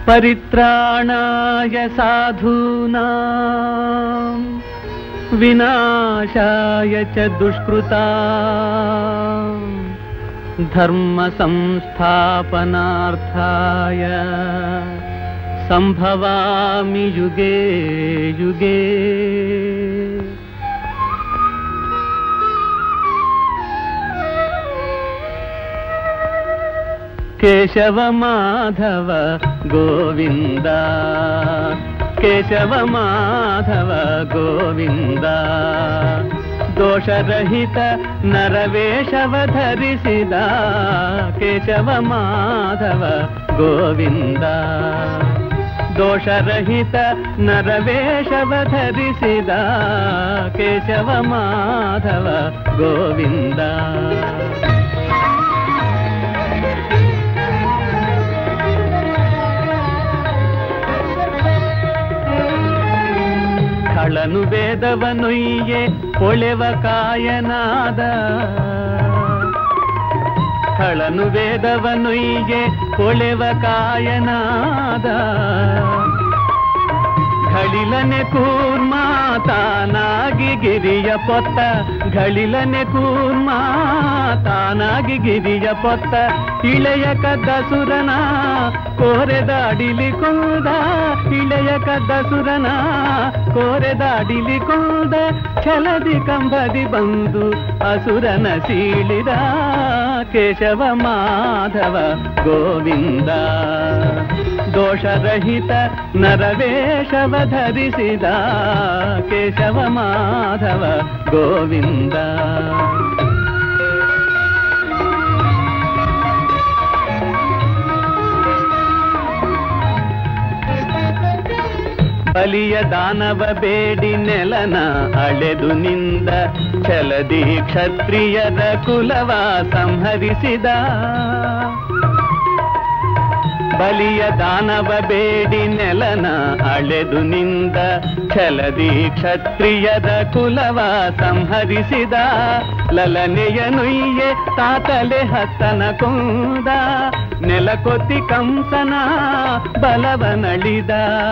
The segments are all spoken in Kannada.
परित्राणाय साधूनां विनाशाय च दुष्कृता धर्मसंस्थापनार्थाय सम्भवामि युगे युगे ಕೇಶವ ಮಾಧವ ಗೋವಿಂದ ಕೇಶವ ಮಾಧವ ಗೋವಿಂದ ದೋಷರಹಿತ ನರವೇಶವ ಧರಿಸಿದ ಕೇಶವ ಮಾಧವ ಗೋವಿಂದ ದೋಷರಹಿತ ನರವೇಶವ ಧರಿಸಿದ ಕೇಶವ ಮಾಧವ ಗೋವಿಂದ ಖಳನು ವೇದವನುಯ್ಯೆ ಹೊಳೆವ ಕಾಯನಾದ ಖಳನು ವೇದವನುಯ್ಯೆ ಹೊಳೆವ ಕಾಯನಾದ ಘಳಿಲನೆ ಕೂರ್ಮ ತಾನಾಗಿ ಗಿರಿಯ ಪೊತ್ತ ಘಳಿಲನೆ ಕೂರ್ಮ ತಾನಾಗಿ ಗಿರಿಯ ಪೊತ್ತ ಇಳೆಯ ಕದ್ದ ಸುರನ ಕೋರೆದಾಡಿಲಿ ಕೊಂದ ಇಳೆಯ ಕದ್ದ ಸುರನ ಕೋರೆದಾಡಿಲಿ ಕೊಂದ ಛಲದಿ ಕಂಬದಿ ಬಂದು ಅಸುರನ ಸೀಳಿದ ಕೇಶವ ಮಾಧವ ಗೋವಿಂದ ದೋಷರಹಿತ ನರವೇಶವ ಧರಿಸಿದ ಕೇಶವ ಮಾಧವ ಗೋವಿಂದ ಬಲಿಯ ದಾನವ ಬೇಡಿ ನೆಲನ ಅಳೆದು ನಿಂದ ಛಲದಿ ಕ್ಷತ್ರಿಯರ ಕುಲವ ಸಂಹರಿಸಿದ ಬಲಿಯ ದಾನವ ಬೇಡಿ ನೆಲನ ಅಳೆದು ನಿಂದ ಛಲದಿ ಕ್ಷತ್ರಿಯರ ಕುಲವ ಸಂಹರಿಸಿದ ಲಲನೆಯ ನುಯ್ಯೆ ತಾತಲೆ ಹತ್ತನ ಕೊಂದ ನೆಲಕೊತ್ತಿ ಕಂಸನ ಬಲವನಳಿದ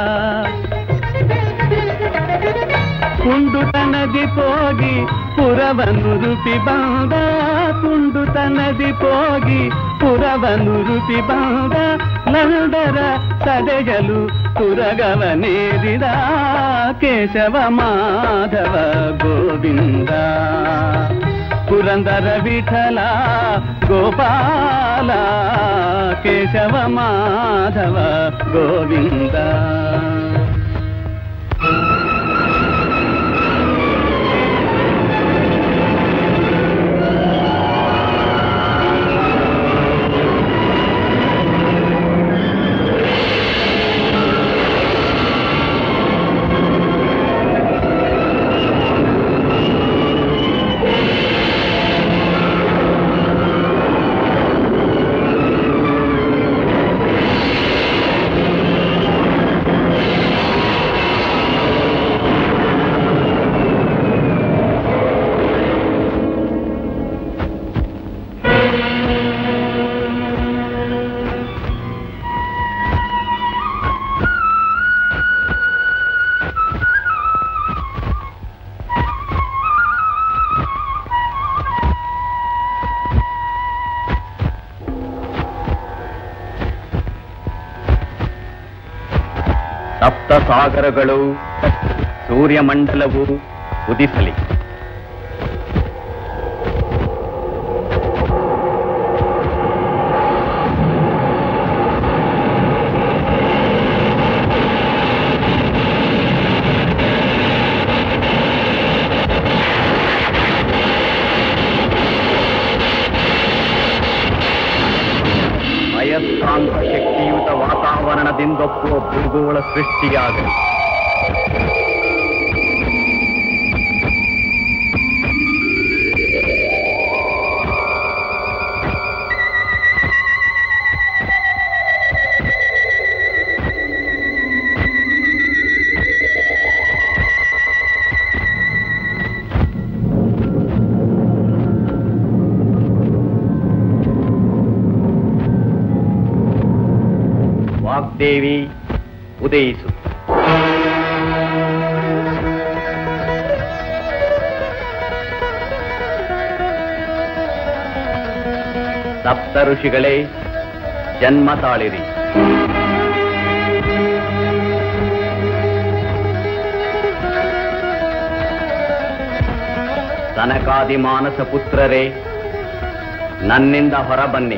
ಕುಂಡುತನದಿ ಹೋಗಿ ಪುರವನ್ನು ರೂಪಿ ಬಂದ ಕುಂಡುತನದಿ ಹೋಗಿ ಪುರವನ್ನು ರೂಪಿ ಬಂದ ನಂದರ ಸದೆಯಲು ತುರಗವನೇರಿದ ಕೇಶವ ಮಾಧವ ಗೋವಿಂದ ಪುರಂದರ ವಿಠಲ ಗೋಪಾಲ ಕೇಶವ ಮಾಧವ ಗೋವಿಂದ ಸಪ್ತ ಸಾಗರಗಳು ಸೂರ್ಯಮಂಡಲವು ಉದಿಸಲಿ ಅಯಸ್ಕಾಂತ ಶಕ್ತಿಯುತ ವಾತಾವರಣದಿಂದೊಪ್ಪುವ ಭೂಗೋಳ ಸೃಷ್ಟಿಯಾಗಲಿ ವಾಗ್ದೇವಿ ಉದಯಿಸು ಸಪ್ತ ಋಷಿಗಳೇ ಜನ್ಮ ತಾಳಿರಿ ಸನಕಾದಿ ಮಾನಸ ಪುತ್ರರೇ ನನ್ನಿಂದ ಹೊರಬನ್ನಿ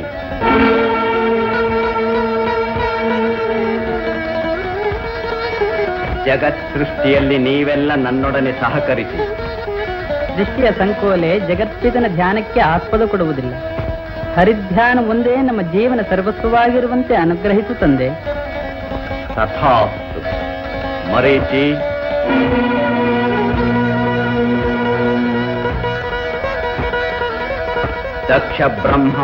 ಜಗತ್ ಸೃಷ್ಟಿಯಲ್ಲಿ ನೀವೆಲ್ಲ ನನ್ನೊಡನೆ ಸಹಕರಿಸಿ ಸೃಷ್ಟಿಯ ಸಂಕೋಲೆ ಜಗತ್ತಿನ ಧ್ಯಾನಕ್ಕೆ ಆಸ್ಪದ ಕೊಡುವುದಿಲ್ಲ ಹರಿಧ್ಯಾನ ಒಂದೇ ನಮ್ಮ ಜೀವನ ಸರ್ವಸ್ವವಾಗಿರುವಂತೆ ಅನುಗ್ರಹಿಸು ತಂದೆ ತಥಾಸ್ತು ಮರೀಚಿ ದಕ್ಷ ಬ್ರಹ್ಮ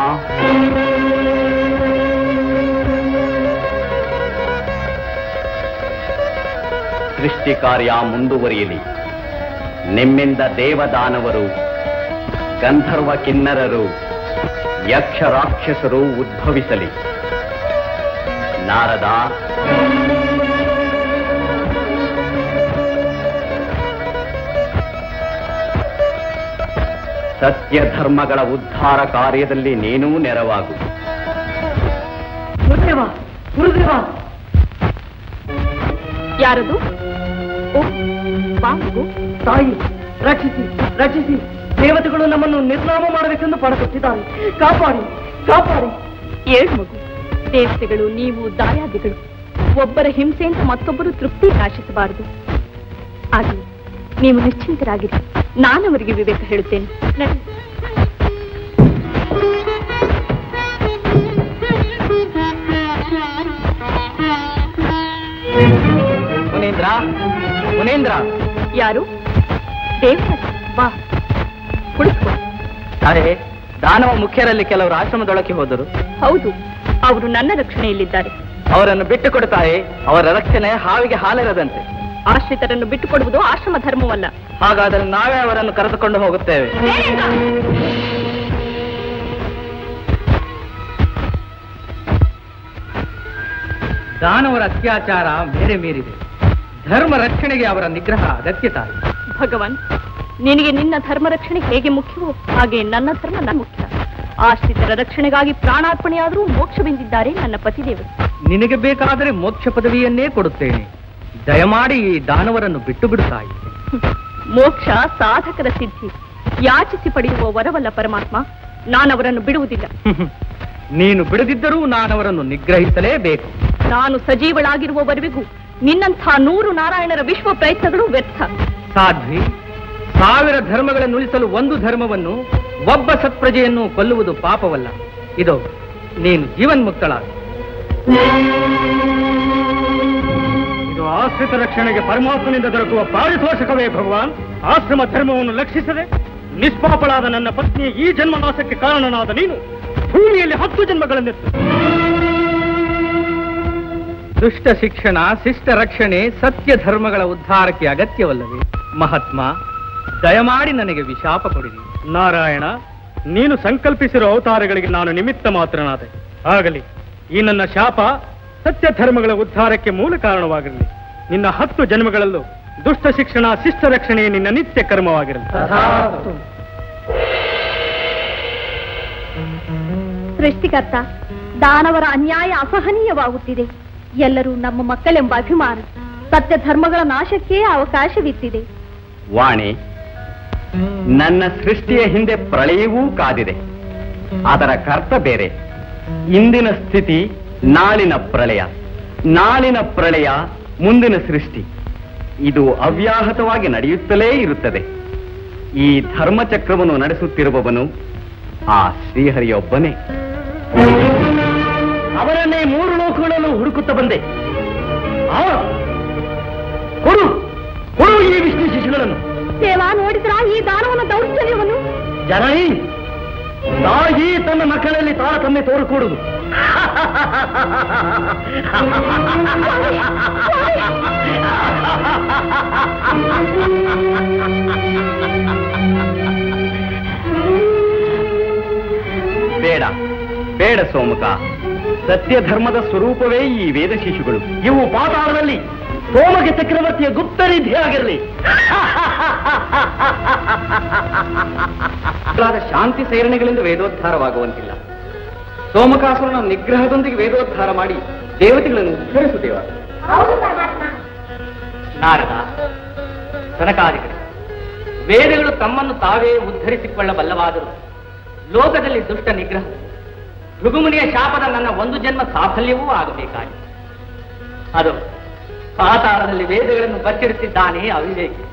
ಸೃಷ್ಟಿ ಕಾರ್ಯ ಮುಂದುವರಿಯಲಿ ನಿಮ್ಮಿಂದ ದೇವದಾನವರು ಗಂಧರ್ವ ಕಿನ್ನರರು ಯಕ್ಷ ರಾಕ್ಷಸರು ಉದ್ಭವಿಸಲಿ ನಾರದ ಸತ್ಯ ಧರ್ಮಗಳ ಉದ್ಧಾರ ಕಾರ್ಯದಲ್ಲಿ ನೀನೂ ನೆರವಾಗು ಗುರುದೇವ ಗುರುದೇವ ಯಾರದು ಓ ಬಾಬು ತಾಯಿ ರಕ್ಷಿಸಿ ರಕ್ಷಿಸಿ ದೇವತೆಗಳು ನಮ್ಮನ್ನು ನಿರ್ನಾಮ ಮಾಡಬೇಕೆಂದು ಪಡಕೊಟ್ಟಿದ್ದಾರೆ ಕಾಪಾಡಿ ಕಾಪಾಡಿ ಏಳು ಮಗು ದೇವತೆಗಳು ನೀವು ದಾಯಾದಿಗಳು ಒಬ್ಬರ ಹಿಂಸೆಯಿಂದ ಮತ್ತೊಬ್ಬರು ತೃಪ್ತಿ ಆಶಿಸಬಾರದು ಆಗಲಿ ನೀವು ನಿಶ್ಚಿಂತರಾಗಿರಿ ನಾನವರಿಗೆ ವಿವೇಕ ಹೇಳುತ್ತೇನೆ ನಡಿ ಮುನೇಂದ್ರ ಮುನೇಂದ್ರ ಯಾರು ದೇವರಾಜ ಬಾ ಕುಳಿತುಕೋ ಅರೆ ದಾನವ ಮುಖ್ಯರಲ್ಲಿ ಕೆಲವರು ಆಶ್ರಮದೊಳಕ್ಕೆ ಹೋದರು ಹೌದು ಅವರು ನನ್ನ ರಕ್ಷಣೆಯಲ್ಲಿದ್ದಾರೆ ಅವರನ್ನು ಬಿಟ್ಟು ಕೊಡುತ್ತಾರೆ ಅವರ ರಕ್ಷಣೆ ಹಾವಿಗೆ ಹಾಲಿರದಂತೆ ಆಶ್ರಿತರನ್ನು ಬಿಟ್ಟುಕೊಡುವುದು ಆಶ್ರಮ ಧರ್ಮವಲ್ಲ ಹಾಗಾದರೆ ನಾವೇ ಅವರನ್ನು ಕರೆದುಕೊಂಡು ಹೋಗುತ್ತೇವೆ ದಾನವರ ಅತ್ಯಾಚಾರ ಮೇರೆ ಮೀರಿದೆ ಧರ್ಮ ರಕ್ಷಣೆಗೆ ಅವರ ನಿಗ್ರಹ ಅಗತ್ಯತೆ ಭಗವಾನ್ ನಿನಗೆ ನಿನ್ನ ಧರ್ಮ ರಕ್ಷಣೆ ಹೇಗೆ ಮುಖ್ಯವೋ ಹಾಗೆ ನನ್ನ ಧರ್ಮ ನನ್ನ ಮುಖ್ಯ ಆಶ್ರಿತರ ರಕ್ಷಣೆಗಾಗಿ ಪ್ರಾಣಾರ್ಪಣೆಯಾದರೂ ಮೋಕ್ಷವೆಂದಿದ್ದಾರೆ ನನ್ನ ಪತಿದೇವರು ನಿನಗೆ ಬೇಕಾದರೆ ಮೋಕ್ಷ ಪದವಿಯನ್ನೇ ಕೊಡುತ್ತೇನೆ ದಯಮಾಡಿ ಈ ದಾನವರನ್ನು ಬಿಟ್ಟು ಬಿಡುತ್ತಾಯಿ ಹ್ಮ್. ಮೋಕ್ಷ ಸಾಧಕರ ಸಿದ್ಧಿ ಯಾಚಿಸಿ ಪಡೆಯುವ ವರವಲ್ಲ ಪರಮಾತ್ಮ ನಾನವರನ್ನು ಬಿಡುವುದಿಲ್ಲ ನೀನು ಬಿಡದಿದ್ದರೂ ನಾನವರನ್ನು ನಿಗ್ರಹಿಸಲೇಬೇಕು ನಾನು ಸಜೀವಳಾಗಿರುವವರೆಗೂ ನಿನ್ನಂಥ ನೂರು ನಾರಾಯಣರ ವಿಶ್ವ ಪ್ರಯತ್ನಗಳು ವ್ಯರ್ಥ ಸಾಧ್ವಿ ಸಾವಿರ ಧರ್ಮಗಳನ್ನು ಉಳಿಸಲು ಒಂದು ಧರ್ಮವನ್ನು ಒಬ್ಬ ಸತ್ಪ್ರಜೆಯನ್ನು ಕೊಲ್ಲುವುದು ಪಾಪವಲ್ಲ ಇದು ನೀನು ಜೀವನ್ಮುಕ್ತಳಾಗ ಇದು ಆಶ್ರಿತ ರಕ್ಷಣೆಗೆ ಪರಮಾತ್ಮನಿಂದ ದೊರಕುವ ಪಾರಿತೋಷಕವೇ ಭಗವಾನ್ ಆಶ್ರಮ ಧರ್ಮವನ್ನು ಲಕ್ಷಿಸದೆ ನಿಷ್ಪಾಪಳಾದ ನನ್ನ ಪತ್ನಿಯ ಈ ಜನ್ಮನಾಶಕ್ಕೆ ಕಾರಣನಾದ ನೀನು ಭೂಮಿಯಲ್ಲಿ ಹತ್ತು ಜನ್ಮಗಳನ್ನೆತ್ತು ದುಷ್ಟ ಶಿಕ್ಷಣ ಶಿಷ್ಟ ರಕ್ಷಣೆ ಸತ್ಯ ಧರ್ಮಗಳ ಉದ್ಧಾರಕ್ಕೆ ಅಗತ್ಯವಲ್ಲವೇ ಮಹಾತ್ಮ ದಯಮಾಡಿ ನನಗೆ ವಿಶಾಪ ಕೊಡಿರಿ ನಾರಾಯಣ ನೀನು ಸಂಕಲ್ಪಿಸಿರುವ ಅವತಾರಗಳಿಗೆ ನಾನು ನಿಮಿತ್ತ ಮಾತ್ರನಾದೆ ಆಗಲಿ ಈ ನನ್ನ ಶಾಪ ಸತ್ಯ ಧರ್ಮಗಳ ಉದ್ಧಾರಕ್ಕೆ ಮೂಲ ಕಾರಣವಾಗಿರಲಿ ನಿನ್ನ ಹತ್ತು ಜನ್ಮಗಳಲ್ಲೂ ದುಷ್ಟ ಶಿಕ್ಷಣ ಶಿಷ್ಟ ರಕ್ಷಣೆ ನಿನ್ನ ನಿತ್ಯ ಕರ್ಮವಾಗಿರಲಿ ಸೃಷ್ಟಿಕರ್ತ ದಾನವರ ಅನ್ಯಾಯ ಅಸಹನೀಯವಾಗುತ್ತಿದೆ ಎಲ್ಲರೂ ನಮ್ಮ ಮಕ್ಕಳೆಂಬ ಅಭಿಮಾನ ಸತ್ಯ ಧರ್ಮಗಳ ನಾಶಕ್ಕೆ ಅವಕಾಶವಿತ್ತಿದೆ ವಾಣಿ ನನ್ನ ಸೃಷ್ಟಿಯ ಹಿಂದೆ ಪ್ರಳಯವೂ ಕಾದಿದೆ ಅದರ ಕರ್ತ ಬೇರೆ ಇಂದಿನ ಸ್ಥಿತಿ ನಾಳಿನ ಪ್ರಳಯ ನಾಳಿನ ಪ್ರಳಯ ಮುಂದಿನ ಸೃಷ್ಟಿ ಇದು ಅವ್ಯಾಹತವಾಗಿ ನಡೆಯುತ್ತಲೇ ಇರುತ್ತದೆ ಈ ಧರ್ಮಚಕ್ರವನ್ನು ನಡೆಸುತ್ತಿರುವವನು ಆ ಶ್ರೀಹರಿಯೊಬ್ಬನೇ ಅವರನ್ನೇ ಮೂರು ಲೋಕಗಳಲ್ಲೂ ಹುಡುಕುತ್ತಾ ಬಂದೆ ಆ, ಕೊಡು ಕೊಡು ಈ ವಿಷ್ಣು ಶಿಶುಗಳನ್ನು ಸೇವಾ ನೋಡಿದ್ರ ಈ ದಾನವನ ದೌರ್ಜನ್ಯವನ್ನು ಜನೈ ತಾಯಿ ತನ್ನ ಮಕ್ಕಳಲ್ಲಿ ತಾರತಮ್ಯ ತೋರಿಕೊಡುದು ಬೇಡ ಬೇಡ ಸೋಮುಖ ಸತ್ಯ ಧರ್ಮದ ಸ್ವರೂಪವೇ ಈ ವೇದ ಶಿಶುಗಳು ಇವು ಪಾತಾಳದಲ್ಲಿ ಸೋಮಕ ಚಕ್ರವರ್ತಿಯ ಗುಪ್ತ ನಿಧಿಯಾಗಿರಲಿ ಮೊದಲಾದ ಶಾಂತಿ ಸೇರಣೆಗಳಿಂದ ವೇದೋದ್ಧಾರವಾಗುವಂತಿಲ್ಲ ಸೋಮಕಾಸುರನ ನಿಗ್ರಹದೊಂದಿಗೆ ವೇದೋದ್ಧಾರ ಮಾಡಿ ದೇವತೆಗಳನ್ನು ಉದ್ಧರಿಸು ದೇವ ನಾರದ ಸನಕಾದಿಗಳು ವೇದಗಳು ತಮ್ಮನ್ನು ತಾವೇ ಉದ್ಧರಿಸಿಕೊಳ್ಳಬಲ್ಲವಾದರು ಲೋಕದಲ್ಲಿ ದುಷ್ಟ ನಿಗ್ರಹ ಭೃಗುಮುನಿಯ ಶಾಪದ ನನ್ನ ಒಂದು ಜನ್ಮ ಸಾಫಲ್ಯವೂ ಆಗಬೇಕಾಗಿ ಅದು ಪಾತಾಳದಲ್ಲಿ ವೇದಗಳನ್ನು ಬಚ್ಚಿಡುತ್ತಿದ್ದಾನೆ ಅವಿವೇಕಿ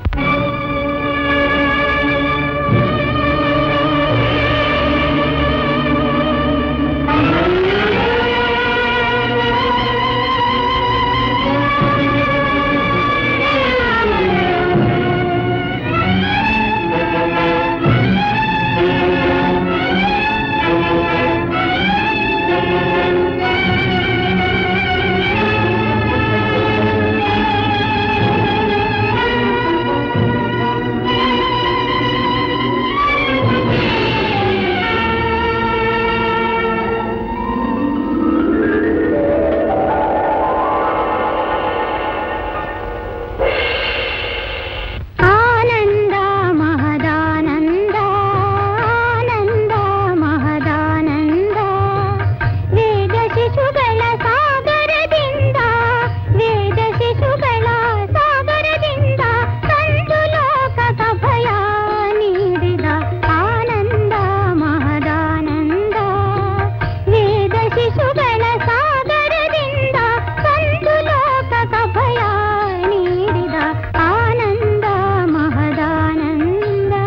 ಆನಂದ ಮಹದಾನಂದ ಆನಂದ ಮಹದಾನಂದ ವೇದ ಶಿಶುಗಳ ಸಾಗರದಿಂದ ವೇದ ಶಿಶುಗಳ ಸಾಗರದಿಂದ ಕಂಡು ಲೋಕದ ಭಯ ನೀಡಿದ ಆನಂದ ಮಹದಾನಂದ ವೇದ ಶಿಶುಗಳ ಸಾಗರದಿಂದ ಕಂಡು ಲೋಕದ ಭಯ ನೀಡಿದ ಆನಂದ ಮಹದಾನಂದ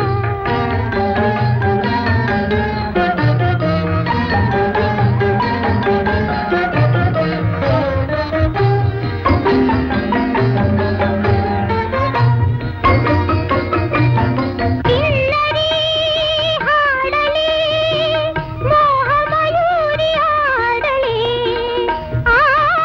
ಕಿನ್ನರಿ ಹಾಡಲಿ ಮೋಹ ಮಯೂರಿ ಹಾಡಲಿ ಆ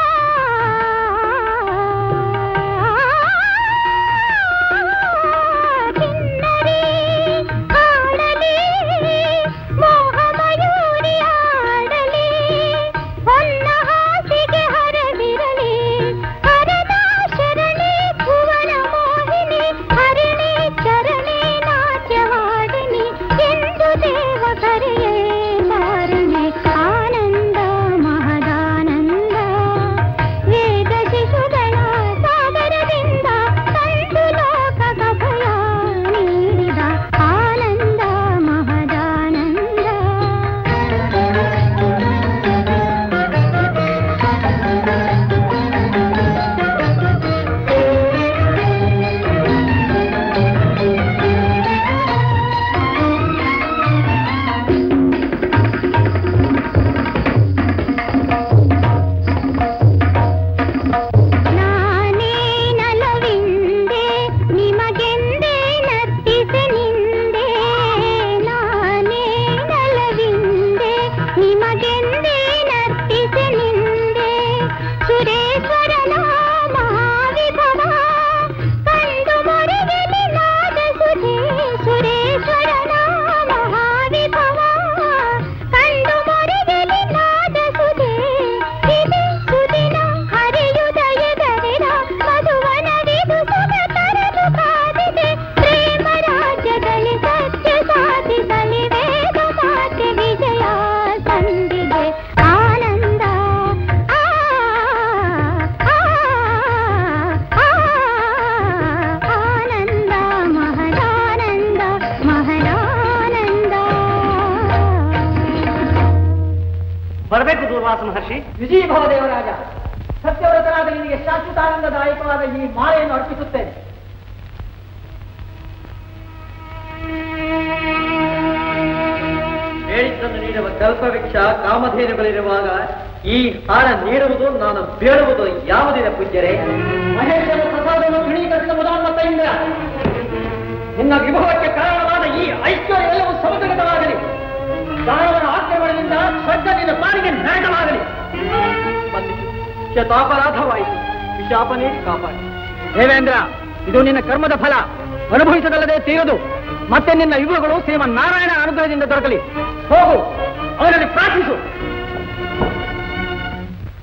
ಕಿನ್ನರಿ ಹಾಡಲಿ ಮೋಹ ಮಯೂರಿ ಹಾಡಲಿ ಹೊನ್ನ ಹಾಸಿಗೆ ಹರದಿರಲಿ ಹರದ ಶರಣಿ ಭುವನ ಮೋಹಿನಿ ಹರಿಣಿ ಚರಣಿ ನಾಟ್ಯವಾಡಿನಿ ಎಂದು ದೇವ ಕರೆಯೇ ಮಾರಣೆ ಆನಂದ ಮಹದಾನಂದ ವೇದ ಶಿಶುಗಳ ಸಾಗರದಿಂದ ಕಂಡು ಲೋಕದ ಭಯ ನೀಡಿದ ಆನಂದ ಮಹದಾನಂದ ನಾನೇ ನಲವಿಂದೆ ನಿಮಗೆಂದೇ ನರ್ತಿಸೆ ನಿಂದೆ ನಾನೇ ನಲವಿಂದೆ ನಿಮಗೆಂದೇ ನರ್ತಿಸೆ ನಿಂದೆ ಸುರೇಶ್ವರನ ಮಹಾವಿಭವ ಕಂಡು ಮೊರೆಗೆಲಿ ನಾದ ಸುಧೆ ಸುರೇಶ್ವರನ ಮಹಾವಿಭವ ಕಂಡು ಮೊರೆಗೆಲಿ ನಾದ ಸುಧೆ ಇದೆ ಸುದಿನ ಹರಿಯುದಯದರಿರ ಮಧುವನವಿದು ಸುಖ ತರಲು ಕಾದಿದೆ ಪ್ರೇಮ ರಾಜ್ಯದಲ್ಲಿ ಸತ್ಯ ಸಾಧಿಸಲಿ ವೇದ ಮಾತೆ ವಿಜಯ ಸಂದಿದೆ ಆನಂದ ಆ ಆ, ಆ, ಆನಂದ ಮಹದಾನಂದ ಮಹದಾನಂದ ಬರಬೇಕು ದುರ್ವಾಸ ಮಹರ್ಷಿ ವಿಜಯಭವ ದೇವರಾಜ ಸತ್ಯವ್ರತನಾದ ನಿನಗೆ ಶಾಶ್ವತಾನಂದದಾಯಕವಾದ ಈ ಮಾಲೆಯನ್ನು ಅರ್ಪಿಸುತ್ತೇನೆ ಹೇಳಿದ್ದನ್ನು ನೀಡುವ ಕಲ್ಪವೃಕ್ಷ ಕಾಮಧೇನುಗಳಿರುವಾಗ ಈ ಹಾರ ನೀಡುವುದು ನಾನು ಬೇಡುವುದು ಯಾವುದಿದೆ ಪೂಜ್ಯರೇ ಮಹೇಶ್ವರ ಪ್ರಸಾದವನ್ನು ದೃಢೀಕರಿಸಿದ ಮುದಾನ್ಮತೆಯಿಂದ ನಿನ್ನ ವಿಭವಕ್ಕೆ ಕಾರಣವಾದ ಈ ಐಶ್ವರ್ಯವೆಲ್ಲವೂ ಸಮತಗತವಾಗಲಿ ದಾನವನ ಆಕ್ರಮಣದಿಂದ ಸ್ವರ್ಗ ನಿನ್ನ ಪಾಲಿಗೆ ನರಕವಾಗಲಿ ಶತಾಪರಾಧವಾಯಿತು ವಿಶಾಪ ನೀಡಿ ಕಾಪಾಡಿ ದೇವೇಂದ್ರ ಇದು ನಿನ್ನ ಕರ್ಮದ ಫಲ ಅನುಭವಿಸದಲ್ಲದೆ ತೀರದು ಮತ್ತೆ ನಿನ್ನ ಯುಗಗಳು ಶ್ರೀಮನ್ನಾರಾಯಣ ಅನುಗ್ರಹದಿಂದ ದೊರಕಲಿ ಹೋಗು ಅವನಲ್ಲಿ ಪ್ರಾರ್ಥಿಸು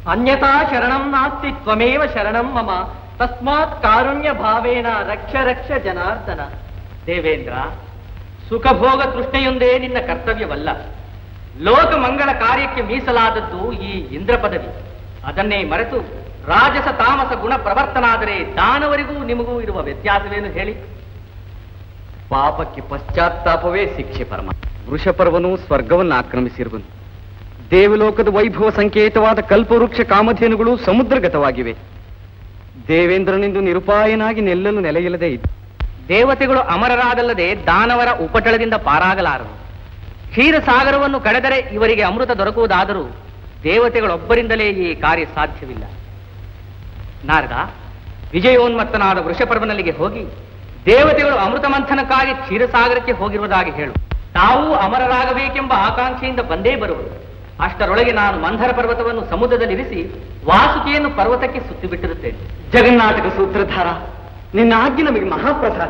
ಅನ್ಯತಾ ಶರಣಂ ನಾಸ್ತಿ ತ್ವಮೇವ ಶರಣಂ ಮಮ ತಸ್ಮಾತ್ ಕಾರುಣ್ಯ ಭಾವೇನ ರಕ್ಷ ರಕ್ಷ ಜನಾರ್ದನ ದೇವೇಂದ್ರ ಸುಖಭೋಗ ತೃಷ್ಣೆಯೊಂದೇ ನಿನ್ನ ಕರ್ತವ್ಯವಲ್ಲ ಲೋಕ ಮಂಗಳ ಕಾರ್ಯಕ್ಕೆ ಮೀಸಲಾದದ್ದು ಈ ಇಂದ್ರ ಪದವಿ ಅದನ್ನೇ ಮರೆತು ರಾಜಸ ತಾಮಸ ಗುಣ ಪ್ರವರ್ತನಾದರೆ ದಾನವರಿಗೂ ನಿಮಗೂ ಇರುವ ವ್ಯತ್ಯಾಸವೇನು ಹೇಳಿ ಪಾಪಕ್ಕೆ ಪಶ್ಚಾತ್ತಾಪವೇ ಶಿಕ್ಷೆ ಪರಮ ವೃಷಪರ್ವನು ಸ್ವರ್ಗವನ್ನು ಆಕ್ರಮಿಸಿರುವನು ದೇವಲೋಕದ ವೈಭವ ಸಂಕೇತವಾದ ಕಲ್ಪವೃಕ್ಷ ಕಾಮಧೇನುಗಳು ಸಮುದ್ರಗತವಾಗಿವೆ ದೇವೇಂದ್ರನಿಂದು ನಿರುಪಾಯನಾಗಿ ನೆಲ್ಲಲು ನೆಲೆಯಿಲ್ಲದೆ ಇದ್ದ ದೇವತೆಗಳು ಅಮರರಾದಲ್ಲದೆ ದಾನವರ ಉಪಟಳದಿಂದ ಪಾರಾಗಲಾರರು ಕ್ಷೀರಸಾಗರವನ್ನು ಕಳೆದರೆ ಇವರಿಗೆ ಅಮೃತ ದೊರಕುವುದಾದರೂ ದೇವತೆಗಳೊಬ್ಬರಿಂದಲೇ ಈ ಕಾರ್ಯ ಸಾಧ್ಯವಿಲ್ಲ ನಾರದ ವಿಜಯೋನ್ಮತ್ತನಾದ ವೃಷಪರ್ವನಲ್ಲಿಗೆ ಹೋಗಿ ದೇವತೆಗಳು ಅಮೃತ ಮಂಥನಕ್ಕಾಗಿ ಕ್ಷೀರಸಾಗರಕ್ಕೆ ಹೋಗಿರುವುದಾಗಿ ಹೇಳು ತಾವೂ ಅಮರರಾಗಬೇಕೆಂಬ ಆಕಾಂಕ್ಷೆಯಿಂದ ಬಂದೇ ಬರುವರು ಅಷ್ಟರೊಳಗೆ ನಾನು ಮಂಧರ ಪರ್ವತವನ್ನು ಸಮುದ್ರದಲ್ಲಿರಿಸಿ ವಾಸುಕಿಯನ್ನು ಪರ್ವತಕ್ಕೆ ಸುತ್ತಿಬಿಟ್ಟಿರುತ್ತೇನೆ ಜಗನ್ನಾಟಕ ಸೂತ್ರಧಾರ ನಿನ್ನ ಆಜ್ಞೆ ನಮಗೆ ಮಹಾಪ್ರಸಾದ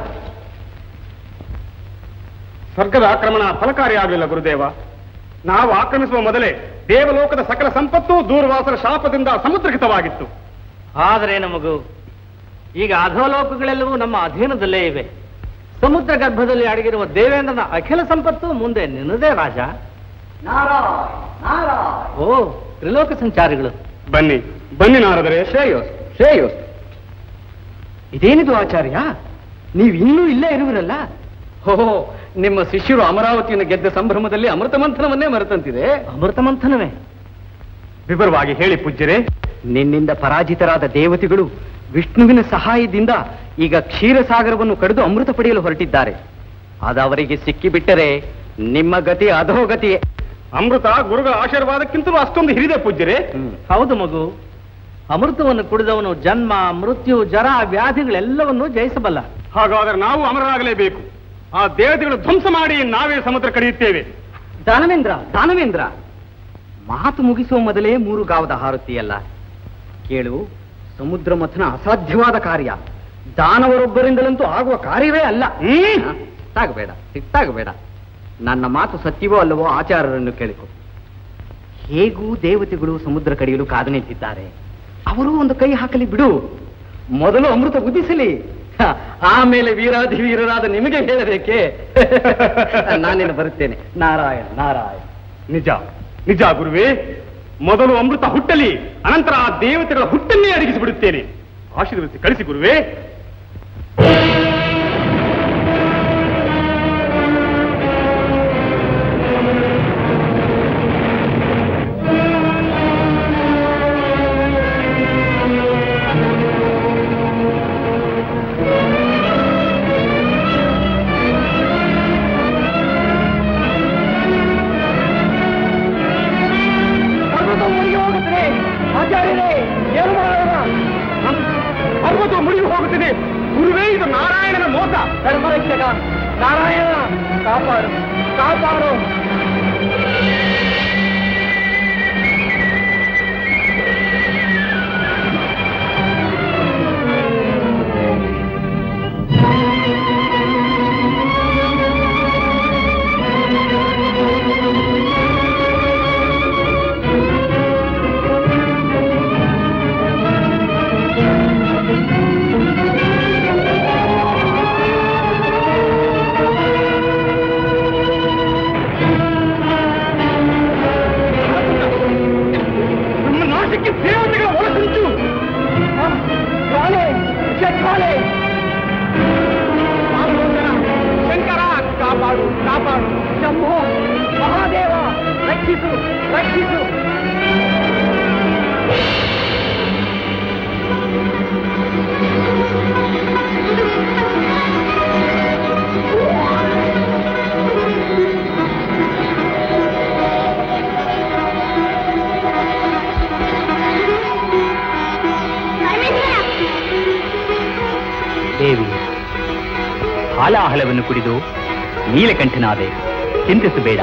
ಸ್ವರ್ಗದ ಆಕ್ರಮಣ ಫಲಕಾರಿಯಾಗಲಿಲ್ಲ ಗುರುದೇವ ನಾವು ಆಕ್ರಮಿಸುವ ಮೊದಲೇ ದೇವಲೋಕದ ಸಕಲ ಸಂಪತ್ತು ದೂರ್ವಾಸರ ಶಾಪದಿಂದ ಸಮುದ್ರಗಿತವಾಗಿತ್ತು ಆದರೆ ನಮಗೂ ಈಗ ಅಧೋಲೋಕಗಳೆಲ್ಲವೂ ನಮ್ಮ ಅಧೀನದಲ್ಲೇ ಇವೆ ಸಮುದ್ರ ಗರ್ಭದಲ್ಲಿ ಅಡಗಿರುವ ದೇವೇಂದ್ರನ ಅಖಿಲ ಸಂಪತ್ತು ಮುಂದೆ ನಿನ್ನದೇ ರಾಜ ಓ ತ್ರಿಲೋಕ ಸಂಚಾರಿಗಳು ಬನ್ನಿ ಬನ್ನಿ ನಾರದರೆ ಶ್ರೇಯೋಸ್ ಶ್ರೇಯೋಸ್ ಇದೇನಿದು ಆಚಾರ್ಯ ನೀವು ಇನ್ನೂ ಇಲ್ಲೇ ಇರುವಿರಲ್ಲ ಓಹೋ ನಿಮ್ಮ ಶಿಷ್ಯರು ಅಮರಾವತಿಯನ್ನು ಗೆದ್ದ ಸಂಭ್ರಮದಲ್ಲಿ ಅಮೃತ ಮಂಥನವನ್ನೇ ಮರೆತಂತಿದೆ ಅಮೃತ ಮಂಥನವೇ ವಿವರವಾಗಿ ಹೇಳಿ ಪೂಜ್ಯರೇ ನಿನ್ನಿಂದ ಪರಾಜಿತರಾದ ದೇವತೆಗಳು ವಿಷ್ಣುವಿನ ಸಹಾಯದಿಂದ ಈಗ ಕ್ಷೀರಸಾಗರವನ್ನು ಕಡಿದು ಅಮೃತ ಪಡೆಯಲು ಹೊರಟಿದ್ದಾರೆ ಅದು ಅವರಿಗೆ ಸಿಕ್ಕಿಬಿಟ್ಟರೆ ನಿಮ್ಮ ಗತಿ ಅಧೋಗತಿ ಅಮೃತ ಗುರುಗಳ ಆಶೀರ್ವಾದಕ್ಕಿಂತಲೂ ಅಷ್ಟೊಂದು ಹಿರಿದೆ ಪೂಜ್ಯರೇ ಹೌದು ಮಗು ಅಮೃತವನ್ನು ಕುಡಿದವನು ಜನ್ಮ ಮೃತ್ಯು ಜರ ವ್ಯಾಧಿಗಳೆಲ್ಲವನ್ನೂ ಜಯಿಸಬಲ್ಲ ಹಾಗಾದರೆ ನಾವು ಅಮರರಾಗಲೇಬೇಕು ಆ ದೇವತೆಗಳು ಧ್ವಂಸ ಮಾಡಿ ನಾವೇ ಸಮುದ್ರ ಕಡಿಯುತ್ತೇವೆ ದಾನವೇಂದ್ರ ದಾನವೇಂದ್ರ ಮಾತು ಮುಗಿಸುವ ಮೊದಲೇ ಮೂರು ಗಾವದ ಹಾರುತ್ತೀಯಲ್ಲ ಕೇಳು ಸಮುದ್ರ ಮಥನ ಅಸಾಧ್ಯವಾದ ಕಾರ್ಯ ದಾನವರೊಬ್ಬರಿಂದಲಂತೂ ಆಗುವ ಕಾರ್ಯವೇ ಅಲ್ಲ ಹ್ಮ್ ಸಿಟ್ಟಾಗಬೇಡ ಸಿಟ್ಟಾಗಬೇಡ ನನ್ನ ಮಾತು ಸತ್ಯವೋ ಅಲ್ಲವೋ ಆಚಾರ್ಯರನ್ನು ಕೇಳಿಕೊ ಹೇಗೂ ದೇವತೆಗಳು ಸಮುದ್ರ ಕಡಿಯಲು ಕಾದು ನಿಂತಿದ್ದಾರೆ ಅವರು ಒಂದು ಕೈ ಹಾಕಲಿ ಬಿಡು ಮೊದಲು ಅಮೃತ ಉದಿಸಲಿ ಹ, ಆಮೇಲೆ ವೀರಾಧಿ ವೀರರಾದ ನಿಮಗೆ ಹೇಳಬೇಕೆ ನಾನೇನು ಬರುತ್ತೇನೆ ನಾರಾಯಣ ನಾರಾಯಣ ನಿಜ ನಿಜ ಗುರುವೇ ಮೊದಲು ಅಮೃತ ಹುಟ್ಟಲಿ ಅನಂತರ ಆ ದೇವತೆಗಳ ಹುಟ್ಟನ್ನೇ ಅಡಗಿಸಿ ಬಿಡುತ್ತೇನೆ ಆಶೀರ್ವದಿಸಿ ಕಳಿಸಿ ಗುರುವೇ ಪರ್ವತ ಮುಳುಗಿ ಹೋಗುತ್ತದೆ ಗುರುವೇ ಇದು ನಾರಾಯಣನ ಮೋಸ ಧರ್ಮರಕ್ಷಕ ನಾರಾಯಣ ಕಾಪಾಡು ಕಾಪಾಡು ನಮ್ಮ ನಾಶಕ್ಕೆ ದೇವತೆಗಳ ಒಳಸಂಚು ಶಂಕರ ಕಾಪಾಡು ಕಾಪಾಡು ಶಂಭೋ ಮಹಾದೇವ ರಕ್ಷಿಸು ರಕ್ಷಿಸು ದೇವಿ ಹಾಲಾಹಲವನ್ನು ಕುಡಿದು ನೀಲಕಂಠನಾದೆ ಚಿಂತಿಸಬೇಡ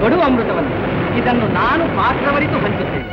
ಕೊಡು ಅಮೃತವನ್ನು ಇದನ್ನು ನಾನು ಪಾತ್ರವರಿತು ಹಂಚುತ್ತೇನೆ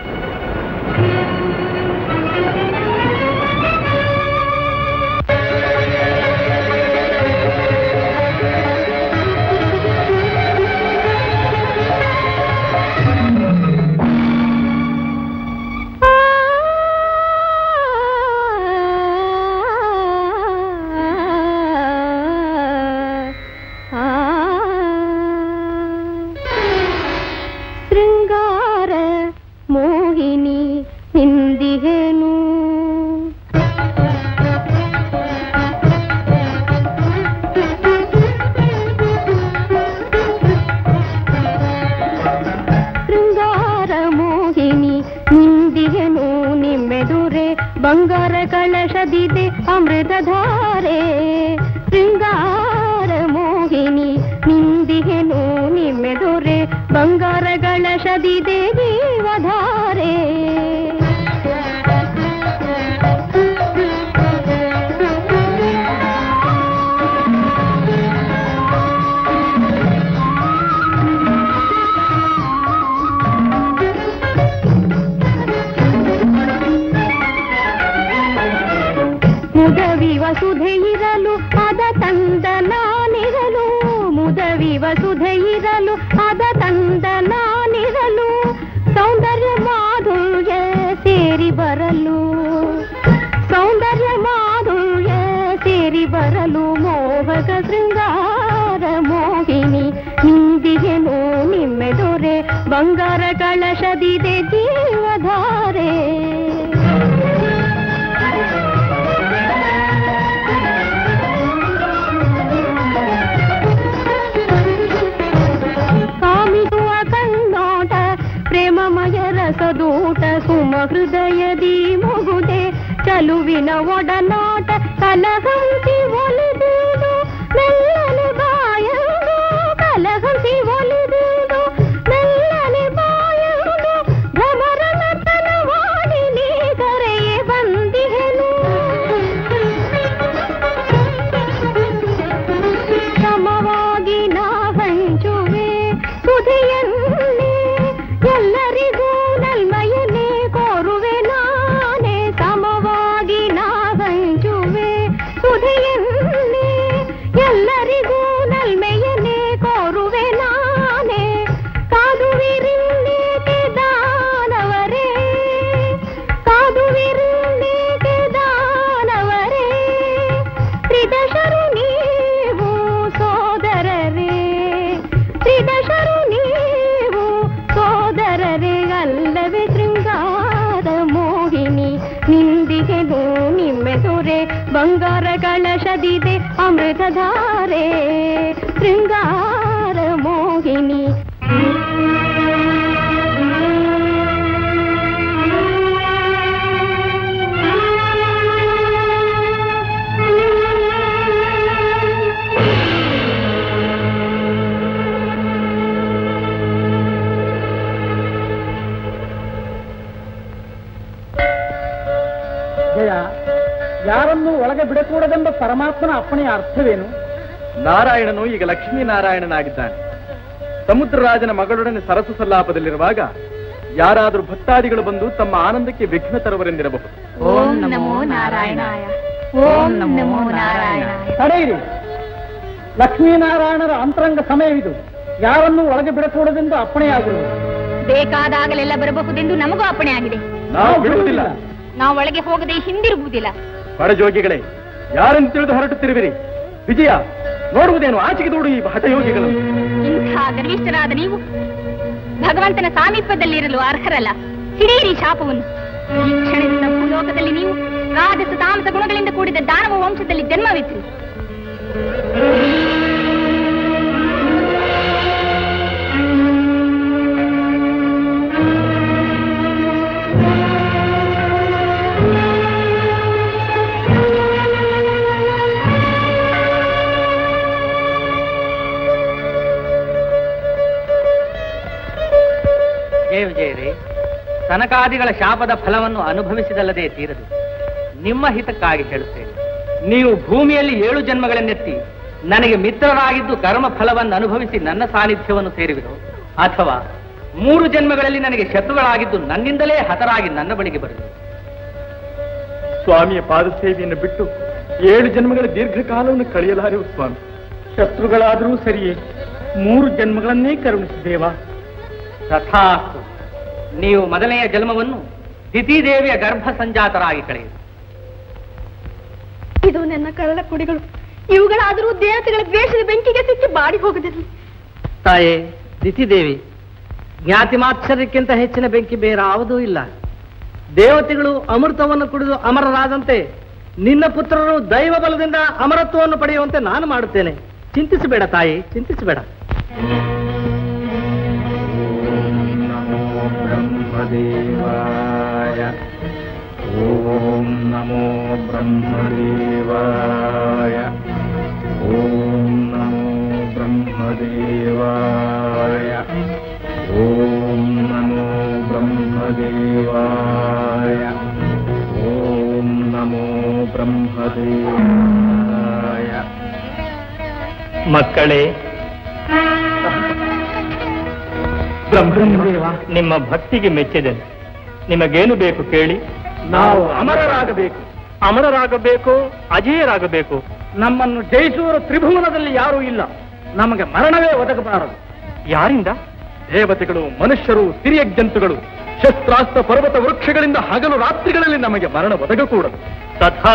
ಶೃಂಗಾರ ಮೋಹಿನಿ ಹಿಂದಿಹೇನು ಶೃಂಗಾರ ಮೋಹಿನಿ ನಿಂದಿಗೆನು ನಿಮ್ಮೆದುರೆ ಬಂಗಾರ ಕಳಶದಿದೆ ಅಮೃತಧಾರೆ ಶೃಂಗಾರ ಮೋಹಿನಿ ನಿಂದಿಗೆನು ನಿಮ್ಮೆದುರೆ ಬಂಗಾರ ಕಳಶದಿದೆ ಜೀವಧಾರೆ ಮುದವಿ ವಸುಧೆ ಇರಲು ಅದ ತಂದ ನಾನಿರಲು ಮುದವಿ ವಸುಧೆ ಇರಲು ಅದ ತಂದ ನಾನಿರಲು ಸೌಂದರ್ಯ ಮಾಧುರ್ಯ ಸೇರಿ ಬರಲು ಸೌಂದರ್ಯ ಮಾಧುರ್ಯ ಸೇರಿ ಬರಲು ಮೋಹಕ ಶೃಂಗಾರ ಮೋಹಿನಿ ನಿಂದಿಗೆನು ನಿಮ್ಮೆದುರೆ ಬಂಗಾರ ಕಳಶದಿದೆ ಜೀವಧಾರೆ ಕಾಮಿಸುವ ಕಣ್ಣೋಟ ಪ್ರೇಮಮಯ ರಸದೂಟ ಸುಮ ಹೃದಯದಿ ಮುಗುದೆ ಚಲುವಿನ ಒಡನಾಟ ಕಲಹಂಸಿ ಒಲಿದುದು ಮೆಲ್ಲನೆ ಬಾಯಂದು ಕಲಹಂಸಿ ಒಲಿದುದು ಮೆಲ್ಲನೆ ಬಾಯಂದು ಭ್ರಮರ ನರ್ತನವಾಡಿ ನೀ ಕರೆಯೇ ಬಂದಿಹೆನು ಸಮವಾಗಿ ನಾ ಹಂಚುವೆ ಸುಧಿಯನ್ನೇ ಎಲ್ಲರಿಗೂ ನಲ್ಮಯನೇ ಕೋರುವೆ ನಾನೇ ಸಮವಾಗಿ ನಾ ಹಂಚುವೆ ಸುಧಿಯನ್ನೇ ಎಲ್ಲರಿಗೂ ನಲ್ಮೆಯನೇ ಕೋರುವೆ ನಾನೇ ಕಾದುವಿರಿನ್ನೇಕೆ ದಾನವರೇ ಕಾದುವಿರಿನ್ನೇಕೆ ದಾನವರೇ ತ್ರಿದಶರು ನೀವು ಸೋದರರೇ ತ್ರಿದಶರು ನೀವು ಸೋದರರೇ ಅಲ್ಲವೇ ಶೃಂಗಾರ ಮೋಹಿನಿ ನಿಂದಿಗೆನು ನಿಮ್ಮೆದುರೆ ಬಂಗಾರ ಕಳಶದಿದೆ ಅಮೃತಧಾರೆ ಶೃಂಗಾರ ಮೋಹಿನಿ ಜಯ ಯಾರನ್ನು ಒಳಗೆ ಬಿಡಕೂಡದೆಂಬ ಪರಮಾತ್ಮನ ಅಪ್ಪಣೆಯ ಅರ್ಥವೇನು ನಾರಾಯಣನು ಈಗ ಲಕ್ಷ್ಮೀನಾರಾಯಣನಾಗಿದ್ದಾನೆ ಸಮುದ್ರರಾಜನ ಮಗಳೊಡನೆ ಸರಸು ಸಲ್ಲಾಪದಲ್ಲಿರುವಾಗ ಯಾರಾದರೂ ಭಕ್ತಾದಿಗಳು ಬಂದು ತಮ್ಮ ಆನಂದಕ್ಕೆ ವಿಘ್ನ ತರುವರೆಂದಿರಬಹುದು ಓಂ ನಮೋ ನಾರಾಯಣಾಯ ಓಂ ನಮೋ ನಾರಾಯಣಾಯ ತಡೆಯಿರಿ ಲಕ್ಷ್ಮೀನಾರಾಯಣರ ಅಂತರಂಗ ಸಮಯವಿದು ಯಾರನ್ನು ಒಳಗೆ ಬಿಡಕೂಡದೆಂದು ಅಪ್ಪಣೆಯಾಗುವುದು ಬೇಕಾದಾಗಲೆಲ್ಲ ಬರಬಹುದೆಂದು ನಮಗೂ ಅಪ್ಪಣೆ ಆಗಿದೆ ನಾವು ಬಿಡುವುದಿಲ್ಲ ನಾವು ಒಳಗೆ ಹೋಗದೆ ಹಿಂದಿರುಗುವುದಿಲ್ಲ ಬಡಜೋಗಿಗಳೇ ಯಾರೆಂದು ತಿಳಿದು ಹೊರಟುತ್ತಿರುವಿರಿ ವಿಜಯ ನೋಡುವುದೇನು ಆಚೆಗೆ ದೂಡು ಈ ಹಠಯೋಗಿಗಳು ಇಂಥ ಗರ್ವಿಷ್ಠರಾದ ನೀವು ಭಗವಂತನ ಸಾಮೀಪ್ಯದಲ್ಲಿರಲು ಅರ್ಹರಲ್ಲ ಹಿಡಿಯಿರಿ ಶಾಪವನ್ನು ಈ ಕ್ಷಣದಿಂದ ಭೂಲೋಕದಲ್ಲಿ ನೀವು ರಾಜಸ ತಾಮಸ ಗುಣಗಳಿಂದ ಕೂಡಿದ ದಾನವ ವಂಶದಲ್ಲಿ ಜನ್ಮವಿತ್ತು ಜಯ ವಿಜಯರೇ ಸನಕಾದಿಗಳ ಶಾಪದ ಫಲವನ್ನು ಅನುಭವಿಸಿದಲ್ಲದೆ ತೀರದು ನಿಮ್ಮ ಹಿತಕ್ಕಾಗಿ ಹೇಳುತ್ತೇನೆ ನೀವು ಭೂಮಿಯಲ್ಲಿ ಏಳು ಜನ್ಮಗಳನ್ನೆತ್ತಿ ನನಗೆ ಮಿತ್ರರಾಗಿದ್ದು ಕರ್ಮ ಫಲವನ್ನು ಅನುಭವಿಸಿ ನನ್ನ ಸಾನ್ನಿಧ್ಯವನ್ನು ಸೇರುವಿರೋ ಅಥವಾ ಮೂರು ಜನ್ಮಗಳಲ್ಲಿ ನನಗೆ ಶತ್ರುಗಳಾಗಿದ್ದು ನನ್ನಿಂದಲೇ ಹತರಾಗಿ ನನ್ನ ಬಳಿಗೆ ಬರಲಿ ಸ್ವಾಮಿಯ ಪಾದ ಸೇವೆಯನ್ನು ಬಿಟ್ಟು ಏಳು ಜನ್ಮಗಳ ದೀರ್ಘಕಾಲವನ್ನು ಕಳೆಯಲಾರೆವು ಸ್ವಾಮಿ ಶತ್ರುಗಳಾದರೂ ಸರಿಯೇ ಮೂರು ಜನ್ಮಗಳನ್ನೇ ಕರುಣಿಸಿದೇವ ತಥಾಸ್ತು ನೀವು ಮೊದಲನೆಯ ಜನ್ಮವನ್ನು ದಿತಿದೇವಿಯ ಗರ್ಭ ಸಂಜಾತರಾಗಿ ಕಳೆಯಿರಿ ಇದು ನನ್ನ ಕರಳ ಕುಡಿಗಳು ಇವುಗಳಾದರೂ ದೇವತೆಗಳ ದ್ವೇಷದ ಬೆಂಕಿಗೆ ಸಿಕ್ಕಿ ಬಾಡಿ ಹೋಗದಿರಲಿ ತಾಯೇ ದಿತಿದೇವಿ ಜ್ಞಾತಿ ಮಾತ್ಸರ್ಯಕ್ಕಿಂತ ಹೆಚ್ಚಿನ ಬೆಂಕಿ ಬೇರಾವುದೂ ಇಲ್ಲ ದೇವತೆಗಳು ಅಮೃತವನ್ನು ಕುಡಿದು ಅಮರರಾದಂತೆ ನಿನ್ನ ಪುತ್ರರು ದೈವ ಬಲದಿಂದ ಅಮರತ್ವವನ್ನು ಪಡೆಯುವಂತೆ ನಾನು ಮಾಡುತ್ತೇನೆ ಚಿಂತಿಸಬೇಡ ತಾಯಿ ಚಿಂತಿಸಬೇಡ ಬ್ರಹ್ಮದೇವಾಯ ಓಂ ನಮೋ ಬ್ರಹ್ಮದೇವಾಯ ಓಂ ನಮೋ ಬ್ರಹ್ಮದೇವಾಯ ಓಂ ನಮೋ ಬ್ರಹ್ಮದೇವಾಯ ಓಂ ನಮೋ ಬ್ರಹ್ಮದೇವಾಯ ಮಕ್ಕಳೇ ಬ್ರಹ್ಮದೇವ ನಿಮ್ಮ ಭಕ್ತಿಗೆ ಮೆಚ್ಚಿದ್ದೇನೆ ನಿಮಗೇನು ಬೇಕು ಕೇಳಿ ನಾವು ಅಮರರಾಗಬೇಕು ಅಮರರಾಗಬೇಕು ಅಜೇಯರಾಗಬೇಕು ನಮ್ಮನ್ನು ಜಯಿಸುವ ತ್ರಿಭುವನದಲ್ಲಿ ಯಾರೂ ಇಲ್ಲ ನಮಗೆ ಮರಣವೇ ಒದಗಬಾರದು ಯಾರಿಂದ ದೇವತೆಗಳು ಮನುಷ್ಯರು ಸಿರಿಯ ಜಂತುಗಳು ಶಸ್ತ್ರಾಸ್ತ್ರ ಪರ್ವತ ವೃಕ್ಷಗಳಿಂದ ಹಗಲು ರಾತ್ರಿಗಳಲ್ಲಿ ನಮಗೆ ಮರಣ ಒದಗಕೂಡದು ತಥಾ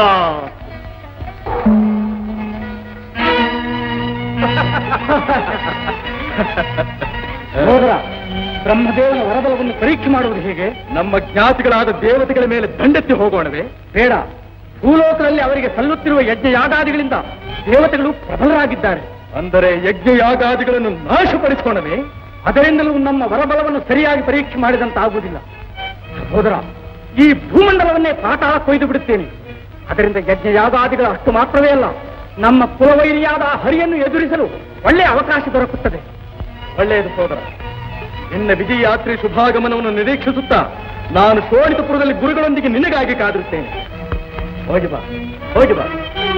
ಸಹೋದರ ಬ್ರಹ್ಮದೇವನ ವರಬಲವನ್ನು ಪರೀಕ್ಷೆ ಮಾಡುವುದು ಹೇಗೆ ನಮ್ಮ ಜ್ಞಾತಿಗಳಾದ ದೇವತೆಗಳ ಮೇಲೆ ದಂಡೆತ್ತಿ ಹೋಗೋಣವೇ ಬೇಡ ಭೂಲೋಕದಲ್ಲಿ ಅವರಿಗೆ ಸಲ್ಲುತ್ತಿರುವ ಯಜ್ಞ ಯಾಗಾದಿಗಳಿಂದ ದೇವತೆಗಳು ಪ್ರಬಲರಾಗಿದ್ದಾರೆ ಅಂದರೆ ಯಜ್ಞ ಯಾಗಾದಿಗಳನ್ನು ನಾಶಪಡಿಸೋಣವೇ ಅದರಿಂದಲೂ ನಮ್ಮ ವರಬಲವನ್ನು ಸರಿಯಾಗಿ ಪರೀಕ್ಷೆ ಮಾಡಿದಂತಾಗುವುದಿಲ್ಲ ಸಹೋದರ ಈ ಭೂಮಂಡಲವನ್ನೇ ಪಾತಾಳ ಕೊಯ್ದು ಬಿಡುತ್ತೇನೆ ಅದರಿಂದ ಯಜ್ಞ ಯಾಗಾದಿಗಳ ಅಷ್ಟು ಮಾತ್ರವೇ ಅಲ್ಲ ನಮ್ಮ ಕುಲವೈರಿಯಾದ ಹರಿಯನ್ನು ಎದುರಿಸಲು ಒಳ್ಳೆಯ ಅವಕಾಶ ದೊರಕುತ್ತದೆ ಒಳ್ಳೆಯದು ಸೋದರ ನಿನ್ನ ವಿಜಯ ಯಾತ್ರೆ ಶುಭಾಗಮನವನ್ನು ನಿರೀಕ್ಷಿಸುತ್ತಾ ನಾನು ಶೋಣಿತಪುರದಲ್ಲಿ ಗುರುಗಳೊಂದಿಗೆ ನಿನಗಾಗಿ ಕಾದಿರುತ್ತೇನೆ ಹೋಗಿ ಬಾ ಹೋಗಿ ಬಾ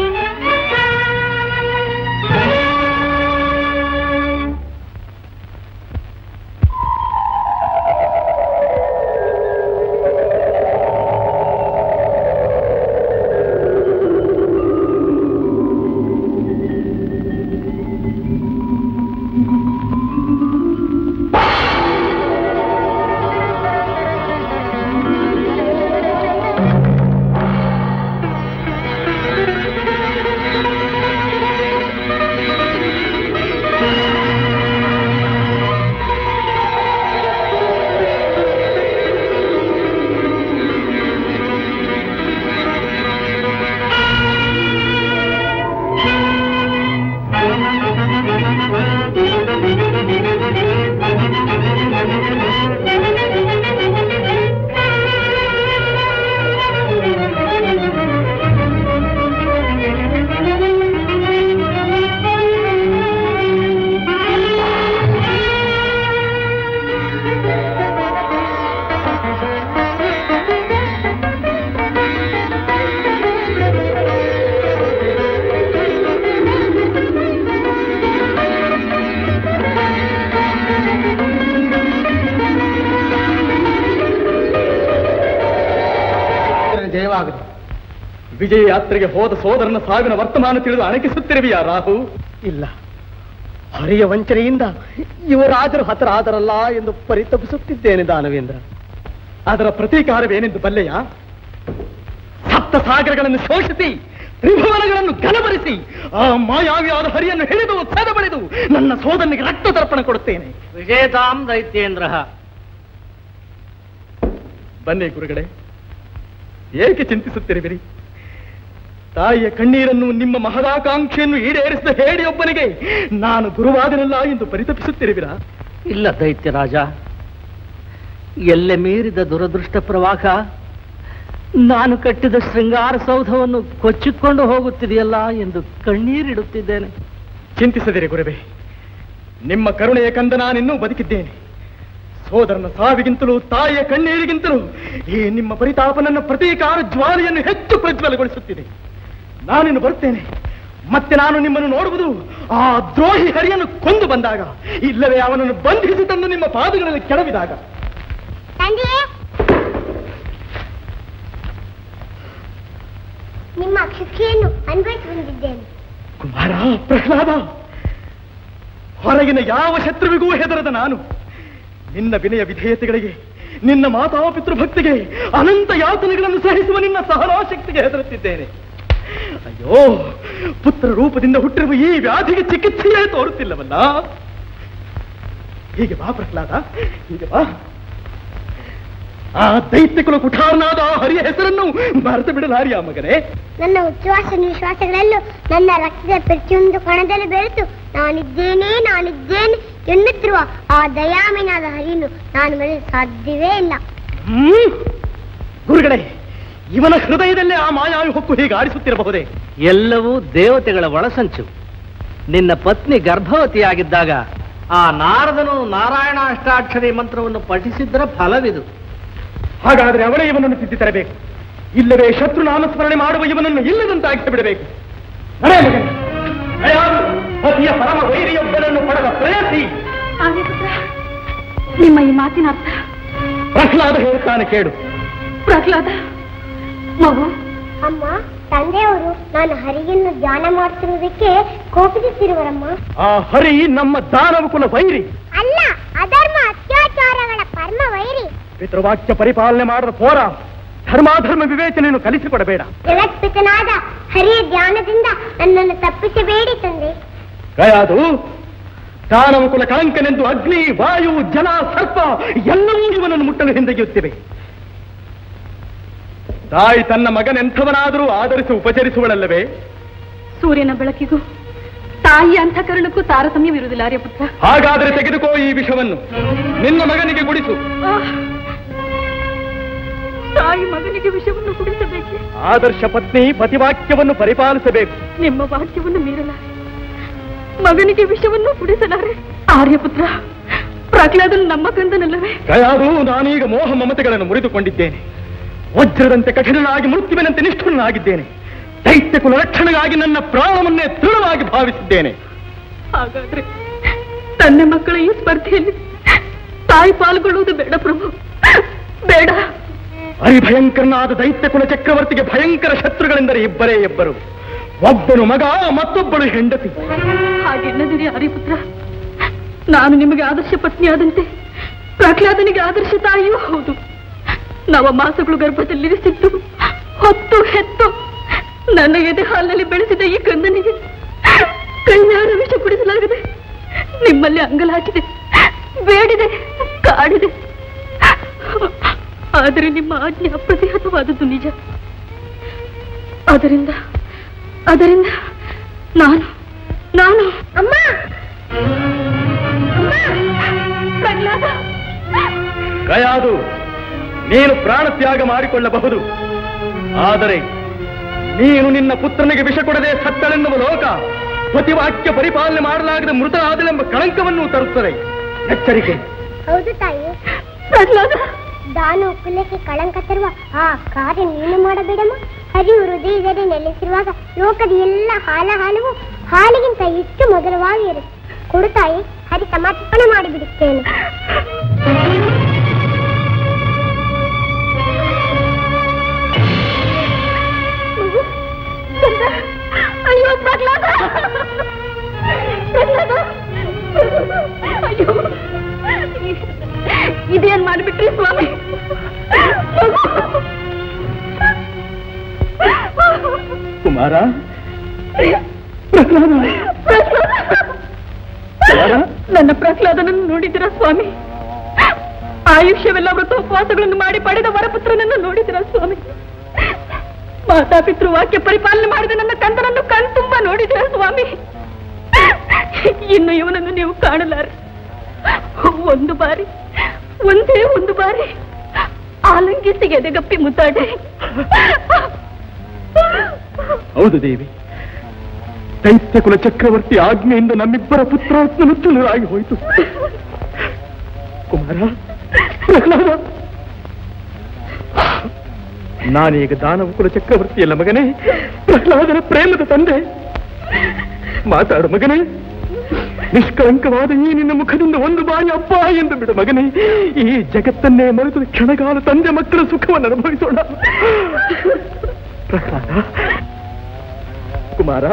ಜಯವಾಗಲಿ ವಿಜಯ ಯಾತ್ರೆಗೆ ಹೋದ ಸೋದರನ ಸಾವಿನ ವರ್ತಮಾನ ತಿಳಿದು ಅಣಕಿಸುತ್ತಿರುವಿಯಾ ರಾಹು ಇಲ್ಲ ಹರಿಯ ವಂಚನೆಯಿಂದ ಇವರಾದರೂ ಹತರಾದರಲ್ಲ ಎಂದು ಪರಿತಪಿಸುತ್ತಿದ್ದೇನೆ ದಾನವೇಂದ್ರ ಅದರ ಪ್ರತೀಕಾರವೇನೆಂದು ಬಲ್ಲೆಯ ಸಪ್ತ ಸಾಗರಗಳನ್ನು ಶೋಷಿಸಿ ತ್ರಿಭುವನಗಳನ್ನು ಘನಪರಿಸಿ ಆ ಮಾಯಾವಿಯಾದ ಹರಿಯನ್ನು ಹಿಡಿದು ಛೇದ ಬಳಿದು ನನ್ನ ಸೋದರನಿಗೆ ರಕ್ತ ತರ್ಪಣ ಕೊಡುತ್ತೇನೆ ವಿಜೇತಾಂ ದೈತ್ಯೇಂದ್ರ ಬನ್ನಿ ಗುರುಗಳೇ ಏಕೆ ಚಿಂತಿಸುತ್ತಿರುವಿರಿ ತಾಯಿಯ ಕಣ್ಣೀರನ್ನು ನಿಮ್ಮ ಮಹದಾಕಾಂಕ್ಷೆಯನ್ನು ಈಡೇರಿಸಿದ ಹೇಡಿಯೊಬ್ಬನಿಗೆ ನಾನು ಗುರುವಾದನಲ್ಲ ಎಂದು ಪರಿತಪಿಸುತ್ತಿರುವಿರಾ ಇಲ್ಲ ದೈತ್ಯ ರಾಜ ಎಲ್ಲೆ ಮೀರಿದ ದುರದೃಷ್ಟ ಪ್ರವಾಹ ನಾನು ಕಟ್ಟಿದ ಶೃಂಗಾರ ಸೌಧವನ್ನು ಕೊಚ್ಚಿಕೊಂಡು ಹೋಗುತ್ತಿದೆಯಲ್ಲ ಎಂದು ಕಣ್ಣೀರಿಡುತ್ತಿದ್ದೇನೆ ಚಿಂತಿಸದಿರಿ ಗುರುವೇ ನಿಮ್ಮ ಕರುಣೆಯ ಕಂದ ನಾನಿನ್ನೂ ಬದುಕಿದ್ದೇನೆ ಸೋದರನ ಸಾವಿಗಿಂತಲೂ ತಾಯಿಯ ಕಣ್ಣೀರಿಗಿಂತಲೂ ಈ ನಿಮ್ಮ ಪರಿತಾಪ ನನ್ನ ಪ್ರತೀಕಾರ ಜ್ವಾಲೆಯನ್ನು ಹೆಚ್ಚು ಪ್ರಜ್ವಲಗೊಳಿಸುತ್ತಿದೆ ನಾನಿನ್ನು ಬರುತ್ತೇನೆ ಮತ್ತೆ ನಾನು ನಿಮ್ಮನ್ನು ನೋಡುವುದು ಆ ದ್ರೋಹಿ ಹರಿಯನ್ನು ಕೊಂದು ಬಂದಾಗ ಇಲ್ಲವೇ ಅವನನ್ನು ಬಂಧಿಸಿ ತಂದು ನಿಮ್ಮ ಪಾದಗಳಲ್ಲಿ ಕೆಡವಿದಾಗ ತಂದೆಯೇ ನಿಮ್ಮ ಶಿಕ್ಷೆಯನ್ನು ಅನ್ವಯಿಸಿ ಬಂದಿದ್ದೇನೆ ಕುಮಾರ ಪ್ರಹ್ಲಾದ ಹೊರಗಿನ ಯಾವ ಶತ್ರುವಿಗೂ ಹೆದರದ ನಾನು ನಿನ್ನ ವಿನಯ ವಿಧೇಯತೆಗಳಿಗೆ ನಿನ್ನ ಮಾತಾಪಿತೃ ಭಕ್ತಿಗೆ ಅನಂತ ಯಾತನೆಗಳನ್ನು ಸಹಿಸುವ ನಿನ್ನ ಸಹನಾಶಕ್ತಿಗೆ ಹೆದರುತ್ತಿದ್ದೇನೆ ಅಯ್ಯೋ ಪುತ್ರ ರೂಪದಿಂದ ಹುಟ್ಟಿರುವ ಈ ವ್ಯಾಧಿಗೆ ಚಿಕಿತ್ಸೆಯೇ ತೋರುತ್ತಿಲ್ಲವಲ್ಲ ಹೀಗೆ ಬಾ ಪ್ರಹ್ಲಾದ ಹೀಗೆ ಬಾ ಆ ದೈತ್ಯಕುಲ ಕುಠಾರನಾದ ಆ ಹರಿಯ ಹೆಸರನ್ನು ಮರೆತು ಬಿಡಲಾರಿಯ ಮಗನೇ ನನ್ನ ಉಚ್ಛ್ವಾಸ ನಿಶ್ವಾಸಗಳಲ್ಲೂ ನನ್ನ ರಕ್ತದ ಪ್ರತಿಯೊಂದು ಕಣದಲ್ಲೂ ಬೆರೆತು ನಾನಿದ್ದೇನೆ ನಾನಿದ್ದೇನೆ ಎನ್ನುತ್ತಿರುವ ಆ ದಯಾಮಿನಾದ ಹರಿಯನ್ನು ನಾನು ಮರೆಯಲು ಸಾಧ್ಯವೇ ಇಲ್ಲ ಹ್ಮ್ ಗುರುಗಳೇ ಇವನ ಹೃದಯದಲ್ಲೇ ಆ ಮಾಯಾವಿ ಹೊಕ್ಕು ಹೀಗೆ ಆಡಿಸುತ್ತಿರಬಹುದೇ ಎಲ್ಲವೂ ದೇವತೆಗಳ ಒಳಸಂಚು ನಿನ್ನ ಪತ್ನಿ ಗರ್ಭವತಿಯಾಗಿದ್ದಾಗ ಆ ನಾರದನು ನಾರಾಯಣ ಅಷ್ಟಾಕ್ಷರಿ ಮಂತ್ರವನ್ನು ಪಠಿಸಿದ್ದರ ಫಲವಿದು ಹಾಗಾದ್ರೆ ಅವಳೇ ಇವನನ್ನು ತಿದ್ದಿ ತರಬೇಕು ಇಲ್ಲವೇ ಶತ್ರು ನಾಮಸ್ಮರಣೆ ಮಾಡುವ ಇವನನ್ನು ಇಲ್ಲದಂತಾಗಿಸಿ ಬಿಡಬೇಕು ನಡೆ ಮಗನೇ. ದಯಾಳು, ಪತಿಯ ಪರಮ ವೈರಿಯೊಬ್ಬನನ್ನು ಪಡೆದ ಪ್ರಯತ್ನಿ ಆರ್ಯಪುತ್ರ ನಿಮ್ಮ ಈ ಮಾತಿನ ಅರ್ಥ ಪ್ರಹ್ಲಾದ ಹೇಳುತ್ತಾನೆ ಕೇಳು ಪ್ರಹ್ಲಾದ ಮಗು ಅಮ್ಮ ತಂದೆಯವರು ನಾನು ಹರಿಯನ್ನು ಧ್ಯಾನ ಮಾಡುತ್ತಿರುವುದಕ್ಕೆ ಕೋಪಿಸುತ್ತಿರುವರಮ್ಮ ಆ ಹರಿ ನಮ್ಮ ದಾನವ ಕುಲ ವೈರಿ ಅಲ್ಲ ಅಧರ್ಮ ಅತ್ಯಾಚಾರಗಳ ಪರಮ ವೈರಿ ಪಿತೃವಾಕ್ಯ ಪರಿಪಾಲನೆ ಮಾಡದ ಪೋರ ಧರ್ಮಾಧರ್ಮ ವಿವೇಚನೆಯನ್ನು ಕಲಿಸಿಕೊಡಬೇಡ ಜಗತ್ಪಿತನಾದ ಹರಿಯ ಧ್ಯಾನದಿಂದ ನನ್ನನ್ನು ತಪ್ಪಿಸಬೇಡಿ ತಂದೆ ಗಯಾದು ದಾನವ ಕುಲ ಕಳಂಕನೆಂದು ಅಗ್ನಿ ವಾಯು ಜಲ ಸರ್ಪ ಎಲ್ಲವೂ ಇವನನ್ನು ಮುಟ್ಟಲು ಹಿಂದೆಗೆಯುತ್ತಿವೆ ತಾಯಿ ತನ್ನ ಮಗನೆಂಥವನಾದರೂ ಆಧರಿಸಿ ಉಪಚರಿಸುವಳಲ್ಲವೇ ಸೂರ್ಯನ ಬೆಳಕಿಗೂ ತಾಯಿಯ ಅಂತಃಕರಣಕ್ಕೂ ತಾರತಮ್ಯವಿರುವುದಿಲ್ಲ ಆರ್ಯಪುತ್ರ ಹಾಗಾದರೆ ತೆಗೆದುಕೋ ಈ ವಿಷವನ್ನು ನಿನ್ನ ಮಗನಿಗೆ ಗುಡಿಸು ಆಹ್! ತಾಯಿ ಮಗನಿಗೆ ವಿಷವನ್ನು ಕುಡಿಸಬೇಕೆ ಆದರ್ಶ ಪತ್ನಿ ಪತಿವಾಕ್ಯವನ್ನು ಪರಿಪಾಲಿಸಬೇಕು ನಿಮ್ಮ ವಾಕ್ಯವನ್ನು ಮೀರಲಾರೆ ಮಗನಿಗೆ ವಿಷವನ್ನು ಕುಡಿಸಲಾರೆ ಆರ್ಯಪುತ್ರ ಪ್ರಹ್ಲಾದನು ನಮ್ಮ ಕಂದನಲ್ಲವೇ ಗಯಾದು ನಾನೀಗ ಮೋಹ ಮಮತೆಗಳನ್ನು ಮುರಿದುಕೊಂಡಿದ್ದೇನೆ ವಜ್ರದಂತೆ ಕಠಿಣನಾಗಿ ಮೃತ್ಯುವಿನಂತೆ ನಿಷ್ಠುರನಾಗಿದ್ದೇನೆ ದೈತ್ಯ ಕುಲ ರಕ್ಷಣೆಗಾಗಿ ನನ್ನ ಪ್ರಾಣವನ್ನೇ ದೃಢವಾಗಿ ಭಾವಿಸಿದ್ದೇನೆ ಹಾಗಾದ್ರೆ ತನ್ನ ಮಕ್ಕಳ ಈ ಸ್ಪರ್ಧೆಯಲ್ಲಿ ತಾಯಿ ಪಾಲ್ಗೊಳ್ಳುವುದು ಬೇಡ ಪ್ರಭು ಬೇಡ ಹರಿಭಯಂಕರನಾದ ದೈತ್ಯ ಕುಲ ಚಕ್ರವರ್ತಿಗೆ ಭಯಂಕರ ಶತ್ರುಗಳೆಂದರೆ ಇಬ್ಬರೇ ಇಬ್ಬರು ಒಬ್ಬನು ಮಗ ಮತ್ತೊಬ್ಬಳು ಹೆಂಡತಿ ಹಾಗೆನ್ನದಿರಿ ಹರಿಪುತ್ರ ನಾನು ನಿಮಗೆ ಆದರ್ಶ ಪತ್ನಿಯಾದಂತೆ ಪ್ರಹ್ಲಾದನಿಗೆ ಆದರ್ಶ ತಾಯಿಯೂ ಹೌದು ನವ ಮಾಸಗಳು ಗರ್ಭದಲ್ಲಿರಿಸಿದ್ದು ಹೊತ್ತು ಹೆತ್ತು ನನ್ನ ಎದೆ ಹಾಲಿನಲ್ಲಿ ಬೆಳೆಸಿದ ಈ ಕಂದನಿಗೆ ಕೈಯಾರ ವಿಷ ಕುಡಿಸಲಾಗದೆ ನಿಮ್ಮಲ್ಲಿ ಅಂಗಲಾಚಿದೆ ಬೇಡಿದೆ ಕಾಡಿದೆ ಆದರೆ ನಿಮ್ಮ ಆಜ್ಞೆ ಅಪ್ರತಿಹತವಾದದ್ದು ನಿಜ ಅದರಿಂದ ಅದರಿಂದ ನಾನು ನಾನು ಅಮ್ಮ ಪ್ರಹ್ಲಾದ ಗಯಾದು ನೀನು ಪ್ರಾಣ ತ್ಯಾಗ ಮಾಡಿಕೊಳ್ಳಬಹುದು ಆದರೆ ನೀನು ನಿನ್ನ ಪುತ್ರನಿಗೆ ವಿಷ ಕೊಡದೆ ಸತ್ತಳೆನ್ನುವ ಲೋಕ ಪತಿವಾಕ್ಯ ಪರಿಪಾಲನೆ ಮಾಡಲಾಗದೆ ಮೃತರಾದಳೆಂಬ ಕಳಂಕವನ್ನು ತರುತ್ತದೆ ಎಚ್ಚರಿಕೆ ಹೌದು ತಾಯಿ ಪ್ರಹ್ಲಾದ ದಾನು ಕುಲಕ್ಕೆ ಕಳಂಕ ತರುವ ಆ ಕಾರ್ಯ ನೀನು ಮಾಡಬೇಡಮ್ಮ ಹರಿವು ಹೃದಯದಲ್ಲಿ ನೆಲೆಸಿರುವಾಗ ಲೋಕದ ಎಲ್ಲ ಹಾಲ ಹಾಲವು ಹಾಲಿಗಿಂತ ಎಷ್ಟು ಮಧುರವಾಗಿ ಇರುತ್ತೆ ಕೊಡು ತಾಯಿ ಹರಿ ಸಮರ್ಪಣೆ ಮಾಡಿಬಿಡುತ್ತೇನೆ ಅಯ್ಯೋ ಪ್ರಹ್ಲಾದ ಪ್ರಹ್ಲಾದ ಅಯ್ಯೋ ಇದೇನ್ ಮಾಡಿಬಿಟ್ರಿ ಸ್ವಾಮಿ ಕುಮಾರ ಪ್ರಹ್ಲಾದ ಕುಮಾರ ನನ್ನ ಪ್ರಹ್ಲಾದನನ್ನು ನೋಡಿದಿರಾ ಸ್ವಾಮಿ ಆಯುಷ್ಯವೆಲ್ಲ ವ್ರತೋಪವಾಸಗಳನ್ನು ಮಾಡಿ ಪಡೆದ ವರಪುತ್ರನನ್ನು ನೋಡಿದಿರಾ ಸ್ವಾಮಿ ಮಾತಾಪಿತೃ ವಾಕ್ಯ ಪರಿಪಾಲನೆ ಮಾಡಿದ ನನ್ನ ಕಂದನನ್ನು ಕಣ್ತುಂಬ ನೋಡಿದಿರಾ ಸ್ವಾಮಿ ಇನ್ನು ಇವನನ್ನು ನೀವು ಕಾಣಲಾರೆ ಒಂದು ಬಾರಿ ಒಂದೇ ಒಂದು ಬಾರಿ ಆಲಂಗಿಸಿ ಎದೆಗಪ್ಪಿ ಮುದ್ದಾಡೆ ಹೌದು ದೇವಿ ದೈತ್ಯ ಕುಲ ಚಕ್ರವರ್ತಿ ಆಜ್ಞೆಯಿಂದ ನಮ್ಮಿಬ್ಬರ ಪುತ್ರಾತ್ಮ ನುಚ್ಚುನರಾಗಿ ಹೋಯಿತು ಕುಮಾರ ಪ್ರಹ್ಲಾದ ನಾನೀಗ ದಾನವ ಕುಲ ಚಕ್ರವರ್ತಿಯಲ್ಲ ಮಗನೇ ಪ್ರಹ್ಲಾದನ ಪ್ರೇಮದ ತಂದೆ ಮಾತಾಡು ಮಗನೇ ನಿಷ್ಕಳಂಕವಾದ ಈ ನಿನ್ನ ಮುಖದಿಂದ ಒಂದು ಬಾರಿ ಅಪ್ಪ ಎಂದು ಬಿಡು ಮಗನೇ ಈ ಜಗತ್ತನ್ನೇ ಮರೆತು ಕ್ಷಣಕಾಲ ತಂದೆ ಮಕ್ಕಳ ಸುಖವನ್ನು ಅನುಭವಿಸೋಣ ಪ್ರಹ್ಲಾದ ಕುಮಾರ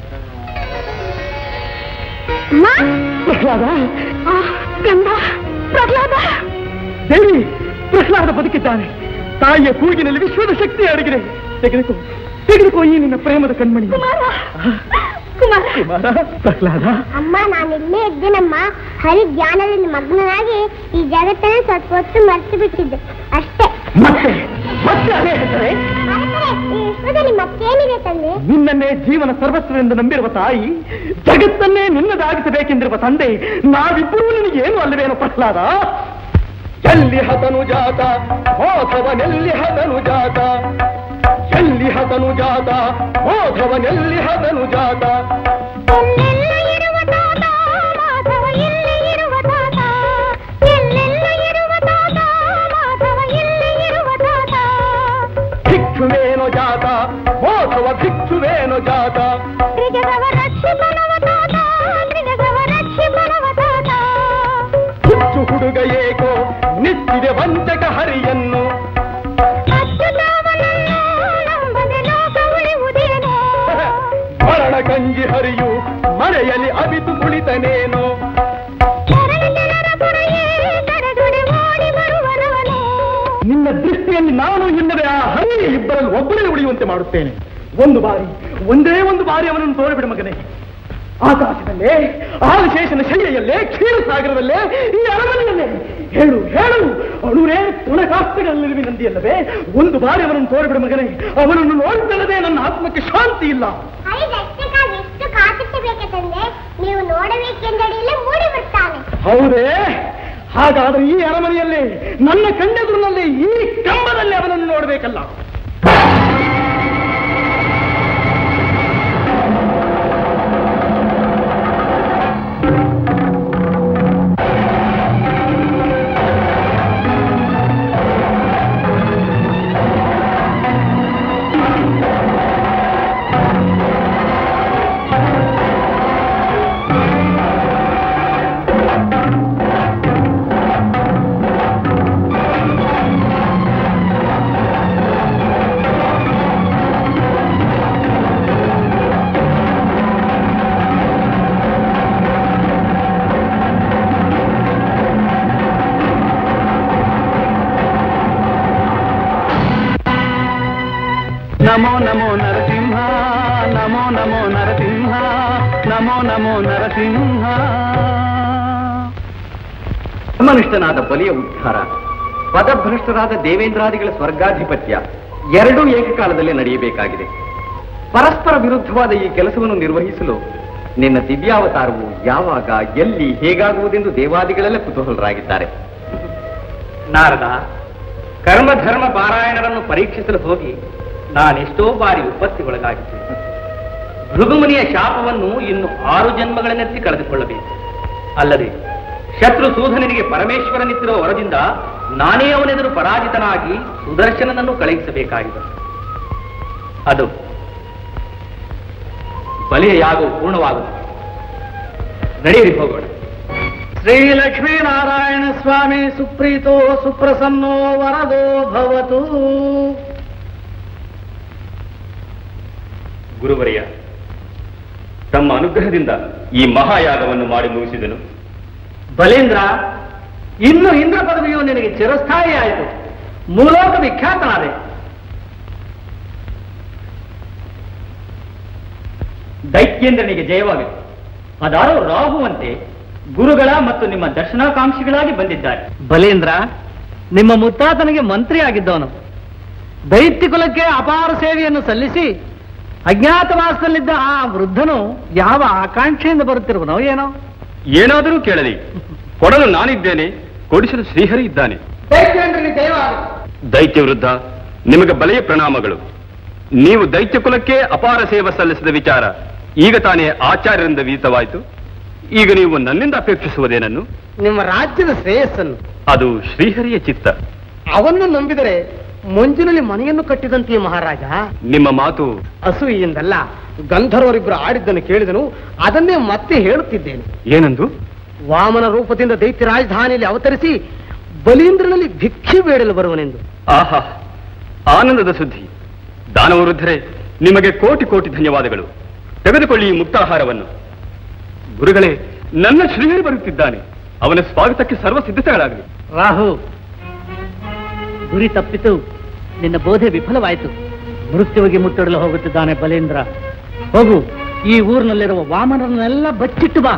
ಪ್ರಹ್ಲಾದ ಪ್ರಹ್ಲಾದ ದೇವಿ ಪ್ರಹ್ಲಾದ ಬದುಕಿದ್ದಾನೆ ತಾಯಿಯ ಕೂಗಿನಲ್ಲಿ ವಿಶ್ವದ ಶಕ್ತಿ ಅಡಗಿದೆ ತೆಗೆದುಕೋ ತೆಗೆದುಕೋ ಈ ನಿನ್ನ ಪ್ರೇಮದ ಕಣ್ಮಣಿ ಕುಮಾರ ಕುಮಾರ ಪ್ರಹ್ಲಾದ ಅಮ್ಮ ನಾನು ಇಲ್ಲೇ ಇದ್ದೇನಮ್ಮ ಹರಿ ಜ್ಞಾನದಲ್ಲಿ ಮಗ್ನನಾಗಿ ಈ ಜಗತ್ತನ್ನು ಸ್ವಲ್ಪ ಹೊತ್ತು ಮರೆತು ಬಿಟ್ಟಿದ್ದೆ ಅಷ್ಟೇ ಮತ್ತೆ ಮತ್ತೆ ಅದೇ ಹೆಸರೇ ಮರೆತರೆ ಈ ವಿಶ್ವದಲ್ಲಿ ಮತ್ತೇನಿದೆ ತಂದೆ ನಿನ್ನನ್ನೇ ಜೀವನ ಸರ್ವಸ್ವವೆಂದು ನಂಬಿರುವ ತಾಯಿ ಜಗತ್ತನ್ನೇ ನಿನ್ನದಾಗಿಸಬೇಕೆಂದಿರುವ ತಂದೆ ನಾವಿಬ್ಬರೂ ನಿನಗೇನು ಅಲ್ಲವೇನೋ ಪ್ರಹ್ಲಾದ ಎಲ್ಲಿ ಹತನು ಜಾತ ಮೋಧವನೆಲ್ಲಿ ಹತನು ಜಾತ ಎಲ್ಲಿ ಹತನು ಜಾತ ಮೋಧವನೆಲ್ಲಿ ಹತನು ಜಾತ ಎಲ್ಲೆಲ್ಲ ಇರುವ ತಾತ ಮಾಧವ ಎಲ್ಲಿ ಇರುವ ತಾತ ಎಲ್ಲೆಲ್ಲ ಇರುವ ತಾತ ಮಾಧವ ಎಲ್ಲಿ ಇರುವ ತಾತ ಭಿಕ್ಷುವೇನೋ ಜಾತ ಮೋಧವ ಭಿಕ್ಷುವೇನೋ ಜಾತ ತ್ರಿಜಗವ ರಕ್ಷಿಪನವ ತಾತ ತ್ರಿಜಗವ ರಕ್ಷಿಪನವ ತಾತ ಹುಚ್ಚು ಹುಡುಗ ಏಕೋ ನಿತ್ತಿದೆ ವಂಚಕ ಹರಿಯನ್ನು ಅಚ್ಯುತಾವನನ್ನು ನಂಬದೆ ಲೋಕ ಉಳಿಯುವುದೇನೋ ಮರಣ ಕಂಜಿ ಹರಿಯು ಮರೆಯಲಿ ಅವಿತು ಕುಳಿತನೇನೋ ಶರಣ ಜನರ ಪೊರೆಯೇ ತಡೆದುಡೆ ಓಡಿ ಬರುವನವನು ನಿನ್ನ ದೃಷ್ಟಿಯಲ್ಲಿ ನಾನು ಎನ್ನದೆ ಆ ಹರಿ ಇಬ್ಬರಲ್ಲಿ ಒಬ್ಬನೇ ಉಳಿಯುವಂತೆ ಮಾಡುತ್ತೇನೆ ಒಂದು ಬಾರಿ ಒಂದೇ ಒಂದು ಬಾರಿ ಅವನನ್ನು ತೋರಿಬಿಡ ಮಗನೇ ಆಕಾಶದಲ್ಲೇ ಆದಿಶೇಷನ ಶೈಲಿಯಲ್ಲೇ ಕ್ಷೀರ ಸಾಗರದಲ್ಲೇ ಈ ಅರಮನೆಯಲ್ಲೇ ಹೇಳು ಹೇಳು ಅಣುರೇ ತುಣಕಾಸ್ತ್ರಗಳಲ್ಲಿ ನಂದಿಯಲ್ಲವೇ ಒಂದು ಬಾರಿ ಅವನನ್ನು ತೋರಿಬಿಡ ಮಗನೇ ಅವನನ್ನು ನೋಡಿದ್ದಲ್ಲದೆ ನನ್ನ ಆತ್ಮಕ್ಕೆ ಶಾಂತಿ ಇಲ್ಲ ಹರಿದಷ್ಟಕ್ಕಾಗಿ ಎಷ್ಟು ಕಾತುತ್ತಬೇಕೆ ತಂದೆ ನೀವು ನೋಡಬೇಕೆಂದಡಿಯಲ್ಲೇ ಮೂಡಿ ಬರ್ತಾನೆ ಹೌದೇ ಹಾಗಾದ್ರೆ ಈ ಅರಮನೆಯಲ್ಲಿ ನನ್ನ ಕಣ್ಣೆದುರಿನಲ್ಲಿ ಈ ಕಂಬದಲ್ಲಿ ಅವನನ್ನು ನೋಡಬೇಕಲ್ಲ ನಮೋ ನಮೋ ನರಸಿಂಹ ನಮೋ ನಮೋ ನರಸಿಂಹ ನಮೋ ನಮೋ ನರಸಿಂಹ ಧರ್ಮನಿಷ್ಠನಾದ ಬಲಿಯ ಉದ್ಧಾರ ಪದಭ್ರಷ್ಟರಾದ ದೇವೇಂದ್ರಾದಿಗಳ ಸ್ವರ್ಗಾಧಿಪತ್ಯ ಎರಡೂ ಏಕಕಾಲದಲ್ಲಿ ನಡೆಯಬೇಕಾಗಿದೆ ಪರಸ್ಪರ ವಿರುದ್ಧವಾದ ಈ ಕೆಲಸವನ್ನು ನಿರ್ವಹಿಸಲು ನಿನ್ನ ದಿವ್ಯಾವತಾರವು ಯಾವಾಗ ಎಲ್ಲಿ ಹೇಗಾಗುವುದೆಂದು ದೇವಾದಿಗಳೆಲ್ಲ ಕುತೂಹಲರಾಗಿದ್ದಾರೆ ನಾರದ ಕರ್ಮಧರ್ಮ ಪಾರಾಯಣರನ್ನು ಪರೀಕ್ಷಿಸಲು ಹೋಗಿ ನಾನೆಷ್ಟೋ ಬಾರಿ ವಿಪತ್ತಿಗೊಳಗಾಗಿದ್ದೆ ಭೃಗುಮುನಿಯ ಶಾಪವನ್ನು ಇನ್ನು ಆರು ಜನ್ಮಗಳನ್ನೆತ್ತಿ ಕಳೆದುಕೊಳ್ಳಬೇಕು ಅಲ್ಲದೆ ಶತ್ರು ಸೂಧನಿಗೆ ಪರಮೇಶ್ವರನಿತ್ತಿರುವ ವರದಿಂದ ನಾನೇ ಅವನೆದುರು ಪರಾಜಿತನಾಗಿ ಸುದರ್ಶನನನ್ನು ಕಳುಹಿಸಬೇಕಾಗಿದೆ ಅದು ಬಲಿಯ ಯಾಗವು ಪೂರ್ಣವಾಗುತ್ತದೆ ನಡೆಯಿರಿ ಹೋಗೋಣ ಶ್ರೀ ಲಕ್ಷ್ಮೀನಾರಾಯಣ ಸ್ವಾಮಿ ಸುಪ್ರೀತೋ ಸುಪ್ರಸನ್ನೋ ವರದೋ ಭವತು ಗುರುವರಿಯ ತಮ್ಮ ಅನುಗ್ರಹದಿಂದ ಈ ಮಹಾಯಾಗವನ್ನು ಮಾಡಿ ಮುಗಿಸಿದನು ಬಲೇಂದ್ರ ಇನ್ನು ಇಂದ್ರ ಪದವಿಯು ನಿನಗೆ ಚಿರಸ್ಥಾಯಿ ಆಯಿತು ಮೂಲೋಕ ವಿಖ್ಯಾತನಾದೆ ದೈತ್ಯೇಂದ್ರನಿಗೆ ಜಯವಾಗಲಿ ಅದಾರೋ ರಾಹುವಂತೆ ಗುರುಗಳ ಮತ್ತು ನಿಮ್ಮ ದರ್ಶನಾಕಾಂಕ್ಷಿಗಳಾಗಿ ಬಂದಿದ್ದಾರೆ ಬಲೇಂದ್ರ ನಿಮ್ಮ ಮುತ್ತಾತನಿಗೆ ಮಂತ್ರಿ ಆಗಿದ್ದವನು ದೈತ್ಯ ಕುಲಕ್ಕೆ ಅಪಾರ ಸೇವೆಯನ್ನು ಸಲ್ಲಿಸಿ ಅಜ್ಞಾತವಾಸದಲ್ಲಿದ್ದ ಆ ವೃದ್ಧನು ಯಾವ ಆಕಾಂಕ್ಷೆಯಿಂದ ಬರುತ್ತಿರುವನೋ ಏನೋ ಏನಾದರೂ ಕೇಳಲಿ ಕೊಡಲು ನಾನಿದ್ದೇನೆ ಕೊಡಿಸಲು ಶ್ರೀಹರಿ ಇದ್ದಾನೆ ದೈತ್ಯ ವಿರುದ್ಧ ನಿಮಗೆ ಬಲೆಯ ಪ್ರಣಾಮಗಳು ನೀವು ದೈತ್ಯ ಕುಲಕ್ಕೆ ಅಪಾರ ಸೇವೆ ಸಲ್ಲಿಸಿದ ವಿಚಾರ ಈಗ ತಾನೇ ಆಚಾರ್ಯರಿಂದ ವಿದಿತವಾಯಿತು ಈಗ ನೀವು ನನ್ನಿಂದ ಅಪೇಕ್ಷಿಸುವುದೇನನ್ನು ನಿಮ್ಮ ರಾಜ್ಯದ ಶ್ರೇಯಸ್ಸನ್ನು ಅದು ಶ್ರೀಹರಿಯ ಚಿತ್ತ ಅವನ್ನು ನಂಬಿದರೆ ಮಂಜಿನಲ್ಲಿ ಮನೆಯನ್ನು ಕಟ್ಟಿದಂತೆ ಮಹಾರಾಜ ನಿಮ್ಮ ಮಾತು ಅಸೂಯೆಯಿಂದಲ್ಲ ಗಂಧರ್ವರಿಬ್ಬರು ಆಡಿದ್ದನ್ನು ಕೇಳಿದನು ಅದನ್ನೇ ಮತ್ತೆ ಹೇಳುತ್ತಿದ್ದೇನೆ ಏನಂದು ವಾಮನ ರೂಪದಿಂದ ದೈತ್ಯ ರಾಜಧಾನಿಯಲ್ಲಿ ಅವತರಿಸಿ ಬಲೀಂದ್ರನಲ್ಲಿ ಭಿಕ್ಷೆ ಬೇಡಲು ಬರುವನೆಂದು ಆಹಾ ಆನಂದದ ಸುದ್ದಿ ದಾನವರುದ್ಧರೇ ನಿಮಗೆ ಕೋಟಿ ಕೋಟಿ ಧನ್ಯವಾದಗಳು ತೆಗೆದುಕೊಳ್ಳಿ ಈ ಮುಕ್ತಾಹಾರವನ್ನು ಗುರುಗಳೇ ನನ್ನ ಶ್ರೀಹರಿ ಬರುತ್ತಿದ್ದಾನೆ ಅವನ ಸ್ವಾಗತಕ್ಕೆ ಸರ್ವ ಸಿದ್ಧತೆಗಳಾಗಲಿ ರಾಹು ಗುರಿ ತಪ್ಪಿತು ನಿನ್ನ ಬೋಧೆ ವಿಫಲವಾಯಿತು ಮೃತ್ಯುವಿಗೆ ಮುತ್ತಿಡಲು ಹೋಗುತ್ತಿದ್ದಾನೆ ಬಲೇಂದ್ರ ಹೋಗು ಈ ಊರಿನಲ್ಲಿರುವ ವಾಮನರನ್ನೆಲ್ಲ ಬಚ್ಚಿಟ್ಟು ಬಾ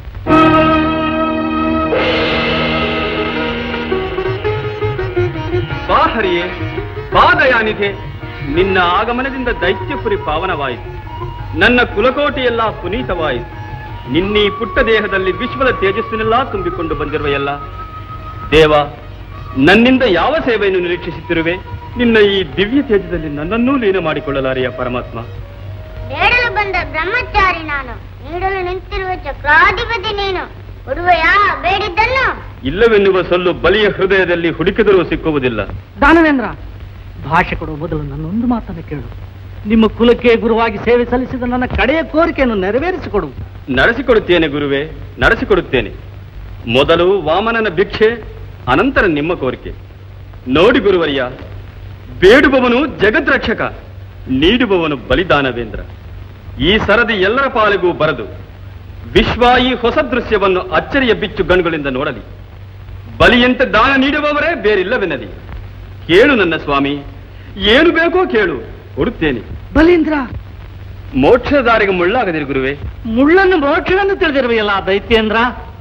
ಬಾ ಹರಿಯೇ ಬಾ ದಯಾನಿಧೆ ನಿನ್ನ ಆಗಮನದಿಂದ ದೈತ್ಯಪುರಿ ಪಾವನವಾಯಿತು ನನ್ನ ಕುಲಕೋಟೆಯೆಲ್ಲ ಪುನೀತವಾಯಿತು ನಿನ್ನೀ ಪುಟ್ಟ ದೇಹದಲ್ಲಿ ವಿಶ್ವದ ತೇಜಸ್ಸಿನೆಲ್ಲ ತುಂಬಿಕೊಂಡು ಬಂದಿರುವ ಎಲ್ಲ ದೇವ ನನ್ನಿಂದ ಯಾವ ಸೇವೆಯನ್ನು ನಿರೀಕ್ಷಿಸುತ್ತಿರುವೆ ನಿನ್ನ ಈ ದಿವ್ಯ ತೇಜದಲ್ಲಿ ನನ್ನನ್ನೂ ಲೀನ ಮಾಡಿಕೊಳ್ಳಲಾರೆಯ ಪರಮಾತ್ಮ ಬೇಡಲು ಬಂದ ಬ್ರಹ್ಮಚಾರಿ ನಾನು ನೀಡಲು ನಿಂತಿರುವ ಚಕ್ರಾಧಿಪತಿ ನೀನು ಕೊಡುವೆಯಾ ಬೇಡಿದ್ದನ್ನು ಇಲ್ಲವೆನ್ನುವ ಸೊಲ್ಲು ಬಲಿಯ ಹೃದಯದಲ್ಲಿ ಹುಡುಕಿದರೂ ಸಿಕ್ಕುವುದಿಲ್ಲ ದಾನವೇಂದ್ರ ಭಾಷೆ ಕೊಡುವ ಮೊದಲು ನನ್ನೊಂದು ಮಾತನ್ನು ಕೇಳು ನಿಮ್ಮ ಕುಲಕ್ಕೆ ಗುರುವಾಗಿ ಸೇವೆ ಸಲ್ಲಿಸಿದ ನನ್ನ ಕಡೆಯ ಕೋರಿಕೆಯನ್ನು ನೆರವೇರಿಸಿಕೊಡು ನಡೆಸಿಕೊಡುತ್ತೇನೆ ಗುರುವೇ ನಡೆಸಿಕೊಡುತ್ತೇನೆ ಮೊದಲು ವಾಮನನ ಭಿಕ್ಷೆ ಅನಂತರ ನಿಮ್ಮ ಕೋರಿಕೆ ನೋಡಿ ಗುರುವರ್ಯ ಬೇಡುವವನು ಜಗದ್ರಕ್ಷಕ ನೀಡುವವನು ಬಲಿದಾನವೇಂದ್ರ ಈ ಸರದಿ ಎಲ್ಲರ ಪಾಲಿಗೂ ಬರದು ವಿಶ್ವ ಈ ಹೊಸ ದೃಶ್ಯವನ್ನು ಅಚ್ಚರಿಯ ಬಿಚ್ಚು ಗಣ್ಗಳಿಂದ ನೋಡಲಿ ಬಲಿಯಂತೆ ದಾನ ನೀಡುವವರೇ ಬೇರಿಲ್ಲವೆನ್ನಲಿ ಕೇಳು ನನ್ನ ಸ್ವಾಮಿ ಏನು ಬೇಕೋ ಕೇಳು ಕೊಡುತ್ತೇನೆ ಬಲೀಂದ್ರ ಮೋಕ್ಷದ ದಾರಿಗೆ ಮುಳ್ಳಾಗದಿರಿ ಗುರುವೇ ಮುಳ್ಳನ್ನು ಮೋಕ್ಷವನ್ನು ತಿಳಿದಿರುವೆಯಲ್ಲ ದೈತ್ಯೇಂದ್ರ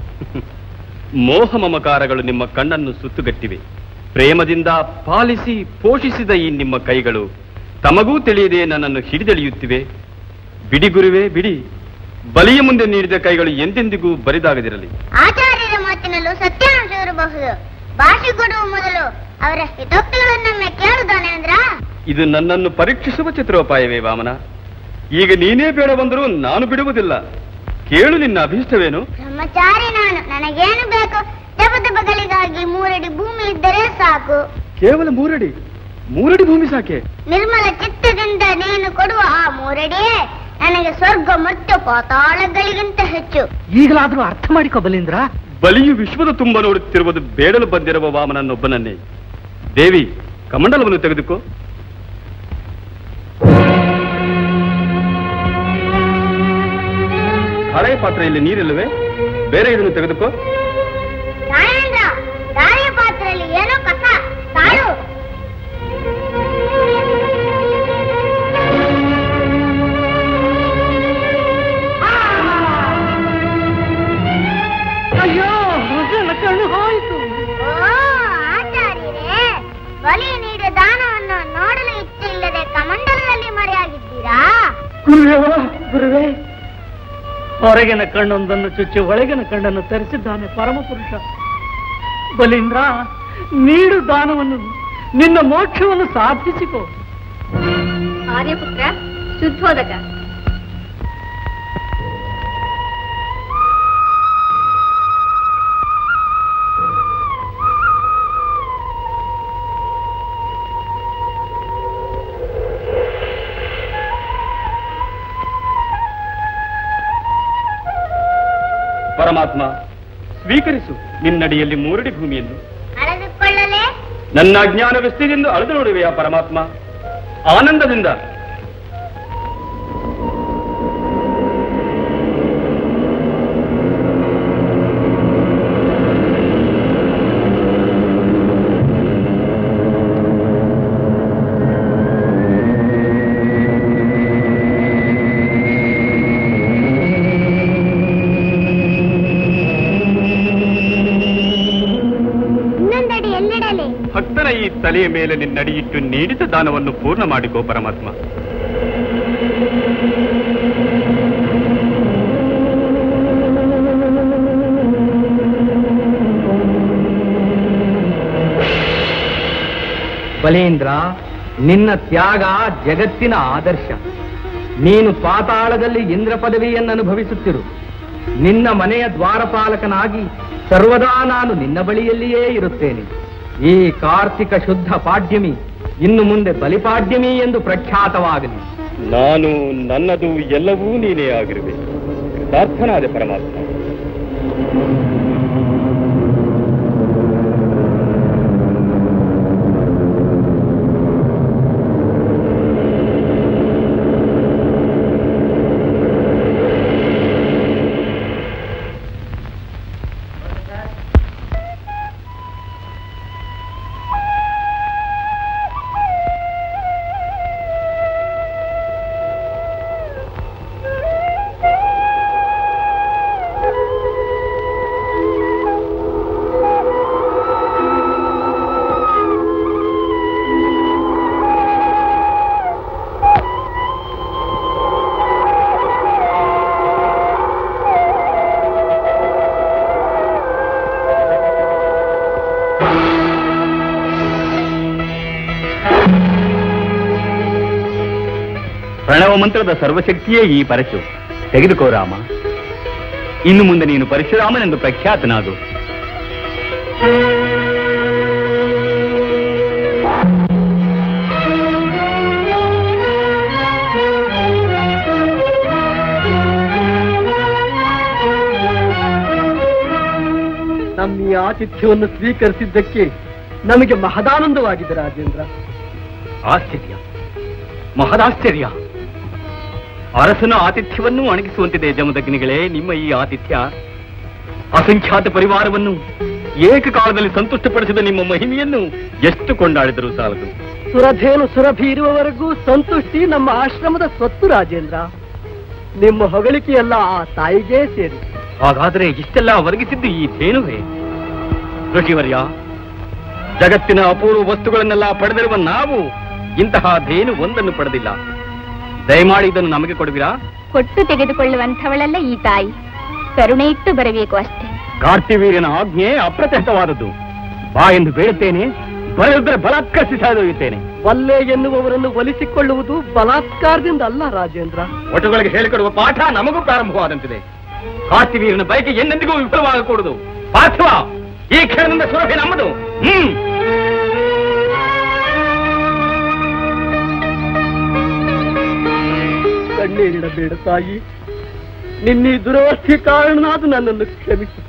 ಮೋಹ ಮಮಕಾರಗಳು ನಿಮ್ಮ ಕಣ್ಣನ್ನು ಸುತ್ತುಗಟ್ಟಿವೆ ಪ್ರೇಮದಿಂದ ಪಾಲಿಸಿ ಪೋಷಿಸಿದ ಈ ನಿಮ್ಮ ಕೈಗಳು ತಮಗೂ ತಿಳಿಯದೆ ನನ್ನನ್ನು ಹಿಡಿದೆಳೆಯುತ್ತಿವೆ ಬಿಡಿ ಗುರುವೇ ಬಿಡಿ ಬಲಿಯ ಮುಂದೆ ನೀಡಿದ ಕೈಗಳು ಎಂದೆಂದಿಗೂ ಬರಿದಾಗದಿರಲಿ ಆಚಾರ್ಯರ ಮಾತಿನಲ್ಲೂ ಸತ್ಯಾಂಶ ಇರಬಹುದು ಭಾಷೆ ಕೊಡುವ ಮೊದಲು ಅವರ ಹಿತೋಕ್ತಿಗಳನ್ನೊಮ್ಮೆ ಕೇಳುತ್ತಾನೆ ಅಂದ್ರ ಇದು ನನ್ನನ್ನು ಪರೀಕ್ಷಿಸುವ ಚಿತ್ರೋಪಾಯವೇ ವಾಮನ ಈಗ ನೀನೇ ಬೇಡ ಬಂದರೂ ನಾನು ಬಿಡುವುದಿಲ್ಲ ಕೇಳು ನಿನ್ನ ಅಭೀಷ್ಟವೇನು ಬ್ರಹ್ಮಚಾರಿ ನಾನು ನನಗೇನು ಬೇಕು ಜಪದ ಬಗಲಿಗಾಗಿ ಮೂರಡಿ ಭೂಮಿ ಇದ್ದರೆ ಸಾಕು ಕೇವಲ ಮೂರಡಿ ಮೂರಡಿ ಭೂಮಿ ಸಾಕೆ ನಿರ್ಮಲ ಚಿತ್ತದಿಂದ ನೀನು ಕೊಡುವ ಆ ಮೂರಡಿಯೇ ನನಗೆ ಸ್ವರ್ಗ ಮತ್ತು ಪಾತಾಳಗಳಿಗಿಂತ ಹೆಚ್ಚು ಈಗಲಾದ್ರೂ ಅರ್ಥ ಮಾಡಿಕೋ ಬಲೀಂದ್ರ ಬಲಿಯು ವಿಶ್ವದ ತುಂಬ ನೋಡುತ್ತಿರುವುದು ಬೇಡಲು ಬಂದಿರುವ ವಾಮನನ್ನೊಬ್ಬನನ್ನೇ ದೇವಿ ಕಮಂಡಲವನ್ನು ತೆಗೆದುಕೋ ಹಳೆಯ ಪಾತ್ರೆಯಲ್ಲಿ ನೀರಿಲ್ಲವೇ ಬೇರೆ ಇದನ್ನು ತೆಗೆದುಕೋ ನಾರಾಯಣ ದಾರಿಯ ಪಾತ್ರೆಯಲ್ಲಿ ಏನೋ ಕಸ ತಾಳು ಅಯ್ಯೋ ನನ್ನ ಕಣ್ಣು ಹೋಯಿತು ಓ ಆಚಾರ್ಯರೇ ಬಲಿ ನೀಡಿದ ದಾನವನ್ನು ನೋಡಲು ಇಚ್ಛೆ ಇಲ್ಲದೆ ಕಮಂಡಲದಲ್ಲಿ ಮರೆಯಾಗಿದ್ದೀರಾ ಗುರುವೇವ ಗುರುವೇ ಹೊರಗಿನ ಕಣ್ಣೊಂದನ್ನು ಚುಚ್ಚಿ ಒಳಗಿನ ಕಣ್ಣನ್ನು ತರಿಸಿದ್ದಾನೆ ಪರಮಪುರುಷ ಬಲೀಂದ್ರ ನೀಡು ದಾನವನ್ನು ನಿನ್ನ ಮೋಕ್ಷವನ್ನು ಸಾಧಿಸಿಕೋ ಆರ್ಯಪುತ್ರ ಶುದ್ಧೋದಕ ಪರಮಾತ್ಮ ಸ್ವೀಕರಿಸು ನಿನ್ನಡಿಯಲ್ಲಿ ಮೂರಡಿ ಭೂಮಿಯನ್ನು ಅಳೆದುಕೊಳ್ಳಲೇ ನನ್ನ ಅಜ್ಞಾನ ವಿಸ್ತಿದಿಂದ ಅಳೆದು ನೋಡುವೆಯಾ ಪರಮಾತ್ಮ ಆನಂದದಿಂದ ಇನ್ನೊಂದಡಿ ಎಲ್ಲಿಡಲಿ ಭಕ್ತರ ಈ ತಲೆಯ ಮೇಲೆ ನಿನ್ನಡಿಯಿಟ್ಟು ನೀಡಿದ ದಾನವನ್ನು ಪೂರ್ಣ ಮಾಡಿಕೋ ಪರಮಾತ್ಮ ಬಲೇಂದ್ರ ನಿನ್ನ ತ್ಯಾಗ ಜಗತ್ತಿನ ಆದರ್ಶ ನೀನು ಪಾತಾಳದಲ್ಲಿ ಇಂದ್ರ ಪದವಿಯನ್ನು ಅನುಭವಿಸುತ್ತಿರು ನಿನ್ನ ಮನೆಯ ದ್ವಾರಪಾಲಕನಾಗಿ ಸರ್ವದಾ ನಾನು ನಿನ್ನ ಬಳಿಯಲ್ಲಿಯೇ ಇರುತ್ತೇನೆ ಈ ಕಾರ್ತಿಕ ಶುದ್ಧ ಪಾಡ್ಯಮಿ ಇನ್ನು ಮುಂದೆ ಬಲಿಪಾಡ್ಯಮಿ ಎಂದು ಪ್ರಖ್ಯಾತವಾಗಲಿ ನಾನು ನನ್ನದು ಎಲ್ಲವೂ ನೀನೇ ಆಗಿರುವೆ ಪ್ರಾರ್ಥನಾದೆ ಪರಮಾತ್ಮ ಪ್ರಣವ ಮಂತ್ರದ ಸರ್ವಶಕ್ತಿಯೇ ಈ ಪರಶು ತೆಗೆದುಕೋ ರಾಮ ಇನ್ನು ಮುಂದೆ ನೀನು ಪರಶುರಾಮನೆಂದು ಪ್ರಖ್ಯಾತನಾಗು ನಮ್ಮ ಈ ಆತಿಥ್ಯವನ್ನು ಸ್ವೀಕರಿಸಿದ್ದಕ್ಕೆ ನಮಗೆ ಮಹದಾನಂದವಾಗಿದೆ ರಾಜೇಂದ್ರ ಆಶ್ಚರ್ಯ ಮಹದಾಶ್ಚರ್ಯ ಅರಸನ ಆತಿಥ್ಯವನ್ನು ಅಣಗಿಸುವಂತಿದೆ ಜಮದಗ್ನಿಗಳೇ ನಿಮ್ಮ ಈ ಆತಿಥ್ಯ ಅಸಂಖ್ಯಾತ ಪರಿವಾರವನ್ನು ಏಕಕಾಲದಲ್ಲಿ ಸಂತುಷ್ಟಪಡಿಸಿದ ನಿಮ್ಮ ಮಹಿಮೆಯನ್ನು ಎಷ್ಟು ಕೊಂಡಾಡಿದರೂ ಸಾಲದು ಸುರಧೇನು ಸುರಭಿ ಇರುವವರೆಗೂ ಸಂತುಷ್ಟಿ ನಮ್ಮ ಆಶ್ರಮದ ಸ್ವತ್ತು ರಾಜೇಂದ್ರ ನಿಮ್ಮ ಹೊಗಳಿಕೆಯೆಲ್ಲ ಆ ತಾಯಿಗೇ ಸೇರಿ ಹಾಗಾದರೆ ಇಷ್ಟೆಲ್ಲ ಒದಗಿಸಿದ್ದು ಈ ಧೇನುವೆ ಋಷಿವರ್ಯ ಜಗತ್ತಿನ ಅಪೂರ್ವ ವಸ್ತುಗಳನ್ನೆಲ್ಲ ಪಡೆದಿರುವ ನಾವು ಇಂತಹ ಧೇನು ಒಂದನ್ನು ಪಡೆದಿಲ್ಲ ದಯಮಾಡಿ ಇದನ್ನು ನಮಗೆ ಕೊಡುವಿರಾ ಕೊಟ್ಟು ತೆಗೆದುಕೊಳ್ಳುವಂಥವಳಲ್ಲ ಈ ತಾಯಿ ಕರುಣೆ ಇಟ್ಟು ಬರಬೇಕು ಅಷ್ಟೇ ಕಾರ್ತಿವೀರ್ಯನ ಆಜ್ಞೆ ಅಪ್ರತಿಷ್ಠವಾದದ್ದು ಬಾ ಎಂದು ಬೇಡುತ್ತೇನೆ ಬರೆದಿದ್ದರೆ ಬಲಾತ್ಕರಿಸಿ ಸಾದೊಯ್ಯುತ್ತೇನೆ ವಲ್ಲೆ ಎನ್ನುವವರನ್ನು ಒಲಿಸಿಕೊಳ್ಳುವುದು ಬಲಾತ್ಕಾರದಿಂದ ಅಲ್ಲ ರಾಜೇಂದ್ರ ಒಟುಗಳಿಗೆ ಹೇಳಿಕೊಡುವ ಪಾಠ ನಮಗೂ ಪ್ರಾರಂಭವಾದಂತಿದೆ ಕಾರ್ತಿವೀರನ ಬಯಕೆ ಎಂದೆಂದಿಗೂ ವಿಫಲವಾಗಕೂಡದು ಪಾರ್ಥಿವ ಈ ಕ್ಷಣದಿಂದ ಸುರಭಿ ನಮ್ಮದು ಹ್ಮ್ ಕಣ್ಣೀರಿಡಬೇಡ ತಾಯಿ ನಿನ್ನೀ ದುರವಸ್ಥೆ ಕಾರಣನಾದ ನನ್ನನ್ನು ಕ್ಷಮಿಸು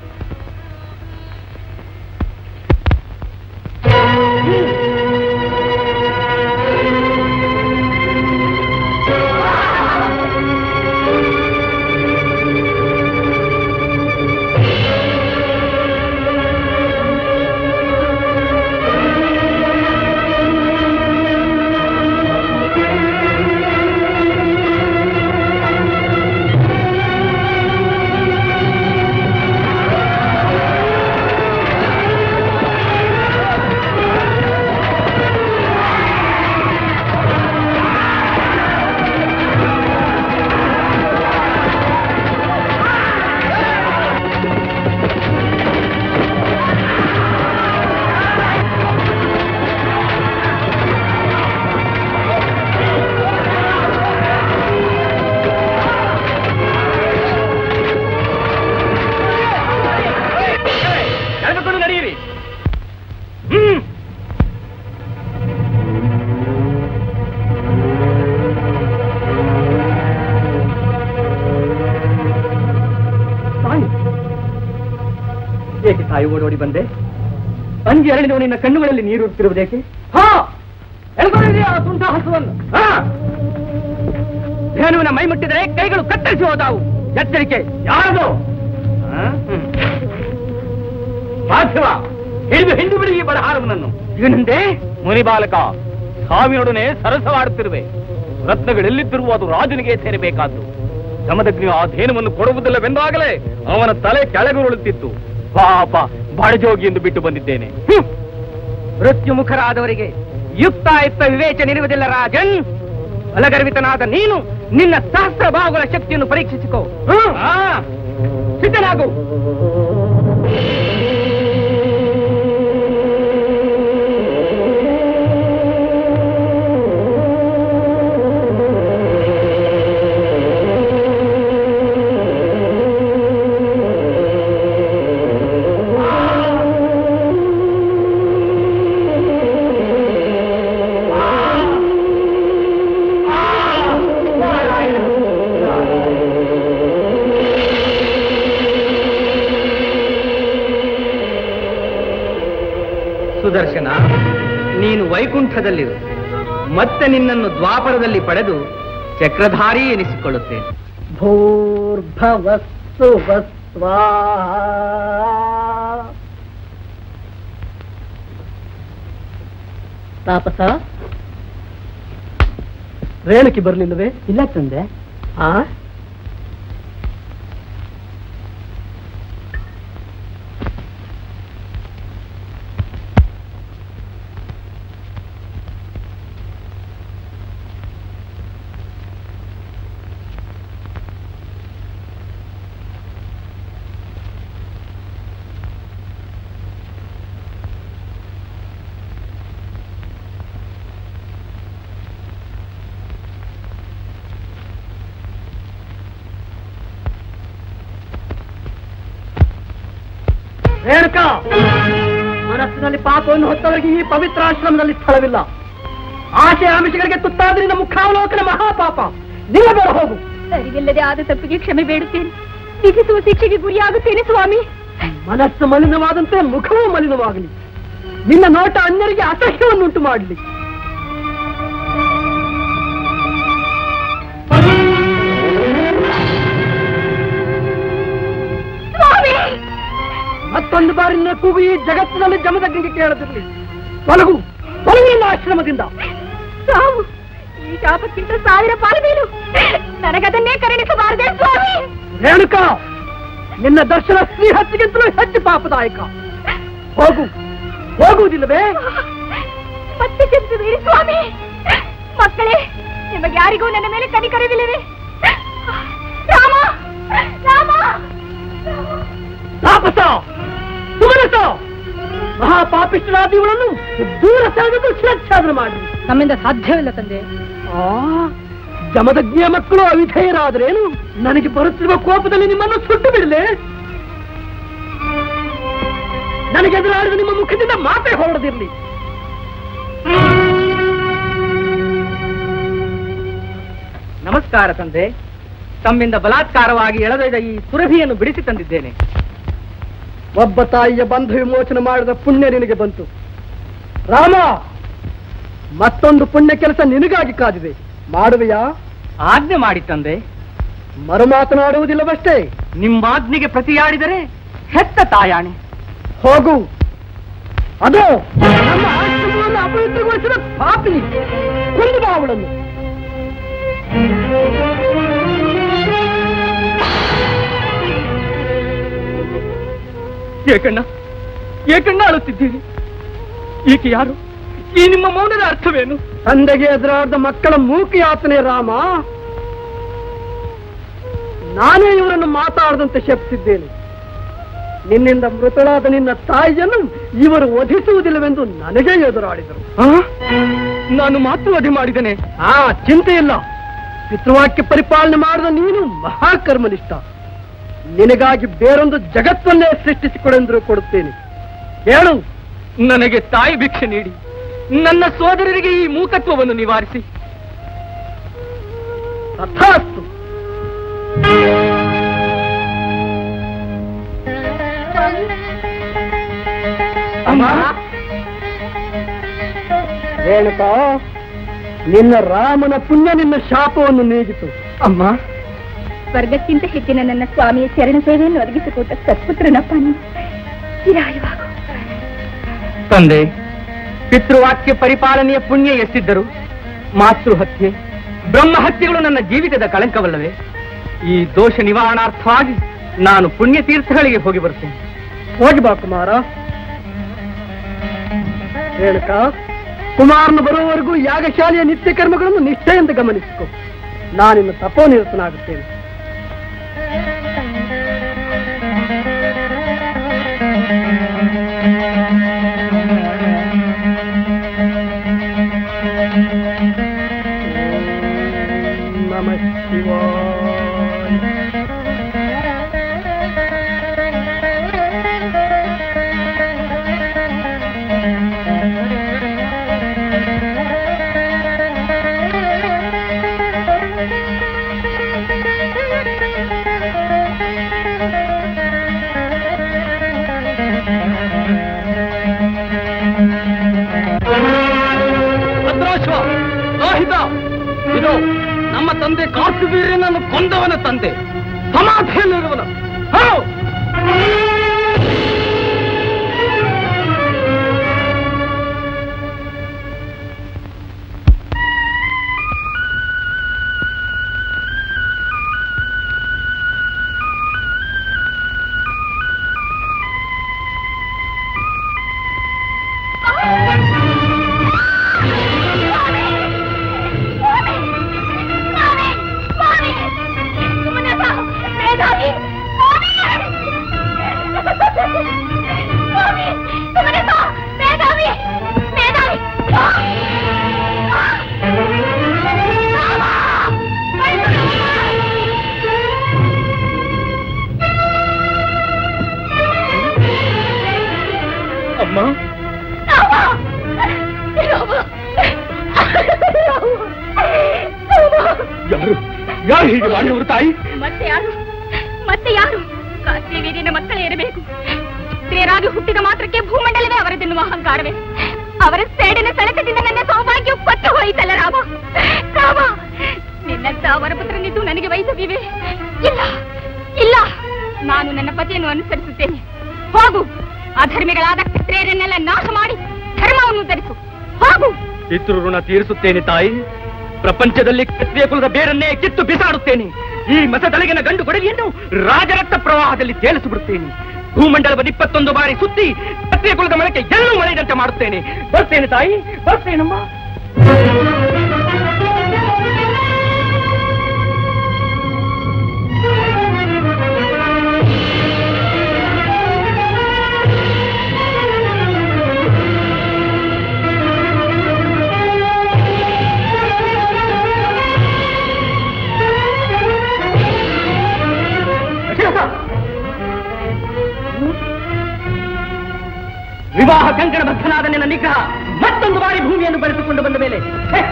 ಎಳೆದುಕೊಂಡು ನಡೆಯಿರಿ ಹ್ಮ್ ತಾಯಿ ಏಕೆ ತಾಯಿ ಓಡೋಡಿ ಬಂದೆ ಅಂಜಿ ಅರಳಿದವ ನಿನ್ನ ಕಣ್ಣುಗಳಲ್ಲಿ ನೀರು ಉರುತ್ತಿರುವುದೇಕೆ ಹಾ ಎಳ್ಕೊಂಡಿದೆಯಾ ಆ ತುಂಟ ಹಸುವನ್ನು ಹಾ ಧೇನುವಿನ ಮೈ ಮುಟ್ಟಿದರೆ ಕೈಗಳು ಕತ್ತರಿಸಿ ಹೋದಾವು ಎಚ್ಚರಿಕೆ ಯಾರದು ಪಾರ್ಥಿವ ಹಿಡಿದು ಹಿಂಡು ಬಿಡಿ ಈ ಬಡಹಾರವನನ್ನು ಇವನಂದೆ ಮುನಿಬಾಲಕ ಸಾವಿನೊಡನೆ ಸರಸವಾಡುತ್ತಿರುವೆ ರತ್ನಗಳೆಲ್ಲಿದ್ದರೂ ಅದು ರಾಜನಿಗೆ ಸೇರಬೇಕಾದ್ದು ಜಮದಗ್ನಿಯು ಆ ಧೇನುವನ್ನು ಕೊಡುವುದಿಲ್ಲವೆಂದಾಗಲೇ ಅವನ ತಲೆ ಕೆಳಗುರುಳುತ್ತಿತ್ತು ಪಾಪ ಬಡಜೋಗಿ ಎಂದು ಬಿಟ್ಟು ಬಂದಿದ್ದೇನೆ ಮೃತ್ಯು ಮುಖರಾದವರಿಗೆ ಯುಕ್ತಾಯುಕ್ತ ವಿವೇಚನೆ ಇರುವುದಿಲ್ಲ ರಾಜನ್ ಬಲಗರ್ವಿತನಾದ ನೀನು ನಿನ್ನ ಸಹಸ್ರ ಬಾಹುಗಳ ಶಕ್ತಿಯನ್ನು ಪರೀಕ್ಷಿಸಿಕೋ ಆ, ಸಿದ್ಧನಾಗು ಸುದರ್ಶನ ನೀನು ವೈಕುಂಠದಲ್ಲಿರು ಮತ್ತೆ ನಿನ್ನನ್ನು ದ್ವಾಪರದಲ್ಲಿ ಪಡೆದು ಚಕ್ರಧಾರಿ ಎನಿಸಿಕೊಳ್ಳುತ್ತೇನೆ ಭೂರ್ಭವಸ್ಸು ವಸ್ವಾ ತಾಪಸ ರೇಣುಕಿ ಬರ್ಲಿಲ್ಲವೇ ಇಲ್ಲ ತಂದೆ ಆ ರೇಣುಕಾ ಮನಸ್ಸಿನಲ್ಲಿ ಪಾಪವನ್ನು ಹೊತ್ತವರಿಗೆ ಈ ಪವಿತ್ರ ಆಶ್ರಮದಲ್ಲಿ ಸ್ಥಳವಿಲ್ಲ ಆಶೆ ಆಮಿಷಗಳಿಗೆ ತುತ್ತಾದ್ರಿಂದ ಮುಖಾವಲೋಕನ ಮಹಾಪಾಪ ನಿಲ್ಲಬೇಡ ಹೋಗು ಸರಿಗಿಲ್ಲದೆ ಆದ ತಪ್ಪಿಗೆ ಕ್ಷಮೆ ಬೇಡುತ್ತೇನೆ ವಿಧಿಸುವ ಶಿಕ್ಷೆಗೆ ಗುರಿಯಾಗುತ್ತೇನೆ ಸ್ವಾಮಿ ಮನಸ್ಸು ಮಲಿನವಾದಂತೆ ಮುಖವೂ ಮಲಿನವಾಗಲಿ ನಿನ್ನ ನೋಟ ಅನ್ಯರಿಗೆ ಅಸಹ್ಯವನ್ನುಂಟು ಮಾಡಲಿ ಸ್ವಾಮಿ ಮತ್ತೊಂದು ಬಾರಿ ನಿನ್ನ ಕೂಗು ಈ ಜಗತ್ತಿನಲ್ಲಿ ಜಮದಗ್ನಿಗೆ ಕೇಳದಿರಲಿ ತೊಲಗು ತೊಲಗು ನಿನ್ನ ಆಶ್ರಮದಿಂದ ಸಾವು ಈ ಶಾಪಕ್ಕಿಂತ ಸಾವಿರ ಪಾಲು ಮೇಲು ನನಗದನ್ನೇ ಕರುಣಿಸಬಾರದೆ ಸ್ವಾಮಿ ರೇಣುಕಾ ನಿನ್ನ ದರ್ಶನ ಶ್ರೀಹತ್ತಿಗಿಂತಲೂ ಹೆಚ್ಚು ಪಾಪದಾಯಕ ಹೋಗು ಹೋಗುವುದಿಲ್ಲವೇ ಮತ್ತೆ ಶಬ್ದವೇರಿ ಸ್ವಾಮಿ ಮಕ್ಕಳೇ ನಿಮಗೆ ಯಾರಿಗೂ ನನ್ನ ಮೇಲೆ ಕನಿಕರವಿಲ್ಲವೇ ರಾಮ ರಾಮ ತಾಪಸ ಸುಮನಸ ಮಹಾಪಾಪಿಷ್ಟರಾದ ಇವಳನ್ನು ದೂರ ಸೆಳೆದು ಶಿರಚ್ಛಾದನ ಮಾಡಿ ನಮ್ಮಿಂದ ಸಾಧ್ಯವಿಲ್ಲ ತಂದೆ ಆ ಜಮದಗ್ನಿಯ ಮಕ್ಕಳು ಅವಿಧೇಯರಾದ್ರೇನು ನನಗೆ ಬರುತ್ತಿರುವ ಕೋಪದಲ್ಲಿ ನಿಮ್ಮನ್ನು ಸುಟ್ಟು ಬಿಡಲೆ ನನಗೆ ಎದುರಾಡಿದ ನಿಮ್ಮ ಮುಖದಿಂದ ಮಾತೇ ಹೊರಡದಿರಲಿ ನಮಸ್ಕಾರ ತಂದೆ ತಮ್ಮಿಂದ ಬಲಾತ್ಕಾರವಾಗಿ ಎಳೆದೊಯ್ದ ಈ ಸುರಭಿಯನ್ನು ಬಿಡಿಸಿ ತಂದಿದ್ದೇನೆ ಒಬ್ಬ ತಾಯಿಯ ಬಂಧ ವಿಮೋಚನೆ ಮಾಡಿದ ಪುಣ್ಯ ನಿನಗೆ ಬಂತು ರಾಮ ಮತ್ತೊಂದು ಪುಣ್ಯ ಕೆಲಸ ನಿನಗಾಗಿ ಕಾದಿದೆ ಮಾಡುವೆಯಾ ಆಜ್ಞೆ ಮಾಡಿ ತಂದೆ ಮರು ಮಾತನಾಡುವುದಿಲ್ಲವಷ್ಟೇ ನಿಮ್ಮಾಜ್ಞೆಗೆ ಪ್ರತಿಯಾಡಿದರೆ ಹೆತ್ತ ತಾಯಾಣೆ ಹೋಗು ಅದು ನಮ್ಮ ಆಶ್ರಮವನ್ನು ಅಪವಿತ್ರಗೊಳಿಸಿದ ಪಾಪಿನಿ ಕೊಂದು ಬಾ ಅವಳನ್ನು ಏಕಣ್ಣ ಏಕಣ್ಣ ಅಳುತ್ತಿದ್ದೀರಿ ಈಕೆ ಯಾರು ಈ ನಿಮ್ಮ ಮೌನದ ಅರ್ಥವೇನು ತಂದೆಗೆ ಎದುರಾದ ಮಕ್ಕಳ ಮೂಕಿ ಯಾತನೆ ರಾಮ ನಾನೇ ಇವರನ್ನು ಮಾತಾಡದಂತೆ ಶಪಿಸಿದ್ದೇನೆ ನಿನ್ನಿಂದ ಮೃತಳಾದ ನಿನ್ನ ತಾಯಿಯನ್ನು ಇವರು ವಧಿಸುವುದಿಲ್ಲವೆಂದು ನನಗೆ ಎದುರಾಡಿದರು ನಾನು ಮಾತೃವಧೆ ಮಾಡಿದ್ದೇನೆ ಆ ಚಿಂತೆ ಇಲ್ಲ ಪಿತೃವಾಕ್ಯ ಪರಿಪಾಲನೆ ಮಾಡಿದ ನೀನು ಮಹಾಕರ್ಮನಿಷ್ಠ ನಿನಗಾಗಿ ಬೇರೊಂದು ಜಗತ್ತನ್ನೇ ಸೃಷ್ಟಿಸಿಕೊಡೆಂದರೂ ಕೊಡುತ್ತೇನೆ ಹೇಳು ನನಗೆ ತಾಯಿ ಭಿಕ್ಷೆ ನೀಡಿ ನನ್ನ ಸೋದರರಿಗೆ ಈ ಮೂಕತ್ವವನ್ನು ನಿವಾರಿಸಿ ತಥಾಸ್ತು ಅಮ್ಮ ರೇಣುಕಾ ನಿನ್ನ ರಾಮನ ಪುಣ್ಯ ನಿನ್ನ ಶಾಪವನ್ನು ನೀಗಿತು ಅಮ್ಮ ಸ್ವರ್ಗಕ್ಕಿಂತ ಹೆಚ್ಚಿನ ನನ್ನ ಸ್ವಾಮಿಯ ಚರಣ ಸೇವೆಯನ್ನು ಒದಗಿಸಿಕೊಟ್ಟ ಸತ್ಪುತ್ರನಪ್ಪ ನೀನು ಚಿರಾಯುವಾಗು ತಂದೆ ಪಿತೃವಾಕ್ಯ ಪರಿಪಾಲನೆಯ ಪುಣ್ಯ ಎಷ್ಟಿದ್ದರು ಮಾತೃ ಹತ್ಯೆ ಬ್ರಹ್ಮ ಹತ್ಯೆಗಳು ನನ್ನ ಜೀವಿತದ ಕಳಂಕವಲ್ಲವೇ ಈ ದೋಷ ನಿವಾರಣಾರ್ಥವಾಗಿ ನಾನು ಪುಣ್ಯ ತೀರ್ಥಗಳಿಗೆ ಹೋಗಿ ಬರುತ್ತೇನೆ ಹೋಗಿ ಬಾ ಕುಮಾರ ರೇಣುಕಾ ಕುಮಾರನ ಬರುವವರೆಗೂ ಯಾಗಶಾಲೆಯ ನಿತ್ಯ ಕರ್ಮಗಳನ್ನು ನಿಷ್ಠೆಯಿಂದ ಗಮನಿಸಿಕೊ ನಾನಿನ್ನು ತಪೋನಿರತನಾಗುತ್ತೇನೆ ನಮ ಶಿವಾಯ Thank you. ದ್ರೋಹಿತ ಇದು ನಮ್ಮ ತಂದೆ ಕಾರ್ತಿವೀರ್ಯನನ್ನು ಕೊಂದವನ ತಂದೆ ಸಮಾಧಿಯಲ್ಲಿರುವನು ಹೋ! ಅಮ್ಮ ಯಾರು ಯಾರು ಹೀಗೆ ಮಾಡಿದವರು ತಾಯಿ ಮತ್ತೆ ಯಾರು ಮತ್ತೆ ಯಾರು ಕಾಶ್ಮೀರಿನ ಮಕ್ಕಳೇ ಇರಬೇಕು ಸ್ತ್ರೀಯರಾಗಿ ಹುಟ್ಟಿದ ಮಾತ್ರಕ್ಕೆ ಭೂಮಂಡಲವೇ ಅವರದೆನ್ನುವ ಅಹಂಕಾರವೇ ಅವರ ಸೇಡಿನ ಸೆಳೆತದಿಂದ ನನ್ನ ಸೌಭಾಗ್ಯ ಕೊಟ್ಟು ಹೋಯಿತಲ್ಲ ರಾಮ ರಾಮ ನಿನ್ನಂತ ಅವರ ಪುತ್ರನಿದ್ದು ನನಗೆ ವೈದ್ಯವಿವೆ ಇಲ್ಲ ಇಲ್ಲ ನಾನು ನನ್ನ ಪತಿಯನ್ನು ಅನುಸರಿಸುತ್ತೇನೆ ಹೋಗು ಅಧರ್ಮಿಗಳಾದ ಸ್ತ್ರೀಯರನ್ನೆಲ್ಲ ನಾಶ ಮಾಡಿ ಧರ್ಮವನ್ನು ಧರಿಸು ಹೋಗು ಪಿತೃ ಋಣ ತೀರಿಸುತ್ತೇನೆ ತಾಯಿ ಪ್ರಪಂಚದಲ್ಲಿ ಕ್ಷತ್ರಿಯ ಕುಲದ ಬೇರನ್ನೇ ಕಿತ್ತು ಬಿಸಾಡುತ್ತೇನೆ ಈ ಮಸದಲಗಿನ ಗಂಡು ಕೊಡಲಿಯನ್ನು ರಾಜರಕ್ತ ಪ್ರವಾಹದಲ್ಲಿ ತೇಲಿಸಿಬಿಡುತ್ತೇನೆ ಭೂಮಂಡಲದ ಇಪ್ಪತ್ತೊಂದು ಬಾರಿ ಸುತ್ತಿ ಕ್ಷತ್ರಿಯ ಕುಲದ ಮನಕ್ಕೆ ಎಲ್ಲೂ ಮಳೆದಂತೆ ಮಾಡುತ್ತೇನೆ ಬರ್ತೇನೆ ತಾಯಿ ಬರ್ತೇನಮ್ಮ ವಿವಾಹ ಕಂಕಣ ಬದ್ಧನಾದ ನಿನ್ನ ನಿಗ್ರಹ ಮತ್ತೊಂದು ಬಾರಿ ಭೂಮಿಯನ್ನು ಬೆಳೆಸಿಕೊಂಡು ಬಂದ ಮೇಲೆ ಛೆ!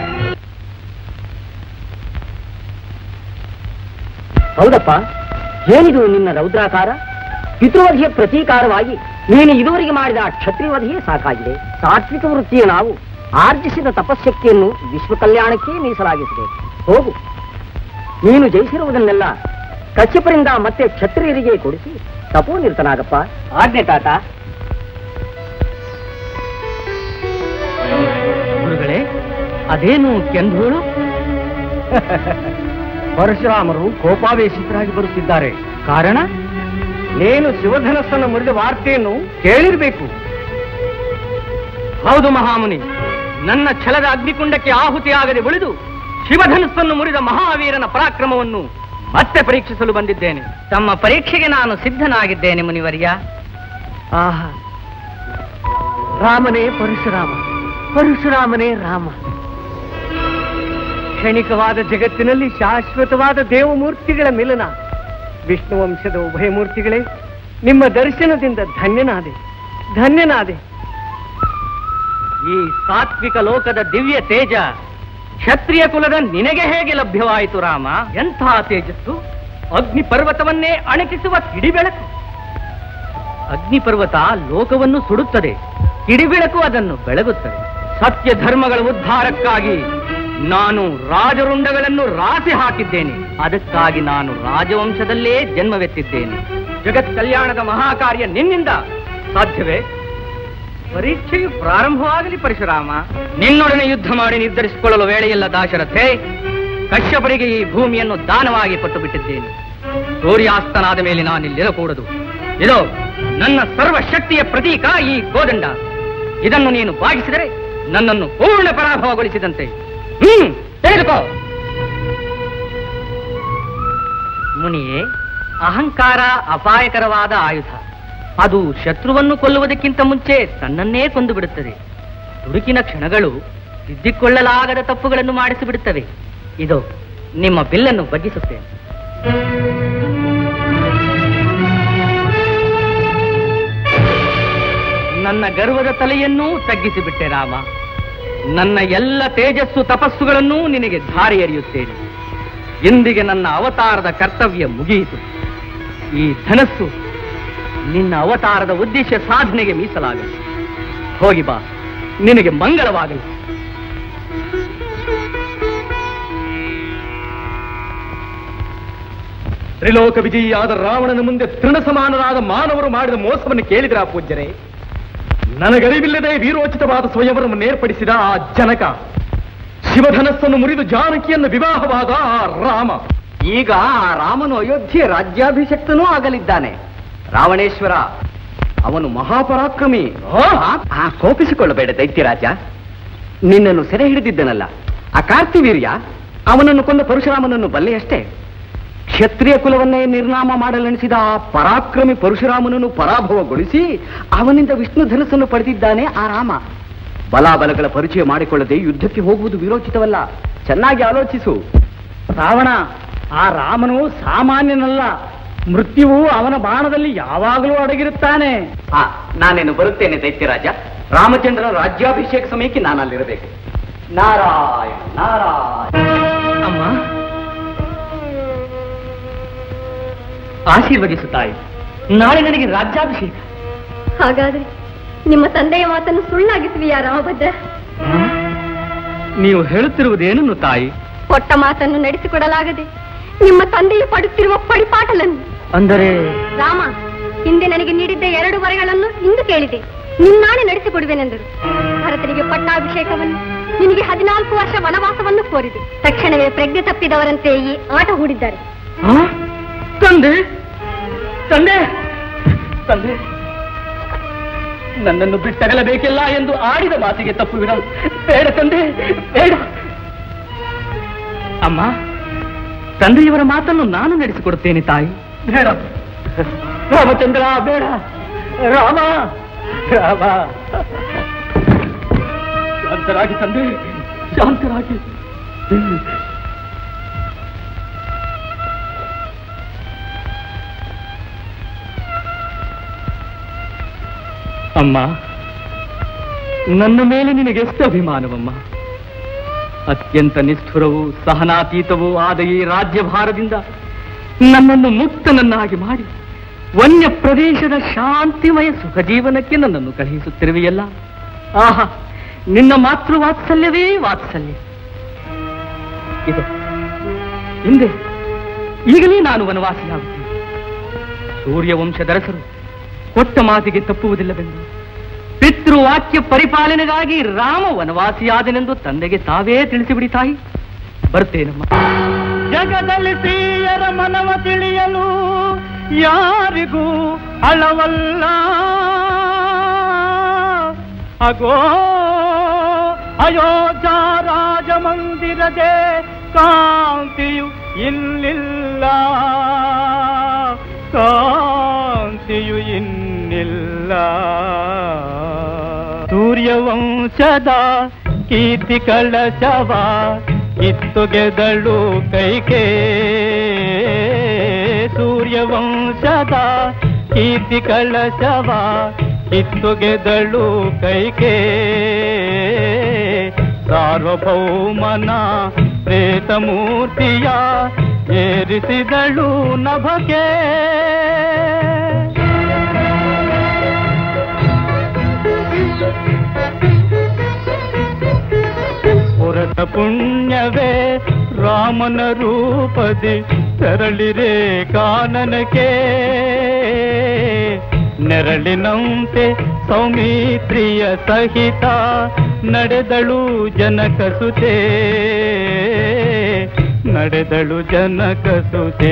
ಹೌದಪ್ಪ ಏನಿದು ನಿನ್ನ ರೌದ್ರಾಕಾರ ಪಿತೃವಧಿಯ ಪ್ರತೀಕಾರವಾಗಿ ನೀನು ಇದುವರೆಗೆ ಮಾಡಿದ ಆ ಕ್ಷತ್ರಿಯವಧಿಯೇ ಸಾಕಾಗಿದೆ ಸಾತ್ವಿಕ ವೃತ್ತಿಯ ನಾವು ಆರ್ಜಿಸಿದ ತಪಶಕ್ತಿಯನ್ನು ವಿಶ್ವ ಕಲ್ಯಾಣಕ್ಕೆ ಮೀಸಲಾಗಿಸಿದೆ ಹೋಗು ನೀನು ಜಯಿಸಿರುವುದನ್ನೆಲ್ಲ ಕಶ್ಯಪರಿಂದ ಮತ್ತೆ ಕ್ಷತ್ರಿಯರಿಗೆ ಕೊಡಿಸಿ ತಪೋನಿರ್ತನಾಗಪ್ಪ ಆಜ್ಞೆ ತಾತ ಗುರುಗಳೇ ಅದೇನು ಕೆಂಧೂಳು ಪರಶುರಾಮರು ಕೋಪಾವೇಶಿತರಾಗಿ ಬರುತ್ತಿದ್ದಾರೆ ಕಾರಣ ನೀನು ಶಿವಧನಸ್ಸನ್ನು ಮುರಿದ ವಾರ್ತೆಯನ್ನು ಕೇಳಿರಬೇಕು ಹೌದು ಮಹಾಮುನಿ ನನ್ನ ಛಲದ ಅಗ್ನಿಕುಂಡಕ್ಕೆ ಆಹುತಿಯಾಗದೆ ಉಳಿದು ಶಿವಧನಸ್ಸನ್ನು ಮುರಿದ ಮಹಾವೀರನ ಪರಾಕ್ರಮವನ್ನು ಮತ್ತೆ ಪರೀಕ್ಷಿಸಲು ಬಂದಿದ್ದೇನೆ ತಮ್ಮ ಪರೀಕ್ಷೆಗೆ ನಾನು ಸಿದ್ಧನಾಗಿದ್ದೇನೆ ಮುನಿವರ್ಯ ಆಹಾ ರಾಮನೇ ಪರಶುರಾಮ ಪರಶುರಾಮನೇ ರಾಮ ಕ್ಷಣಿಕವಾದ ಜಗತ್ತಿನಲ್ಲಿ ಶಾಶ್ವತವಾದ ದೇವಮೂರ್ತಿಗಳ ಮಿಲನ ವಿಷ್ಣು ವಂಶದ ಉಭಯ ಮೂರ್ತಿಗಳೇ ನಿಮ್ಮ ದರ್ಶನದಿಂದ ಧನ್ಯನಾದೆ ಧನ್ಯನಾದೆ ಈ ಸಾತ್ವಿಕ ಲೋಕದ ದಿವ್ಯ ತೇಜ ಕ್ಷತ್ರಿಯ ಕುಲದ ನಿನಗೆ ಹೇಗೆ ಲಭ್ಯವಾಯಿತು ರಾಮ ಎಂಥ ತೇಜಸ್ಸು ಅಗ್ನಿ ಪರ್ವತವನ್ನೇ ಅಣಕಿಸುವ ಕಿಡಿಬೆಳಕು ಅಗ್ನಿ ಪರ್ವತ ಲೋಕವನ್ನು ಸುಡುತ್ತದೆ ಕಿಡಿಬೆಳಕು ಅದನ್ನು ಬೆಳಗುತ್ತದೆ ಸತ್ಯ ಧರ್ಮಗಳ ಉದ್ಧಾರಕ್ಕಾಗಿ ನಾನು ರಾಜರುಂಡಗಳನ್ನು ರಾಸಿ ಹಾಕಿದ್ದೇನೆ ಅದಕ್ಕಾಗಿ ನಾನು ರಾಜವಂಶದಲ್ಲೇ ಜನ್ಮವೆತ್ತಿದ್ದೇನೆ ಜಗತ್ ಕಲ್ಯಾಣದ ಮಹಾಕಾರ್ಯ ನಿನ್ನಿಂದ ಸಾಧ್ಯವೇ ಪರೀಕ್ಷೆಯು ಪ್ರಾರಂಭವಾಗಲಿ ಪರಶುರಾಮ ನಿನ್ನೊಡನೆ ಯುದ್ಧ ಮಾಡಿ ನಿರ್ಧರಿಸಿಕೊಳ್ಳಲು ವೇಳೆಯಿಲ್ಲ ದಾಶರಥೆ ಕಶ್ಯಪರಿಗೆ ಈ ಭೂಮಿಯನ್ನು ದಾನವಾಗಿ ಕೊಟ್ಟು ಬಿಟ್ಟಿದ್ದೇನೆ ಸೂರ್ಯಾಸ್ತನಾದ ಮೇಲೆ ನಾನಿಲ್ಲಿರಕೂಡದು ಇದು ನನ್ನ ಸರ್ವಶಕ್ತಿಯ ಪ್ರತೀಕ ಈ ಗೋದಂಡ ಇದನ್ನು ನೀನು ಬಾಗಿಸಿದರೆ ನನ್ನನ್ನು ಪೂರ್ಣ ಪರಾಭವಗೊಳಿಸಿದಂತೆ ಹ್ಮ್ ತೆಗೆದುಕೋ ಮುನಿಯೇ ಅಹಂಕಾರ ಅಪಾಯಕರವಾದ ಆಯುಧ ಅದು ಶತ್ರುವನ್ನು ಕೊಲ್ಲುವುದಕ್ಕಿಂತ ಮುಂಚೆ ತನ್ನನ್ನೇ ಕೊಂದು ಬಿಡುತ್ತದೆ ದುಡುಕಿನ ಕ್ಷಣಗಳು ತಿದ್ದಿಕೊಳ್ಳಲಾಗದ ತಪ್ಪುಗಳನ್ನು ಮಾಡಿಸಿಬಿಡುತ್ತವೆ ಇದು ನಿಮ್ಮ ಬಿಲ್ಲನ್ನು ಬಗ್ಗಿಸುತ್ತೇನೆ ನನ್ನ ಗರ್ವದ ತಲೆಯನ್ನೂ ತಗ್ಗಿಸಿಬಿಟ್ಟೆ ರಾಮ ನನ್ನ ಎಲ್ಲ ತೇಜಸ್ಸು ತಪಸ್ಸುಗಳನ್ನೂ ನಿನಗೆ ಧಾರೆ ಎರೆಯುತ್ತೇನೆ ಇಂದಿಗೆ ನನ್ನ ಅವತಾರದ ಕರ್ತವ್ಯ ಮುಗಿಯಿತು ಈ ಧನಸ್ಸು ನಿನ್ನ ಅವತಾರದ ಉದ್ದೇಶ ಸಾಧನೆಗೆ ಮೀಸಲಾಗಲಿ ಹೋಗಿ ಬಾ ನಿನಗೆ ಮಂಗಳವಾಗಲಿ ತ್ರಿಲೋಕ ವಿಜಯಿಯಾದ ರಾವಣನ ಮುಂದೆ ತೃಣ ಸಮಾನರಾದ ಮಾನವರು ಮಾಡಿದ ಮೋಸವನ್ನು ಕೇಳಿದ್ರ ಪೂಜ್ಯರೇ ನನಗರಿವಿಲ್ಲದೆ ವೀರೋಚಿತವಾದ ಸ್ವಯಂವರವನ್ನು ಏರ್ಪಡಿಸಿದ ಆ ಜನಕ ಶಿವಧನಸ್ಸನ್ನು ಮುರಿದು ಜಾನಕಿಯನ್ನು ವಿವಾಹವಾದ ಆ ರಾಮ ಈಗ ಆ ರಾಮನು ಅಯೋಧ್ಯೆ ರಾಜ್ಯಾಭಿಷಕ್ತನೂ ಆಗಲಿದ್ದಾನೆ ರಾವಣೇಶ್ವರ ಅವನು ಮಹಾಪರಾಕ್ರಮಿ ಆ, ಕೋಪಿಸಿಕೊಳ್ಳಬೇಡ ದೈತ್ಯರಾಜ ನಿನ್ನನ್ನು ಸೆರೆ ಹಿಡಿದಿದ್ದನಲ್ಲ ಆ ಕಾರ್ತಿವೀರ್ಯ ಅವನನ್ನು ಕೊಂದ ಪರಶುರಾಮನನ್ನು ಬಲ್ಲೆಯಷ್ಟೇ ಕ್ಷತ್ರಿಯ ಕುಲವನ್ನೇ ನಿರ್ನಾಮ ಮಾಡಲೆಣಿಸಿದ ಆ ಪರಾಕ್ರಮಿ ಪರಶುರಾಮನನ್ನು ಪರಾಭವಗೊಳಿಸಿ ಅವನಿಂದ ವಿಷ್ಣು ಧನಸ್ಸನ್ನು ಪಡೆದಿದ್ದಾನೆ ಆ ರಾಮ ಬಲಾಬಲಗಳ ಪರಿಚಯ ಮಾಡಿಕೊಳ್ಳದೆ ಯುದ್ಧಕ್ಕೆ ಹೋಗುವುದು ವಿರೋಚಿತವಲ್ಲ ಚೆನ್ನಾಗಿ ಆಲೋಚಿಸು ರಾವಣ ಆ ರಾಮನು ಸಾಮಾನ್ಯನಲ್ಲ ಮೃತ್ಯುವು ಅವನ ಬಾಣದಲ್ಲಿ ಯಾವಾಗಲೂ ಅಡಗಿರುತ್ತಾನೆ ಆ ನಾನೇನು ಬರುತ್ತೇನೆ ದೈತ್ಯರಾಜ ರಾಮಚಂದ್ರನ ರಾಜ್ಯಾಭಿಷೇಕ ಸಮಯಕ್ಕೆ ನಾನು ಅಲ್ಲಿರಬೇಕು ನಾರಾಯಣ ನಾರಾಯಣ ಅಮ್ಮ ಆಶೀರ್ವದಿಸು ತಾಯಿ ನಾಳೆ ನನಗೆ ರಾಜ್ಯಾಭಿಷೇಕ ಹಾಗಾದ್ರೆ ನಿಮ್ಮ ತಂದೆಯ ಮಾತನ್ನು ಸುಳ್ಳಾಗಿಸುವಿಯಾ ರಾಮಭದ್ರ ನೀವು ಹೇಳುತ್ತಿರುವುದೇನನ್ನು ತಾಯಿ ಕೊಟ್ಟ ಮಾತನ್ನು ನಡೆಸಿಕೊಡಲಾಗದೆ ನಿಮ್ಮ ತಂದೆಯು ಪಡುತ್ತಿರುವ ಪಡಿಪಾಟಲನ್ನು ಅಂದರೆ ರಾಮ ಹಿಂದೆ ನನಗೆ ನೀಡಿದ್ದ ಎರಡು ವರಗಳನ್ನು ಇಂದು ಕೇಳಿದೆ ನಿನ್ನಾಣೆ ನಡೆಸಿಕೊಡುವೆನೆಂದರು ಭರತನಿಗೆ ಪಟ್ಟಾಭಿಷೇಕವನ್ನು ನಿನಗೆ ಹದಿನಾಲ್ಕು ವರ್ಷ ವನವಾಸವನ್ನು ಕೋರಿದೆ ತಕ್ಷಣವೇ ಪ್ರಜ್ಞೆ ತಪ್ಪಿದವರಂತೆ ಈ ಆಟ ಹೂಡಿದ್ದಾರೆ ಆ? ತಂದೆ ತಂದೆ ತಂದೆ ನನ್ನನ್ನು ಬಿಟ್ಟಗಲಬೇಕಿಲ್ಲ ಎಂದು ಆಡಿದ ಮಾತಿಗೆ ತಪ್ಪುವಿರ ಬೇಡ ತಂದೆ ಬೇಡ ಅಮ್ಮ ತಂದೆಯವರ ಮಾತನ್ನು ನಾನು ನಡೆಸಿಕೊಡುತ್ತೇನೆ ತಾಯಿ ಬೇಡ ರಾಮಚಂದ್ರ ಬೇಡ ರಾಮ ರಾಮ ಶಾಂತರಾಗಿ ತಂದೆ ಶಾಂತರಾಗಿ ಅಮ್ಮ ನನ್ನ ಮೇಲೆ ನಿನಗೆಷ್ಟು ಅಭಿಮಾನವಮ್ಮ ಅತ್ಯಂತ ನಿಷ್ಠುರವೂ ಸಹನಾತೀತವೂ ಆದ ಈ ರಾಜ್ಯಭಾರದಿಂದ ನನ್ನನ್ನು ಮುಕ್ತನನ್ನಾಗಿ ಮಾಡಿ ವನ್ಯ ಪ್ರದೇಶದ ಶಾಂತಿಮಯ ಸುಖ ಜೀವನಕ್ಕೆ ನನ್ನನ್ನು ಕಳುಹಿಸುತ್ತಿರುವೆಯಲ್ಲ ಆಹಾ ನಿನ್ನ ಮಾತೃವಾತ್ಸಲ್ಯವೇ ವಾತ್ಸಲ್ಯ ಇದು ಹಿಂದೆ ಈಗಲೇ ನಾನು ವನವಾಸಿಯಾಗುತ್ತೇನೆ ಸೂರ್ಯವಂಶದರಸರು ಕೊಟ್ಟ ಮಾತಿಗೆ ತಪ್ಪುವುದಿಲ್ಲವೆಂದು ಪಿತೃವಾಕ್ಯ ಪರಿಪಾಲನೆಗಾಗಿ ರಾಮ ವನವಾಸಿಯಾದನೆಂದು ತಂದೆಗೆ ತಾವೇ ತಿಳಿಸಿಬಿಡಿ ತಾಯಿ ಬರ್ತೇನಮ್ಮ ಜಗದಲ್ಲಿ ಶ್ರೀಯರ ಮನವ ತಿಳಿಯಲು ಯಾರಿಗೂ ಅಳವಲ್ಲ ಅಗೋ ಅಯೋಧ್ಯ ರಾಜ ಮಂದಿರದೆ ಕಾಂತಿಯು ಇಲ್ಲಿಲ್ಲ ಕಾಂತಿಯು ಇನ್ನಿಲ್ಲ ಸೂರ್ಯವಂಶದ ಕೀರ್ತಿ ಕಳಶವ ಕಿತ್ತೊಗೆದಳು ಕೈಗೆ ಸೂರ್ಯವಂಶದ ಕೀರ್ತಿ ಕಳಶವ ಕಿತ್ತೊಗೆದಳು ಕೈಗೆ ಸಾರ್ವಭೌಮನ ಪ್ರೇತ ಮೂರ್ತಿಯ ಏರಿಸಿದಳು ನಭಗೆ ಹೊರಟ ಪುಣ್ಯವೇ ರಾಮನ ರೂಪದಿ ತೆರಳಿರೆ ಕಾನನಕ್ಕೆ ನೆರಳಿನಂತೆ ಸೌಮಿತ್ರಿಯ ಸಹಿತ ನಡೆದಳು ಜನಕಸುತೆ ನಡೆದಳು ಜನಕಸುತೆ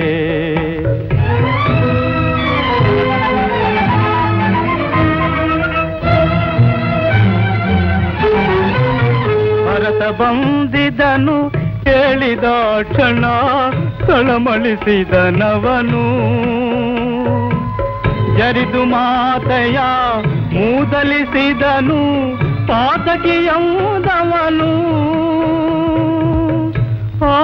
ಭರತ ಬಂದಿದನು ಹೇಳಿದ ಕ್ಷಣ ತಳಮಳಿಸಿದನವನು ಜರಿದು ಮಾತೆಯ ಮೂದಲಿಸಿದನು ಪಾತಕಿಯಂದವನು ಆ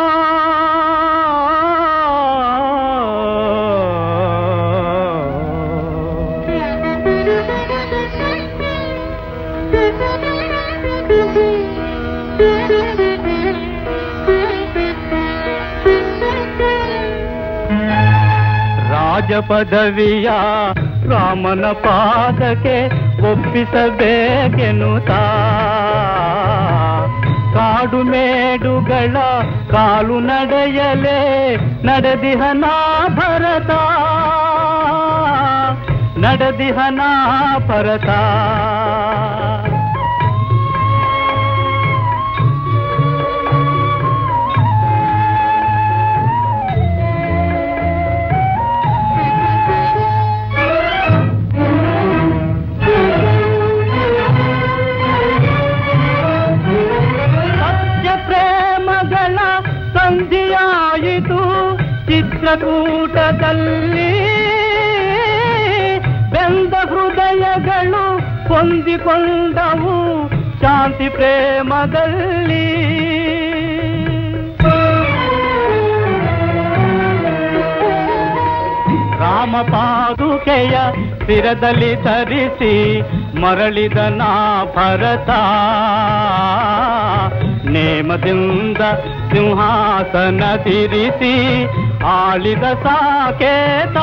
ರಾಜ ಪದವಿಯ ರಾಮನ ಪಾದಕ್ಕೆ ಒಪ್ಪಿಸಬೇಕೆನುತ್ತಾ ಕಾಡು ಮೇಡುಗಳ ಕಾಲು ನಡೆಯಲೇ ನಡೆದಿಹನ ಭರತ ನಡೆದಿಹನ ಭರತ ಸತ್ಯ ಪ್ರೇಮಗಳ ಸಂಧಿಯಾಯಿತು ಚಿತ್ರಕೂಟದಲ್ಲಿ ಬೆಂದ ಹೃದಯಗಳು ಹೊಂದಿಕೊಂಡವು ಶಾಂತಿ ಪ್ರೇಮದಲ್ಲಿ ರಾಮ ಪಾದುಕೆಯ ಶಿರದಲ್ಲಿ ಧರಿಸಿ ಮರಳಿದ ನಾ ಭರತ ನೇಮದಿಂದ ಸಿಂಹಾಸನ ತಿರಿಸಿ ಆಳಿದ ಸಾಕೇತ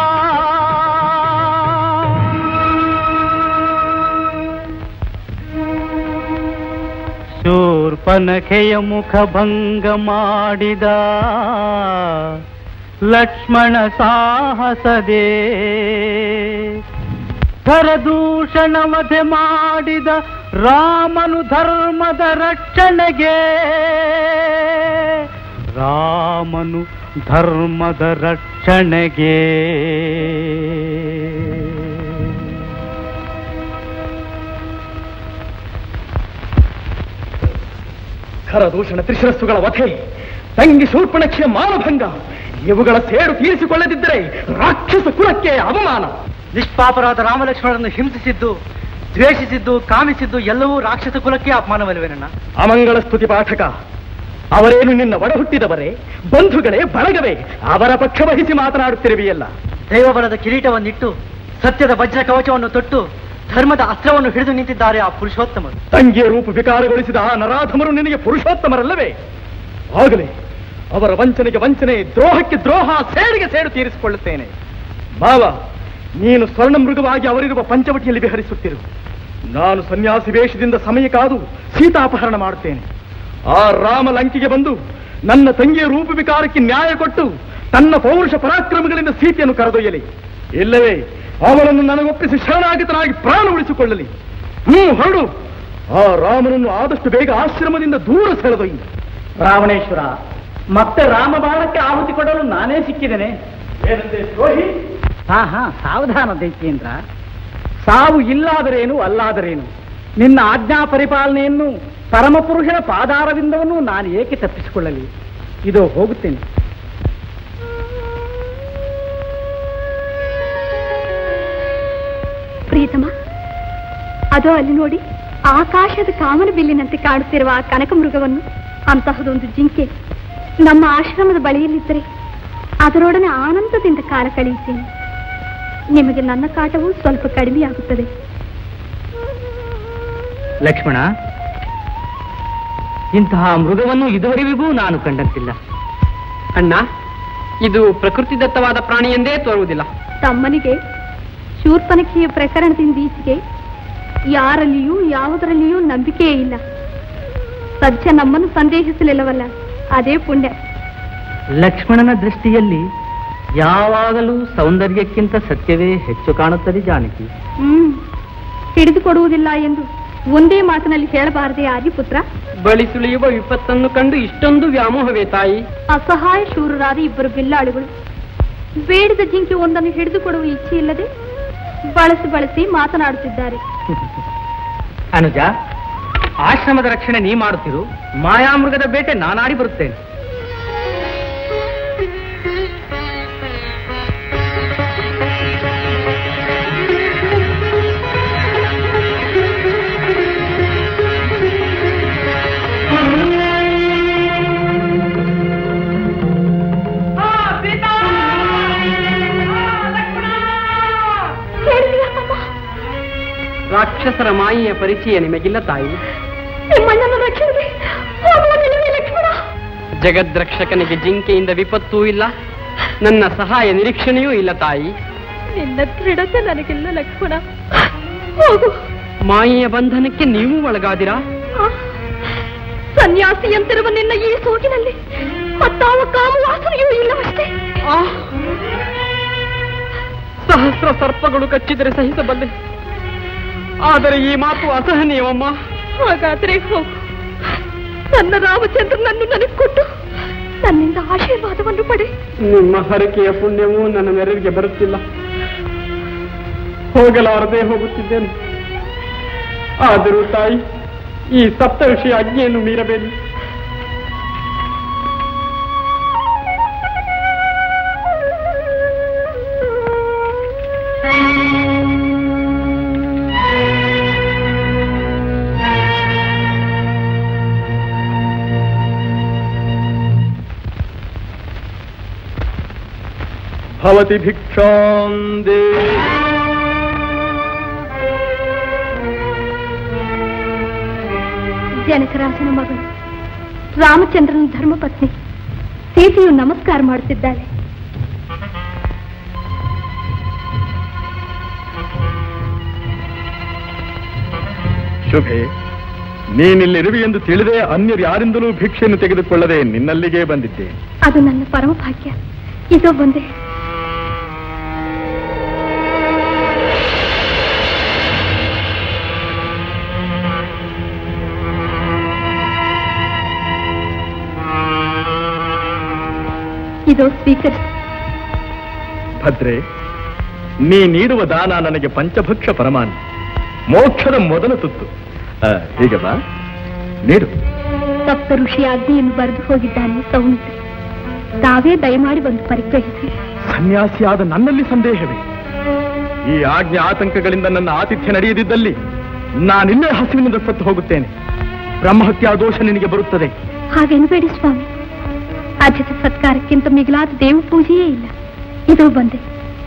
ಶೂರ್ಪನಖೆಯ ಮುಖ ಭಂಗ ಮಾಡಿದ ಲಕ್ಷ್ಮಣ ಸಾಹಸದೇ ಕರದೂಷಣ ವಧೆ ಮಾಡಿದ ರಾಮನು ಧರ್ಮದ ರಕ್ಷಣೆಗೆ ರಾಮನು ಧರ್ಮದ ರಕ್ಷಣೆಗೆ ಖರದೂಷಣ ತ್ರಿಶಿರಸ್ಸುಗಳ ವಧೆ ತಂಗಿ ಶೂರ್ಪಣಕ್ಷೆಯ ಮಾನಭಂಗ ಇವುಗಳ ಸೇಡು ತೀರಿಸಿಕೊಳ್ಳದಿದ್ದರೆ ರಾಕ್ಷಸ ಕುಲಕ್ಕೆ ಅವಮಾನ ನಿಷ್ಪಾಪರಾದ ರಾಮಲಕ್ಷ್ಮಣರನ್ನು ಹಿಂಸಿಸಿದ್ದು ದ್ವೇಷಿಸಿದ್ದು ಕಾಮಿಸಿದ್ದು ಎಲ್ಲವೂ ರಾಕ್ಷಸ ಕುಲಕ್ಕೆ ಅಪಮಾನವಲ್ಲವೇನಣ್ಣ ಅಮಂಗಳ ಸ್ತುತಿ ಪಾಠಕ ಅವರೇನು ನಿನ್ನ ಒಡಹುಟ್ಟಿದವರೇ ಬಂಧುಗಳೇ ಬಳಗವೇ ಅವರ ಪಕ್ಷ ವಹಿಸಿ ಮಾತನಾಡುತ್ತಿರುವೆಯಲ್ಲ ದೈವಬಲದ ಕಿರೀಟವನ್ನಿಟ್ಟು ಸತ್ಯದ ವಜ್ರ ಕವಚವನ್ನು ತೊಟ್ಟು ಧರ್ಮದ ಅಸ್ತ್ರವನ್ನು ಹಿಡಿದು ನಿಂತಿದ್ದಾರೆ ಆ ಪುರುಷೋತ್ತಮರು ತಂಗಿಯ ರೂಪ ವಿಕಾರಗೊಳಿಸಿದ ಆ ನರಾಧಮರು ನಿನಗೆ ಪುರುಷೋತ್ತಮರಲ್ಲವೇ ಆಗಲೇ ಅವರ ವಂಚನೆಗೆ ವಂಚನೆ ದ್ರೋಹಕ್ಕೆ ದ್ರೋಹ ಸೇಡಿಗೆ ಸೇಡು ತೀರಿಸಿಕೊಳ್ಳುತ್ತೇನೆ ಮಾವ ನೀನು ಸ್ವರ್ಣ ಮೃಗವಾಗಿ ಅವರಿರುವ ಪಂಚವಟಿಯಲ್ಲಿ ವಿಹರಿಸುತ್ತಿರು ನಾನು ಸನ್ಯಾಸಿ ವೇಷದಿಂದ ಸಮಯ ಕಾದು ಸೀತಾಪಹರಣ ಮಾಡುತ್ತೇನೆ ಆ ರಾಮ ಲಂಕಿಗೆ ಬಂದು ನನ್ನ ತಂಗಿಯ ರೂಪ ವಿಕಾರಕ್ಕೆ ನ್ಯಾಯ ಕೊಟ್ಟು ತನ್ನ ಪೌರುಷ ಪರಾಕ್ರಮಗಳಿಂದ ಸೀತೆಯನ್ನು ಕರೆದೊಯ್ಯಲಿ ಇಲ್ಲವೇ ಅವಳನ್ನು ನನಗೊಪ್ಪಿಸಿ ಶರಣಾಗತನಾಗಿ ಪ್ರಾಣ ಉಳಿಸಿಕೊಳ್ಳಲಿ ಹ್ಮ್ ಹೊರಡು ಆ ರಾಮನನ್ನು ಆದಷ್ಟು ಬೇಗ ಆಶ್ರಮದಿಂದ ದೂರ ಸೆಳೆದೊಯ್ಯಿ ರಾವಣೇಶ್ವರ ಮತ್ತೆ ರಾಮಬಾಣಕ್ಕೆ ಆಹುತಿ ಕೊಡಲು ನಾನೇ ಸಿಕ್ಕಿದ್ದೇನೆ ಏನಂತೆ ದ್ರೋಹಿ ಹಾ ಹಾ ಸಾವಧಾನ ದೈತ್ಯೇಂದ್ರ ಸಾವು ಇಲ್ಲಾದರೇನು ಅಲ್ಲಾದರೇನು ನಿನ್ನ ಆಜ್ಞಾ ಪರಿಪಾಲನೆಯನ್ನು ಪರಮಪುರುಷನ ಪಾದಾರವಿಂದವನ್ನು ನಾನು ಏಕೆ ತಪ್ಪಿಸಿಕೊಳ್ಳಲಿ ಇದು ಹೋಗುತ್ತೇನೆ ಪ್ರೀತಮ ಅದೋ ಅಲ್ಲಿ ನೋಡಿ ಆಕಾಶದ ಕಾಮನ ಬಿಲ್ಲಿನಂತೆ ಕಾಣುತ್ತಿರುವ ಆ ಕನಕ ಮೃಗವನ್ನು ಅಂತಹದೊಂದು ಜಿಂಕೆ ನಮ್ಮ ಆಶ್ರಮದ ಬಳಿಯಲ್ಲಿದ್ದರೆ ಅದರೊಡನೆ ಆನಂದದಿಂದ ಕಾಲ ಕಳೆಯುತ್ತೇನೆ ನಿಮಗೆ ನನ್ನ ಕಾಟವು ಸ್ವಲ್ಪ ಕಡಿಮೆಯಾಗುತ್ತದೆ ಲಕ್ಷ್ಮಣ ಇಂತಹ ಮೃಗವನ್ನು ಇದುವರೆವಿಗೂ ನಾನು ಕಂಡಂತಿಲ್ಲ ಅಣ್ಣ ಇದು ಪ್ರಕೃತಿದತ್ತವಾದ ಪ್ರಾಣಿ ಎಂದೇ ತೋರುವುದಿಲ್ಲ ತಮ್ಮನಿಗೆ ಶೂರ್ಪನಖಿಯ ಪ್ರಕರಣದಿಂದ ಈಚೆಗೆ ಯಾರಲ್ಲಿಯೂ ಯಾವುದರಲ್ಲಿಯೂ ನಂಬಿಕೆಯೇ ಇಲ್ಲ ಸದ್ಯ ನಮ್ಮನ್ನು ಸಂದೇಹಿಸಲಿಲ್ಲವಲ್ಲ ಅದೇ ಪುಣ್ಯ ಲಕ್ಷ್ಮಣನ ದೃಷ್ಟಿಯಲ್ಲಿ ಯಾವಾಗಲೂ ಸೌಂದರ್ಯಕ್ಕಿಂತ ಸತ್ಯವೇ ಹೆಚ್ಚು ಕಾಣುತ್ತದೆ ಜಾನಕಿ ಹ್ಮ್ ಹಿಡಿದುಕೊಡುವುದಿಲ್ಲ ಎಂದು ಒಂದೇ ಮಾತಿನಲ್ಲಿ ಹೇಳಬಾರದೆ ಆದಿಪುತ್ರ ಬಳಿ ಸುಳಿಯುವ ವಿಪತ್ತನ್ನು ಕಂಡು ಇಷ್ಟೊಂದು ವ್ಯಾಮೋಹವೇ ತಾಯಿ ಅಸಹಾಯ ಶೂರರಾದ ಇಬ್ಬರು ಬಿಲ್ಲಾಳುಗಳು ಬೇಡಿದ ಜಿಂಕೆ ಒಂದನ್ನು ಹಿಡಿದುಕೊಡುವ ಇಚ್ಛೆ ಇಲ್ಲದೆ ಬಳಸಿ ಬಳಸಿ ಮಾತನಾಡುತ್ತಿದ್ದಾರೆ ಅನುಜ ಆಶ್ರಮದ ರಕ್ಷಣೆ ನೀ ಮಾಡುತ್ತಿರು ಮಾಯಾಮೃಗದ ಬೇಟೆ ನಾನಾಡಿ ಬರುತ್ತೇನೆ ರಾಕ್ಷಸರ ಮಾಯೆಯ ಪರಿಚಯ ನಿಮಗಿಲ್ಲ ತಾಯಿ ನಿಮ್ಮಣ್ಣನ ರಕ್ಷಣೆಗೆ ಹೋಗುವುದಿಲ್ಲವೇ ಲಕ್ಷ್ಮಣ ಜಗದ್ರಕ್ಷಕನಿಗೆ ಜಿಂಕೆಯಿಂದ ವಿಪತ್ತೂ ಇಲ್ಲ ನನ್ನ ಸಹಾಯ ನಿರೀಕ್ಷಣೆಯೂ ಇಲ್ಲ ತಾಯಿ ನಿನ್ನ ದೃಢತೆ ನನಗಿಲ್ಲ ಲಕ್ಷ್ಮಣ ಹೋಗು ಮಾಯೆಯ ಬಂಧನಕ್ಕೆ ನೀವು ಒಳಗಾದಿರಾ ಆ, ಸನ್ಯಾಸಿಯಂತಿರುವ ನಿನ್ನ ಈ ಸೋಗಿನಲ್ಲಿ ಮತ್ತಾವ ಕಾಮವಾಸನೆಯೂ ಇಲ್ಲವಷ್ಟೇ ಸಹಸ್ರ ಸರ್ಪಗಳು ಕಚ್ಚಿದರೆ ಸಹಿಸಬಲ್ಲೆ ಆದರೆ ಈ ಮಾತು ಅಸಹನೀಯವಮ್ಮ ಹಾಗಾದ್ರೆ ಹೋಗು ನನ್ನ ರಾಮಚಂದ್ರನನ್ನು ನನಗೆ ಕೊಟ್ಟು ನನ್ನಿಂದ ಆಶೀರ್ವಾದವನ್ನು ಪಡೆ ನಿಮ್ಮ ಹರಕೆಯ ಪುಣ್ಯವೂ ನನ್ನ ನೆರವಿಗೆ ಬರುತ್ತಿಲ್ಲ ಹೋಗಲಾರದೆ ಹೋಗುತ್ತಿದ್ದೇನೆ ಆದರೂ ತಾಯಿ ಈ ಸಪ್ತಋಷಿಯ ಅಜ್ಞೆಯನ್ನು ಮೀರಬೇಡಿ ಭವತಿ ಭಿಕ್ಷಾಂ ದೇಹಿ ಜನಕರಾಜನ ಮಗಳು ರಾಮಚಂದ್ರನ ಧರ್ಮಪತ್ನಿ ಸೀತೆಯು ನಮಸ್ಕಾರ ಮಾಡುತ್ತಿದ್ದಾಳೆ ಶುಭೆ ನೀನಿಲ್ಲಿರುವಿ ಎಂದು ತಿಳಿದೇ ಅನ್ಯರು ಯಾರಿಂದಲೂ ಭಿಕ್ಷೆಯನ್ನು ತೆಗೆದುಕೊಳ್ಳದೆ ನಿನ್ನಲ್ಲಿಗೆ ಬಂದಿದ್ದೆ ಅದು ನನ್ನ ಪರಮ ಭಾಗ್ಯ ಇದೋ ಬಂದೆ ಇದೋ ಸ್ವೀಕರಿಸಿ ಭದ್ರೆ ನೀ ನೀಡುವ ದಾನ ನನಗೆ ಪಂಚಭಕ್ಷ ಪರಮಾನ್ನ ಮೋಕ್ಷದ ಮೊದಲ ತುತ್ತು ಆ, ಹೀಗೆ ಬಾ ನೀಡು ಸಪ್ತ ಋಷಿ ಆಜ್ಞೆಯನ್ನು ಬರೆದು ಹೋಗಿದ್ದಾನೆ ಸೌಮಿತ್ರ ತಾವೇ ದಯಮಾಡಿ ಬಂದು ಪರಿಗ್ರಹಿಸಿ ಸನ್ಯಾಸಿಯಾದ ನನ್ನಲ್ಲಿ ಸಂದೇಹವೇ ಈ ಆಜ್ಞೆ ಆತಂಕಗಳಿಂದ ನನ್ನ ಆತಿಥ್ಯ ನಡೆಯದಿದ್ದಲ್ಲಿ ನಾನಿಲ್ಲೇ ಹಸಿವಿನಿಂದ ಸತ್ತು ಹೋಗುತ್ತೇನೆ ಬ್ರಹ್ಮಹತ್ಯಾ ದೋಷ ನಿನಗೆ ಬರುತ್ತದೆ ಹಾಗೆನ್ಬೇಡಿ ಸ್ವಾಮಿ ಅಜತ ಸತ್ಕಾರಕ್ಕಿಂತ ಮಿಗಿಲಾದ ದೇವ ಪೂಜೆಯೇ ಇಲ್ಲ ಇದು ಬಂದೆ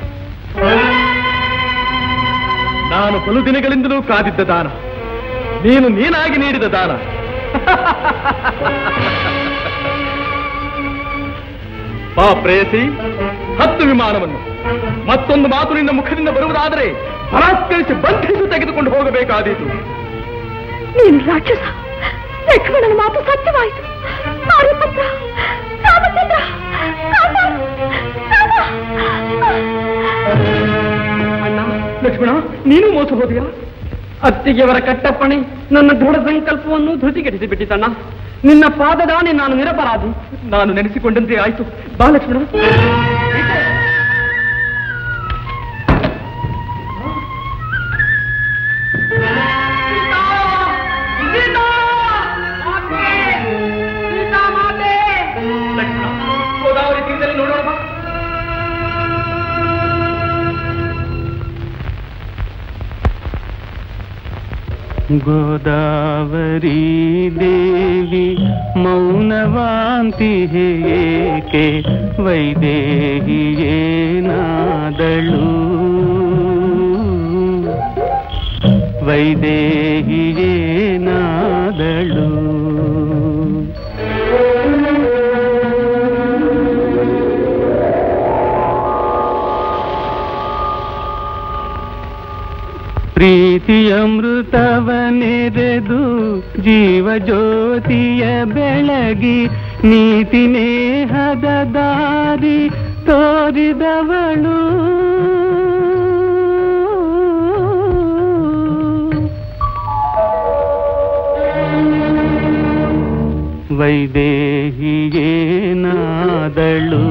ನಾನು ಬಲು ದಿನಗಳಿಂದಲೂ ಕಾದಿದ್ದ ದಾನ ನೀನು ನೀನಾಗಿ ನೀಡಿದ ದಾನ ಬಾ ಪ್ರೇಯಸಿ ಹತ್ತು ವಿಮಾನವನ್ನು ಮತ್ತೊಂದು ಮಾತು ನಿನ್ನ ಮುಖದಿಂದ ಬರುವುದಾದರೆ ಬಲಾತ್ಕರಿಸಿ ಬಂಧಿಸಿ ತೆಗೆದುಕೊಂಡು ಹೋಗಬೇಕಾದೀತು ನೀನು ರಾಕ್ಷಸ ಲಕ್ಷ್ಮಣನ ಮಾತು ಸತ್ಯವಾಯಿತು ಆರ್ಯಪುತ್ರ ರಾಮಚಂದ್ರ ಕಾಪಾಡು, ಅಣ್ಣ ಲಕ್ಷ್ಮಣ ನೀನು ಮೋಸ ಹೋದಿಯಾ ಅತ್ತಿಗೆಯವರ ಕಟ್ಟಪ್ಪಣೆ ನನ್ನ ದೃಢ ಸಂಕಲ್ಪವನ್ನು ಧೃತಿಗೆಡಿಸಿ ಬಿಟ್ಟಿತಣ್ಣ ನಿನ್ನ ಪಾದದಾನೆ ನಾನು ನಿರಪರಾಧಿ ನಾನು ನೆನೆಸಿಕೊಂಡಂತೆ ಆಯ್ತು ಬಾ ಲಕ್ಷ್ಮಣ ಲಕ್ಷ್ಮಣ ಗೋದಾವರಿ ತೀರದಲ್ಲಿ ನೋಡೋಣ ಬಾ. ಗೋದಾವರಿ ದೇವಿ ಮೌನವಾಂತಿ ಏಕೆ ವೈದೇಹಿಯೇನಾದಳು ವೈದೇಹಿಯೇನಾದಳು ಪ್ರೀತಿಯಮೃತವನೆರೆದು ಜೀವ ಜ್ಯೋತಿಯ ಬೆಳಗಿ ನೀತಿ ನೇಹದ ದಾರಿ ತೋರಿದವಳು ವೈದೇಹಿಯೇನಾದಳು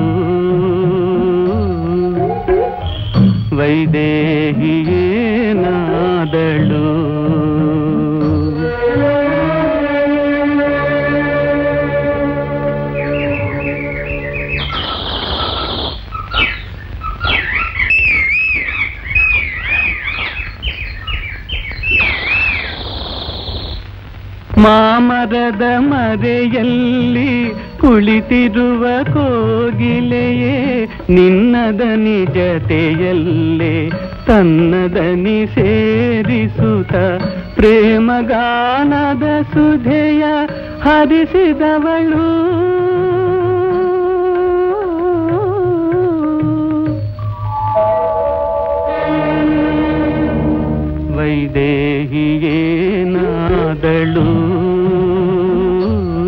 ವೈದೇಹಿಯೇನಾದಳು ಮಾಮರದ ಮರೆಯಲ್ಲಿ ಕುಳಿತಿರುವ ಕೋಗಿಲೆಯೇ ನಿನ್ನದನಿ ಜತೆಯಲ್ಲೇ ತನ್ನದನಿ ಸೇರಿಸುತ್ತ ಪ್ರೇಮಗಾನದ ಸುಧೆಯ ಹರಿಸಿದವಳು ವೈದೇಹಿಯೇನಾದಳು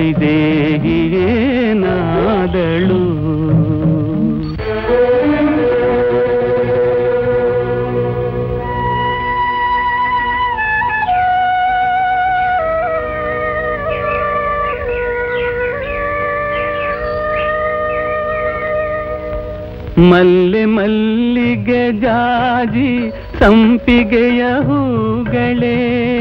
ವೈದೇಹಿಯೇನಾದಳು ಮಲ್ಲೆ ಮಲ್ಲಿಗೆ ಜಾಜಿ ಸಂಪಿಗೆಯ ಹೂಗಳೇ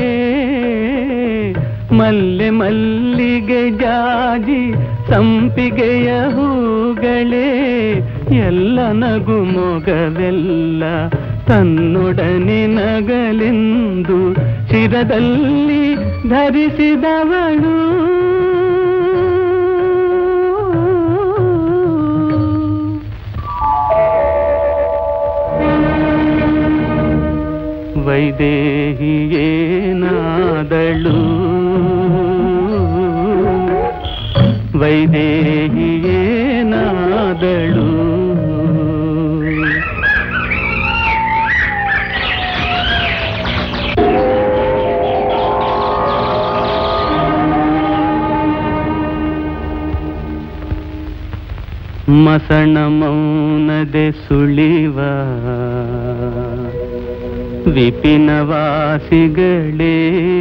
ಮಲ್ಲೆ ಮಲ್ಲಿಗೆ ಜಾಜಿ ಸಂಪಿಗೆಯ ಹೂಗಳೇ ಎಲ್ಲ ನಗು ಮೊಗವೆಲ್ಲ ತನ್ನೊಡನೆ ನಗಲೆಂದು ಶಿರದಲ್ಲಿ ಧರಿಸಿದವಳು ವೈದೇಹಿಯೇನಾದಳು ವೈದೇಹಿಯೇನಾದಳು ಮಸಣ ಮೌನದೆ ಸುಳಿವ ವಿಪಿನವಾಸಿಗಳೇ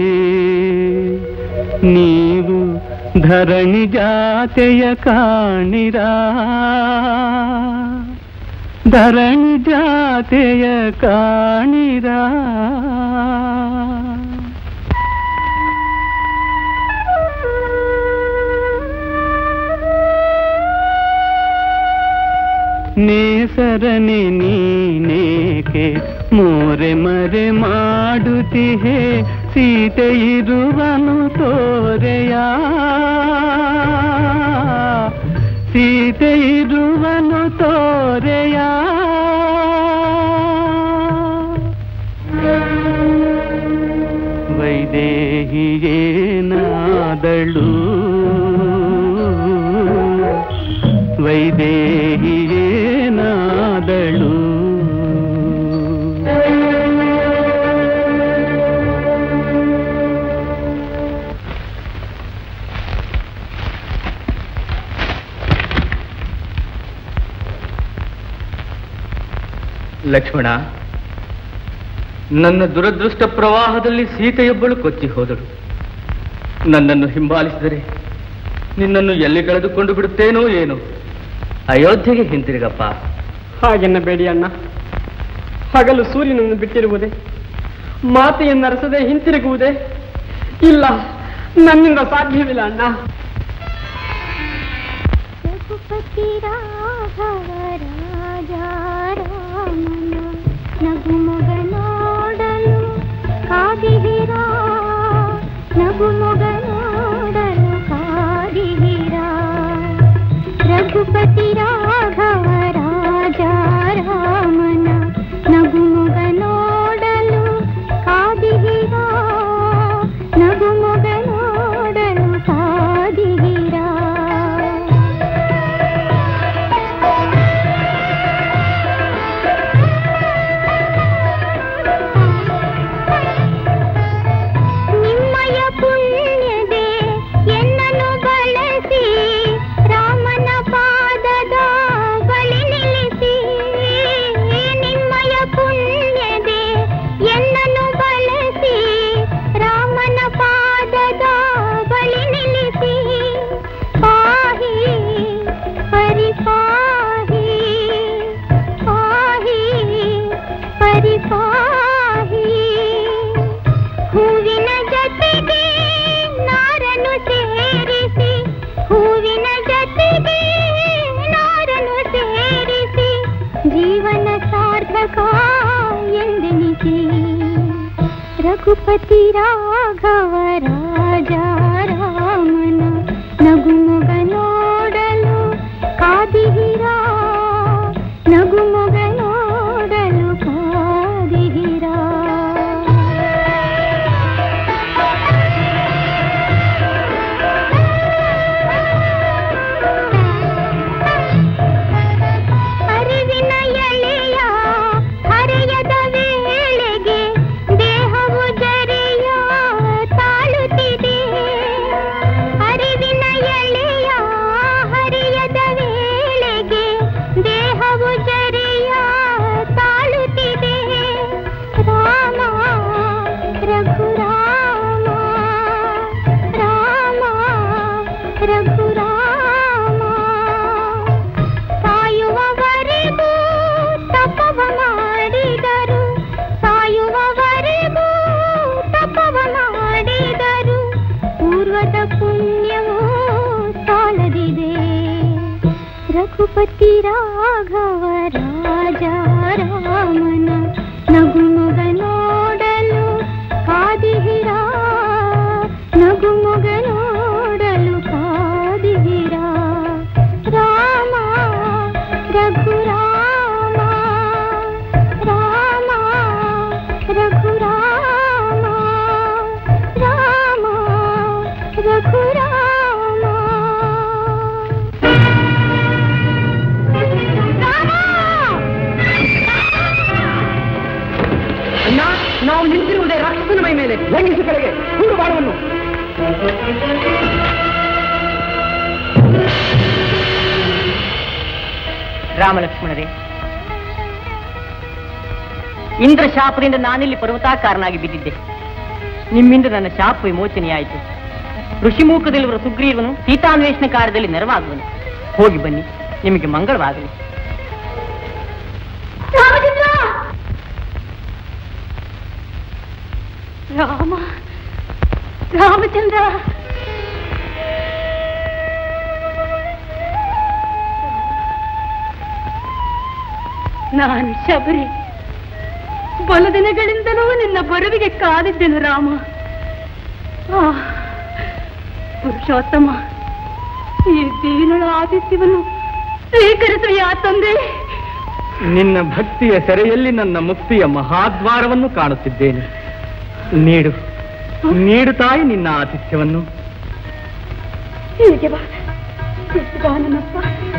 ನೀವು ಧರಣಿ ಜಾತೆಯ ಕಾಣಿರ ಧರಣಿ ಜಾತೆಯ ಕಾಣಿರ ನೇಸರನೆ ನೀನೇಕೆ ಮೋರೆ ಮರೆ ಮಾಡುತ್ತಿಹೆ ಸೀತೆ ಇರುವನು ತೋರೆಯ ಸೀತೆ ಇರುವನು ತೋರೆಯ ವೈದೇಹಿಯೇನಾದಳು ವೈದೇಹಿಯೇನಾದಳು ಲಕ್ಷ್ಮಣ ನನ್ನ ದುರದೃಷ್ಟ ಪ್ರವಾಹದಲ್ಲಿ ಸೀತೆಯೊಬ್ಬಳು ಕೊಚ್ಚಿ ಹೋದಳು ನನ್ನನ್ನು ಹಿಂಬಾಲಿಸಿದರೆ ನಿನ್ನನ್ನು ಎಲ್ಲಿ ಕಳೆದುಕೊಂಡು ಬಿಡುತ್ತೇನೋ ಏನೋ ಅಯೋಧ್ಯೆಗೆ ಹಿಂತಿರುಗಪ್ಪ ಹಾಗೆನ್ನಬೇಡಿ ಅಣ್ಣ ಹಗಲು ಸೂರ್ಯನನ್ನು ಬಿಟ್ಟಿರುವುದೇ ಮಾತೆಯನ್ನರಸದೆ ಹಿಂತಿರುಗುವುದೇ ಇಲ್ಲ ನನ್ನಿಂದ ಸಾಧ್ಯವಿಲ್ಲ ಅಣ್ಣ ರಘುಪತಿ ರಾಘವ ರಾಜ ರಾಮನ ನಗುಮೊಗ ನೋಡಲು ಕಾದಿಹಿರಾ ನಗುಮೊಗ ನೋಡಲು ಕಾದಿಹಿರಾ ರಘುಪತಿ ರಾಘವ ರಾಜ ರಾಮನ ನಗುಮೊಗ ನೋಡಲು ಕಾದಿಹಿರಾ ನಗುಮೊಗ ನೋಡಲು ಕಾದಿಹಿರಾ ನಿಮ್ಮಯ ಪುಣ್ಯದೆ ಎನ್ನನ್ನು ಬಳಸಿ ರಾಮನ ಪಾದದ ಬಳಿ ನಿಲ್ಲಿಸಿ ನಿಮ್ಮಯ ಪುಣ್ಯದೆ ಎನ್ನನ್ನು ಬಳಸಿ ರಾಮನ ಪಾದದ ಬಳಿ ನಿಲ್ಲಿಸಿ ಪಾಹಿ ಪರಿಪಾಹಿ ಪಾಹಿ ಪರಿಪಾಹಿ ಹೂವಿನ ಜೊತೆಗೆ ನಾರನ್ನು ಸೇರಿಸಿ ಹೂವಿನ ಜೊತೆಗೆ ನಾರನ್ನು ಸೇರಿಸಿ ಜೀವನ ಸಾರ್ಥಕ ಎಂದೆನಿಸಿ ರಘುಪತಿ ರಾಘವ ರಾಜ ರಾಮನ ನಗುಮೊಗ ನೋಡಲು ಕಾದಿಹಿರಾ ನಗುಮೊಗ ನೋಡಲು ಕಾದಿಹಿರಾ ಅರಿವಿನ ಎಳೆಯ ಹರೆಯದ ವೇಳೆಗೆ ದೇಹವು ಜರೆಯ ರಘುರಾಮ ಸಾಯುವವರೆಗೂ ತಪವ ಮಾಡಿದರು ಸಾಯುವವರೆಗೂ ತಪವ ಮಾಡಿದರು ಪೂರ್ವದ ಪುಣ್ಯವೂ ಸಾಲದಿದೆ ರಘುಪತಿ ರಾಘವ ರಾಜ ರಾಮನ ನಗುಮೊಗ ನೋಡಲು ಕಾದಿಹಿರಾ ನಗುಮೊಗ ನೋಡಲು ಕಾದಿಹಿರಾ ರಾಮ ರಘುರಾಮ ರಾಮ ರಘುರಾಮ ರಾಮ ರಘುರಾಮ ಅಣ್ಣ ನಾವು ನಿಂತಿರುವುದೇ ರಾಕ್ಷಸನ ಮೈ ಮೇಲೆ ಲಂಘಿಸು ಕೆಳಗೆ ಹೂಡು ಬಾಣವನ್ನು ರಾಮಲಕ್ಷ್ಮಣರೇ ಇಂದ್ರ ಶಾಪದಿಂದ ನಾನಿಲ್ಲಿ ಪರ್ವತಾಕಾರನಾಗಿ ಬಿದ್ದಿದ್ದೆ ನಿಮ್ಮಿಂದ ನನ್ನ ಶಾಪ ವಿಮೋಚನೆಯಾಯಿತು ಋಷಿಮೂಕದಲ್ಲಿರುವ ಸುಗ್ರೀವನು ಸೀತಾನ್ವೇಷಣ ಕಾರ್ಯದಲ್ಲಿ ನೆರವಾಗುವನು ಹೋಗಿ ಬನ್ನಿ ನಿಮಗೆ ಮಂಗಳವಾಗಲಿ ರಾಮಚಂದ್ರ ರಾಮ ರಾಮಚಂದ್ರ ನಾನು ಶಬರಿ ಬಲು ದಿನಗಳಿಂದಲೂ ನಿನ್ನ ಬರುವಿಗೆ ಕಾದಿದ್ದೆನು ರಾಮ ಆ, ಪುರುಷೋತ್ತಮ ಈ ದೀನಳ ಆದಿತ್ಯವನ್ನು ಸ್ವೀಕರಿಸುವ ತಂದೆ ನಿನ್ನ ಭಕ್ತಿಯ ಸೆರೆಯಲ್ಲಿ ನನ್ನ ಮುಕ್ತಿಯ ಮಹಾದ್ವಾರವನ್ನು ಕಾಣುತ್ತಿದ್ದೇನೆ ನೀಡು ನೀಡು ತಾಯಿ ನಿನ್ನ ಆತಿಥ್ಯವನ್ನು ಹೀಗೆ ಬಾ ಎದ್ದು ಬಾ ನನ್ನಪ್ಪ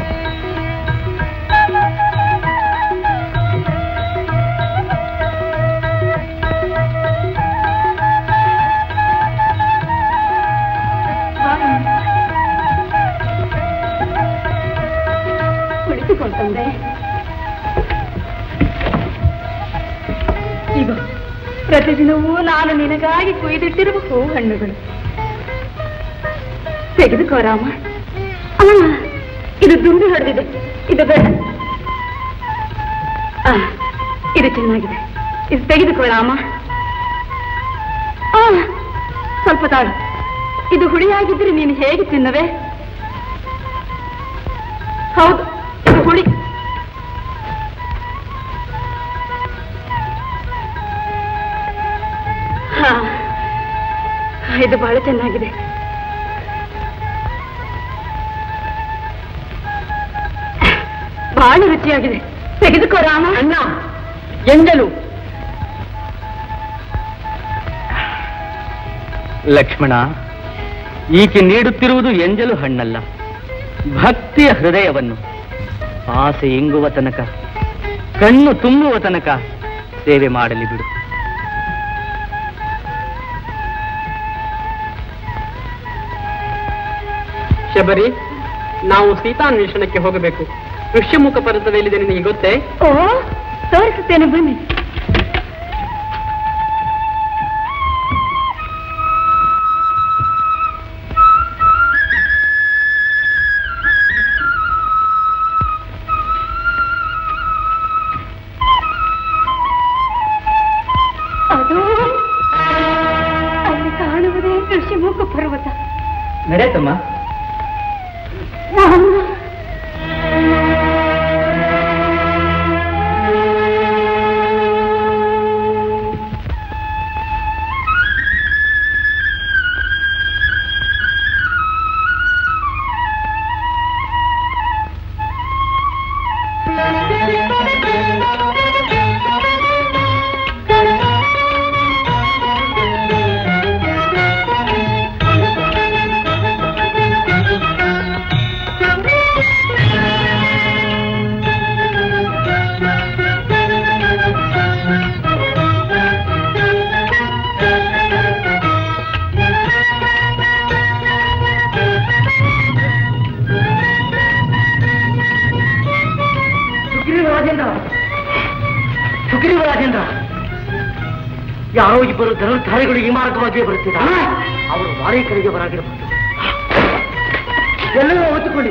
ಬಾ ನನ್ನಪ್ಪ. ಕುಳಿತುಕೊಂಡಂದೆ ಈಗ ಪ್ರತಿದಿನವೂ ನಾನು ನಿನಗಾಗಿ ಕೊಯ್ದಿಟ್ಟಿರುವ ಹೂ ಹಣ್ಣುಗಳು ತೆಗೆದುಕೋ ರಾಮ ಆ, ಇದು ದುಂಡು ಹೊಡೆದಿದೆ ಇದು ಬೇಡ ಆ, ಇದು ಚೆನ್ನಾಗಿದೆ ಇದು ತೆಗೆದುಕೋ ರಾಮ ಆ, ಸ್ವಲ್ಪ ತಾಳು ಇದು ಹುಳಿಯಾಗಿದ್ರೆ ನೀನು ಹೇಗೆ ತಿನ್ನವೆ ಹೌದು ಇದು ಹುಳಿ ಹಾ ಇದು ಬಹಳ ಚೆನ್ನಾಗಿದೆ ಬಹಳ ರುಚಿಯಾಗಿದೆ ತೆಗೆದುಕೋ ರಾಮ ಅಣ್ಣ ಎಂಜಲು ಲಕ್ಷ್ಮಣ ಈಕೆ ನೀಡುತ್ತಿರುವುದು ಎಂಜಲು ಹಣ್ಣಲ್ಲ ಭಕ್ತಿಯ ಹೃದಯವನ್ನು ಆಸೆ ಇಂಗುವ ತನಕ ಕಣ್ಣು ತುಂಬುವ ತನಕ ಸೇವೆ ಮಾಡಲಿ ಬಿಡು ಶಬರಿ ನಾವು ಸೀತಾನ್ವೇಷಣಕ್ಕೆ ಹೋಗಬೇಕು ಋಷ್ಯಮುಖ ಪರ್ವತದಲ್ಲಿದೆ ನಿನಗೆ ಗೊತ್ತೇ ಓ ತೋರಿಸುತ್ತೇನೆ ಬನ್ನಿ ಅದು ಅಲ್ಲಿ ಕಾಣುವುದೇ ಋಷಿಮುಖ ಪರ್ವತ ನಡೆಯತ್ತಮ್ಮ ರಾಮ ಸುಗ್ರೀವ ರಾಜೇಂದ್ರ ಸುಗ್ರೀವ ರಾಜೇಂದ್ರ ಯಾರೋ ಇಬ್ಬರು ಧನುರ್ಧಾರಿಗಳು ಈ ಮಾರ್ಗವಾಗಿ ಬರುತ್ತಿದ್ದಾರೆ ಅವರು ವಾರೇಕರಿಗೆ ಬರಾಗಿರಬಹುದು ಎಲ್ಲರೂ ಹೊತ್ತುಕೊಳ್ಳಿ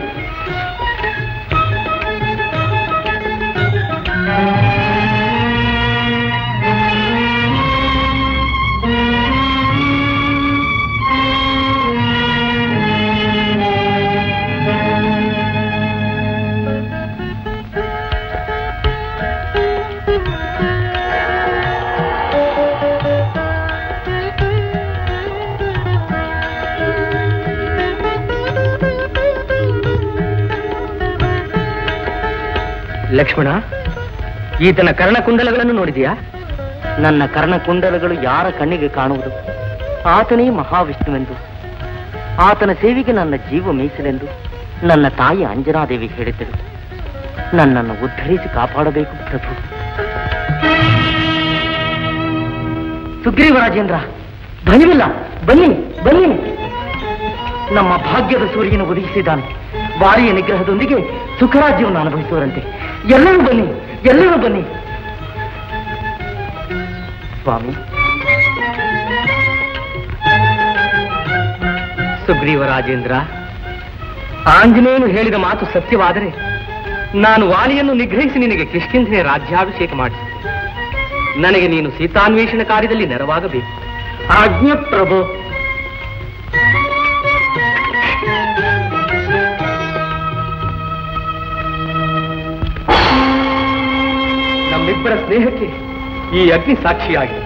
ಲಕ್ಷ್ಮಣ ಈತನ ಕರ್ಣಕುಂಡಲಗಳನ್ನು ನೋಡಿದೆಯಾ ನನ್ನ ಕರ್ಣಕುಂಡಲಗಳು ಯಾರ ಕಣ್ಣಿಗೆ ಕಾಣುವುದು ಆತನೇ ಮಹಾವಿಷ್ಣುವೆಂದು ಆತನ ಸೇವೆಗೆ ನನ್ನ ಜೀವ ಮೀಸಲೆಂದು ನನ್ನ ತಾಯಿ ಅಂಜನಾದೇವಿ ಹೇಳಿದ್ದಳು ನನ್ನನ್ನು ಉದ್ಧರಿಸಿ ಕಾಪಾಡಬೇಕು ಪ್ರಭು ಸುಗ್ರೀವರಾಜೇಂದ್ರ ಭಯವಿಲ್ಲ ಬನ್ನಿ ಬನ್ನಿ ನಮ್ಮ ಭಾಗ್ಯದ ಸೂರ್ಯನ ಉದಯಿಸಿದ್ದಾನೆ ವಾರಿಯ ನಿಗ್ರಹದೊಂದಿಗೆ ಸುಖರಾಜ್ಯವನ್ನು ಅನುಭವಿಸುವರಂತೆ ಎಲ್ಲರೂ ಬನ್ನಿ ಎಲ್ಲರೂ ಬನ್ನಿ ಸ್ವಾಮಿ ಸುಗ್ರೀವರಾಜೇಂದ್ರ ಆಂಜನೇಯನು ಹೇಳಿದ ಮಾತು ಸತ್ಯವಾದರೆ ನಾನು ವಾಲಿಯನ್ನು ನಿಗ್ರಹಿಸಿ ನಿನಗೆ ಕಿಷ್ಕಿಂಧೆಯ ರಾಜ್ಯಾಭಿಷೇಕ ಮಾಡಿ ನನಗೆ ನೀನು ಸೀತಾನ್ವೇಷಣ ಕಾರ್ಯದಲ್ಲಿ ನೆರವಾಗಬೇಕು ಆಜ್ಞೆ ಪ್ರಭು ನಮ್ಮಿಬ್ಬರ ಸ್ನೇಹಕ್ಕೆ ಈ ಅಗ್ನಿ ಸಾಕ್ಷಿಯಾಗಿದೆ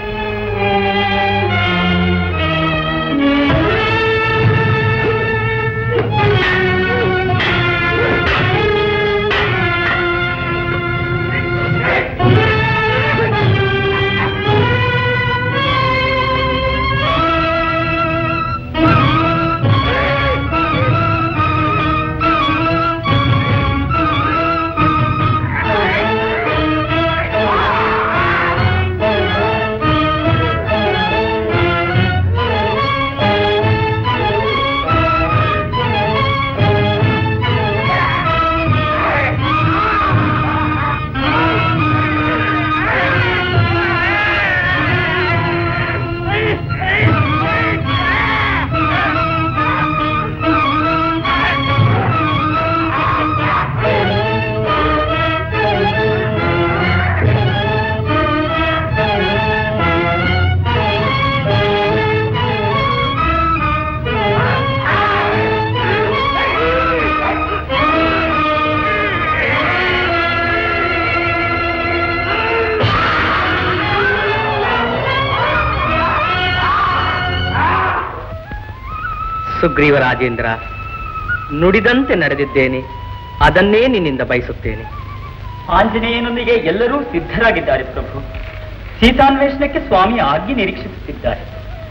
ಸುಗ್ರೀವರಾಜೇಂದ್ರ ನುಡಿದಂತೆ ನಡೆದಿದ್ದೇನೆ ಅದನ್ನೇ ನಿನ್ನಿಂದ ಬಯಸುತ್ತೇನೆ ಆಂಜನೇಯನೊಂದಿಗೆ ಎಲ್ಲರೂ ಸಿದ್ಧರಾಗಿದ್ದಾರೆ ಪ್ರಭು ಸೀತಾನ್ವೇಷಣಕ್ಕೆ ಸ್ವಾಮಿ ಆಜ್ಞೆ ನಿರೀಕ್ಷಿಸುತ್ತಿದ್ದಾರೆ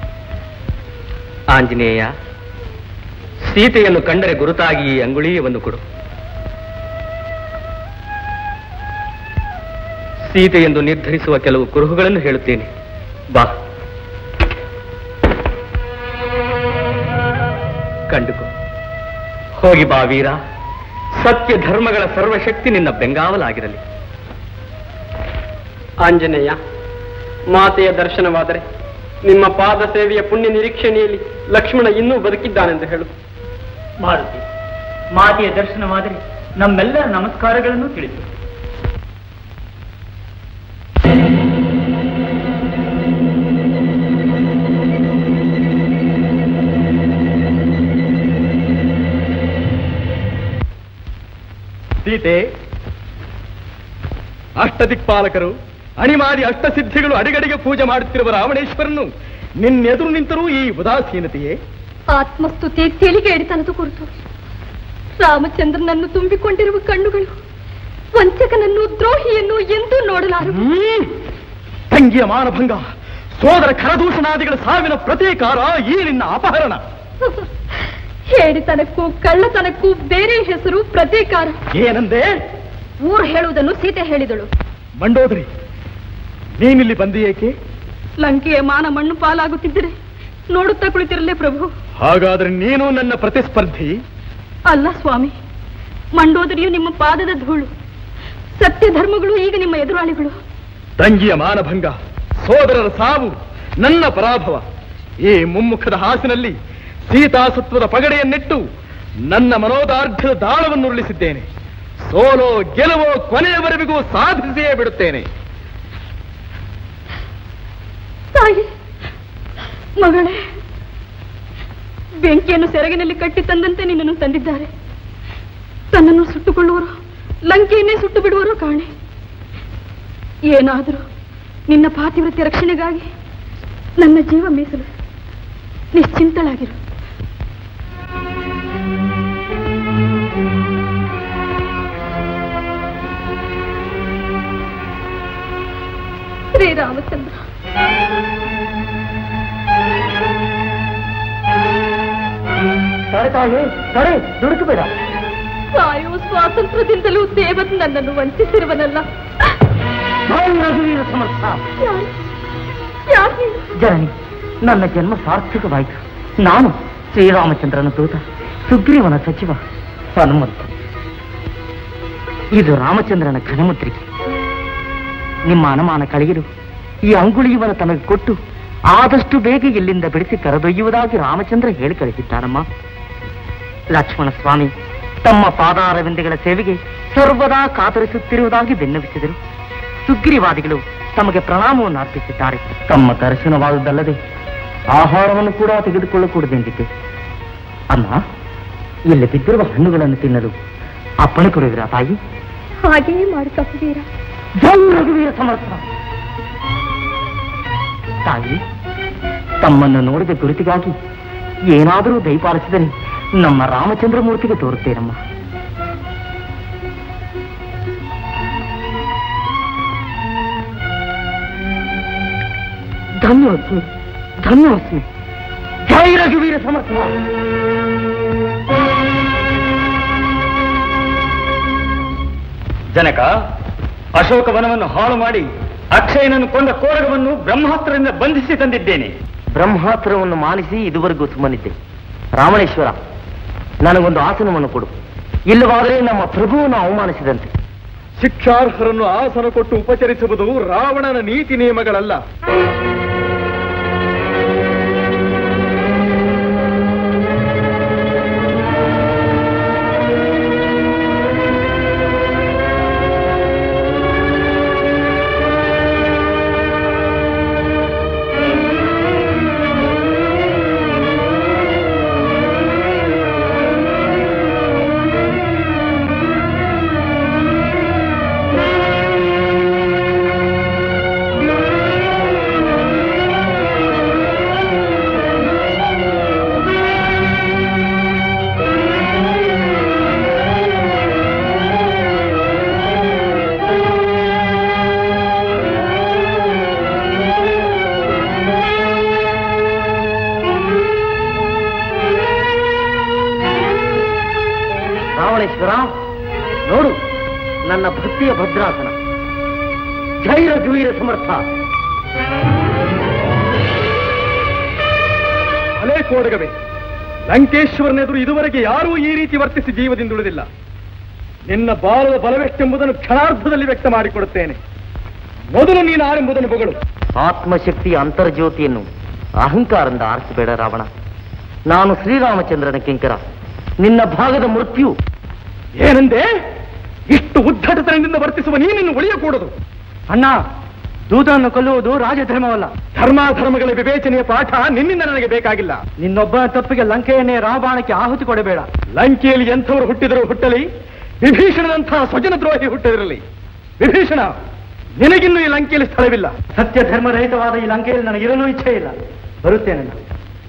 ಆಂಜನೇಯ ಸೀತೆಯನ್ನು ಕಂಡರೆ ಗುರುತಾಗಿ ಈ ಅಂಗುಳೀಯವನ್ನು ಕೊಡು ಸೀತೆ ಎಂದು ನಿರ್ಧರಿಸುವ ಕೆಲವು ಕುರುಹುಗಳನ್ನು ಹೇಳುತ್ತೇನೆ ಬಾ ಕಂಡುಕೋ ಹೋಗಿ ಬಾ ವೀರ ಸತ್ಯ ಧರ್ಮಗಳ ಸರ್ವಶಕ್ತಿ ನಿನ್ನ ಬೆಂಗಾವಲಾಗಿರಲಿ ಆಂಜನೇಯ ಮಾತೆಯ ದರ್ಶನವಾದರೆ ನಿಮ್ಮ ಪಾದ ಸೇವೆಯ ಪುಣ್ಯ ನಿರೀಕ್ಷಣೆಯಲ್ಲಿ ಲಕ್ಷ್ಮಣ ಇನ್ನೂ ಬದುಕಿದ್ದಾನೆಂದು ಹೇಳು ಮಾರುತಿ ಮಾತೆಯ ದರ್ಶನವಾದರೆ ನಮ್ಮೆಲ್ಲರ ನಮಸ್ಕಾರಗಳನ್ನು ತಿಳಿಸು ಸೀತೆ ಅಷ್ಟದಿಕ್ಪಾಲಕರು ಅಣಿಮಾದಿ ಅಷ್ಟಸಿದ್ಧಿಗಳು ಅಡಿಗಡಿಗೆ ಪೂಜೆ ಮಾಡುತ್ತಿರುವ ರಾವಣೇಶ್ವರನು ನಿನ್ನೆದುರು ನಿಂತರೂ ಈ ಉದಾಸೀನತೆಯೇ ಆತ್ಮಸ್ತುತಿ ತಿಳಿಗೇಡಿತನದ ಕುರಿತು ರಾಮಚಂದ್ರನನ್ನು ತುಂಬಿಕೊಂಡಿರುವ ಕಣ್ಣುಗಳು ವಂಚಕನನ್ನು ದ್ರೋಹಿಯನ್ನು ಎಂದೂ ನೋಡಲಾರು ಹ್ಮ್. ತಂಗಿಯ ಮಾನಭಂಗ ಸೋದರ ಖರದೂಷಣಾದಿಗಳ ಸಾವಿನ ಪ್ರತೀಕಾರ ಈ ನಿನ್ನ ಅಪಹರಣ ಹೇಳಿತನಕ್ಕೂ ಕಳ್ಳತನಕ್ಕೂ ಬೇರೆ ಹೆಸರು ಪ್ರತೀಕಾರ ಏನಂದೆ ಊರು ಹೇಳುವುದನ್ನು ಸೀತೆ ಹೇಳಿದಳು ಮಂಡೋದರಿ ನೀನಿಲ್ಲಿ ಬಂದಿಯೇಕೆ ಲಂಕೆಯ ಮಾನ ಮಣ್ಣು ಪಾಲಾಗುತ್ತಿದ್ದರೆ ನೋಡುತ್ತಾ ಕುಳಿತಿರಲೇ ಪ್ರಭು ಹಾಗಾದ್ರೆ ನೀನು ನನ್ನ ಪ್ರತಿಸ್ಪರ್ಧಿ ಅಲ್ಲ ಸ್ವಾಮಿ ಮಂಡೋದರಿಯು ನಿಮ್ಮ ಪಾದದ ಧೂಳು ಸತ್ಯ ಧರ್ಮಗಳು ಈಗ ನಿಮ್ಮ ಎದುರಾಳಿಗಳು ತಂಗಿಯ ಮಾನಭಂಗ ಸೋದರರ ಸಾವು ನನ್ನ ಪರಾಭವ ಈ ಮುಮ್ಮುಖದ ಹಾಸಿನಲ್ಲಿ ಸೀತಾಸತ್ವದ ಪಗಡೆಯನ್ನಿಟ್ಟು ನನ್ನ ಮನೋದಾರ್ಢ್ಯದ ದಾಳವನ್ನು ಉರುಳಿಸಿದ್ದೇನೆ ಸೋಲೋ ಗೆಲುವೋ ಕೊನೆಯವರೆಗೂ ಸಾಧಿಸಿಯೇ ಬಿಡುತ್ತೇನೆ ತಾಯಿ ಮಗಳೇ ಬೆಂಕಿಯನ್ನು ಸೆರಗಿನಲ್ಲಿ ಕಟ್ಟಿ ತಂದಂತೆ ನಿನ್ನನ್ನು ತಂದಿದ್ದಾರೆ ತನ್ನನ್ನು ಸುಟ್ಟುಕೊಳ್ಳುವರು ಲಂಕೆಯನ್ನೇ ಸುಟ್ಟು ಬಿಡುವರು ಕಾಣೆ ಏನಾದರೂ ನಿನ್ನ ಪಾತಿವ್ರತ್ಯ ರಕ್ಷಣೆಗಾಗಿ ನನ್ನ ಜೀವ ಮೀಸಲು ನಿಶ್ಚಿಂತಳಾಗಿರು ಶ್ರೀರಾಮಚಂದ್ರ ತಡೆ ತಾಯಿ ತಡೆ ದುಡುಕಬೇಡ ಸಾಯುವ ಸ್ವಾತಂತ್ರ್ಯದಿಂದಲೂ ದೇವತ್ ನನ್ನನ್ನು ವಂಚಿಸಿರುವನಲ್ಲ ರಘುವೀರ ಸಮರ್ಥ ಯಾರು ಯಾರು ನೀನು? ಜನನಿ ನನ್ನ ಜನ್ಮ ಸಾರ್ಥಕವಾಯಿತು ನಾನು ಶ್ರೀರಾಮಚಂದ್ರನ ದೂತ ಸುಗ್ರೀವನ ಸಚಿವ ಹನುಮಂತ ಇದು ರಾಮಚಂದ್ರನ ಘನಮುದ್ರಿಕೆ ನಿಮ್ಮ ಅನುಮಾನ ಕಳೆಯಲು ಈ ಅಂಗುಳಿಯವನ ತನಗೆ ಕೊಟ್ಟು ಆದಷ್ಟು ಬೇಗ ಇಲ್ಲಿಂದ ಬಿಡಿಸಿ ಕರೆದೊಯ್ಯುವುದಾಗಿ ರಾಮಚಂದ್ರ ಹೇಳಿ ಕಳಿಸಿದ್ದಾನಮ್ಮ ಲಕ್ಷ್ಮಣ ಸ್ವಾಮಿ ತಮ್ಮ ಪಾದಾರವಿಂದಗಳ ಸೇವೆಗೆ ಸರ್ವದಾ ಕಾತರಿಸುತ್ತಿರುವುದಾಗಿ ವಿನ್ನವಿಸಿದರು ಸುಗ್ರೀವಾದಿಗಳು ತಮಗೆ ಪ್ರಣಾಮವನ್ನು ಅರ್ಪಿಸಿದ್ದಾರೆ ತಮ್ಮ ದರ್ಶನವಾದುದಲ್ಲದೆ ಆಹಾರವನ್ನು ಕೂಡ ತೆಗೆದುಕೊಳ್ಳಕೂಡದೆಂದಿದ್ದೆ ಅಮ್ಮ ಇಲ್ಲಿ ಬಿದ್ದಿರುವ ಹಣ್ಣುಗಳನ್ನು ತಿನ್ನಲು ಅಪ್ಪಣೆ ಕೊಡುವಿರಾ ತಾಯಿ ಹಾಗೆಯೇ ಮಾಡಿ ತಪ್ಪುತ್ತೀರಾ ಜೈ ರಘುವೀರ ಸಮರ್ಥ ತಾಯಿ ತಮ್ಮನ್ನು ನೋಡಿದ ಗುರುತಿಗಾಗಿ ಏನಾದರೂ ದಯಪಾಲಿಸಿದರೆ ನಮ್ಮ ರಾಮಚಂದ್ರ ಮೂರ್ತಿಗೆ ತೋರುತ್ತೇನಮ್ಮ ಧನ್ಯೋಸ್ಮಿ ಧನ್ಯೋಸ್ಮಿ ಜೈ ರಘುವೀರ ಸಮರ್ಥ ಜನಕ ಅಶೋಕವನವನ್ನು ಹಾಳು ಮಾಡಿ ಅಕ್ಷಯನನ್ನು ಕೊಂದ ಕೋರಗವನ್ನು ಬ್ರಹ್ಮಾಸ್ತ್ರದಿಂದ ಬಂಧಿಸಿ ತಂದಿದ್ದೇನೆ ಬ್ರಹ್ಮಾಸ್ತ್ರವನ್ನು ಮಾನಿಸಿ ಇದುವರೆಗೂ ಸುಮ್ಮನಿದ್ದೆ ರಾಮಣೇಶ್ವರ ನನಗೊಂದು ಆಸನವನ್ನು ಕೊಡು ಇಲ್ಲವಾದರೆ ನಮ್ಮ ಪ್ರಭುವನ್ನು ಅವಮಾನಿಸಿದಂತೆ ಶಿಕ್ಷಾರ್ಹರನ್ನು ಆಸನ ಕೊಟ್ಟು ಉಪಚರಿಸುವುದು ರಾವಣನ ನೀತಿ ನಿಯಮಗಳಲ್ಲ ರಾವಣೇಶ್ವರ ನೋಡು ನನ್ನ ಭಕ್ತಿಯ ಭದ್ರಾಸನ ಜೈ ರಘುವೀರ ಸಮರ್ಥ ಅಲೇ ಕೋಡಗವೇ ಲಂಕೇಶ್ವರನೆದುರು ಇದುವರೆಗೆ ಯಾರೂ ಈ ರೀತಿ ವರ್ತಿಸಿ ಜೀವದಿಂದುಳಿದಿಲ್ಲ ನಿನ್ನ ಬಾಲದ ಬಲವೆಷ್ಟೆಂಬುದನ್ನು ಕ್ಷಣಾರ್ಧದಲ್ಲಿ ವ್ಯಕ್ತ ಮಾಡಿಕೊಡುತ್ತೇನೆ ಮೊದಲು ನೀನು ಆರೆಂಬುದನ್ನು ಬಗಳು ಆತ್ಮಶಕ್ತಿಯ ಅಂತರ್ಜ್ಯೋತಿಯನ್ನು ಅಹಂಕಾರದಿಂದ ಆರಿಸಬೇಡ ರಾವಣ ನಾನು ಶ್ರೀರಾಮಚಂದ್ರನ ಕಿಂಕರ ನಿನ್ನ ಭಾಗದ ಮೃತ್ಯು ಏನಂದೆ ಇಷ್ಟು ಉದ್ದಟತನದಿಂದ ವರ್ತಿಸುವ ನೀನಿನ್ನು ಉಳಿಯಕೂಡದು ಅಣ್ಣ ದೂತನನ್ನು ಕೊಲ್ಲುವುದು ರಾಜಧರ್ಮವಲ್ಲ ಧರ್ಮಾಧರ್ಮಗಳ ವಿವೇಚನೆಯ ಪಾಠ ನಿನ್ನಿಂದ ನನಗೆ ಬೇಕಾಗಿಲ್ಲ ನಿನ್ನೊಬ್ಬ ತಪ್ಪಿಗೆ ಲಂಕೆಯನ್ನೇ ರಾವಬಾಣಕ್ಕೆ ಆಹುತಿ ಕೊಡಬೇಡ ಲಂಕೆಯಲ್ಲಿ ಎಂಥವರು ಹುಟ್ಟಿದರೂ ಹುಟ್ಟಲಿ ವಿಭೀಷಣದಂತಹ ಸ್ವಜನ ದ್ರೋಹಿ ಹುಟ್ಟದಿರಲಿ ವಿಭೀಷಣ ನಿನಗಿನ್ನೂ ಈ ಲಂಕೆಯಲ್ಲಿ ಸ್ಥಳವಿಲ್ಲ ಸತ್ಯ ಧರ್ಮರಹಿತವಾದ ಈ ಲಂಕೆಯಲ್ಲಿ ನನಗಿರಲು ಇಚ್ಛೆ ಇಲ್ಲ ಬರುತ್ತೇನೆ ನಾನು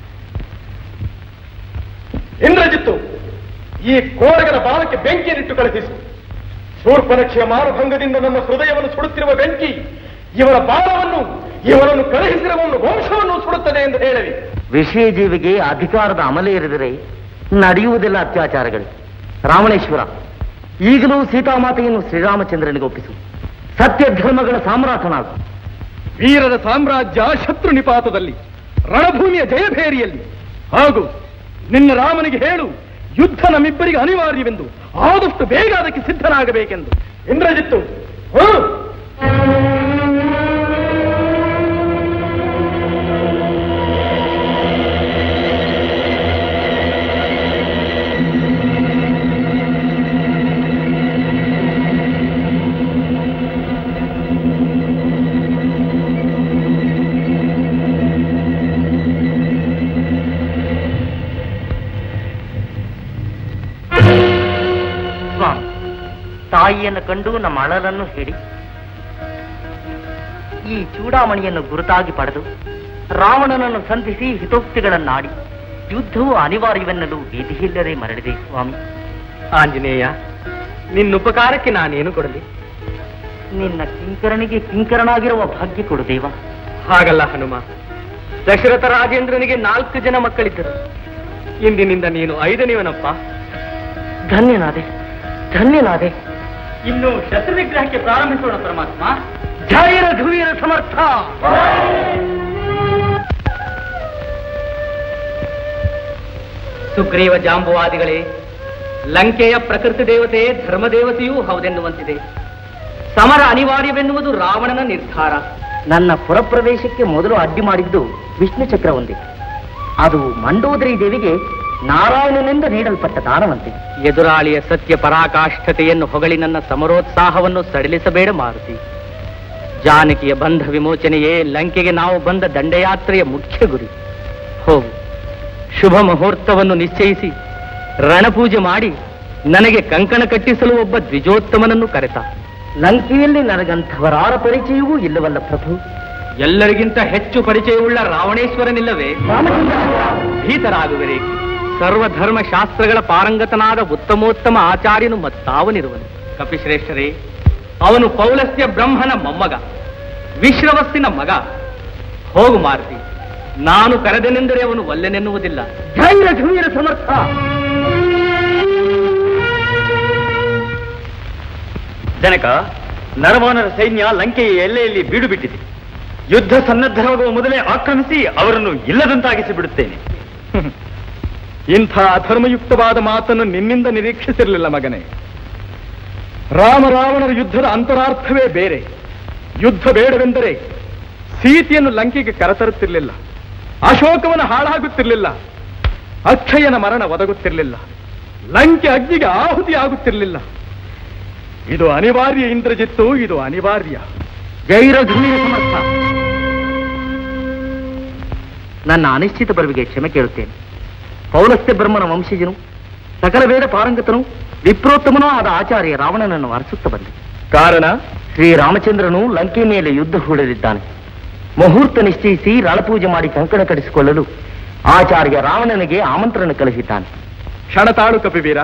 ಇಂದ್ರಜಿತ್ತು ಈ ಕೋರಗನ ಬಾಲಕ್ಕೆ ಬೆಂಕಿಯನ್ನಿಟ್ಟು ಕಳುಹಿಸು ಶೂರ್ಪನಕ್ಷೆಯ ಮಾರುಭಂಗದಿಂದ ನಮ್ಮ ಹೃದಯವನ್ನು ಸುಡುತ್ತಿರುವ ಬೆಂಕಿ ಇವರ ಬಾಲವನ್ನು ಇವರನ್ನು ಕಳುಹಿಸಿರುವವನು ವಂಶವನ್ನು ಸುಡುತ್ತದೆ ಎಂದು ಹೇಳಲಿ ವಿಷಯ ಜೀವಿಗೆ ಅಧಿಕಾರದ ಅಮಲೆ ಇರಿದರೆ ನಡೆಯುವುದಿಲ್ಲ ಅತ್ಯಾಚಾರಗಳು ರಾವಣೇಶ್ವರ ಈಗಲೂ ಸೀತಾಮಾತೆಯನ್ನು ಶ್ರೀರಾಮಚಂದ್ರನಿಗೆ ಒಪ್ಪಿಸು ಸತ್ಯ ಧರ್ಮಗಳ ಸಾಮ್ರಾಟನಾಗು ವೀರರ ಸಾಮ್ರಾಜ್ಯ ಶತ್ರು ನಿಪಾತದಲ್ಲಿ ರಣಭೂಮಿಯ ಜಯಭೇರಿಯಲ್ಲಿ ಹಾಗೂ ನಿನ್ನ ರಾಮನಿಗೆ ಹೇಳು ಯುದ್ಧ ನಮ್ಮಿಬ್ಬರಿಗೆ ಅನಿವಾರ್ಯವೆಂದು ಆದಷ್ಟು ಬೇಗ ಅದಕ್ಕೆ ಸಿದ್ಧನಾಗಬೇಕೆಂದು ಇಂದ್ರಜಿತ್ತು ಹ್ಮ್ ತಾಯಿಯನ್ನು ಕಂಡು ನಮ್ಮ ಅಳಲನ್ನು ಹೇಳಿ ಈ ಚೂಡಾಮಣಿಯನ್ನು ಗುರುತಾಗಿ ಪಡೆದು ರಾವಣನನ್ನು ಸಂಧಿಸಿ ಹಿತೋಕ್ತಿಗಳನ್ನಾಡಿ ಯುದ್ಧವು ಅನಿವಾರ್ಯವೆನ್ನಲು ವಿಧಿಯಿಲ್ಲದೆ ಮರಳಿದೆ ಸ್ವಾಮಿ ಆಂಜನೇಯ ನಿನ್ನ ಉಪಕಾರಕ್ಕೆ ನಾನೇನು ಕೊಡಲಿ ನಿನ್ನ ಕಿಂಕರನಿಗೆ ಕಿಂಕರನಾಗಿರುವ ಭಾಗ್ಯ ಕೊಡು ದೇವ ಹಾಗಲ್ಲ ಹನುಮ ದಶರಥ ರಾಜೇಂದ್ರನಿಗೆ ನಾಲ್ಕು ಜನ ಮಕ್ಕಳಿದ್ದರು ಇಂದಿನಿಂದ ನೀನು ಐದನೇವನಪ್ಪ ಧನ್ಯನಾದೆ ಧನ್ಯನಾದೆ ಇನ್ನು ಶಸ್ತ್ರ ವಿಗ್ರಹಕ್ಕೆ ಪ್ರಾರಂಭಿಸೋಣ ಪರಮಾತ್ಮ ಜಯ ರಘುವೀರ ಸಮರ್ಥ ಸುಗ್ರೀವ ಜಾಂಬುವಾದಿಗಳೇ ಲಂಕೆಯ ಪ್ರಕೃತಿ ದೇವತೆ ಧರ್ಮದೇವತೆಯೂ ಹೌದೆನ್ನುವಂತಿದೆ ಸಮರ ಅನಿವಾರ್ಯವೆನ್ನುವುದು ರಾವಣನ ನಿರ್ಧಾರ ನನ್ನ ಪುರಪ್ರವೇಶಕ್ಕೆ ಮೊದಲು ಅಡ್ಡಿ ಮಾಡಿದ್ದು ವಿಷ್ಣು ಚಕ್ರವೊಂದೇ ಅದು ಮಂಡೋದರಿ ದೇವಿಗೆ ನಾರಾಯಣನಿಂದ ನೀಡಲ್ಪಟ್ಟ ದಾನವಂತೆ ಎದುರಾಳಿಯ ಸತ್ಯ ಪರಾಕಾಷ್ಠತೆಯನ್ನು ಹೊಗಳಿ ನನ್ನ ಸಮರೋತ್ಸಾಹವನ್ನು ಸಡಿಲಿಸಬೇಡ ಮಾರುತಿ ಜಾನಕಿಯ ಬಂಧ ವಿಮೋಚನೆಯೇ ಲಂಕೆಗೆ ನಾವು ಬಂದ ದಂಡಯಾತ್ರೆಯ ಮುಖ್ಯ ಗುರಿ ಹೋಗು ಶುಭ ಮುಹೂರ್ತವನ್ನು ನಿಶ್ಚಯಿಸಿ ರಣಪೂಜೆ ಮಾಡಿ ನನಗೆ ಕಂಕಣ ಕಟ್ಟಿಸಲು ಒಬ್ಬ ದ್ವಿಜೋತ್ತಮನನ್ನು ಕರೆತ ಲಂಕೆಯಲ್ಲಿ ನನಗಂಥವರಾರ ಪರಿಚಯವೂ ಇಲ್ಲವಲ್ಲ ಪ್ರಭು ಎಲ್ಲರಿಗಿಂತ ಹೆಚ್ಚು ಪರಿಚಯವುಳ್ಳ ರಾವಣೇಶ್ವರನಿಲ್ಲವೇ ಭೀತರಾಗುವರೆ ಸರ್ವಧರ್ಮ ಶಾಸ್ತ್ರಗಳ ಪಾರಂಗತನಾದ ಉತ್ತಮೋತ್ತಮ ಆಚಾರ್ಯನು ಮತ್ತಾವನಿರುವನು ಕಪಿಶ್ರೇಷ್ಠರೇ ಅವನು ಪೌಲಸ್ತ್ಯ ಬ್ರಹ್ಮನ ಮೊಮ್ಮಗ ವಿಶ್ರವಸ್ಸಿನ ಮಗ ಹೋಗು ಮಾರುತಿ ನಾನು ಕರೆದೆನೆಂದರೆ ಅವನು ಒಲ್ಲೆನೆನ್ನುವುದಿಲ್ಲ ಜೈ ರಘುವೀರ ಸಮರ್ಥ ಜನಕ ನರವಾನರ ಸೈನ್ಯ ಲಂಕೆಯ ಎಲ್ಲೆಯಲ್ಲಿ ಬೀಡು ಬಿಟ್ಟಿದೆ ಯುದ್ಧ ಸನ್ನದ್ಧರಾಗುವ ಮೊದಲೇ ಆಕ್ರಮಿಸಿ ಅವರನ್ನು ಇಲ್ಲದಂತಾಗಿಸಿ ಬಿಡುತ್ತೇನೆ ಇಂಥ ಅಧರ್ಮಯುಕ್ತವಾದ ಮಾತನ್ನು ನಿನ್ನಿಂದ ನಿರೀಕ್ಷಿಸಿರಲಿಲ್ಲ ಮಗನೇ ರಾಮ ರಾವಣರ ಯುದ್ಧದ ಅಂತರಾರ್ಥವೇ ಬೇರೆ ಯುದ್ಧ ಬೇಡವೆಂದರೆ ಸೀತೆಯನ್ನು ಲಂಕೆಗೆ ಕರೆತರುತ್ತಿರಲಿಲ್ಲ ಅಶೋಕವನ ಹಾಳಾಗುತ್ತಿರಲಿಲ್ಲ ಅಕ್ಷಯನ ಮರಣ ಒದಗುತ್ತಿರಲಿಲ್ಲ ಲಂಕೆ ಅಗ್ನಿಗೆ ಆಹುತಿ ಆಗುತ್ತಿರಲಿಲ್ಲ ಇದು ಅನಿವಾರ್ಯ ಇಂದ್ರಜಿತ್ತು ಇದು ಅನಿವಾರ್ಯ ಜೈ ರಘುವೀರ ಸಮರ್ಥ ನನ್ನ ಅನಿಶ್ಚಿತ ಬರುವಿಗೆ ಕ್ಷಮೆ ಕೇಳುತ್ತೇನೆ ಪೌಲಸ್ತ್ಯ ಬ್ರಹ್ಮನ ವಂಶಜನು ಸಕಲ ವೇದ ಪಾರಂಗತನು ವಿಪ್ರೋತ್ತಮನೂ ಆದ ಆಚಾರ್ಯ ರಾವಣನನ್ನು ಅರಸುತ್ತಾ ಬಂದೆ ಕಾರಣ ಶ್ರೀರಾಮಚಂದ್ರನು ಲಂಕೆ ಮೇಲೆ ಯುದ್ಧ ಹೂಡಲಿದ್ದಾನೆ ಮುಹೂರ್ತ ನಿಶ್ಚಯಿಸಿ ರಣಪೂಜೆ ಮಾಡಿ ಕಂಕಣ ಕಟ್ಟಿಸಿಕೊಳ್ಳಲು ಆಚಾರ್ಯ ರಾವಣನಿಗೆ ಆಮಂತ್ರಣ ಕಳುಹಿದ್ದಾನೆ ಕ್ಷಣ ತಾಳು ಕಪಿವೀರ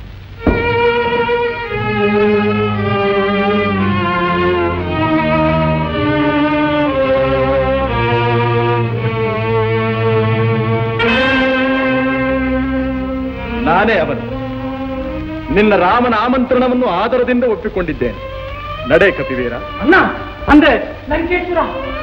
ನಾನೇ ಅವನು ನಿನ್ನ ರಾಮನ ಆಮಂತ್ರಣವನ್ನು ಆದರದಿಂದ ಒಪ್ಪಿಕೊಂಡಿದ್ದೇನೆ ನಡೆ ಕಪಿವೀರ ಅಣ್ಣ ಅಂದ್ರೆ ಲಂಕೇಶ್ವರ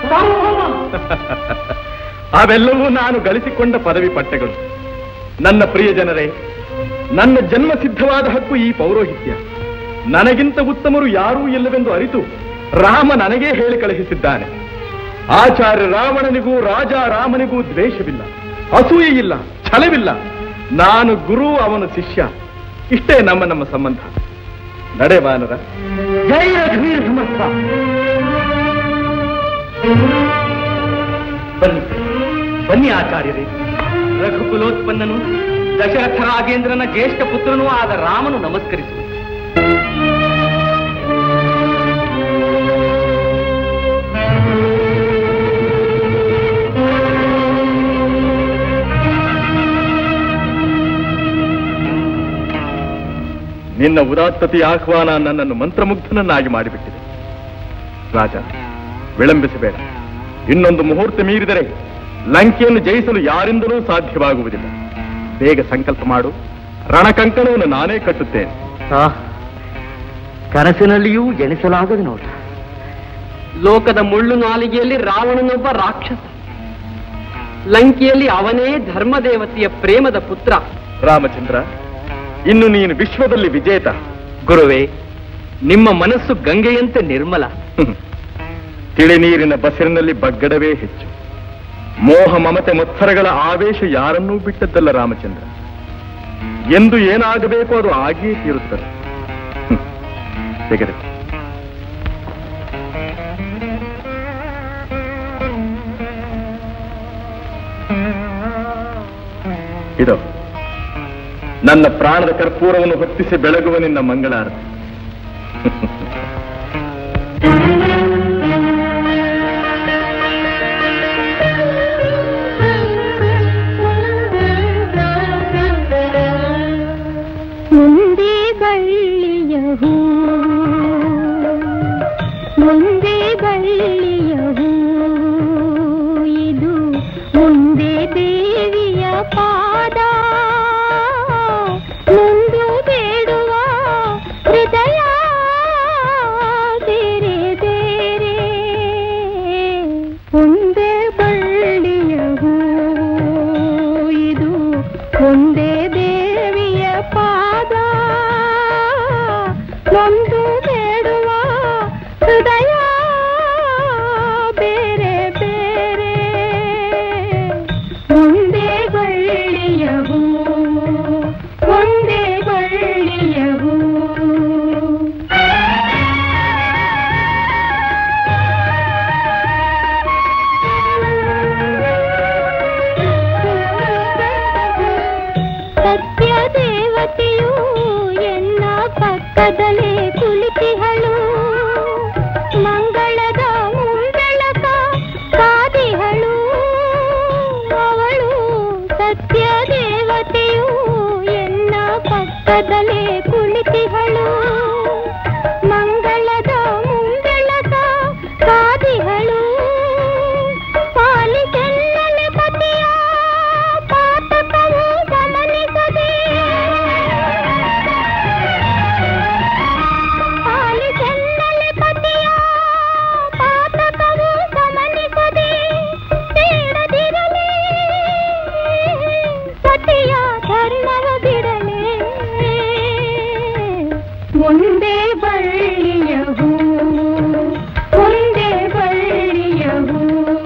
ಅವೆಲ್ಲವೂ ನಾನು ಗಳಿಸಿಕೊಂಡ ಪದವಿ ಪಟ್ಟೆಗಳು ನನ್ನ ಪ್ರಿಯ ಜನರೇ ನನ್ನ ಜನ್ಮ ಸಿದ್ಧವಾದ ಹಕ್ಕು ಈ ಪೌರೋಹಿತ್ಯ ನನಗಿಂತ ಉತ್ತಮರು ಯಾರೂ ಇಲ್ಲವೆಂದು ಅರಿತು ರಾಮ ನನಗೇ ಹೇಳಿ ಕಳುಹಿಸಿದ್ದಾನೆ ಆಚಾರ್ಯ ರಾವಣನಿಗೂ ರಾಜ ರಾಮನಿಗೂ ದ್ವೇಷವಿಲ್ಲ ಅಸೂಯೆ ಇಲ್ಲ ಛಲವಿಲ್ಲ ನಾನು ಗುರು ಅವನು ಶಿಷ್ಯ ಇಷ್ಟೇ ನಮ್ಮ ನಮ್ಮ ಸಂಬಂಧ ನಡೆ ವಾನರ ಜೈ ರಘುವೀರ ಸಮರ್ಥ ಬನ್ನಿ ಬನ್ನಿ ಆಚಾರ್ಯರೇ ರಘುಕುಲೋತ್ಪನ್ನನು ದಶರಥ ರಾಜೇಂದ್ರನ ಜ್ಯೇಷ್ಠ ಪುತ್ರನೂ ಆದ ರಾಮನು ನಮಸ್ಕರಿಸು ನಿನ್ನ ಉದಾತ್ತತೆಯ ಆಹ್ವಾನ ನನ್ನನ್ನು ಮಂತ್ರಮುಗ್ಧನನ್ನಾಗಿ ಮಾಡಿಬಿಟ್ಟಿದೆ ರಾಜ ವಿಳಂಬಿಸಬೇಡ ಇನ್ನೊಂದು ಮುಹೂರ್ತ ಮೀರಿದರೆ ಲಂಕೆಯನ್ನು ಜಯಿಸಲು ಯಾರಿಂದಲೂ ಸಾಧ್ಯವಾಗುವುದಿಲ್ಲ ಬೇಗ ಸಂಕಲ್ಪ ಮಾಡು ರಣಕಂಕಣವನ್ನು ನಾನೇ ಕಟ್ಟುತ್ತೇನೆ ಆ, ಕನಸಿನಲ್ಲಿಯೂ ಜನಿಸಲಾಗದು ನೋಡ ಲೋಕದ ಮುಳ್ಳು ನಾಲಿಗೆಯಲ್ಲಿ ರಾವಣನೊಬ್ಬ ರಾಕ್ಷಸ ಲಂಕೆಯಲ್ಲಿ ಅವನೇ ಧರ್ಮದೇವತೆಯ ಪ್ರೇಮದ ಪುತ್ರ ರಾಮಚಂದ್ರ ಇನ್ನು ನೀನು ವಿಶ್ವದಲ್ಲಿ ವಿಜೇತ ಗುರುವೇ ನಿಮ್ಮ ಮನಸ್ಸು ಗಂಗೆಯಂತೆ ನಿರ್ಮಲ ಹ್ಮ್. ತಿಳಿ ನೀರಿನ ಬಸಿರಿನಲ್ಲಿ ಬಗ್ಗಡವೇ ಹೆಚ್ಚು ಮೋಹ ಮಮತೆ ಮತ್ಸರಗಳ ಆವೇಶ ಯಾರನ್ನೂ ಬಿಟ್ಟದ್ದಲ್ಲ ರಾಮಚಂದ್ರ ಎಂದು ಏನಾಗಬೇಕು ಅದು ಆಗಿಯೇ ತೀರುತ್ತದೆ ಹ್ಮ್. ತೆಗೆದು ಇದು ನನ್ನ ಪ್ರಾಣದ ಕರ್ಪೂರವನ್ನು ಹೊತ್ತಿಸಿ ಬೆಳಗುವ ನಿನ್ನ ಮಂಗಳಾರತಿ ಮುಂದೆ ಬಳ್ಳಿಯ ಹೂ ಮುಂದೆ ಬಳ್ಳಿಯ ಹೂ ಇದು ಮುಂದೆ ದೇವಿಯ ಪಾದ ಮುಂದು ಬೇಡುವ ಹೃದಯ ಬೇರೆ ಬೇರೆ ಒಂದೇ ಬಳ್ಳಿಯ ಹೂ ಇದು ಒಂದೇ ದೇವಿಯ ಪಾದ ನೊಂದು ಬೇಡುವ ಹೃದಯ ಬೇರೆ ಬೇರೆ ಒಂದೇ ಬಳ್ಳಿಯ ಹೂ ಒಂದೇ ಬಳ್ಳಿಯ ಹೂ ಸತ್ಯ ದೇವತೆಯು ಎನ್ನ ಪಕ್ಕದಲ್ಲೇ ಕುಳಿತಿಹಳು ಮಂಗಳದ ಮುಂಬೆಳಕ ಕಾದಿಹಳು ಅವಳು ಸತ್ಯ ದೇವತೆಯು ಎನ್ನ ಪಕ್ಕದಲ್ಲೇ ಕುಳಿತಿಹಳು ಮಂಗಳದ ಮುಂಬೆಳಕ ಕಾದಿಹಳು ಪಾಲಿಸೆನ್ನಲೆ ಪತಿಯ ಪಾತಕವು ಗಮನಿಸದೆ ಪಾಲಿಸೆನ್ನಲೆ ಪತಿಯ ಪಾತಕವು ಗಮನಿಸದೆ ಬೇಡದಿರಲಿ ಸತಿಯ ಧರ್ಮವ ಬಿಡಲೇ ಒಂದೇ ಬಳ್ಳಿಯ ಹೂ ಒಂದೇ ಬಳ್ಳಿಯ ಹೂ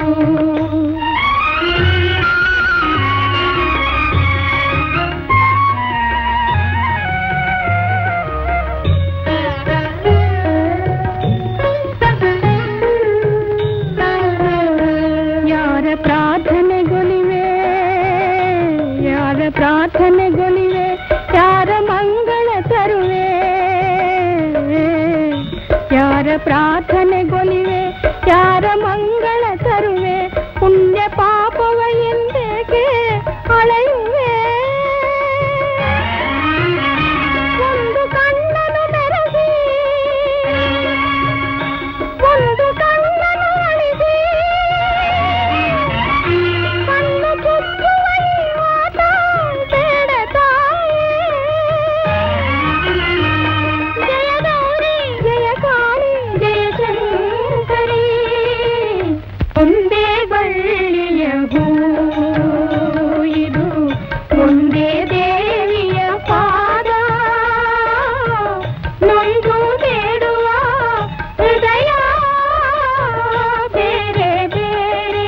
ಯಾರ ಪ್ರಾರ್ಥನೆಗೊಲಿವೆ ಯಾರ ಪ್ರಾರ್ಥನೆಗೊಲಿವೆ ಯಾರ ಮಂಗಳ ತರುವೆ ಯಾರ ಪ್ರಾರ್ಥನೆಗೊಲಿವೆ ಯಾರ ಮಂಗಳ ತರುವೆ ಪುಣ್ಯ ಪಾಪವ ಎಂದೇಕೆ ಅಳೆಯುವೆ ಒಂದು ಕಣ್ಣನು ಬೆರಸಿ ಒಂದು ಕಣ್ಣನು ಅಳಿಸಿ ಕಣ್ಣು ಚುಚ್ಚುವ ಈ ಮಾತ ಬೇಡ ತಾಯೇ ಜಯ ಗೌರಿ ಜಯ ಕಾಳಿ ಜಯ ಶಂಕರಿ ಒಂದೇ ಬಳ್ಳಿಯ ಹೂ ಇದು ಒಂದೇ ದೇವಿಯ ಪಾದ ನೊಂದು ಬೇಡುವ ಹೃದಯ ಬೇರೆ ಬೇರೆ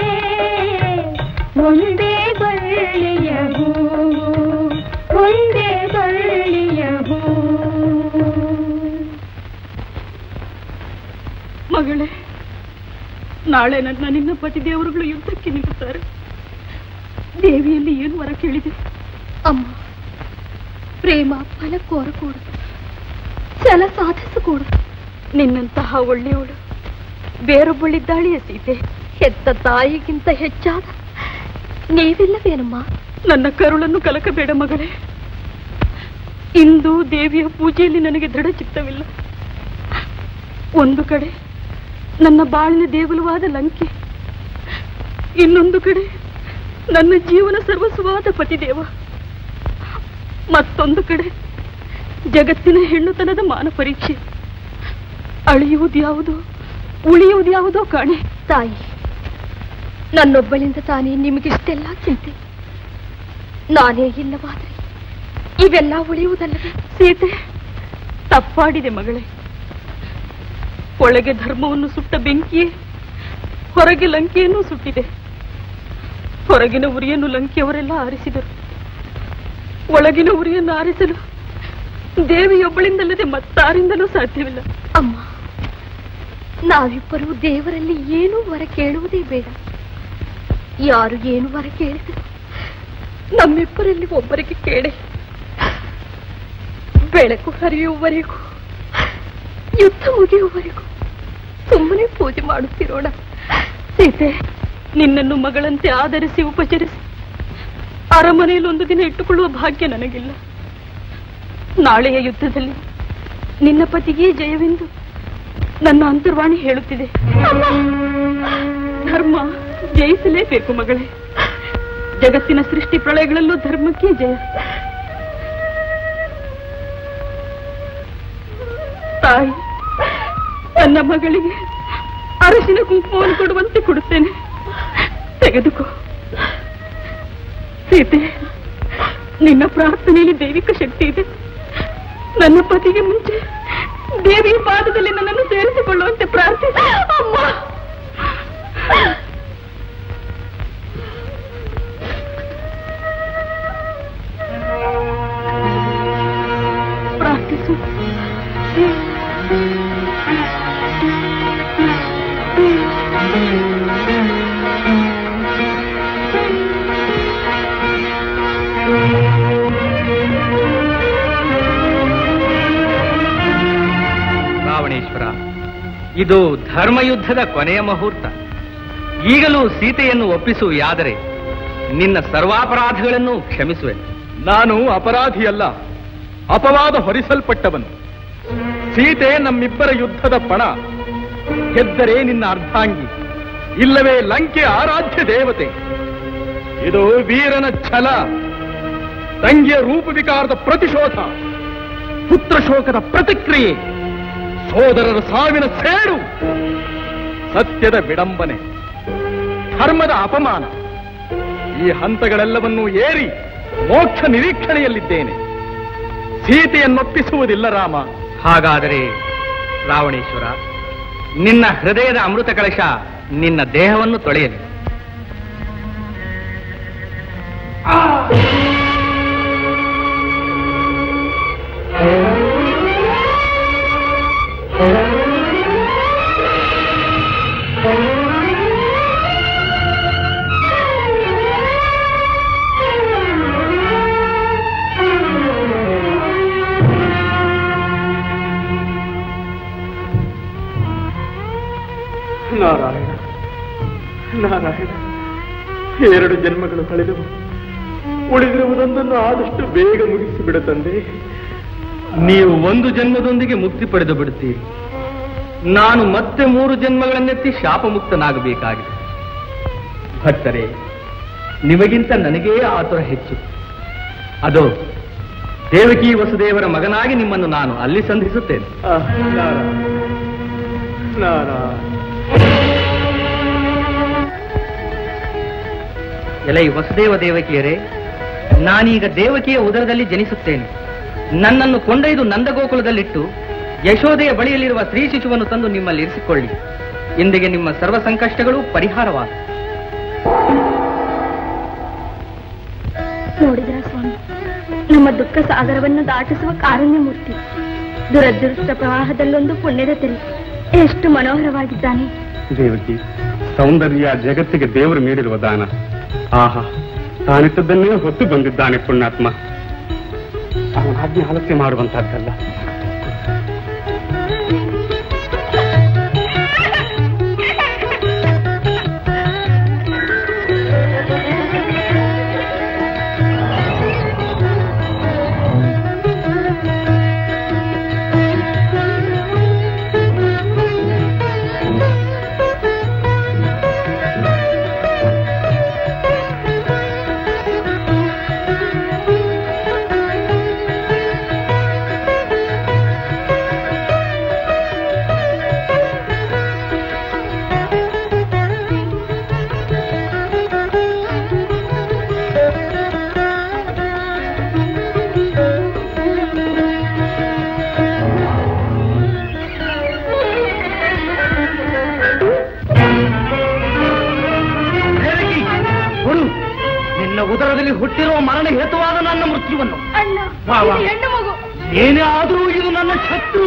ಒಂದೇ ಬಳ್ಳಿಯ ಹೂ ಒಂದೇ ಬಳ್ಳಿಯ ಹೂ ಮಗಳೇ ನಾಳೆ ನನ್ನ ನಿನ್ನ ಪತಿ ದೇವರುಗಳು ಯುದ್ಧಕ್ಕೆ ನಿಲ್ಲುತ್ತಾರೆ ದೇವಿಯಲ್ಲಿ ಏನು ವರ ಕೇಳಿದೆ ಅಮ್ಮ ಪ್ರೇಮ ಫಲ ಕೋರಕೂಡದು ಛಲ ಸಾಧಿಸಕೂಡದು ನಿನ್ನಂತಹ ಒಳ್ಳೆಯವಳು ಬೇರೊಬ್ಬಳಿದ್ದಾಳೆಯೇ ಸೀತೆ ಹೆತ್ತ ತಾಯಿಗಿಂತ ಹೆಚ್ಚಾದ ನೀವಿಲ್ಲವೇನಮ್ಮ ನನ್ನ ಕರುಳನ್ನು ಕಲಕಬೇಡ ಮಗಳೇ ಇಂದು ದೇವಿಯ ಪೂಜೆಯಲ್ಲಿ ನನಗೆ ದೃಢ ಚಿತ್ತವಿಲ್ಲ ಒಂದು ಕಡೆ ನನ್ನ ಬಾಳಿನ ದೇಗುಲವಾದ ಲಂಕೆ ಇನ್ನೊಂದು ಕಡೆ ನನ್ನ ಜೀವನ ಸರ್ವಸ್ವವಾದ ಪತಿದೇವ ಮತ್ತೊಂದು ಕಡೆ ಜಗತ್ತಿನ ಹೆಣ್ಣುತನದ ಮಾನ ಪರೀಕ್ಷೆ ಅಳಿಯುವುದ್ಯಾವುದೋ ಉಳಿಯುವುದ್ಯಾವುದೋ ಕಾಣೆ ತಾಯಿ ನನ್ನೊಬ್ಬಳಿಂದ ತಾನೇ ನಿಮಗಿಷ್ಟೆಲ್ಲ ಚಿಂತೆ ನಾನೇ ಇಲ್ಲವಾದರೆ ಇವೆಲ್ಲ ಉಳಿಯುವುದಲ್ಲವೇ ಸೀತೆ ತಪ್ಪಾಡಿದೆ ಮಗಳೇ ಒಳಗೆ ಧರ್ಮವನ್ನು ಸುಟ್ಟ ಬೆಂಕಿಯೇ ಹೊರಗೆ ಲಂಕೆಯನ್ನು ಸುಟ್ಟಿದೆ ಹೊರಗಿನ ಉರಿಯನ್ನು ಲಂಕೆಯವರೆಲ್ಲ ಆರಿಸಿದರು ಒಳಗಿನ ಉರಿಯನ್ನು ಆರಿಸಲು ದೇವಿಯೊಬ್ಬಳಿಂದಲ್ಲದೆ ಮತ್ತಾರಿಂದಲೂ ಸಾಧ್ಯವಿಲ್ಲ ಅಮ್ಮ ನಾವಿಬ್ಬರು ದೇವರಲ್ಲಿ ಏನೂ ವರ ಕೇಳುವುದೇ ಬೇಡ ಯಾರು ಏನು ವರ ಕೇಳಿದರು ನಮ್ಮಿಬ್ಬರಲ್ಲಿ ಒಬ್ಬರಿಗೆ ಕೇಳೆ ಬೆಳಕು ಹರಿಯುವವರೆಗೂ ಯುದ್ಧ ಮುಗಿಯುವವರೆಗೂ ಸುಮ್ಮನೆ ಪೂಜೆ ಮಾಡುತ್ತಿರೋಣ ಸೀತೆ ನಿನ್ನನ್ನು ಮಗಳಂತೆ ಆಧರಿಸಿ ಉಪಚರಿಸಿ ಅರಮನೆಯಲ್ಲಿ ಒಂದು ದಿನ ಇಟ್ಟುಕೊಳ್ಳುವ ಭಾಗ್ಯ ನನಗಿಲ್ಲ ನಾಳೆಯ ಯುದ್ಧದಲ್ಲಿ ನಿನ್ನ ಪತಿಗೆ ಜಯವೆಂದು ನನ್ನ ಅಂತರ್ವಾಣಿ ಹೇಳುತ್ತಿದೆ ಧರ್ಮ ಜಯಿಸಲೇಬೇಕು ಮಗಳೇ ಜಗತ್ತಿನ ಸೃಷ್ಟಿ ಪ್ರಳಯಗಳಲ್ಲೂ ಧರ್ಮಕ್ಕೆ ಜಯ ತಾಯಿ ನನ್ನ ಮಗಳಿಗೆ ಅರಸಿನ ಕುಂಕುಮವನ್ನು ಕೊಡುವಂತೆ ಕೊಡುತ್ತೇನೆ ತೆಗೆದುಕೋ ಸೀತೆ ನಿನ್ನ ಪ್ರಾರ್ಥನೆಯಲ್ಲಿ ದೈವಿಕ ಶಕ್ತಿ ಇದೆ ನನ್ನ ಪತಿಗೆ ಮುಂಚೆ ದೇವಿಯ ಪಾದದಲ್ಲಿ ನನ್ನನ್ನು ಸೇರಿಸಿಕೊಳ್ಳುವಂತೆ ಪ್ರಾರ್ಥಿಸಿ ಅಮ್ಮ ಪ್ರಾರ್ಥಿಸು ರಾವಣೇಶ್ವರ ಇದು ಧರ್ಮಯುದ್ಧದ ಕೊನೆಯ ಮುಹೂರ್ತ ಈಗಲೂ ಸೀತೆಯನ್ನು ಒಪ್ಪಿಸುವುಯಾದರೆ ನಿನ್ನ ಸರ್ವಾಪರಾಧಗಳನ್ನು ಕ್ಷಮಿಸುವೆ ನಾನು ಅಪರಾಧಿಯಲ್ಲ ಅಪವಾದ ಹೊರಿಸಲ್ಪಟ್ಟವನು ಸೀತೆ ನಮ್ಮಿಬ್ಬರ ಯುದ್ಧದ ಪಣ ಗೆದ್ದರೆ ನಿನ್ನ ಅರ್ಧಾಂಗಿ ಇಲ್ಲವೇ ಲಂಕೆ ಆರಾಧ್ಯ ದೇವತೆ ಇದು ವೀರನ ಛಲ ತಂಗಿಯ ರೂಪ ವಿಕಾರದ ಪ್ರತಿಶೋಧ ಪುತ್ರ ಶೋಕದ ಪ್ರತಿಕ್ರಿಯೆ ಸೋದರರ ಸಾವಿನ ಸೇಡು ಸತ್ಯದ ವಿಡಂಬನೆ ಧರ್ಮದ ಅಪಮಾನ ಈ ಹಂತಗಳೆಲ್ಲವನ್ನೂ ಏರಿ ಮೋಕ್ಷ ನಿರೀಕ್ಷಣೆಯಲ್ಲಿದ್ದೇನೆ ಸೀತೆಯನ್ನೊಪ್ಪಿಸುವುದಿಲ್ಲ ರಾಮ ಹಾಗಾದರೆ ರಾವಣೇಶ್ವರ ನಿನ್ನ ಹೃದಯದ ಅಮೃತ ಕಳಶ ನಿನ್ನ ದೇಹವನ್ನು ತೊಳೆಯಲಿ ನಾರಾಯಣ ನಾರಾಯಣ ಎರಡು ಜನ್ಮಗಳು ಕಳೆದವು ಉಳಿದಿರುವುದೊಂದನ್ನು ಆದಷ್ಟು ಬೇಗ ಮುಗಿಸಿಬಿಡ ತಂದೆ ನೀವು ಒಂದು ಜನ್ಮದೊಂದಿಗೆ ಮುಕ್ತಿ ಪಡೆದು ಬಿಡುತ್ತೀರಿ ನಾನು ಮತ್ತೆ ಮೂರು ಜನ್ಮಗಳನ್ನೆತ್ತಿ ಶಾಪ ಮುಕ್ತನಾಗಬೇಕಾಗಿದೆ ಭಕ್ತರೇ ನಿಮಗಿಂತ ನನಗೇ ಆತುರ ಹೆಚ್ಚು ಅದು ದೇವಕಿ ವಸುದೇವರ ಮಗನಾಗಿ ನಿಮ್ಮನ್ನು ನಾನು ಅಲ್ಲಿ ಸಂಧಿಸುತ್ತೇನೆ ಆಹ್, ನಾರಾಯಣ ನಾರಾಯಣ ಎಲೈ ವಸುದೇವ ದೇವಕಿಯರೇ ನಾನೀಗ ದೇವಕಿಯ ಉದರದಲ್ಲಿ ಜನಿಸುತ್ತೇನೆ ನನ್ನನ್ನು ಕೊಂಡೊಯ್ದು ನಂದಗೋಕುಲದಲ್ಲಿಟ್ಟು ಯಶೋದೆಯ ಬಳಿಯಲ್ಲಿರುವ ಸ್ತ್ರೀ ಶಿಶುವನ್ನು ತಂದು ನಿಮ್ಮಲ್ಲಿ ಇರಿಸಿಕೊಳ್ಳಿ ಇಂದಿಗೆ ನಿಮ್ಮ ಸರ್ವ ಸಂಕಷ್ಟಗಳು ಪರಿಹಾರವಾದ ನೋಡಿದ್ರ ಸ್ವಾಮಿ ನಮ್ಮ ದುಃಖ ಸಾಗರವನ್ನು ದಾಟಿಸುವ ಕಾರುಣ್ಯ ಮೂರ್ತಿ ದುರದೃಷ್ಟ ಪ್ರವಾಹದಲ್ಲೊಂದು ಪುಣ್ಯದ ತೆರೆ ಎಷ್ಟು ಮನೋಹರವಾಗಿದ್ದಾನೆ ದೇವಕಿ ಸೌಂದರ್ಯ ಜಗತ್ತಿಗೆ ದೇವರು ನೀಡಿರುವ ದಾನ ಆಹಾ ತಾನಿಟ್ಟದ್ದನ್ನೇ ಹೊತ್ತು ಬಂದಿದ್ದಾನೆ ಪುಣ್ಯಾತ್ಮ ಅವನ ಆಜ್ಞೆ ಆಲಸ್ಯ ಮಾಡುವಂತಹದ್ದಲ್ಲ ದೇವಕಿ ಕೊಡು ನಿನ್ನ ಉದರದಲ್ಲಿ ಹುಟ್ಟಿರುವ ಮರಣ ಹೇತುವಾದ ನನ್ನ ಮೃತ್ಯುವನ್ನು ಅಣ್ಣ ವಾ, ವಾ. ಇದು ಹೆಣ್ಣು ಮಗು ಏನೇ ಆದರೂ ಇದು ನನ್ನ ಶತ್ರು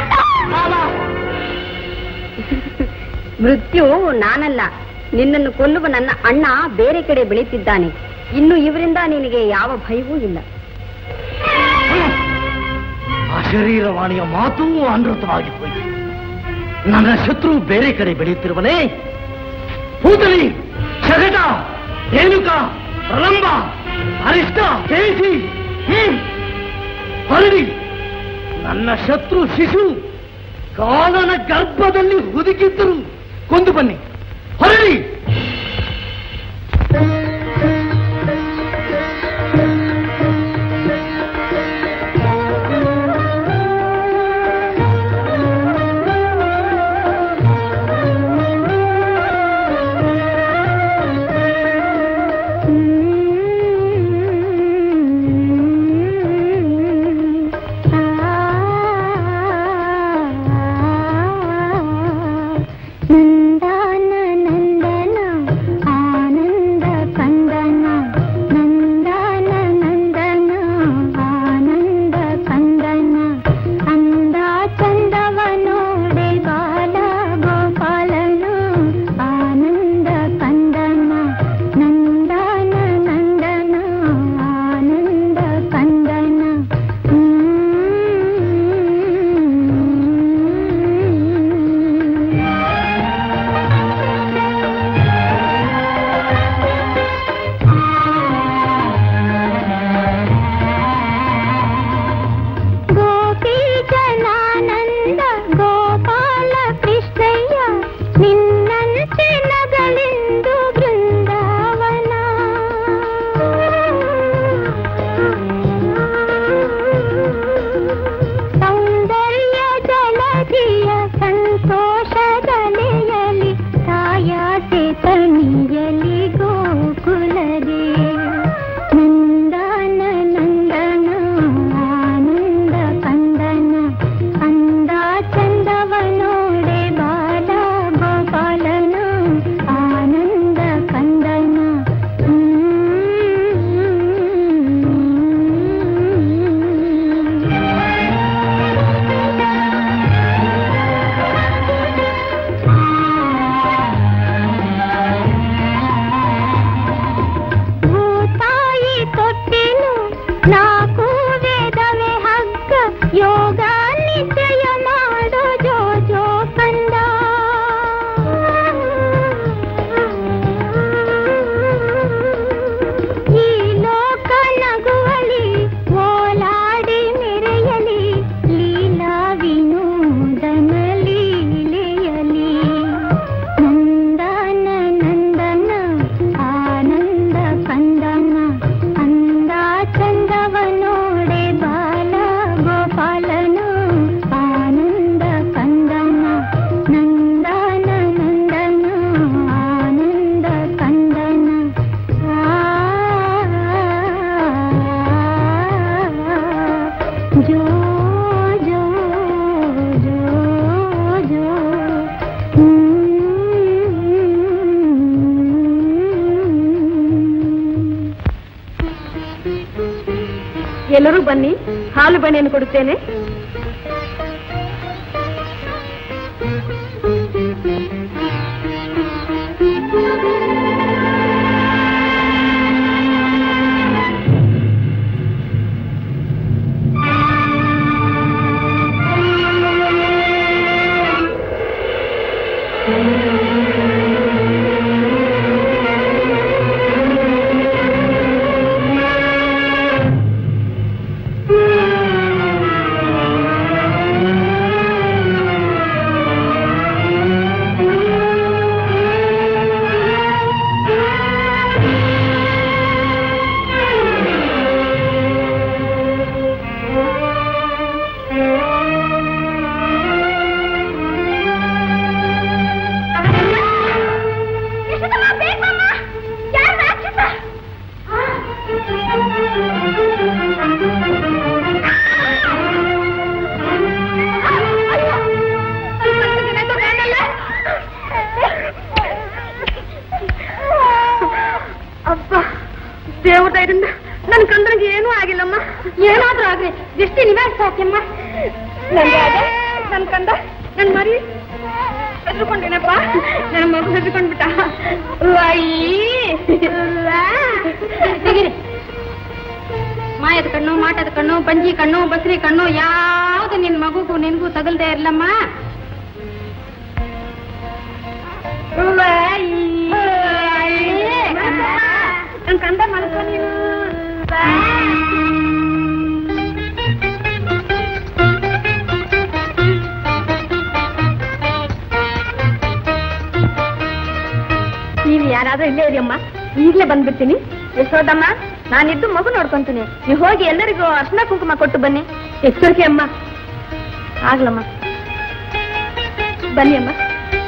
ಮೃತ್ಯು ನಾನಲ್ಲ ನಿನ್ನನ್ನು ಕೊಲ್ಲುವ ನನ್ನ ಅಣ್ಣ ಬೇರೆ ಕಡೆ ಬೆಳೀತಿದ್ದಾನೆ ಇನ್ನು ಇವರಿಂದ ನಿನಗೆ ಯಾವ ಭಯವೂ ಇಲ್ಲ ಆ ಶರೀರವಾಣಿಯ ಮಾತೂ ಅನೃತವಾಗಿ ಹೋಯಿತು ನನ್ನ ಶತ್ರು ಬೇರೆ ಕಡೆ ಬೆಳೆಯುತ್ತಿರುವನೇ ಪೂತಲಿ ಶಗಟ ರೇಣುಕ ಪ್ರಲಂಬ ಅರಿಷ್ಟ ಕೇಸಿ ಹ್ಮ್ ಹೊರಡಿ ನನ್ನ ಶತ್ರು ಶಿಶು ಕಾಲನ ಗರ್ಭದಲ್ಲಿ ಹುದುಕಿದ್ದರು ಕೊಂದು ಬನ್ನಿ ಹೊರಡಿ ನಂದನ ನಂದನ ಆನಂದ ಕಂದನ ನಂದನ ನಂದನ ಆನಂದ ಕಂದನ ಅಂದ ಚಂದವ ನೋಡೆ ಬಾಲ ಗೋಪಾಲನ ಆನಂದ ಕಂದನ ನಂದನ ನಂದನ ಆನಂದ ಕಂದನ ಗೋಪಿ ಜನಾನಂದ ಗೋಪಾಲ ಕೃಷ್ಣಯ್ಯ ನಿನ್ನಂತೆ ನಗಲೆಂದು ಬೃಂದಾವನ ಸೌಂದರ್ಯ ಜಲಧಿಯ ಸಂತೋಷದಲೆಯಲಿ ತಾಯಾಸೆ ತಣಿಯಲಿ ಗೋಕುಲದೇ ನಂದನ ನಂದನ ಆನಂದ ಕಂದನ ಅಂದ ಚಂದವ ನೋಡೆ ಬಾಲ ಗೋಪಾಲನ ಆನಂದ ಕಂದನ ಭೂತಾಯಿ ತೊಟ್ಟಿಲು ನಾಲ್ಕು ವೇದವೇ ಹಗ್ಗ ಯೋಗ ನಿಶ್ಚಯ ಮಾಡೋ ಜೋ ಜೋ ಕಂದ ಈ ಲೋಕ ನಗುವಲಿ ಓಲಾಡಿ ಮೆರೆಯಲಿ ಲೀಲಾ ವಿನೋದನ ಲೀಲೆಯಲಿ ನಂದನ ನಂದನ ಆನಂದ ಕಂದನ ಅಂದ ಚಂದವ ನೋಡೆ ಬಾಲ ಗೋಪಾಲನ ಆನಂದ ಕಂದನ ನಂದನ ನಂದನ ಆನಂದ ಕಂದನ ಜೋ ಜೋ ಜೋ ಜೋ ಎಲ್ಲರೂ ಬನ್ನಿ ಹಾಲು ಬಣ್ಣೆಯನ್ನು ಕೊಡುತ್ತೇನೆ ಅಪ್ಪ ದೇವದಯದಿಂದ ನನ್ನ ಕಂದನಿಗೆ ಏನೂ ಆಗಿಲ್ಲಮ್ಮ ಏನಾದ್ರೂ ಆಗ್ಲಿ ದೃಷ್ಟಿ ನಿವಾರಿಸ ಸಾಕ್ಯಮ್ಮ ನನ್ಗಾಗ ನನ್ ಕಂದ ನನ್ ಮರಿ ಹೆದ್ರುಕೊಂಡೇನಪ್ಪ ನನ್ನ ಮಗು ಹೆದ್ರುಕೊಂಡ್ಬಿಟ್ಟ ತೆಗಿರಿ ಮಾಯದ ಕಣ್ಣು ಮಾಟದ ಕಣ್ಣು ಬಂಜಿ ಕಣ್ಣು ಬಸ್ರಿ ಕಣ್ಣು ಯಾವ್ದು ನಿನ್ ಮಗುಗೂ ನಿನ್ಗೂ ತಗಲ್ದೇ ಇರ್ಲಮ್ಮ ನನ್ ಕಂದ ಮಲ್ಕೊ ನೀನು ನೀವು ಯಾರಾದ್ರೂ ಇಲ್ಲೇ ಇರಿ ಅಮ್ಮ ಈಗ್ಲೇ ಬಂದ್ಬಿಡ್ತೀನಿ ಯಶೋದಮ್ಮ ನಾನಿದ್ದು ಮಗು ನೋಡ್ಕೊಂತೀನಿ ನೀವು ಹೋಗಿ ಎಲ್ಲರಿಗೂ ಅರ್ಶನ ಕುಂಕುಮ ಕೊಟ್ಟು ಬನ್ನಿ ಎಚ್ಚರಿಕೆ ಅಮ್ಮ ಆಗ್ಲಮ್ಮ ಬನ್ನಿ ಅಮ್ಮ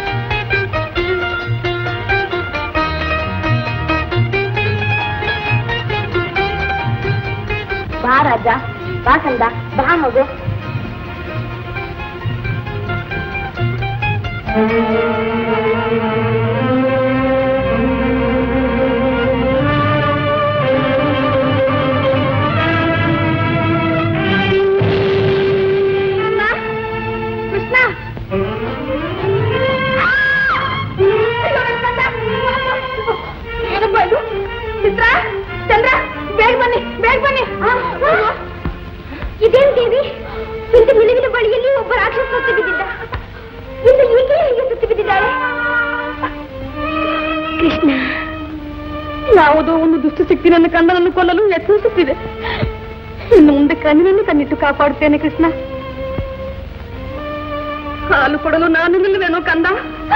ಬಾ ರಾಜ ಬಾ ಕಂದ ಬಾ ಮಗು ಕೃಷ್ಣ ಏನಪ್ಪ ಇದು ಚಿತ್ರ ಚಂದ್ರ ಬೇಗ ಬನ್ನಿ ಬೇಗ ಬನ್ನಿ ಇದೇನ್ ದೇವಿ ಇಂದು ಮಿಲುವಿನ ಬಳಿಯಲ್ಲಿ ಒಬ್ಬ ರಾಕ್ಷಸ ಸುತ್ತಿ ಬಿದ್ದಿದ್ದ ಇನ್ನು ಈಕೆ ಹೀಗೆ ಸುತ್ತಿ ಬಿದ್ದಿದ್ದಾಳೆ ಕೃಷ್ಣ ಯಾವುದೋ ಒಂದು ದುಷ್ಟಶಕ್ತಿ ನನ್ನ ಕಂದನನ್ನು ಕೊಲ್ಲಲು ಯತ್ನಿಸುತ್ತಿದೆ ಇನ್ನು ಮುಂದೆ ಕಣ್ಣಿನನ್ನು ತನ್ನಿಟ್ಟು ಕಾಪಾಡುತ್ತೇನೆ ಕೃಷ್ಣ ಹಾಲು ಕೊಡಲು ನಾನು ನಿಲ್ಲುವೆನೋ ಕಂದ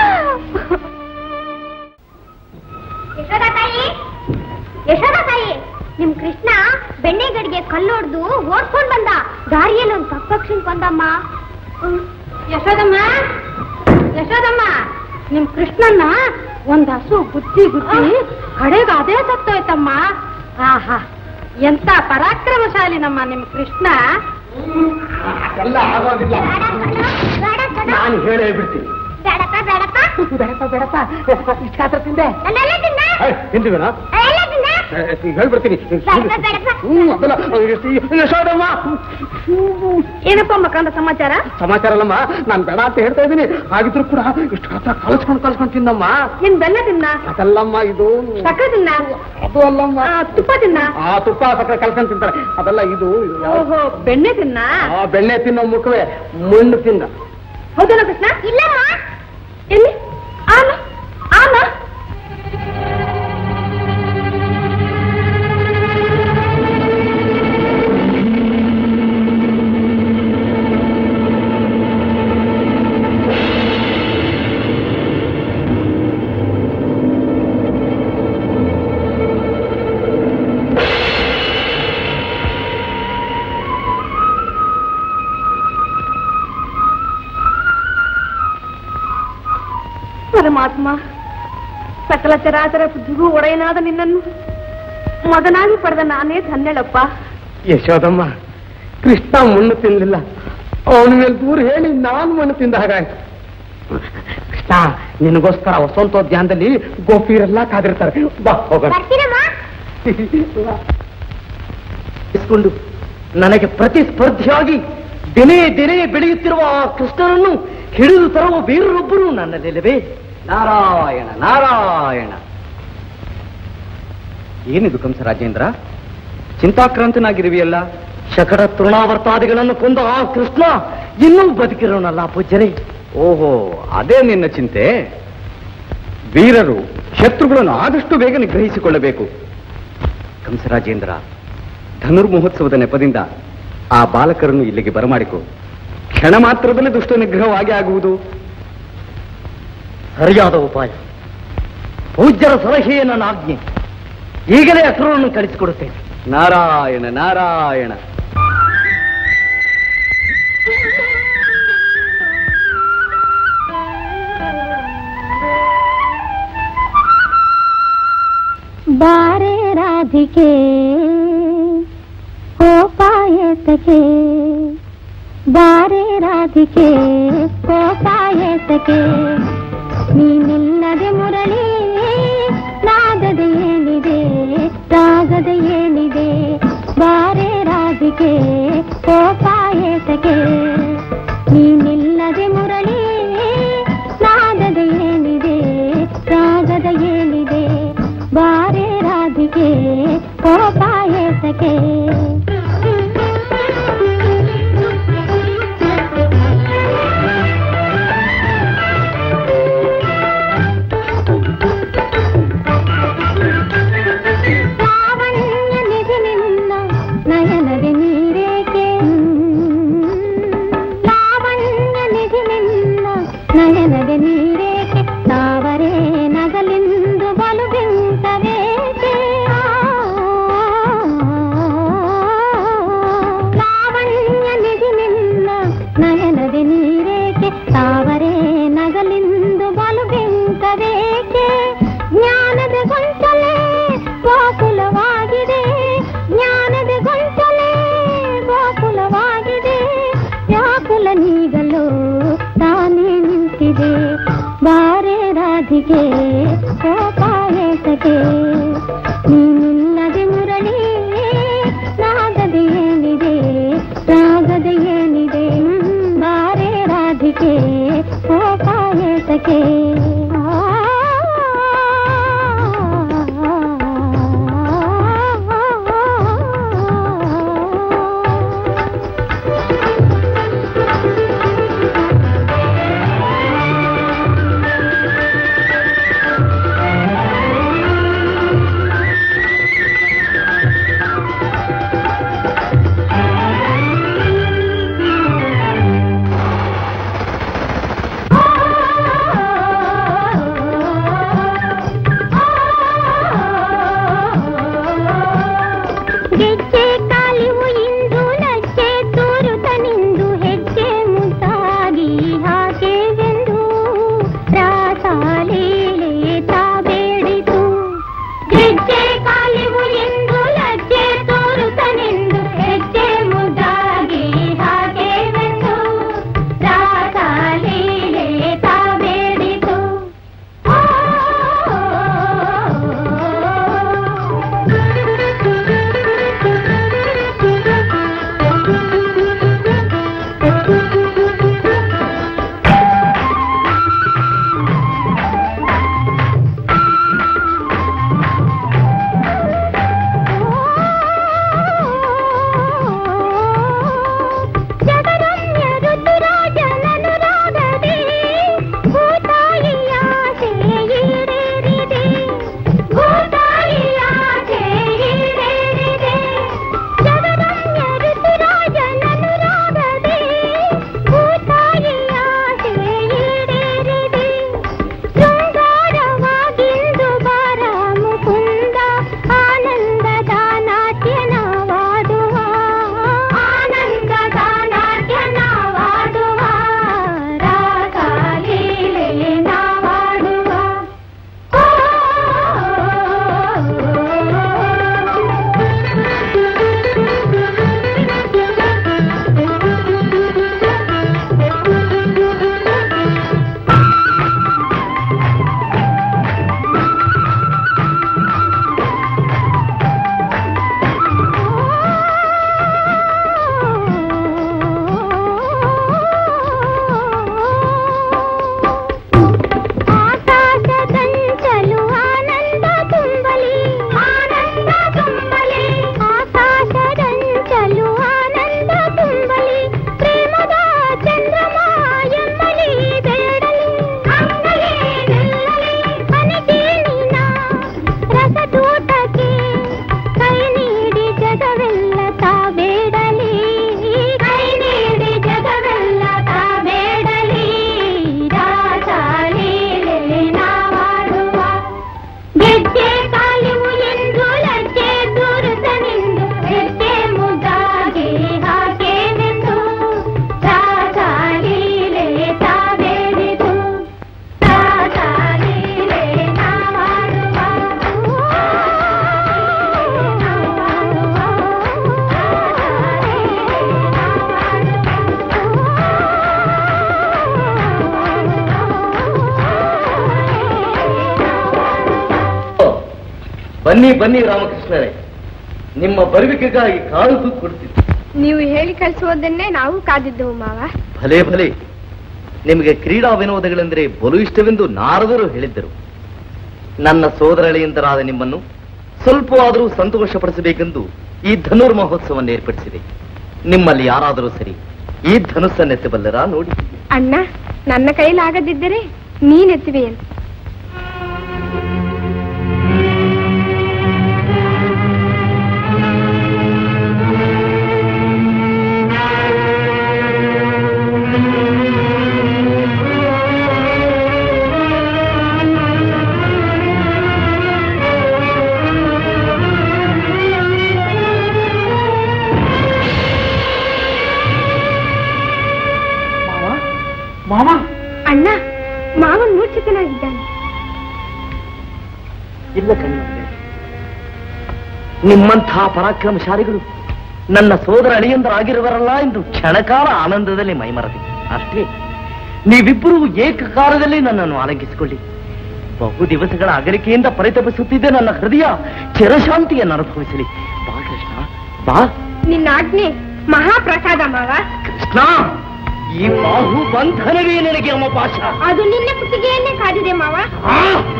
ಯಶೋದ ತಾಯಿ ಯಶೋದ ತಾಯಿ ನಿಮ್ ಕೃಷ್ಣ ಬೆಣ್ಣೆಗಡಿಗೆ ಕಲ್ಲೊಡ್ದು ಓಡ್ಕೊಂಡ್ ಬಂದ ದಾರಿಯಲ್ಲಿ ಒಂದು ತಪ್ಪಕ್ಷನ್ ಕೊಂದಮ್ಮ ಯಶೋದಮ್ಮ ಯಶೋದಮ್ಮ ನಿಮ್ ಕೃಷ್ಣನ್ನ ಒಂದ್ ಹಸು ಗುದ್ದಿ ಗುದ್ದಿ ಕಡೆಗೆ ಅದೇ ಸತ್ತೋಯ್ತಮ್ಮ ಆಹಾ ಎಂತ ಪರಾಕ್ರಮಶಾಲಿ ನಮ್ಮ ನಿಮ್ ಕೃಷ್ಣ ಎಲ್ಲ ಆಗೋದಿಲ್ಲ ಬೇಡ ಕಣ, ನಾನು ಹೇಳೇ ಬಿಡ್ತೀನಿ ಬೇಡಪ್ಪ ಬೇಡಪ್ಪ ಬೇಡಪ್ಪ ಬೇಡಪ್ಪ ಇಷ್ಟ ಆತರ ತಿಂದೆ ನನ್ನೆಲ್ಲ ತಿನ್ನ ತಿಂದಿವೇನಾ ಎಲ್ಲ ತಿನ್ನ ಹೇಳ್ಬಿಡ್ತೀನಿ ಬೇಡಪ್ಪ ಬೇಡಪ್ಪ ಹ್ಮ್, ಅದಲ್ಲ ಯಶೋದಮ್ಮ ಏನಪ್ಪ ಮಕ್ಕಳ ಸಮಾಚಾರ ಸಮಾಚಾರ ಅಲ್ಲಮ್ಮ ನಾನು ಬೇಡ ಅಂತ ಹೇಳ್ತಾ ಇದ್ದೀನಿ ಹಾಗಿದ್ರು ಕೂಡ ಇಷ್ಟು ಹತ್ರ ಕಲ್ಸ್ಕೊಂಡು ಕಲ್ಸ್ಕೊಂಡು ತಿನ್ನಮ್ಮ ನಿನ್ ಬೆಲ್ಲ ತಿನ್ನ ಅದಲ್ಲಮ್ಮ ಇದು ಸಕ್ಕರೆ ತಿನ್ನ ಅದು ಅಲ್ಲಮ್ಮ ಆ, ತುಪ್ಪ ತಿನ್ನ ಆ ತುಪ್ಪ ಸಕ್ಕರೆ ಕಲ್ಸ್ಕೊಂಡು ತಿಂತಾರೆ ಅದಲ್ಲ ಇದು ಇದು ಯಾವ್ದು? ಓಹೋ ಬೆಣ್ಣೆ ತಿನ್ನ ಆ ಬೆಣ್ಣೆ ತಿನ್ನೋ ಮುಖವೇ ಮಣ್ಣು ತಿನ್ನ ಹೌದಲ್ಲ ಕೃಷ್ಣ ಇಲ್ಲಮ್ಮ ಎಲ್ಲಿ ಆನ ಆನ ಪರಮಾತ್ಮ ಸಕಲ ಚರಾಚರ ಬುದ್ಧಿಗೂ ಒಡೆಯನಾದ ನಿನ್ನನ್ನು ಮಗನಾಗಿ ಪಡೆದ ನಾನೇ ಧನ್ಯಳಪ್ಪ ಯಶೋದಮ್ಮ ಕೃಷ್ಣ ಮಣ್ಣು ತಿನ್ನಲಿಲ್ಲ ಅವನ ಮೇಲೆ ದೂರ ಹೇಳಿ ನಾನು ಮಣ್ಣು ತಿಂದ ಹಾಗಾಯ್ತು ಕೃಷ್ಣ ನಿನಗೋಸ್ಕರ ವಸಂತೋದ್ಯಾನದಲ್ಲಿ ಗೋಪಿಯರೆಲ್ಲ ಕಾದಿರ್ತಾರೆ ಬಾ ಹೋಗೋಣ ಬರ್ತೀರಮ್ಮ ಇಸ್ಕೊಂಡು ನನಗೆ ಪ್ರತಿಸ್ಪರ್ಧಿಯಾಗಿ ದಿನೇ ದಿನೇ ಬೆಳೆಯುತ್ತಿರುವ ಆ ಕೃಷ್ಣನನ್ನು ಹಿಡಿದು ತರುವ ಬೇರೊಬ್ಬರು ನನ್ನಲ್ಲಿಲ್ಲವೇ ನಾರಾಯಣ ನಾರಾಯಣ ಏನಿದು ಕಂಸರಾಜೇಂದ್ರ ಚಿಂತಾಕ್ರಾಂತನಾಗಿರುವಿಯಲ್ಲ ಶಕಟ ತೃಣಾವರ್ತಾದಿಗಳನ್ನು ಕೊಂದ ಆ ಕೃಷ್ಣ ಇನ್ನೂ ಬದುಕಿರೋನಲ್ಲ ಪೂಜ್ಯರೇ ಓಹೋ ಅದೇ ನಿನ್ನ ಚಿಂತೆ ವೀರರು ಶತ್ರುಗಳನ್ನು ಆದಷ್ಟು ಬೇಗ ನಿಗ್ರಹಿಸಿಕೊಳ್ಳಬೇಕು ಕಂಸರಾಜೇಂದ್ರ ಧನುರ್ಮಹೋತ್ಸವದ ನೆಪದಿಂದ ಆ ಬಾಲಕರನ್ನು ಇಲ್ಲಿಗೆ ಬರಮಾಡಿಕೊ ಕ್ಷಣ ಮಾತ್ರದಲ್ಲಿ ದುಷ್ಟ ನಿಗ್ರಹವಾಗಿ ಆಗುವುದು ಸರಿಯಾದ ಉಪಾಯ ಪೂಜ್ಯರ ಸಲಹೆಯೇ ನನ್ನ ಆಜ್ಞೆ ಈಗಲೇ ಅಸುರನ್ನು ಕಳಿಸಿಕೊಡುತ್ತೇನೆ ನಾರಾಯಣ ನಾರಾಯಣ ಬಾರೆ ರಾಧಿಕೆ ಕೋಪಾಯತಕೆ ಬಾರೆ ರಾಧಿಕೆ ಕೋಪಾಯತಕೆ ನೀನಿಲ್ಲದೆ ಮುರಳಿ ನಾದದ ಏನಿದೆ ರಾಗದ ಏನಿದೆ ಬಾರೆ ರಾಧಿಕೆ ಕೋಪಾಯತಕೆ ನೀನಿಲ್ಲದೆ ಮುರಳಿ ನಾದದ ಏನಿದೆ ರಾಗದ ಏನಿದೆ ಬಾರೆ ರಾಧಿಕೆ ಕೋಪಾಯತಕೆ ರಾಧಿಕೆ ಕೋಪಾಯಸಕೆ ನೀನಿಲ್ಲದೆ ಮುರಳಿ ರಾಗದೆ ಏನಿದೆ ರಾಗದೆ ಏನಿದೆ ಬಾರೆ ರಾಧಿಕೆ ಕೋಪಾಯಸಕೆ ಗೆಜ್ಜೆ ಕಾಲಿವು ಇಂದು ಲಜ್ಜೆ ತೋರುತ್ತನಿಂದು ಹೆಜ್ಜೆ ಮುದ್ದಾಗಿ ಹಾಗೆವೆಂದು ರಾಸಾಲೀಲೆ ತಾಬೇಡಿತು ಗೆಜ್ಜೆ ಕಾಲಿವು ಇಂದು ಲಜ್ಜೆ ತೋರುತ್ತನೆಂದು ಹೆಜ್ಜೆ ಮುದ್ದಾಗಿ ಹಾಗೆವೆಂದು ರಾಸಾಲೀಲೆ ತಾಬೇಡಿತು ಜಗರಮ್ಯ ಋತುರಾಜನನು ರಾಗದೆ ಭೂತಾಯಿಯ ಆಸೆ ಈಡೇರಿದೆ ಭೂತಾಯಿಯ ಆಸೆ ಈಡೇರಿದೆ ಜಗರಮ್ಯ ಋತುರಾಜನನು ರಾಗದೆ ಭೂತಾಯಿಯ ಆಸೆ ಈಡೇರಿದೆ ಶೃಂಗಾರವಾಗಿಂದು ಬಾರ ಮುಕುಂದ ಆನಂದದ ನಾಟ್ಯ ನಾವಾಡುವ ಆನಂದದ ನಾಟ್ಯ ನಾವಾಡುವ ರಾಗಲೀಲೆ ನಾವಾಡುವ ಆಕಾಶದಂಚಲು ಆನಂದ ತುಂಬಲಿ ಆನಂದ ತುಂಬಲಿ ಆಕಾಶದಂಚಲು ಆನಂದ ತುಂಬಲಿ ಪ್ರೇಮದ ಚಂದ್ರಮ ಎಮ್ಮಲಿ ಬೇಡಲಿ ಅಂಗಲೇ ನಿಲ್ಲಲಿ ಅನಿಕೇಣಿನ ರಸದೂಟಕ್ಕೆ ಕೈ ನೀಡಿ ಜಗವೆಲ್ಲ ತಾ ಬೇಡಲಿ ಕೈ ನೀಡಿ ಜಗವೆಲ್ಲ ತಾ ಬೇಡಲಿ ರಾಸಾಲೀಲೆ ನಾವಾಡುವ ಗೆಜ್ಜೆ ಕಾಲಿವು ಎಂದು ಲಜ್ಜೆ ದೂರುತ್ತನೆಂದು ಹೆಜ್ಜೆ ಮುದ್ದಾಗಿ ಹಾಕೇನೆಂದು ರಾಸಾಲೀಲೆ ತಾವೇರಿದು ರಾಸಾಲೀಲೆ ಬನ್ನಿ ಬನ್ನಿ ರಾಮಕೃಷ್ಣರೇ ನಿಮ್ಮ ಬರುವಿಕೆಗಾಗಿ ಕಾದು ಕೊಡ್ತೀನಿ ನೀವು ಹೇಳಿ ಕಳಿಸುವುದನ್ನೇ ನಾವು ಕಾದಿದ್ದೆವು ಮಾವ ಭಲೆ ಭಲೆ ನಿಮಗೆ ಕ್ರೀಡಾ ವಿನೋದಗಳೆಂದರೆ ಬಲು ಇಷ್ಟವೆಂದು ನಾರದರು ಹೇಳಿದ್ದರು ನನ್ನ ಸೋದರಳೆಯಂತರಾದ ನಿಮ್ಮನ್ನು ಸ್ವಲ್ಪವಾದರೂ ಸಂತೋಷಪಡಿಸಬೇಕೆಂದು ಈ ಧನುರ್ ಮಹೋತ್ಸವವನ್ನು ಏರ್ಪಡಿಸಿದೆ ನಿಮ್ಮಲ್ಲಿ ಯಾರಾದರೂ ಸರಿ ಈ ಧನುಸ್ಸನ್ನೆತ್ತಬಲ್ಲರಾ ನೋಡಿ ಅಣ್ಣ ನನ್ನ ಕೈಲಾಗದಿದ್ದರೆ ನೀನೆತ್ತುವೆಯನ್ ಮಾಮ ಅಣ್ಣ ಮಾವನ್ ಮೂರ್ಛಿತನಾಗಿದ್ದಾನೆ ಇಲ್ಲ ಕಣ್ಣಿದೆ ನಿಮ್ಮಂಥ ಪರಾಕ್ರಮಶಾಲಿಗಳು ನನ್ನ ಸೋದರ ಅಳಿಯಂದರಾಗಿರುವರಲ್ಲ ಎಂದು ಕ್ಷಣಕಾಲ ಆನಂದದಲ್ಲಿ ಮೈಮರದೆ ಅಷ್ಟೇ ನೀವಿಬ್ಬರೂ ಏಕಕಾಲದಲ್ಲಿ ನನ್ನನ್ನು ಆಲಂಗಿಸಿಕೊಳ್ಳಿ ಬಹು ದಿವಸಗಳ ಅಗಲಿಕೆಯಿಂದ ಪರಿತಪಿಸುತ್ತಿದ್ದ ನನ್ನ ಹೃದಯ ಚಿರಶಾಂತಿಯನ್ನು ಅನುಭವಿಸಲಿ ಬಾ ಕೃಷ್ಣ ಬಾ ನಿನ್ನ ಆಜ್ಞೆ ಮಹಾಪ್ರಸಾದ ಮಾವ ಕೃಷ್ಣ ಈ ಬಾಹು ಬಂಧನವೇ ನನಗೆ ಅಮಪಾಶ ಅದು ನಿನ್ನ ಕುತ್ತಿಗೆಯನ್ನೇ ಕಾದಿದೆ ಮಾವ ಆ!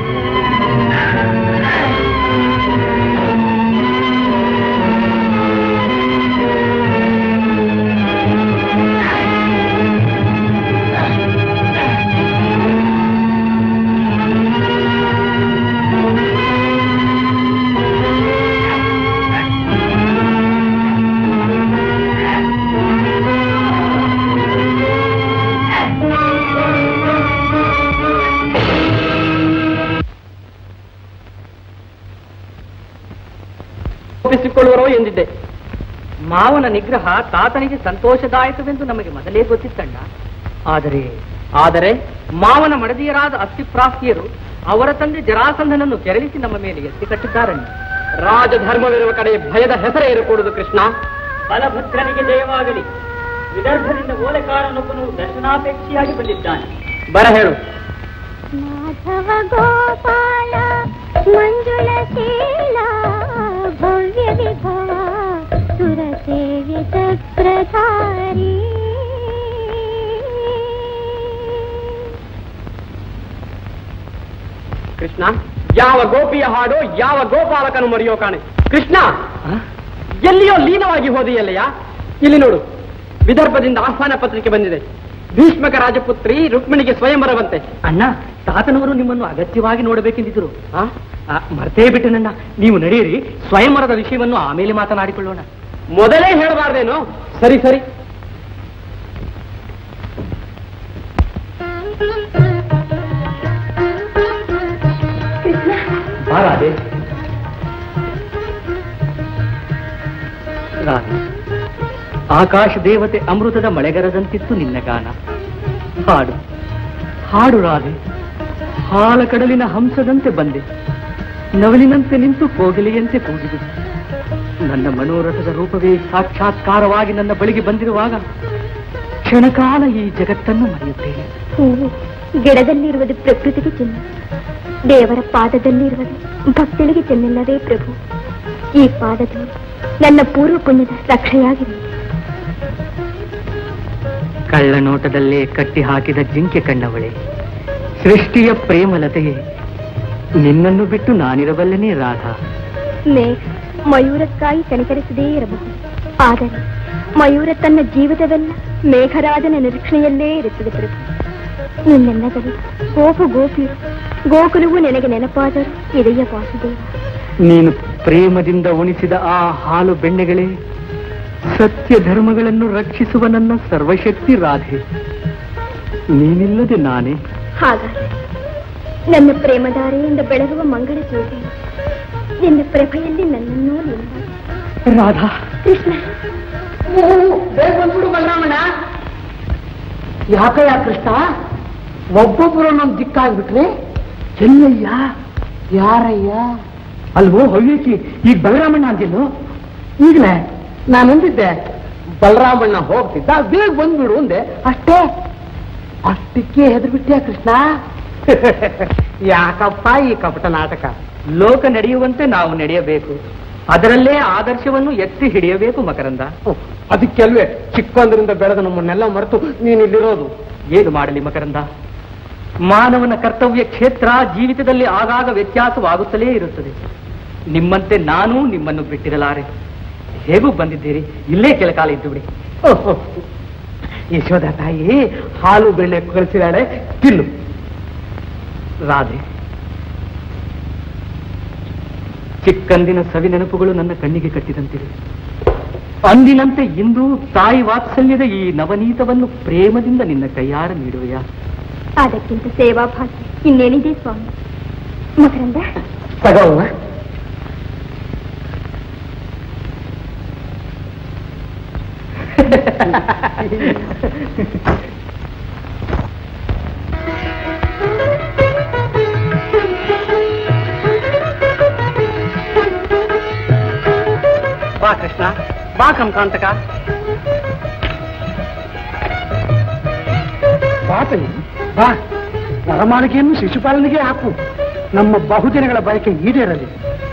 ಒಪ್ಪಿಸಿಕೊಳ್ಳುವರೋ ಎಂದಿದ್ದೆ ಮಾವನ ನಿಗ್ರಹ ತಾತನಿಗೆ ಸಂತೋಷದಾಯಕವೆಂದು ನಮಗೆ ಮೊದಲೇ ಗೊತ್ತಿತ್ತಣ್ಣ ಆದರೆ ಆದರೆ ಮಾವನ ಮಡದಿಯರಾದ ಅಸ್ಥಿಪ್ರಾಸ್ತಿಯರು ಅವರ ತಂದೆ ಜರಾಸಂಧನನ್ನು ಕೆರಳಿಸಿ ನಮ್ಮ ಮೇಲೆ ಎತ್ತಿ ಕಟ್ಟಿದ್ದಾರಣ್ಣ ರಾಜಧರ್ಮವಿರುವ ಕಡೆ ಭಯದ ಹೆಸರೇ ಇರಕೂಡದು ಕೃಷ್ಣ ಬಲಭದ್ರನಿಗೆ ಜಯವಾಗಲಿ ವಿದರ್ಭದಿಂದ ಓಲೆಕಾರನೊಬ್ಬನು ದರ್ಶನಾಪೇಕ್ಷಿಯಾಗಿ ಬಂದಿದ್ದಾನೆ ಬರ ಹೇಳು ಮಾಧವ ಗೋಪಾಲ ಮಂಜುಳ ಶೀಲ ಭವ್ಯ ವಿಭವ ಸುರ ಸೇವ್ಯ ಚಕ್ರಧಾರಿ ಕೃಷ್ಣ ಯಾವ ಗೋಪಿಯ ಹಾಡು ಯಾವ ಗೋಪಾಲಕನು ಮರೆಯೋ ಕಾಣೆ ಕೃಷ್ಣ ಎಲ್ಲಿಯೋ ಲೀನವಾಗಿ ಹೋದೆಯಲ್ಲಯ್ಯ ಇಲ್ಲಿ ನೋಡು ವಿದರ್ಭದಿಂದ ಆಹ್ವಾನ ಪತ್ರಿಕೆ ಬಂದಿದೆ ಭೀಷ್ಮಕ ರಾಜಪುತ್ರಿ ರುಕ್ಮಿಣಿಗೆ ಸ್ವಯಂವರವಂತೆ ಅಣ್ಣ ತಾತನವರು ನಿಮ್ಮನ್ನು ಅಗತ್ಯವಾಗಿ ನೋಡಬೇಕೆಂದಿದ್ರು ಮರ್ತೇ ಬಿಟ್ಟನಣ್ಣ ನೀವು ನಡೆಯಿರಿ ಸ್ವಯಂವರದ ವಿಷಯವನ್ನು ಆಮೇಲೆ ಮಾತನಾಡಿಕೊಳ್ಳೋಣ ಮೊದಲೇ ಹೇಳಬಾರ್ದೇನು ಸರಿ ಸರಿ ರಾಧೆ ರಾಧೆ ಆಕಾಶ ದೇವತೆ ಅಮೃತದ ಮಳೆಗರದಂತಿತ್ತು ನಿನ್ನ ಗಾನ ಹಾಡು ಹಾಡು ರಾಧೆ ಹಾಲ ಕಡಲಿನ ಹಂಸದಂತೆ ಬಂದೆ ನವಲಿನಂತೆ ನಿಂತು ಕೋಗಿಲೆಯಂತೆ ಕೂಗಿದು ನನ್ನ ಮನೋರಥದ ರೂಪವೇ ಸಾಕ್ಷಾತ್ಕಾರವಾಗಿ ನನ್ನ ಬಳಿಗೆ ಬಂದಿರುವಾಗ ಕ್ಷಣಕಾಲ ಈ ಜಗತ್ತನ್ನು ಮರೆಯುತ್ತೇನೆ ಹೂವು ಗಿಡದಲ್ಲಿರುವುದು ಪ್ರಕೃತಿಗೆ ಚಿನ್ನ ದೇವರ ಪಾದದಲ್ಲಿರುವುದು ಭಕ್ತಳಿಗೆ ಚೆನ್ನಲ್ಲವೇ ಪ್ರಭು ಈ ಪಾದದ ನನ್ನ ಪೂರ್ವ ಪುಣ್ಯದ ರಕ್ಷೆಯಾಗಿದೆ ಕಳ್ಳ ನೋಟದಲ್ಲೇ ಕಟ್ಟಿ ಹಾಕಿದ ಜಿಂಕೆ ಕಣ್ಣವಳೆ ಸೃಷ್ಟಿಯ ಪ್ರೇಮಲತೆಯೇ ನಿನ್ನನ್ನು ಬಿಟ್ಟು ನಾನಿರಬಲ್ಲನೇ ರಾಧಾ ಮೇಘ ಮಯೂರಕ್ಕಾಗಿ ಕನಿಕರಿಸದೇ ಇರಬಹುದು ಆದರೆ ಮಯೂರ ತನ್ನ ಜೀವಿತವೆಲ್ಲ ಮೇಘರಾಜನ ನಿರೀಕ್ಷಣೆಯಲ್ಲೇ ಇರುತ್ತದೆ ಪ್ರಭು ನಿನ್ನೆನ್ನಗಳು ಗೋಪು ಗೋಪಿ ಗೋಕುಲವು ನನಗೆ ನೆನಪಾದರೂ ಇದೆಯ ವಾಸುದೇವ ನೀನು ಪ್ರೇಮದಿಂದ ಉಣಿಸಿದ ಆ ಹಾಲು ಬೆಣ್ಣೆಗಳೇ ಸತ್ಯ ಧರ್ಮಗಳನ್ನು ರಕ್ಷಿಸುವ ನನ್ನ ಸರ್ವಶಕ್ತಿ ರಾಧೆ ನೀನಿಲ್ಲದೆ ನಾನೇ ಹಾಗಾದರೆ ನನ್ನ ಪ್ರೇಮಧಾರೆಯಿಂದ ಬೆಳಗುವ ಮಂಗಳ ಜ್ಯೋತಿ ನಿನ್ನ ಪ್ರಭೆಯಲ್ಲಿ ನನ್ನನ್ನೂ ನಿನ್ನ ರಾಧಾ ಕೃಷ್ಣ ಯಾಕಯ್ಯ ಕೃಷ್ಣ ಒಬ್ಬೊಬ್ಬರು ನಮ್ ದಿಕ್ಕಾಗ್ಬಿಟ್ರೆ ಚೆನ್ನಯ್ಯ ಯಾರಯ್ಯ ಅಲ್ವೋ ಹೊಯ್ಯಕಿ ಈಗ ಬಲರಾಮಣ್ಣ ಅಂದಿಲ್ಲು ಈಗಲೇ ನಾನು ಅಂದಿದ್ದೆ ಬಲರಾಮಣ್ಣ ಹೋಗ್ತಿದ್ದ ಬೇಗ ಬಂದ್ಬಿಡು ಅಂದೆ ಅಷ್ಟೇ ಅಷ್ಟಕ್ಕೆ ಹೆದರ್ಬಿಟ್ಟೆ ಕೃಷ್ಣ ಯಾಕಪ್ಪ ಈ ಕಪಟ ನಾಟಕ ಲೋಕ ನಡೆಯುವಂತೆ ನಾವು ನಡೆಯಬೇಕು ಅದರಲ್ಲೇ ಆದರ್ಶವನ್ನು ಎತ್ತಿ ಹಿಡಿಯಬೇಕು ಮಕರಂದ ಅದಕ್ಕೆಲ್ವೇ ಚಿಕ್ಕಂದ್ರಿಂದ ಬೆಳೆದ ನಮ್ಮನ್ನೆಲ್ಲ ಮರೆತು ನೀನು ಇಲ್ಲಿರೋದು ಏನು ಮಾಡಲಿ ಮಕರಂದ ಮಾನವನ ಕರ್ತವ್ಯ ಕ್ಷೇತ್ರ ಜೀವಿತದಲ್ಲಿ ಆಗಾಗ ವ್ಯತ್ಯಾಸವಾಗುತ್ತಲೇ ಇರುತ್ತದೆ ನಿಮ್ಮಂತೆ ನಾನು ನಿಮ್ಮನ್ನು ಬಿಟ್ಟಿರಲಾರೆ ಹೇಗೂ ಬಂದಿದ್ದೀರಿ ಇಲ್ಲೇ ಕೆಲ ಕಾಲ ಇದ್ದು ಬಿಡಿ ಯಶೋಧ ತಾಯಿ ಹಾಲು ಬೆಣ್ಣೆ ಕಳಿಸಿದಾಳೆ ತಿನ್ನು ರಾಧೆ ಚಿಕ್ಕಂದಿನ ಸವಿ ನೆನಪುಗಳು ನನ್ನ ಕಣ್ಣಿಗೆ ಕಟ್ಟಿದಂತಿವೆ ಅಂದಿನಂತೆ ಇಂದು ತಾಯಿ ವಾತ್ಸಲ್ಯದ ಈ ನವನೀತವನ್ನು ಪ್ರೇಮದಿಂದ ನಿನ್ನ ಕೈಯಾರ ನೀಡುವೆಯಾ ಅದಕ್ಕಿಂತ ಸೇವಾ ಭಾಗ್ಯ ಇನ್ನೇನಿದೆ ಸ್ವಾಮಿ ಮಕರಂದ ತಗೋವ ಬಾ ಕೃಷ್ಣ ಬಾ ಕಂಕಾಂತಕ ಬಾ ತನಿ ಬಾ ನರಮಾಳಿಕೆಯನ್ನು ಶಿಶುಪಾಲನೆಗೆ ಹಾಕು ನಮ್ಮ ಬಹುಜನಗಳ ಬಯಕೆ ಈಡೇರಲಿ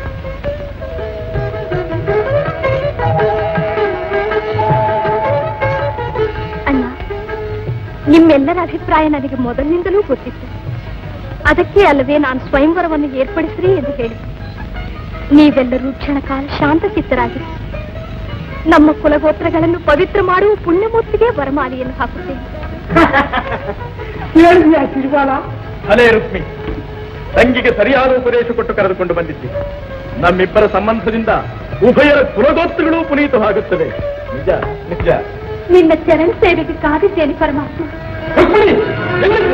ಅಣ್ಣ ನಿಮ್ಮೆಲ್ಲರ ಅಭಿಪ್ರಾಯ ನನಗೆ ಮೊದಲಿನಿಂದಲೂ ಗೊತ್ತಿತ್ತು ಅದಕ್ಕೆ ಅಲ್ಲದೆ ನಾನು ಸ್ವಯಂವರವನ್ನು ಏರ್ಪಡಿಸ್ರಿ ಎಂದು ಹೇಳಿದೆ ನೀವೆಲ್ಲರೂ ಕ್ಷಣಕಾಲ ಶಾಂತಚಿತ್ತರಾಗಿ ನಮ್ಮ ಕುಲಗೋತ್ರಗಳನ್ನು ಪವಿತ್ರ ಮಾಡುವ ಪುಣ್ಯಮೂರ್ತಿಗೆ ವರಮಾಲೆಯನ್ನು ಹಾಕುತ್ತೇನೆ ಹೇಳಿದ್ಯಾ ತಿರುವಾಲ ಅಲೇ ರುಕ್ಮಿ ತಂಗಿಗೆ ಸರಿಯಾದ ಉಪದೇಶ ಕೊಟ್ಟು ಕರೆದುಕೊಂಡು ಬಂದಿದ್ದೆ ನಮ್ಮಿಬ್ಬರ ಸಂಬಂಧದಿಂದ ಉಭಯರ ಕುಲಗೋತ್ರಗಳೂ ಪುನೀತವಾಗುತ್ತವೆ ನಿಜ ನಿಜ ನಿನ್ನ ಚರಣ ಸೇವೆಗೆ ಕಾದಿದ್ದೇನೆ ಪರಮಾತ್ಮ ರುಕ್ಮಿಣಿ, ಎಲ್ಲಿದ್ದು?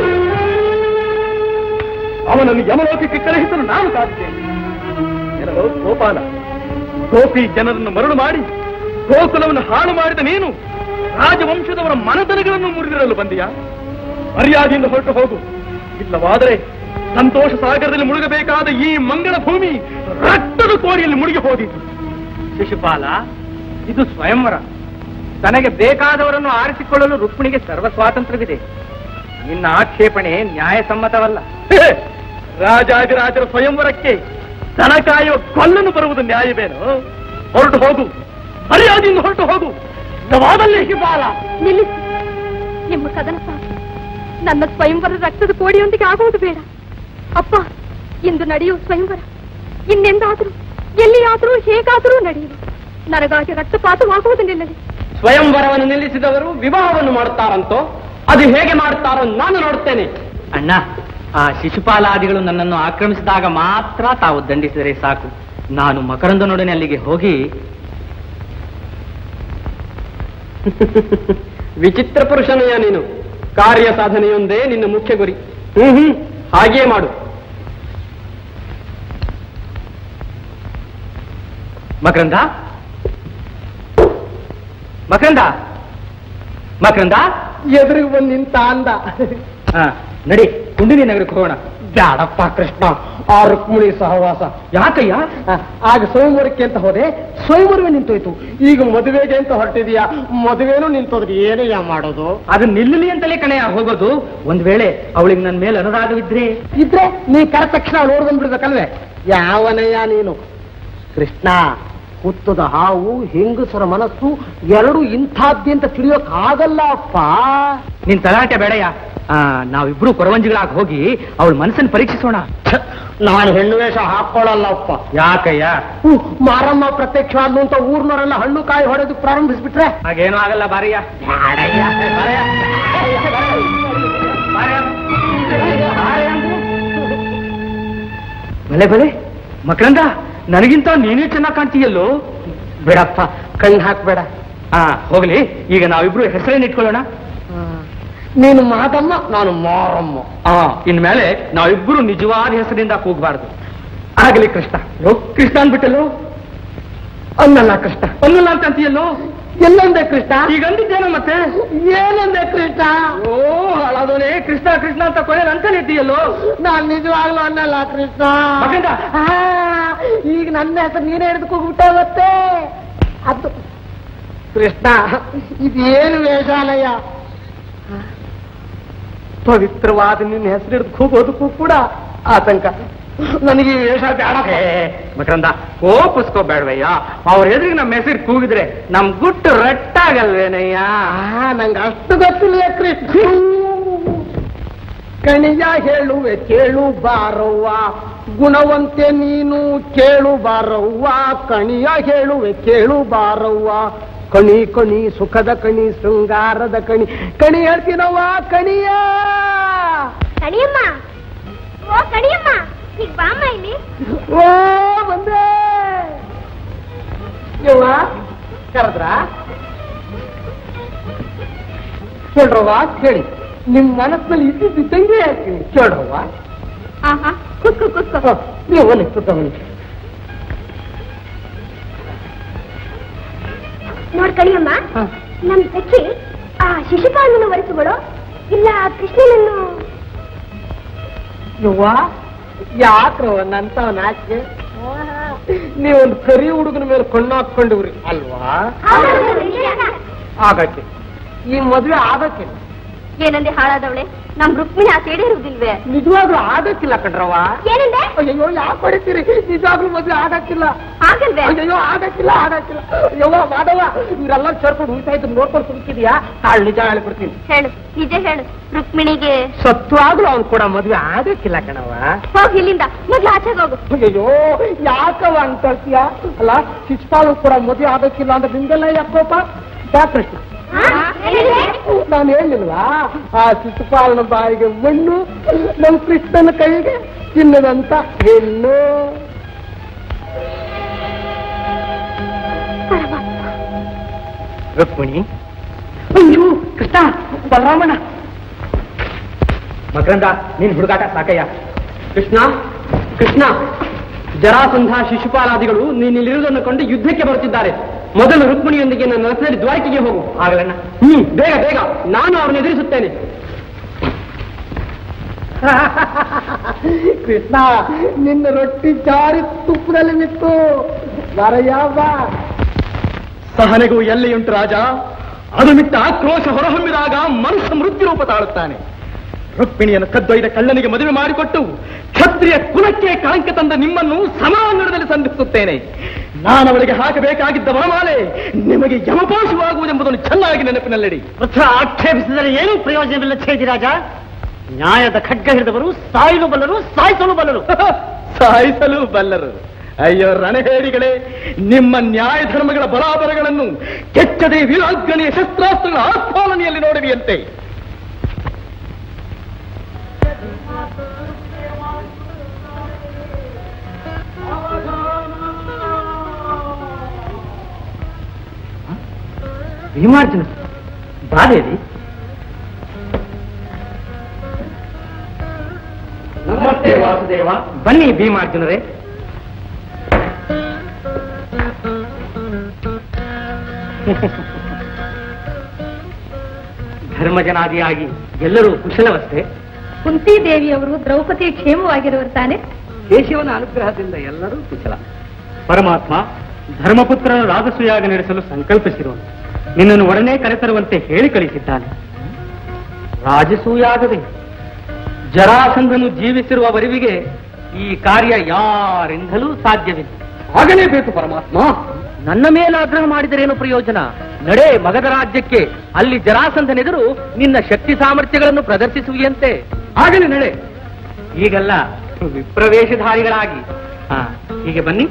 ಅವನನ್ನು ಯಮಲೋಕಕ್ಕೆ ಕಳುಹಿಸಲು ನಾನು ಕಾದಿದ್ದೇನೆ ಜನರು ಗೋಪಾಲ ಗೋಪಿ ಜನರನ್ನು ಮರಳು ಮಾಡಿ ಗೋಕುಲವನ್ನು ಹಾಳು ಮಾಡಿದ ನೀನು ರಾಜವಂಶದವರ ಮನದನಗಳನ್ನು ಮುರಿದಿರಲು ಬಂದಿಯಾ ಮರ್ಯಾದೆಯಿಂದ ಹೊರಟು ಹೋಗು ಇಲ್ಲವಾದರೆ ಸಂತೋಷ ಸಾಗರದಲ್ಲಿ ಮುಳುಗಬೇಕಾದ ಈ ಮಂಗಳ ಭೂಮಿ ರಕ್ತದ ಕೋರಿಯಲ್ಲಿ ಮುಳುಗಿ ಹೋದೀತು ಶಿಶುಪಾಲ ಇದು ಸ್ವಯಂವರ ತನಗೆ ಬೇಕಾದವರನ್ನು ಆರಿಸಿಕೊಳ್ಳಲು ರುಕ್ಮಿಣಿಗೆ ಸರ್ವ ಸ್ವಾತಂತ್ರ್ಯವಿದೆ ನಿನ್ನ ಆಕ್ಷೇಪಣೆ ನ್ಯಾಯಸಮ್ಮತವಲ್ಲ ಹೇ, ರಾಜಾದಿರಾಜರ ಸ್ವಯಂವರಕ್ಕೆ ದನ ಕಾಯುವ ಕೊಲ್ಲನು ಬರುವುದು ನ್ಯಾಯವೇನು ಹೊರಟು ಹೋಗು ಮರ್ಯಾದೆಯಿಂದ ಹೊರಟು ಹೋಗು ಇಲ್ಲವಾದಲ್ಲಿ ಹಿಮಾಲ ನಿಲ್ಲಿಸಿ ನಿಮ್ಮ ಕದನ ಸಾಕು ನನ್ನ ಸ್ವಯಂವರ ರಕ್ತದ ಕೋಡಿಯೊಂದಿಗೆ ಆಗುವುದು ಬೇಡ ಅಪ್ಪ ಇಂದು ನಡೆಯುವ ಸ್ವಯಂವರ ಇನ್ನೆಂದಾದರೂ ಎಲ್ಲಿಯಾದರೂ ಹೇಗಾದರೂ ನಡೆಯಲಿ ನನಗಾಗಿ ರಕ್ತಪಾತವಾಗುವುದು ನಿಲ್ಲಲಿ ಸ್ವಯಂವರವನ್ನು ನಿಲ್ಲಿಸಿದವರು ವಿವಾಹವನ್ನು ಮಾಡುತ್ತಾರಂತೋ ಅದು ಹೇಗೆ ಮಾಡುತ್ತಾರೋ ನಾನು ನೋಡುತ್ತೇನೆ ಅಣ್ಣ ಆ ಶಿಶುಪಾಲಾದಿಗಳು ನನ್ನನ್ನು ಆಕ್ರಮಿಸಿದಾಗ ಮಾತ್ರ ತಾವು ದಂಡಿಸಿದರೆ ಸಾಕು ನಾನು ಮಕರಂದನೊಡನೆ ಅಲ್ಲಿಗೆ ಹೋಗಿ ವಿಚಿತ್ರ ಪುರುಷನಯ್ಯ ನೀನು ಕಾರ್ಯ ಸಾಧನೆಯೊಂದೇ ನಿನ್ನ ಮುಖ್ಯ ಗುರಿ ಹ್ಮ್ ಹ್ಮ್ ಹಾಗೆಯೇ ಮಾಡು ಮಕರಂದ ಮಕರಂದ ಮಕರಂದ ಎದುರಿಗೆ ಬಂದು ನಿಂತ ಅಂದ ಹಾ ನಡಿ ಕುಂಡಿನಿ ನಗರಕ್ಕೆ ಹೋಗೋಣ ಬ್ಯಾಡಪ್ಪ ಕೃಷ್ಣ ಆ ರುಕ್ಮಿಣಿ ಸಹವಾಸ ಯಾಕಯ್ಯ ಆ, ಆಗ ಸ್ವಯಂವರಕ್ಕೆ ಅಂತ ಹೋದೆ ಸ್ವಯಂವರವೇ ನಿಂತೋಯ್ತು ಈಗ ಮದುವೆಗೆ ಅಂತ ಹೊರಟಿದೀಯಾ ಮದುವೆನೂ ನಿಂತೋದ್ರೆ ಏನಯ್ಯ ಮಾಡೋದು ಅದು ನಿಲ್ಲಲಿ ಅಂತಲೇ ಕಣೆಯ ಹೋಗೋದು ಒಂದ್ ವೇಳೆ ಅವಳಿಗೆ ನನ್ನ ಮೇಲೆ ಅನುರಾಗವಿದ್ರೆ ಇದ್ರೆ ನೀ ಕರೆದ ತಕ್ಷಣ ನೋಡ್ ಬಂದ್ಬಿಡ್ಬೇಕಲ್ವೇ ಯಾವನಯ್ಯ ನೀನು ಕೃಷ್ಣ ಹುತ್ತದ ಹಾವು ಹೆಂಗಸರ ಮನಸ್ಸು ಎರಡು ಇಂಥದ್ದೇ ಅಂತ ತಿಳಿಯೋಕ್ಕಾಗಲ್ಲ ಅಪ್ಪ ನಿನ್ ತಲಾಟೆ ಬೇಡಯ್ಯ ಆ, ನಾವಿಬ್ರು ಕೊರವಂಜಿಗಳಾಗಿ ಹೋಗಿ ಅವಳ ಮನಸ್ಸನ್ನು ಪರೀಕ್ಷಿಸೋಣ ನಾನು ಹೆಣ್ಣು ವೇಷ ಹಾಕೊಳ್ಳಲ್ಲ ಅಪ್ಪ ಯಾಕಯ್ಯ ಹ್ಮ್, ಮಾರಮ್ಮ ಪ್ರತ್ಯಕ್ಷವಾದ್ಲು ಅಂತ ಊರ್ನವರೆಲ್ಲ ಹಣ್ಣು ಕಾಯಿ ಹೊಡೆದು ಪ್ರಾರಂಭಿಸ್ಬಿಟ್ರೆ ಹಾಗೇನೂ ಆಗಲ್ಲ ಬಾರಯ್ಯ ಬಾರಯ್ಯ. ಬಲೆ ಬಲೆ ಮಕರಂದ ನನಗಿಂತ ನೀನೇ ಚೆನ್ನಾಗಿ ಕಾಣ್ತೀಯಲ್ಲೋ ಬಿಡಪ್ಪ ಕಣ್ಣು ಹಾಕ್ಬೇಡ ಹಾ ಹೋಗ್ಲಿ ಈಗ ನಾವಿಬ್ರು ಹೆಸರೇನು ಇಟ್ಕೊಳ್ಳೋಣ ನೀನು ಮಾದಮ್ಮ ನಾನು ಮಾರಮ್ಮ ಆ ಇನ್ಮೇಲೆ ನಾವಿಬ್ರು ನಿಜವಾದ ಹೆಸರಿಂದ ಕೂಗಬಾರ್ದು ಆಗಲಿ ಕೃಷ್ಣ ಲೋ, ಕೃಷ್ಣ ಅಂದ್ಬಿಟ್ಟಲ್ಲೋ ಅನ್ನಲ್ಲ ಕೃಷ್ಣ ಅನ್ನಲ್ಲ ಅಂತ ಅಂತೀಯಲ್ಲೋ ಎಲ್ಲಂದೆ ಕೃಷ್ಣ ಈಗ ಅಂದಿದ್ದೇನೋ ಮತ್ತೆ ಏನಂದೆ ಕೃಷ್ಣ ಓ ಹಾಳಾದವನೇ ಕೃಷ್ಣ ಕೃಷ್ಣ ಅಂತ ಕೊನೆ ಅಂತಾನೆ ಇದ್ದೀಯಲ್ಲೋ ನಾನ್ ನಿಜವಾಗ್ಲೂ ಅನ್ನಲ್ಲ ಕೃಷ್ಣ ಮಗಂದ. ಆ, ಈಗ ನನ್ನ ಹೆಸರು ನೀನೇ ಹಿಡಿದುಕೋಗ್ಬಿಟ್ಟೆ ಮತ್ತೆ ಅದು ಕೃಷ್ಣ ಇದೇನು ವೇಷಾಲಯ ಪವಿತ್ರವಾದ ನಿನ್ನ ಹೆಸರು ಹಿಡಿದು ಕೂಗೋದಕ್ಕೂ ಕೂಡ ಆತಂಕ ನನಗೆ ಈ ವೇಷ ಬೇಡ ಏ, ಮಕರಂದ ಕೋಪಿಸ್ಕೋ ಬೇಡವಯ್ಯ ಅವ್ರ ಎದುರಿಗೆ ನಮ್ಮ ಹೆಸರು ಕೂಗಿದ್ರೆ ನಮ್ ಗುಟ್ಟು ರಟ್ಟಾಗಲ್ವೇನಯ್ಯ ಆ, ನಂಗೆ ಅಷ್ಟು ಗೊತ್ತಿಲ್ಲ ಕೃಷ್ಣ ಕಣಿಯ ಹೇಳುವೆ ಕೇಳು ಬಾರವ್ವ ಗುಣವಂತೆ ನೀನು ಕೇಳು ಬಾರವ್ವ ಕಣಿಯ ಹೇಳುವೆ ಕೇಳು ಬಾರವ್ವ ಕಣಿ ಕಣಿ ಸುಖದ ಕಣಿ ಶೃಂಗಾರದ ಕಣಿ ಕಣಿ ಹೇಳ್ತೀನವ್ವ ಕಣಿಯ ಕಣಿಯಮ್ಮ ಓ ಕಣಿಯಮ್ಮ ಈಗ ಬಾಮ್ಮ ಇಲ್ಲಿ ಓ ಬಂದೆ ಯವ್ವ ಕರೆದ್ರ ಕೇಳ್ರವ್ವ ಕೇಳಿ ನಿಮ್ ಮನಸ್ಸಿನಲ್ಲಿ ಇದ್ದಿದ್ದು ಇದ್ದಂಗೆ ಹೇಳ್ತೀನಿ ಕೇಳ್ರವ್ವ ಆಹಾ ಕುತ್ಕೋ ಕುತ್ಕೋ ಹ, ನೀವು ಬನ್ನಿ ಕೂತ್ಕೊಳ್ಳಿ. ನೋಡ್ ಕಣಿಯಮ್ಮ ನಮ್ ಸಖಿ ಆ ಶಿಶುಪಾಲನನ್ನು ವರಿಸುಗಳು ಇಲ್ಲ ಕೃಷ್ಣನನ್ನು ಯವ್ವ ಯಾಕ್ರವ ನಂತವ ನಾಚಿಕೆ ನೀವೊಂದು ಕರಿ ಹುಡುಗನ ಮೇಲೆ ಕಣ್ಣು ಹಾಕೊಂಡಿವ್ರಿ ಅಲ್ವಾ ಆಗಕ್ಕೆ ಈ ಮದುವೆ ಆಗಕ್ಕೆ ಏನಂದೆ ಹಾಳಾದವಳೆ ನಮ್ ರುಕ್ಮಿಣಿ ಆ ಸೇಡೆ ಇರುವುದಿಲ್ವೇ ನಿಜವಾಗ್ಲೂ ಆಗಕ್ಕಿಲ್ಲ ಕಣ್ರವ ಏನಂದೆ ಅಯ್ಯೋ ಯಾಕೆ ಹೊಡಿತೀರಿ ನಿಜವಾಗ್ಲೂ ಮದ್ವೆ ಆಗಕ್ಕಿಲ್ಲ ಆಗಲ್ವೇ ಅಯ್ಯೋ ಆಗಕ್ಕಿಲ್ಲ ಆಗಕ್ಕಿಲ್ಲ ಅಯ್ಯೋ ಮಾಧವ ಇವರೆಲ್ಲ ಸೇರ್ಕೊಂಡು ಉಳಿತಾ ಇದ್ದು ನೋಡ್ಕೊಂಡು ಸುಮ್ಕಿದ್ಯಾ ತಾಳು ನಿಜ ಹೇಳ್ಬಿಡ್ತೀನಿ ಹೇಳು ನಿಜ ಹೇಳು ರುಕ್ಮಿಣಿಗೆ ಸತ್ವಾಗ್ಲೂ ಅವ್ನು ಕೂಡ ಮದ್ವೆ ಆಗಕ್ಕಿಲ್ಲ ಕಣವ ಹೋಗಿ ಇಲ್ಲಿಂದ ಮೊದ್ಲು ಆಚೆಗೆ ಹೋಗು ಅಯ್ಯೋ ಯಾಕವ ಅನ್ಕೊಳ್ತೀಯ ಅಲ್ಲ ಶಿಷ್ಪಾಲು ಕೂಡ ಮದುವೆ ಆಗಕ್ಕಿಲ್ಲ ಅಂದ್ರೆ ನಿಮ್ಗೆಲ್ಲ ಯಾಕೋಪ ಯಾಕೃಷ್ಣ ನಾನು ಹೇಳಿಲ್ವಾ ಆ ಶಿಶುಪಾಲನ ಬಾಯಿಗೆ ಮಣ್ಣು ನಮ್ಮ ಕೃಷ್ಣನ ಕೈಗೆ ಚಿನ್ನದಂತ ಹೆಣ್ಣು ರುಕ್ಮಿಣಿ ಅಯ್ಯೋ ಕೃಷ್ಣ ಬಲರಾಮಣ್ಣ ಮಕರಂದ ನೀನ್ ಹುಡುಗಾಟ ಸಾಕಯ್ಯ ಕೃಷ್ಣ ಕೃಷ್ಣ ಜರಾಸಂಧ ಶಿಶುಪಾಲಾದಿಗಳು ನೀನ್ ಇಲ್ಲಿರುವುದನ್ನು ಕಂಡು ಯುದ್ಧಕ್ಕೆ ಬರುತ್ತಿದ್ದಾರೆ ಮೊದಲು ರುಕ್ಮಿಣಿಯೊಂದಿಗೆ ನನ್ನ ರಥದಲ್ಲಿ ದ್ವಾರಕೆಗೆ ಹೋಗು ಆಗಲಣ್ಣ ಹ್ಮ್ ಬೇಗ ಬೇಗ ನಾನು ಅವರನ್ನು ಎದುರಿಸುತ್ತೇನೆ ಕೃಷ್ಣ ನಿನ್ನ ರೊಟ್ಟಿ ಜಾರಿ ತುಪ್ಪದಲ್ಲಿ ಬಿತ್ತು ಬರಯಾವ ಸಹನೆಗೂ ಎಲ್ಲಿಯುಂಟು ರಾಜ ಅದು ಮಿಟ್ಟ ಆಕ್ರೋಶ ಹೊರಹೊಮ್ಮಿದಾಗ ಮನುಷ್ಯ ಮೃತ್ಯು ರೂಪ ತಾಳುತ್ತಾನೆ ರುಕ್ಮಿಣಿಯನ್ನು ಕದ್ದೊಯ್ದ ಕಳ್ಳನಿಗೆ ಮದುವೆ ಮಾಡಿಕೊಟ್ಟು ಕ್ಷತ್ರಿಯ ಕುಲಕ್ಕೆ ಕಳಂಕ ತಂದ ನಿಮ್ಮನ್ನು ಸಮಾಂಗಣದಲ್ಲಿ ಸಂಧಿಸುತ್ತೇನೆ ನಾನು ಅವಳಿಗೆ ಹಾಕಬೇಕಾಗಿದ್ದ ವರಮಾಲೆ ನಿಮಗೆ ಯಮಪೋಷವಾಗುವುದೆಂಬುದನ್ನು ಚೆನ್ನಾಗಿ ನೆನಪಿನಲ್ಲಿಡಿ ಆಕ್ಷೇಪಿಸಿದರೆ ಏನೂ ಪ್ರಯೋಜನವಿಲ್ಲ ಛೇದಿರಾಜ ನ್ಯಾಯದ ಖಡ್ಗ ಹಿಡಿದವರು ಸಾಯಲು ಬಲ್ಲರು ಸಾಯಿಸಲು ಬಲ್ಲರು ಸಾಯಿಸಲು ಬಲ್ಲರು ಅಯ್ಯೋ ರಣಹೇಡಿಗಳೇ ನಿಮ್ಮ ನ್ಯಾಯ ಧರ್ಮಗಳ ಬಲಾಬರಗಳನ್ನು ಕೆಚ್ಚದೆ ವೀರಾಗ್ರಣಿಯ ಶಸ್ತ್ರಾಸ್ತ್ರಗಳ ಆಸ್ಫಾಲನೆಯಲ್ಲಿ ನೋಡುವಿಯಂತೆ ಭೀಮಾರ್ಜುನ ಬಾದೇವಿ ನಮಸ್ತೆ ವಾಸುದೇವ ಬನ್ನಿ ಭೀಮಾರ್ಜುನರೇ ಧರ್ಮಜನಾದಿಯಾಗಿ ಎಲ್ಲರೂ ಕುಶಲವಷ್ಟೇ ಕುಂತಿ ದೇವಿಯವರು ದ್ರೌಪದಿ ಕ್ಷೇಮವಾಗಿರುವರು ತಾನೆ ಕೇಶವನ ಅನುಗ್ರಹದಿಂದ ಎಲ್ಲರೂ ಕುಶಲ ಪರಮಾತ್ಮ ಧರ್ಮಪುತ್ರನ ರಾಜಸೂಯಾಗ ನಡೆಸಲು ಸಂಕಲ್ಪಿಸಿರುವನು ನಿನ್ನನ್ನು ಒಡನೆ ಕರೆತರುವಂತೆ ಹೇಳಿ ಕಳಿಸಿದ್ದಾನೆ ರಾಜಸೂಯಾಗದೆ ಜರಾಸಂಧನು ಜೀವಿಸಿರುವ ವರಿವಿಗೆ ಈ ಕಾರ್ಯ ಯಾರಿಂದಲೂ ಸಾಧ್ಯವಿಲ್ಲ ಆಗಲೇಬೇಕು ಪರಮಾತ್ಮ ನನ್ನ ಮೇಲೆ ಆಗ್ರಹ ಮಾಡಿದರೇನು ಪ್ರಯೋಜನ ನಡೆ ಮಗಧ ರಾಜ್ಯಕ್ಕೆ ಅಲ್ಲಿ ಜರಾಸಂಧನೆದುರು ನಿನ್ನ ಶಕ್ತಿ ಸಾಮರ್ಥ್ಯಗಳನ್ನು ಪ್ರದರ್ಶಿಸುವಿಯಂತೆ ಆಗಲಿ ನಡೆ ಈಗೆಲ್ಲ ವಿಪ್ರವೇಶಧಾರಿಗಳಾಗಿ ಹಾ ಹೀಗೆ ಬನ್ನಿ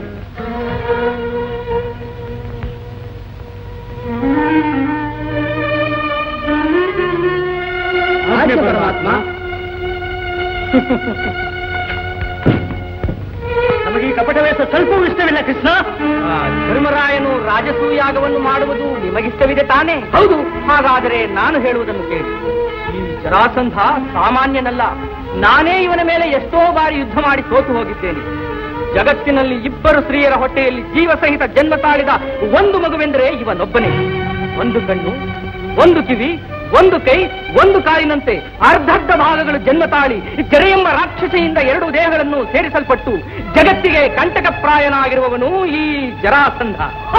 ಆಜ್ಞೆ ಪರಮಾತ್ಮ ನಮಗೆ ಈ ಕಪಟವೇಶ ಸ್ವಲ್ಪವೂ ಇಷ್ಟವಿಲ್ಲ ಕೃಷ್ಣ ಆ, ಧರ್ಮರಾಯನು ರಾಜಸೂಯಾಗವನ್ನು ಮಾಡುವುದು ನಿಮಗಿಷ್ಟವಿದೆ ತಾನೇ ಹೌದು ಹಾಗಾದರೆ ನಾನು ಹೇಳುವುದನ್ನು ಕೇಳಿ ಈ ಜರಾಸಂಧ ಸಾಮಾನ್ಯನಲ್ಲ ನಾನೇ ಇವನ ಮೇಲೆ ಎಷ್ಟೋ ಬಾರಿ ಯುದ್ಧ ಮಾಡಿ ಸೋತು ಹೋಗಿದ್ದೇನೆ ಜಗತ್ತಿನಲ್ಲಿ ಇಬ್ಬರು ಸ್ತ್ರೀಯರ ಹೊಟ್ಟೆಯಲ್ಲಿ ಜೀವ ಸಹಿತ ಜನ್ಮ ತಾಳಿದ ಒಂದು ಮಗುವೆಂದರೆ ಇವನೊಬ್ಬನೇ ಒಂದು ಕಣ್ಣು ಒಂದು ಕಿವಿ ಒಂದು ಕೈ ಒಂದು ಕಾಲಿನಂತೆ ಅರ್ಧರ್ಧ ಭಾಗಗಳು ಜನ್ಮ ತಾಳಿ ಜರೆ ಎಂಬ ರಾಕ್ಷಸೆಯಿಂದ ಎರಡು ದೇಹಗಳನ್ನು ಸೇರಿಸಲ್ಪಟ್ಟು ಜಗತ್ತಿಗೆ ಕಂಟಕಪ್ರಾಯನಾಗಿರುವವನು ಈ ಜರಾಸಂಧ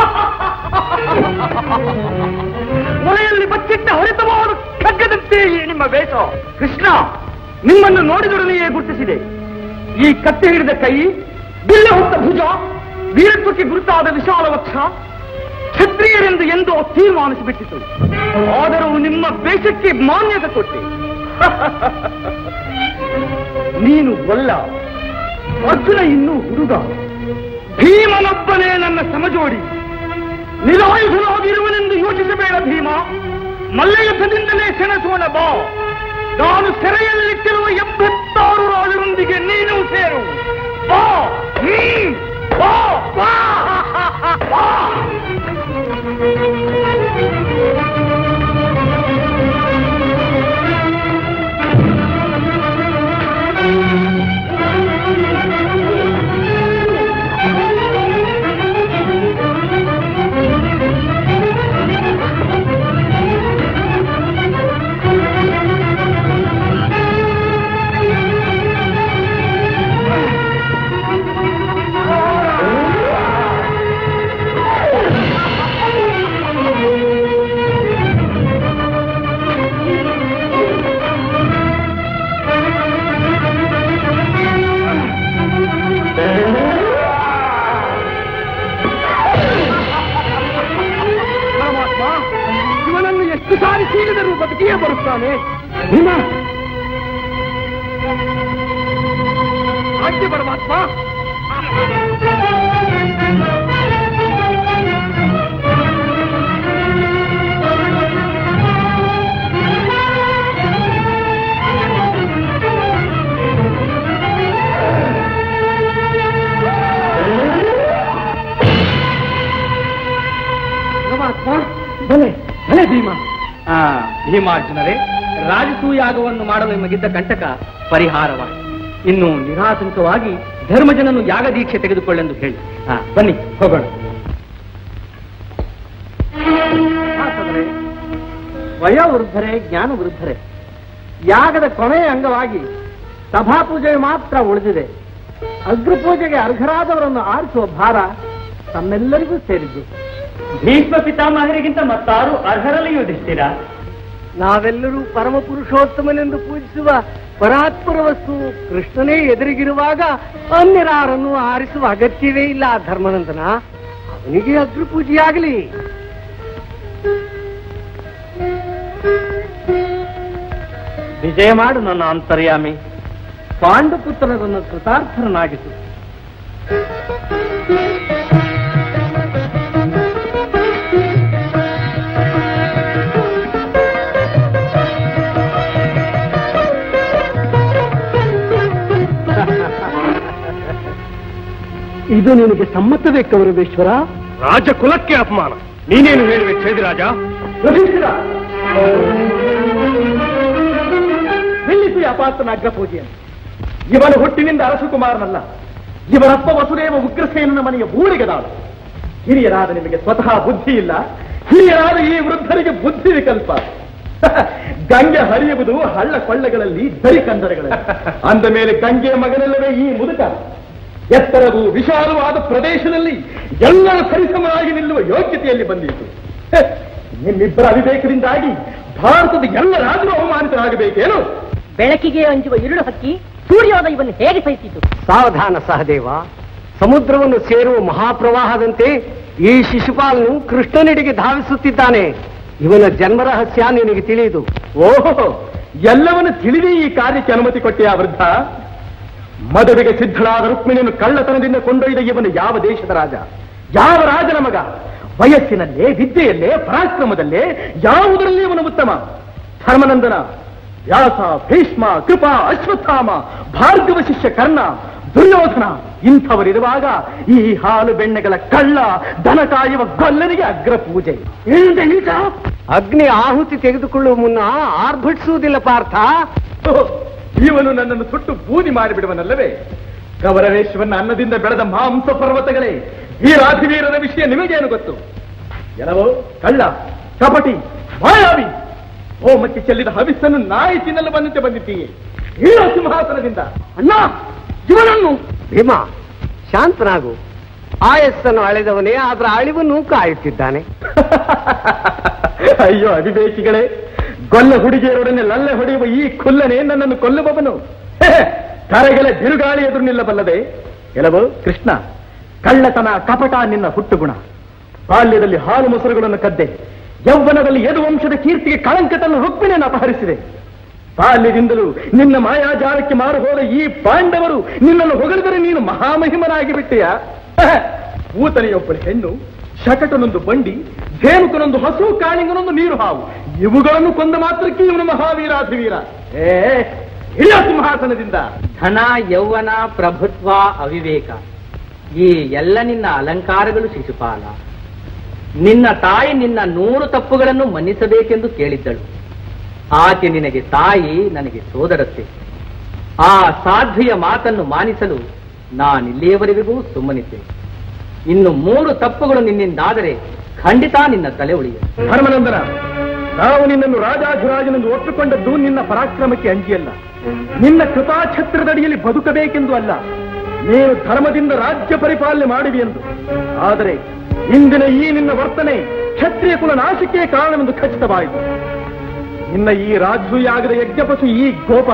ಮೊಲೆಯಲ್ಲಿ ಬಚ್ಚಿಟ್ಟ ಹೊರತವಾದ ಖಡ್ಗದಂತೆ ಈ ನಿಮ್ಮ ವೇಷ ಕೃಷ್ಣ ನಿಮ್ಮನ್ನು ನೋಡಿದೊಡನೆಯೇ ಗುರುತಿಸಿದೆ ಈ ಕತ್ತೆ ಹಿಡಿದ ಕೈ ಬಿಲ್ಲ ಹೊತ್ತ ಭುಜ ವೀರತ್ವಕ್ಕೆ ಗುರುತಾದ ವಿಶಾಲ ವಕ್ಷ ಕ್ಷತ್ರಿಯರೆಂದು ಎಂದೋ ತೀರ್ಮಾನಿಸಿಬಿಟ್ಟಿತು ಆದರೂ ನಿಮ್ಮ ವೇಷಕ್ಕೆ ಮಾನ್ಯತೆ ಕೊಟ್ಟೆ ನೀನು ಒಲ್ಲ ಅರ್ಜುನ ಇನ್ನೂ ಹುಡುಗ ಭೀಮನೊಬ್ಬನೇ ನನ್ನ ಸಮಜೋಡಿ ನಿರಾಯುಧನಾಗಿರುವನೆಂದು ಯೋಚಿಸಬೇಡ ಭೀಮ ಮಲ್ಲಯುದ್ಧದಿಂದಲೇ ಸೆಣಸೋಣ ಬಾ ನಾನು ಸೆರೆಯಲ್ಲಿಟ್ಟಿರುವ ಎಂಬತ್ತಾರು ರಾಜರೊಂದಿಗೆ ನೀನು ಸೇರು ಬಾ ಹ್ಮ್, ಬಾ, ಬಾ, ಬಾ. ಸೀಳಿದರೂ ಬದುಕಿಯೇ ಬರುತ್ತಾನೆ ಭೀಮ ಆಜ್ಞೆ ಪರಮಾತ್ಮ ಪರಮಾತ್ಮ ಬಲೆ ಬಲೆ ಭೀಮ ಆ ಭೀಮಾರ್ಜುನರೇ ರಾಜಸೂಯಾಗವನ್ನು ಮಾಡಲು ನಿಮಗಿದ್ದ ಕಂಟಕ ಪರಿಹಾರವಾಗಿದೆ ಇನ್ನು ನಿರಾತಂಕವಾಗಿ ಧರ್ಮಜನನ್ನು ಯಾಗ ದೀಕ್ಷೆ ತೆಗೆದುಕೊಳ್ಳೆಂದು ಹೇಳಿ ಹಾ ಬನ್ನಿ ಹೋಗೋಣ ವಯೋವೃದ್ಧರೇ ಜ್ಞಾನ ವೃದ್ಧರೇ ಯಾಗದ ಕೊನೆಯ ಅಂಗವಾಗಿ ಸಭಾಪೂಜೆ ಮಾತ್ರ ಉಳಿದಿದೆ ಅಗ್ರಪೂಜೆಗೆ ಅರ್ಹರಾದವರನ್ನು ಆರಿಸುವ ಭಾರ ತಮ್ಮೆಲ್ಲರಿಗೂ ಸೇರಿದ್ದು ಭೀಷ್ಮ ಪಿತಾಮಹರಿಗಿಂತ ಮತ್ತಾರು ಅರ್ಹರಲ್ಲಿ ಯುಧಿಷ್ಠಿರ ನಾವೆಲ್ಲರೂ ಪರಮ ಪುರುಷೋತ್ತಮನೆಂದು ಪೂಜಿಸುವ ಪರಾತ್ಪರ ವಸ್ತು ಕೃಷ್ಣನೇ ಎದುರಿಗಿರುವಾಗ ಅನ್ಯರಾರನ್ನು ಆರಿಸುವ ಅಗತ್ಯವೇ ಇಲ್ಲ ಧರ್ಮನಂದನ ಅವನಿಗೆ ಅಗ್ರಪೂಜೆಯಾಗಲಿ ವಿಜಯ ಮಾಡು ನನ್ನ ಅಂತರ್ಯಾಮಿ ಪಾಂಡುಪುತ್ರರನ್ನು ಕೃತಾರ್ಥರನ್ನಾಗಿಸು ಇದು ನಿನಗೆ ಸಮ್ಮತವೇ ಕೌರವೇಶ್ವರ ರಾಜ ಕುಲಕ್ಕೆ ಅಪಮಾನ ನೀನೇನು ಹೇಳುವೆ ಛೇದಿರಾಜ ನಿಲ್ಲಿಸಿ ಅಪಾತ್ರನ ಅಗ್ರಪೂಜೆಯನ್ನು ಇವನ ಹುಟ್ಟಿನಿಂದ ಅರಸಕುಮಾರನಲ್ಲ ಇವನಪ್ಪ ವಸುದೇವ ಉಗ್ರಸೇನನ ಮನೆಯ ಊರಿಗದಾಳು ಹಿರಿಯರಾದ ನಿಮಗೆ ಸ್ವತಃ ಬುದ್ಧಿ ಇಲ್ಲ ಹಿರಿಯರಾದ ಈ ವೃದ್ಧರಿಗೆ ಬುದ್ಧಿ ವಿಕಲ್ಪ ಗಂಗೆ ಹರಿಯುವುದು ಹಳ್ಳ ಕೊಳ್ಳಗಳಲ್ಲಿ ದರಿ ಕಂದರಗಳಲ್ಲಿ ಅಂದ ಮೇಲೆ ಗಂಗೆಯ ಮಗನಲ್ಲವೇ ಈ ಮುದುಕ ಎತ್ತರವು ವಿಶಾಲವಾದ ಪ್ರದೇಶದಲ್ಲಿ ಎಲ್ಲರ ಸರಿಸಮನಾಗಿ ನಿಲ್ಲುವ ಯೋಗ್ಯತೆಯಲ್ಲಿ ಬಂದಿತ್ತು ಹೆ, ನಿಮ್ಮಿಬ್ಬರ ಅವಿವೇಕದಿಂದಾಗಿ ಭಾರತದ ಎಲ್ಲ ರಾಜರು ಅವಮಾನಿತರಾಗಬೇಕೇನು ಬೆಳಕಿಗೆ ಅಂಜುವ ഇരുಳು ಹಕ್ಕಿ ಸೂರ್ಯೋದಯವನ್ನು ಹೇಗೆ ಸಹಿಸಿತು ಸಾವಧಾನ ಸಹದೇವ ಸಮುದ್ರವನ್ನು ಸೇರುವ ಮಹಾಪ್ರವಾಹದಂತೆ ಈ ಶಿಶುಪಾಲನು ಕೃಷ್ಣನೆಡೆಗೆ ಧಾವಿಸುತ್ತಿದ್ದಾನೆ ಇವನ ಜನ್ಮ ರಹಸ್ಯ ನಿನಗೆ ತಿಳಿಯುದು ಓಹೋ ಎಲ್ಲವನ್ನು ತಿಳಿದೇ ಈ ಕಾರ್ಯಕ್ಕೆ ಅನುಮತಿ ಕೊಟ್ಟೆಯ ವೃದ್ಧ ಮದುವೆಗೆ ಸಿದ್ಧಳಾದ ರುಕ್ಮಿಣಿಯನ್ನು ಕಳ್ಳತನದಿಂದ ಕೊಂಡೊಯ್ದ ಇವನು ಯಾವ ದೇಶದ ರಾಜ ಯಾವ ರಾಜನ ಮಗ ವಯಸ್ಸಿನಲ್ಲೇ ವಿದ್ಯೆಯಲ್ಲೇ ಪರಾಕ್ರಮದಲ್ಲೇ ಯಾವುದರಲ್ಲಿ ಇವನು ಉತ್ತಮ ಧರ್ಮನಂದನ ವ್ಯಾಸ ಭೀಷ್ಮ ಕೃಪಾ ಅಶ್ವತ್ಥಾಮ ಭಾರ್ಗವ ಶಿಷ್ಯ ಕರ್ಣ ದುರ್ಯೋಧನ ಇಂಥವರಿರುವಾಗ ಈ ಹಾಲು ಬೆಣ್ಣೆಗಳ ಕಳ್ಳ ದನ ಕಾಯುವ ಗೊಲ್ಲನಿಗೆ ಅಗ್ರ ಪೂಜೆ ಅಗ್ನಿ ಆಹುತಿ ತೆಗೆದುಕೊಳ್ಳುವ ಮುನ್ನ ಆರ್ಭಟಿಸುವುದಿಲ್ಲ ಪಾರ್ಥ ಇವನು ನನ್ನನ್ನು ಸುಟ್ಟು ಬೂದಿ ಮಾಡಿಬಿಡುವನಲ್ಲವೇ ಗೌರವೇಶ್ವರನ ಅನ್ನದಿಂದ ಬೆಳೆದ ಮಾಂಸ ಪರ್ವತಗಳೇ ವೀರಾಧಿವೀರರ ವಿಷಯ ನಿಮಗೇನು ಗೊತ್ತು ಎಲ್ಲವೋ ಕಳ್ಳ ಕಪಟಿ ಮಾಯಾವಿ ಹೋಮಕ್ಕೆ ಚೆಲ್ಲಿದ ಹವಿಸ್ಸನ್ನು ನಾಯಿ ತಿನ್ನಲು ಬಂದಂತೆ ಬಂದಿದ್ದೀಯೆ ಹೀರೋ ಸಿಂಹಾಸನದಿಂದ ಅಣ್ಣ ಇವನನ್ನು ಭೀಮ ಶಾಂತನಾಗು ಆಯಸ್ಸನ್ನು ಅಳೆದವನೇ ಅದರ ಅಳಿವನ್ನು ಕಾಯುತ್ತಿದ್ದಾನೆ ಅಯ್ಯೋ ಅವಿವೇಕಿಗಳೇ ಗೊಲ್ಲ ಹುಡುಗಿಯರೊಡನೆ ಲಲ್ಲೆ ಹೊಡೆಯುವ ಈ ಕುಲ್ಲನೆ ನನ್ನನ್ನು ಕೊಲ್ಲುವವನು ಕರೆಗಳ ಬಿರುಗಾಳಿ ಎದುರು ನಿಲ್ಲಬಲ್ಲದೆ ಕೆಲವು ಕೃಷ್ಣ ಕಳ್ಳತನ ಕಪಟ ನಿನ್ನ ಹುಟ್ಟುಗುಣ ಬಾಲ್ಯದಲ್ಲಿ ಹಾಲು ಮೊಸರುಗಳನ್ನು ಕದ್ದೆ ಯೌವನದಲ್ಲಿ ಯದುವಂಶದ ಕೀರ್ತಿಗೆ ಕಳಂಕ ತನ್ನ ರುಕ್ಮಿಣಿಯನ್ನು ಅಪಹರಿಸಿದೆ ಬಾಲ್ಯದಿಂದಲೂ ನಿನ್ನ ಮಾಯಾಜಾಲಕ್ಕೆ ಮಾರು ಹೋದ ಈ ಪಾಂಡವರು ನಿನ್ನನ್ನು ಹೊಗಳಿದರೆ ನೀನು ಮಹಾಮಹಿಮನಾಗಿ ಬಿಟ್ಟೆಯ ಊತನೆಯೊಬ್ಬಳ ಹೆಣ್ಣು ಶಕಟನೊಂದು ಬಂಡಿ ಧೇನುಕನೊಂದು ಹಸು ಕಾಳಿಂಗನೊಂದು ನೀರು ಹಾವು ಇವುಗಳನ್ನು ಕೊಂದ ಮಾತ್ರಕ್ಕೆ ಇವನು ಮಹಾವೀರಾಧಿವೀರ ಏ ಹಿರಿಯ ಸಿಂಹಾಸನದಿಂದ ಧನ ಯೌವನ ಪ್ರಭುತ್ವ ಅವಿವೇಕ ಈ ಎಲ್ಲ ನಿನ್ನ ಅಲಂಕಾರಗಳು ಶಿಶುಪಾಲ ನಿನ್ನ ತಾಯಿ ನಿನ್ನ ನೂರು ತಪ್ಪುಗಳನ್ನು ಮನ್ನಿಸಬೇಕೆಂದು ಕೇಳಿದ್ದಳು ಆಕೆ ನಿನಗೆ ತಾಯಿ ನನಗೆ ಸೋದರತ್ತೆ ಆ ಸಾಧ್ವಿಯ ಮಾತನ್ನು ಮಾನಿಸಲು ನಾನಿಲ್ಲಿಯವರೆಗೂ ಸುಮ್ಮನಿದ್ದೆ ಇನ್ನು ಮೂರು ತಪ್ಪುಗಳು ನಿನ್ನಿಂದಾದರೆ ಖಂಡಿತ ನಿನ್ನ ತಲೆ ಉಳಿಯ ಧರ್ಮನಂದನ ನಾವು ನಿನ್ನನ್ನು ರಾಜಾಧಿರಾಜನೆಂದು ಒಪ್ಪಿಕೊಂಡದ್ದು ನಿನ್ನ ಪರಾಕ್ರಮಕ್ಕೆ ಅಂಜಿಯಲ್ಲ ನಿನ್ನ ಕೃಪಾಛತ್ರದಡಿಯಲ್ಲಿ ಬದುಕಬೇಕೆಂದು ಅಲ್ಲ ನೀನು ಧರ್ಮದಿಂದ ರಾಜ್ಯ ಪರಿಪಾಲನೆ ಮಾಡುವಿ ಎಂದು ಆದರೆ ಇಂದಿನ ಈ ನಿನ್ನ ವರ್ತನೆ ಕ್ಷತ್ರಿಯ ಕುಲ ನಾಶಕ್ಕೆ ಕಾರಣವೆಂದು ಖಚಿತವಾಯಿತು ನಿನ್ನ ಈ ರಾಜ್ಯಯಾಗದ ಯಜ್ಞಪಶು ಈ ಗೋಪಾಲ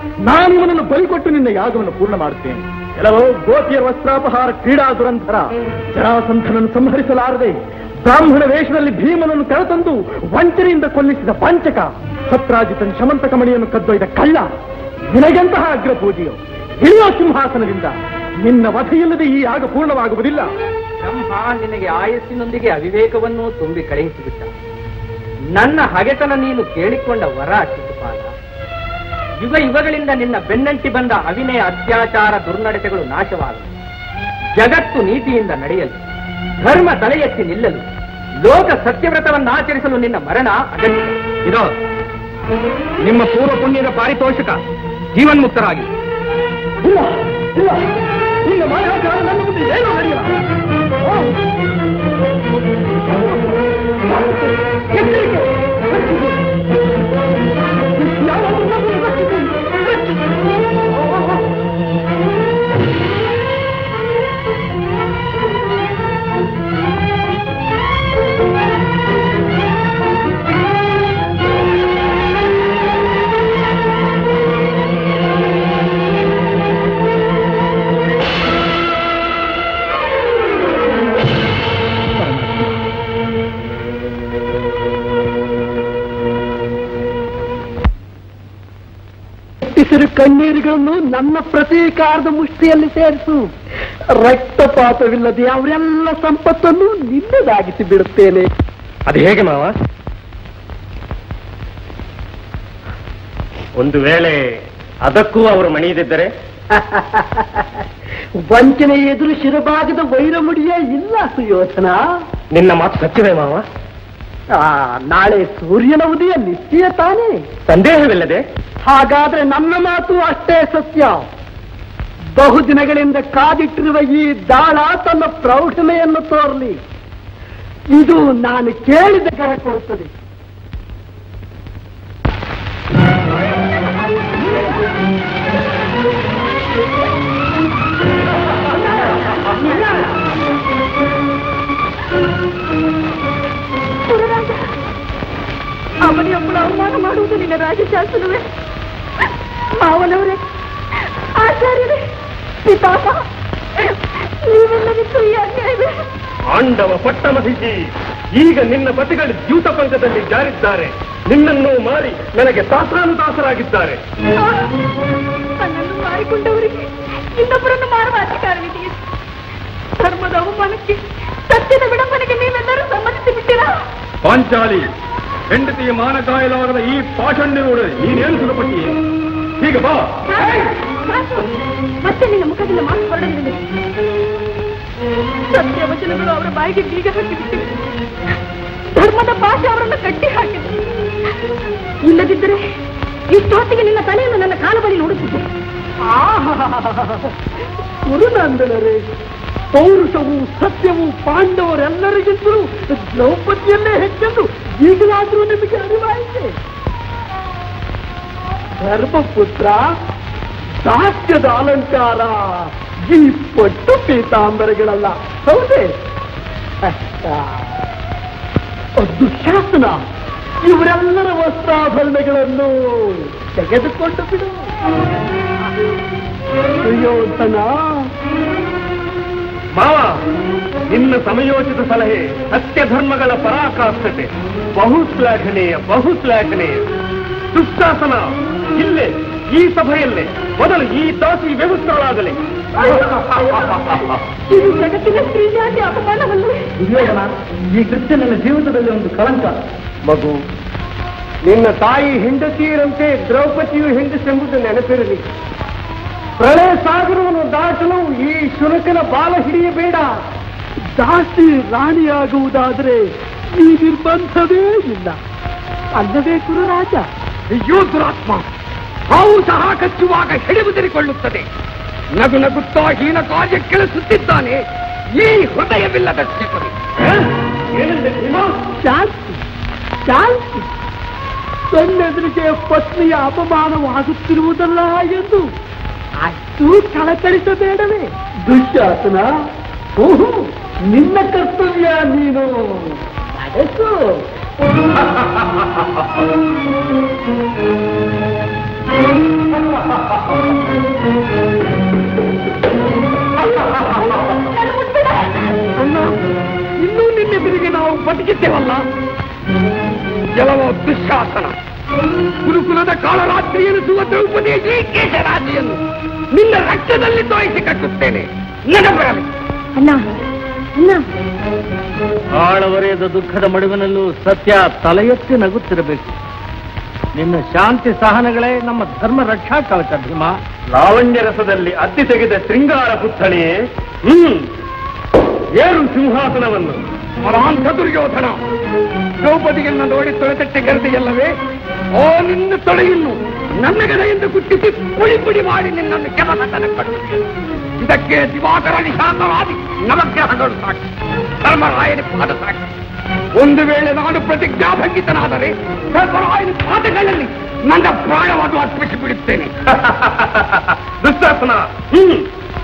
ನಾನು ಇವನನ್ನು ಬಲಿಕೊಟ್ಟು ನಿನ್ನ ಯಾಗವನ್ನು ಪೂರ್ಣ ಮಾಡುತ್ತೇನೆ ಕೆಲವು ಗೋಪಿಯರ ವಸ್ತ್ರಾಪಹಾರ ಕ್ರೀಡಾ ದುರಂಧರ ಜರಾಸಂಧನನ್ನು ಸಂಹರಿಸಲಾರದೆ ಬ್ರಾಹ್ಮಣ ವೇಷದಲ್ಲಿ ಭೀಮನನ್ನು ಕರೆತಂದು ವಂಚನೆಯಿಂದ ಕೊಲ್ಲಿಸಿದ ಪಂಚಕ ಸತ್ರಾಜಿತನ ಶಮಂತಕ ಮಣಿಯನ್ನು ಕದ್ದೊಯ್ದ ಕಳ್ಳ ನಿನಗೆಂತಹ ಅಗ್ರ ಪೂಜೆಯು ಇಳಿಯೋ ಸಿಂಹಾಸನದಿಂದ ನಿನ್ನ ವಧೆಯಿಲ್ಲದೆ ಈ ಯಾಗ ಪೂರ್ಣವಾಗುವುದಿಲ್ಲ ಬ್ರಹ್ಮ ನಿನಗೆ ಆಯಸ್ಸಿನೊಂದಿಗೆ ಅವಿವೇಕವನ್ನು ತುಂಬಿ ಕಳುಹಿಸಿಬಿಟ್ಟ ನನ್ನ ಹಗೆತನ ನೀನು ಕೇಳಿಕೊಂಡ ವರ ಶಿಶುಪಾಲ ಯುಗ ಯುಗಗಳಿಂದ ನಿನ್ನ ಬೆನ್ನಂಟಿ ಬಂದ ಅವಿನಯ ಅತ್ಯಾಚಾರ ದುರ್ನಡತೆಗಳು ನಾಶವಾಗಲು ಜಗತ್ತು ನೀತಿಯಿಂದ ನಡೆಯಲು ಧರ್ಮ ತಲೆ ಎತ್ತಿ ನಿಲ್ಲಲು ಲೋಕ ಸತ್ಯವ್ರತವನ್ನು ಆಚರಿಸಲು ನಿನ್ನ ಮರಣ ಅಗತ್ಯ ಇದೋ ನಿಮ್ಮ ಪೂರ್ವ ಪುಣ್ಯದ ಪಾರಿತೋಷಕ ಜೀವನ್ಮುಕ್ತರಾಗಿ ಇಲ್ಲ ಇಲ್ಲ ನಿನ್ನ ಮಾಯಾಚಾರ ನನ್ನ ಮುಂದೆ ಏನೂ ನಡೆಯಲ್ಲ ಓ! ಎಚ್ಚರಿಕೆ! ಯಾರಾದ್ರೂ ನನ್ನನ್ನು ರಕ್ಷಿಸಿ! ಹುಟ್ಟಿಸಿರು ಕಣ್ಣೀರುಗಳನ್ನು ನನ್ನ ಪ್ರತೀಕಾರದ ಮುಷ್ಟಿಯಲ್ಲಿ ಸೇರಿಸು ರಕ್ತಪಾತವಿಲ್ಲದೆ ಅವರೆಲ್ಲ ಸಂಪತ್ತನ್ನು ನಿನ್ನದಾಗಿಸಿ ಬಿಡುತ್ತೇನೆ ಅದು ಹೇಗೆ ಮಾವ ಒಂದು ವೇಳೆ ಅದಕ್ಕೂ ಅವರು ಮಣಿಯದಿದ್ದರೆ ವಂಚನೆ ಎದುರು ಶಿರಭಾಗದ ವೈರಮುಡಿಯೇ ಇಲ್ಲ ಸುಯೋಧನ ನಿನ್ನ ಮಾತು ಸತ್ಯವೇ ಮಾವ ಆ, ನಾಳೆ ಸೂರ್ಯನ ಉದಯ ನಿಶ್ಚಯ ತಾನೇ ಸಂದೇಹವಿಲ್ಲದೆ ಹಾಗಾದ್ರೆ ನನ್ನ ಮಾತು ಅಷ್ಟೇ ಸತ್ಯ ಬಹುದಿನಗಳಿಂದ ಕಾದಿಟ್ಟಿರುವ ಈ ದಾಳ ತನ್ನ ಪ್ರೌಢಮೆಯನ್ನು ತೋರಲಿ ಇದು ನಾನು ಕೇಳಿದ ಕರ ಕೊಡುತ್ತದೆ ಅವನಿಯೊಬ್ಬಳು ಅವಮಾನ ಮಾಡುವುದು ನಿನ್ನ ರಾಜಶಾಸನವೇ ಮಾವನವರೇ ಆಚಾರ್ಯರೇ ಪಿತಾಪ ನೀವೆಲ್ಲರಿಗೂ ಈ ಅನ್ಯಾಯವೇ ಆಂಡವ ಪಟ್ಟಮಹಿಷಿ ಈಗ ನಿನ್ನ ಪತಿಗಳು ದ್ಯೂತ ಪಂಕದಲ್ಲಿ ಜಾರಿದ್ದಾರೆ ನಿನ್ನನ್ನು ಮಾರಿ ನನಗೆ ದಾಸರಾನುದಾಸರಾಗಿದ್ದಾರೆ ಆ, ತನ್ನನ್ನು ಮಾರಿಕೊಂಡವರಿಗೆ ಇನ್ನೊಬ್ಬರನ್ನು ಮಾರುವ ಅಧಿಕಾರವಿದೆಯೇ ಧರ್ಮದ ಅವಮಾನಕ್ಕೆ ಸತ್ಯದ ವಿಡಂಬನೆಗೆ ನೀವೆಲ್ಲರೂ ಸಮ್ಮತಿಸಿ ಬಿಟ್ಟಿರಾ ಪಾಂಚಾಲಿ ಹೆಂಡತಿಯ ಮಾನಗಾಯಲಾಗದ ಈ ಪಾಷಣ್ಯನೋಡು ನೀನೇನು ಸುಲಪಟ್ಟಿಯೇ ಈಗ ಬಾ ಸಾಕು. ಮತ್ತೆ ನಿನ್ನ ಮುಖದಿಂದ ಮಾತು ಹೊರಡಲಿಲ್ಲ ಸತ್ಯ ವಚನಗಳು ಅವರ ಬಾಯಿಗೆ ಬೀಗ ಹಾಕಿಬಿಟ್ಟಿವೆ ಧರ್ಮದ ಭಾಷೆ ಅವರನ್ನು ಕಟ್ಟಿ ಹಾಕಿದೆ ಇಲ್ಲದಿದ್ದರೆ ಇಷ್ಟೊತ್ತಿಗೆ ನಿನ್ನ ತಲೆಯನ್ನು ನನ್ನ ಕಾಲ ಬಳಿ ನೋಡುತ್ತಿದ್ದೆ ಗುರುನಂದನರೇ ಪೌರುಷವು ಸತ್ಯವು ಪಾಂಡವರೆಲ್ಲರಿಗಿಂತಲೂ ದ್ರೌಪದಿಯಲ್ಲೇ ಹೆಚ್ಚೆಂದು ಈಗಲಾದರೂ ನಿಮಗೆ ಅರಿವಾಯಿತೆ ಧರ್ಮಪುತ್ರ ದಾಸ್ಯದ ಅಲಂಕಾರ ಈ ಪಟ್ಟು ಪೀತಾಂಬರಗಳಲ್ಲ ಹೌದೇ ದುಶಾಸನ ಇವರೆಲ್ಲರ ವಸ್ತ್ರಾಭರಣಗಳನ್ನು ತೆಗೆದುಕೊಂಡು ಬಿಡು ಸುಯೋಧನ ಮಾವ ನಿನ್ನ ಸಮಯೋಚಿತ ಸಲಹೆ ಸತ್ಯ ಧರ್ಮಗಳ ಪರಾಕಾಷ್ಠತೆ ಬಹು ಶ್ಲಾಘನೀಯ ಬಹು ಶ್ಲಾಘನೀಯ ದುಶ್ಶಾಸನ ಇಲ್ಲೇ ಈ ಸಭೆಯಲ್ಲೇ ಮೊದಲು ಈ ದಾಸಿ ವ್ಯವಸ್ಥೆಗಳಾಗಲಿ ಇದು ಜಗತ್ತಿನ ಸ್ತ್ರೀ ಜಾತಿ ಅಪಮಾನವಲ್ಲವೇ ದುರ್ಯೋಧನ ಈ ಕೃತ್ಯ ನನ್ನ ಜೀವಿತದಲ್ಲಿ ಒಂದು ಕಳಂಕ ಮಗು ನಿನ್ನ ತಾಯಿ ಹೆಂಡತಿಯರಂತೆ ದ್ರೌಪದಿಯು ಹೆಂಡಸೆಂಬುದು ನೆನಪಿರಲಿ ಪ್ರಳಯ ಸಾಗರವನ್ನು ದಾಟಲು ಈ ಶುನಕನ ಬಾಲ ಹಿಡಿಯಬೇಡ ದಾಸಿ ರಾಣಿಯಾಗುವುದಾದರೆ ಈ ನಿರ್ಬಂಧವೇ ಇಲ್ಲ ಅಲ್ಲವೇ ಗುರುರಾಜ ಅಯ್ಯೋ ದುರಾತ್ಮ ಹಾವು ಸಹ ಕಚ್ಚುವಾಗ ಹಿಡಿವುದಿರಿಕೊಳ್ಳುತ್ತದೆ ನಗು ನಗುತ್ತಾ ಹೀನ ಕಾರ್ಯ ಕೆಲಸುತ್ತಿದ್ದಾನೆ ಈ ಹೃದಯವಿಲ್ಲದ ಚಿಕ್ಕದು ಶಾಂತಿ ಶಾಂತಿ ತನ್ನೆದುರಿಗೆ ಪತ್ನಿಯ ಅಪಮಾನವಾಗುತ್ತಿರುವುದಲ್ಲ ಎಂದು ಅಷ್ಟು ಕಳಕಳಿಸಬೇಡವೇ ದುಶ್ಯಾಸನ ಓಹೋ ನಿನ್ನ ಕರ್ತವ್ಯ ನೀನು ನಡೆಸು ಬದುಕಿದ್ದೇವಲ್ಲ ಕೆಲವ ದುಶ್ಶಾಸನ ಗುರುಕುಲದ ಕಾಳರಾತ್ರಿ ಎನಿಸುವ ದ್ರೌಪದಿ ಈ ಕೇಶರಾಶಿಯನ್ನು ನಿನ್ನ ರಕ್ತದಲ್ಲಿ ತೋಯಿಸಿ ಕಟ್ಟುತ್ತೇನೆ ನೆನಪಿರಲಿ ಅಣ್ಣ ಅಣ್ಣ ಆಳವರೆಯದ ದುಃಖದ ಮಡುವಿನಲ್ಲೂ ಸತ್ಯ ತಲೆ ಎತ್ತಿ ನಗುತ್ತಿರಬೇಕು ನಿನ್ನ ಶಾಂತಿ ಸಹನಗಳೇ ನಮ್ಮ ಧರ್ಮ ರಕ್ಷಾ ಕವಚ ಭೀಮ ಲಾವಣ್ಯ ರಸದಲ್ಲಿ ಅದ್ದಿ ತೆಗೆದ ಶೃಂಗಾರ ಪುತ್ಥಳಿಯೇ ಹ್ಮ್ ಏರು ಸಿಂಹಾಸನವನ್ನು ಪರಾಂತ ದುರ್ಯೋಧನ ದ್ರೌಪದಿಯನ್ನ ನೋಡಿ ತೊಳೆತಟ್ಟೆ ಕರೆದೆಯಲ್ಲವೇ ಓ ನಿನ್ನ ತೊಳೆಯನ್ನು ನನ್ನ ಗದೆಯಿಂದ ಗುಟ್ಟಿಸಿ ಪುಡಿ ಪುಡಿ ಮಾಡಿ ನಿನ್ನನ್ನು ಕೆಮಸತನ ಕಟ್ಟು ಇದಕ್ಕೆ ದಿವಾಕರ ನಿಶಾಂತವಾದಿ ನವಗ್ರಹಗಳು ಸಾಕ್ಷಿ ಧರ್ಮರಾಯನ ಪಾದ ಸಾಕ್ಷಿ ಒಂದು ವೇಳೆ ನಾನು ಪ್ರತಿಜ್ಞಾಭಂಗಿತನಾದರೆ ಧರ್ಮರಾಯನ ಪಾದಗಳಲ್ಲಿ ನನ್ನ ಪ್ರಾಣವನ್ನು ಅರ್ಪಿಸಿ ಬಿಡುತ್ತೇನೆ ದುಶ್ಶಾಸನ ಹ್ಮ್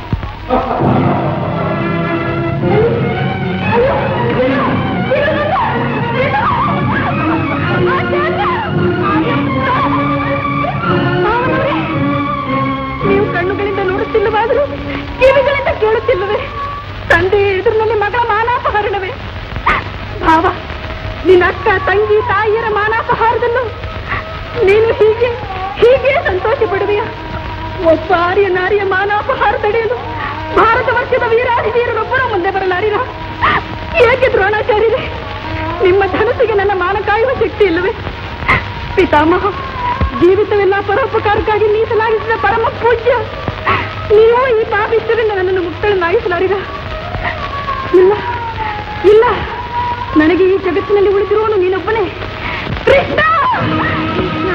ನೀವು ಕಣ್ಣುಗಳಿಂದ ನೋಡುತ್ತಿಲ್ಲವಾದರೂ ಕಿವಿಗಳಿಂದ ಕೇಳುತ್ತಿಲ್ಲವೇ ತಂದೆಯ ಎದುರಿನಲ್ಲಿ ಮಗಳ ಮಾನಾಪಹರಣವೇ ಭಾವ ನಿನ್ನ ಅಕ್ಕ ತಂಗಿ ತಾಯಿಯರ ಮಾನಾಪಹಾರದಲ್ಲೂ ನೀನು ಹೀಗೆ ಹೀಗೆ ಸಂತೋಷ ಪಡುವೆಯ ಒಬ್ಬ ಆರ್ಯ ನಾರಿಯ ಮಾನಾಪಹಾರ ತಡೆಯಲು ಭಾರತ ವರ್ಷದ ವೀರಾಧಿ ವೀರರೊಬ್ಬರ ಮುಂದೆ ಬರಲಾರಿರ ಏಕೆ ದ್ರೋಣಾಚಾರ್ಯರೇ ನಿಮ್ಮ ಧನಸ್ಸಿಗೆ ನನ್ನ ಮಾನ ಕಾಯುವ ಶಕ್ತಿ ಇಲ್ಲವೇ ಪಿತಾಮಹ ಜೀವಿತವೆಲ್ಲ ಪರೋಪಕಾರಕ್ಕಾಗಿ ಮೀಸಲಾಗಿಸಿದ ಪರಮ ಪೂಜ್ಯ ನೀವು ಈ ಪಾಪಿಷ್ಟರಿಂದ ನನ್ನನ್ನು ಮುಕ್ತಳನ್ನಾಗಿಸಲಾರಿರ ಇಲ್ಲ ಇಲ್ಲ ನನಗೆ ಈ ಜಗತ್ತಿನಲ್ಲಿ ಉಳಿದಿರುವನು ನೀನೊಬ್ಬನೇ ಕೃಷ್ಣ ಕೃಷ್ಣ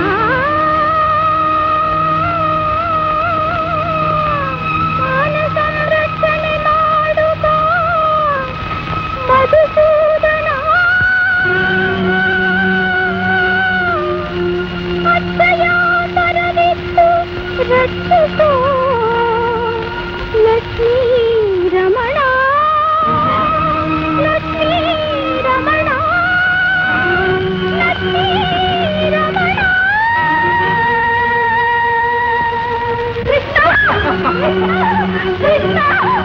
ಮಾನ ಸಂರಕ್ಷಣೆ ಮಾಡುತ್ತ ಮಧುಸೂದನ ಅಚ್ಚಯ ತರವಿತ್ತು ರಕ್ಷಿಸೋ ಲಕ್ಷ್ಮೀ ರಮಣ ಲಕ್ಷ್ಮೀ ರಮಣ ಲಕ್ಷ್ಮೀ ರಮಣ ಕೃಷ್ಣ ಕೃಷ್ಣ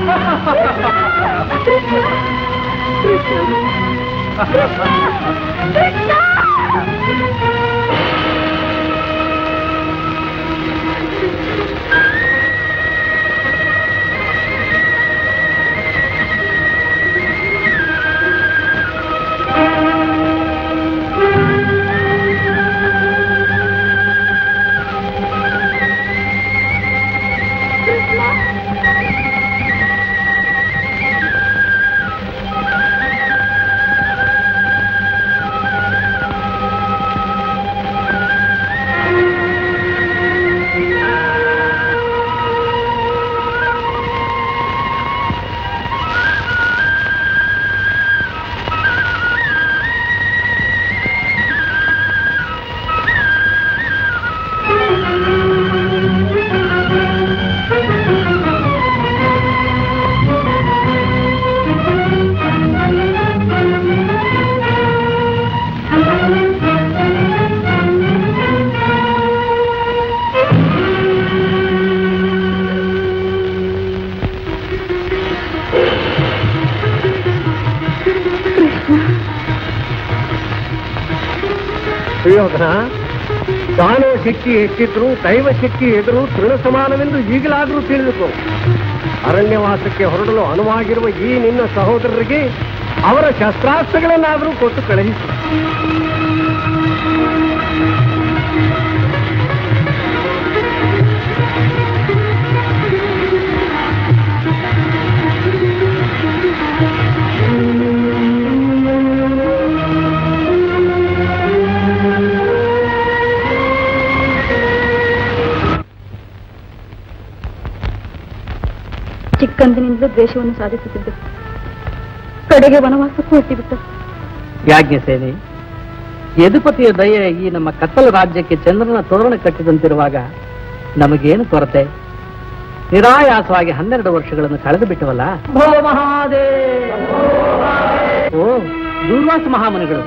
ಸುಯೋಧನ ದಾನವ ಶಕ್ತಿ ಹೆಚ್ಚಿದ್ರು ದೈವ ಶಕ್ತಿ ಎದುರು ತೃಣ ಸಮಾನವೆಂದು ಈಗಲಾದರೂ ತಿಳಿದುಕೋ ಅರಣ್ಯವಾಸಕ್ಕೆ ಹೊರಡಲು ಅನುವಾಗಿರುವ ಈ ನಿನ್ನ ಸಹೋದರರಿಗೆ ಅವರ ಶಸ್ತ್ರಾಸ್ತ್ರಗಳನ್ನಾದರೂ ಕೊಟ್ಟು ಕಳುಹಿಸು ಚಿಕ್ಕಂದಿನಿಂದಲೂ ದ್ವೇಷವನ್ನು ಸಾಧಿಸುತ್ತಿದ್ದರು ಕಡೆಗೆ ವನವಾಸಕ್ಕೂ ಹೊಟ್ಟಿಬಿಟ್ಟರು ಯಾಜ್ಞ ಸೇನೆ ಯದುಪತಿಯ ದಯೆ ಈ ನಮ್ಮ ಕತ್ತಲ ರಾಜ್ಯಕ್ಕೆ ಚಂದ್ರನ ತೋರಣ ಕಟ್ಟಿದಂತಿರುವಾಗ ನಮಗೇನು ಕೊರತೆ ನಿರಾಯಾಸವಾಗಿ ಹನ್ನೆರಡು ವರ್ಷಗಳನ್ನು ಕಳೆದು ಬಿಟ್ಟವಲ್ಲ ಭೋ ಮಹಾದೇವ ಓ ದೂರ್ವಾಸ ಮಹಾಮನಿಗಳು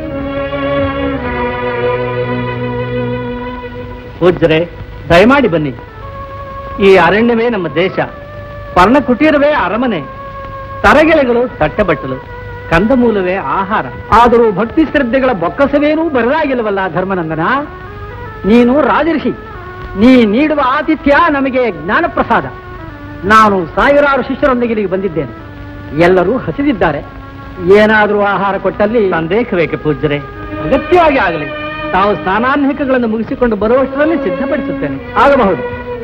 ಪೂಜ್ಯರೇ ದಯಮಾಡಿ ಬನ್ನಿ ಈ ಅರಣ್ಯವೇ ನಮ್ಮ ದೇಶ ಪರ್ಣ ಕುಟೀರವೇ ಅರಮನೆ ತರಗೆಲೆಗಳು ತಟ್ಟಬಟ್ಟಲು ಕಂದಮೂಲವೇ ಆಹಾರ ಆದರೂ ಭಕ್ತಿ ಶ್ರದ್ಧೆಗಳ ಬೊಕ್ಕಸವೇನೂ ಬರಲಾಗಿಲ್ಲವಲ್ಲ ಧರ್ಮನಂದನ ನೀನು ರಾಜರ್ಷಿ ನೀ ನೀಡುವ ಆತಿಥ್ಯ ನಮಗೆ ಜ್ಞಾನಪ್ರಸಾದ ನಾನು ಸಾವಿರಾರು ಶಿಷ್ಯರೊಂದಿಗೆ ಇಲ್ಲಿಗೆ ಬಂದಿದ್ದೇನೆ ಎಲ್ಲರೂ ಹಸಿದಿದ್ದಾರೆ ಏನಾದರೂ ಆಹಾರ ಕೊಟ್ಟಲ್ಲಿ ಸಂದೇಹವೇಕೆ ಪೂಜ್ಯರೇ ಅಗತ್ಯವಾಗಿ ಆಗಲಿ ತಾವು ಸ್ನಾನಾನ್ಹಿಕಗಳನ್ನು ಮುಗಿಸಿಕೊಂಡು ಬರುವಷ್ಟರಲ್ಲಿ ಸಿದ್ಧಪಡಿಸುತ್ತೇನೆ ಆಗಬಹುದು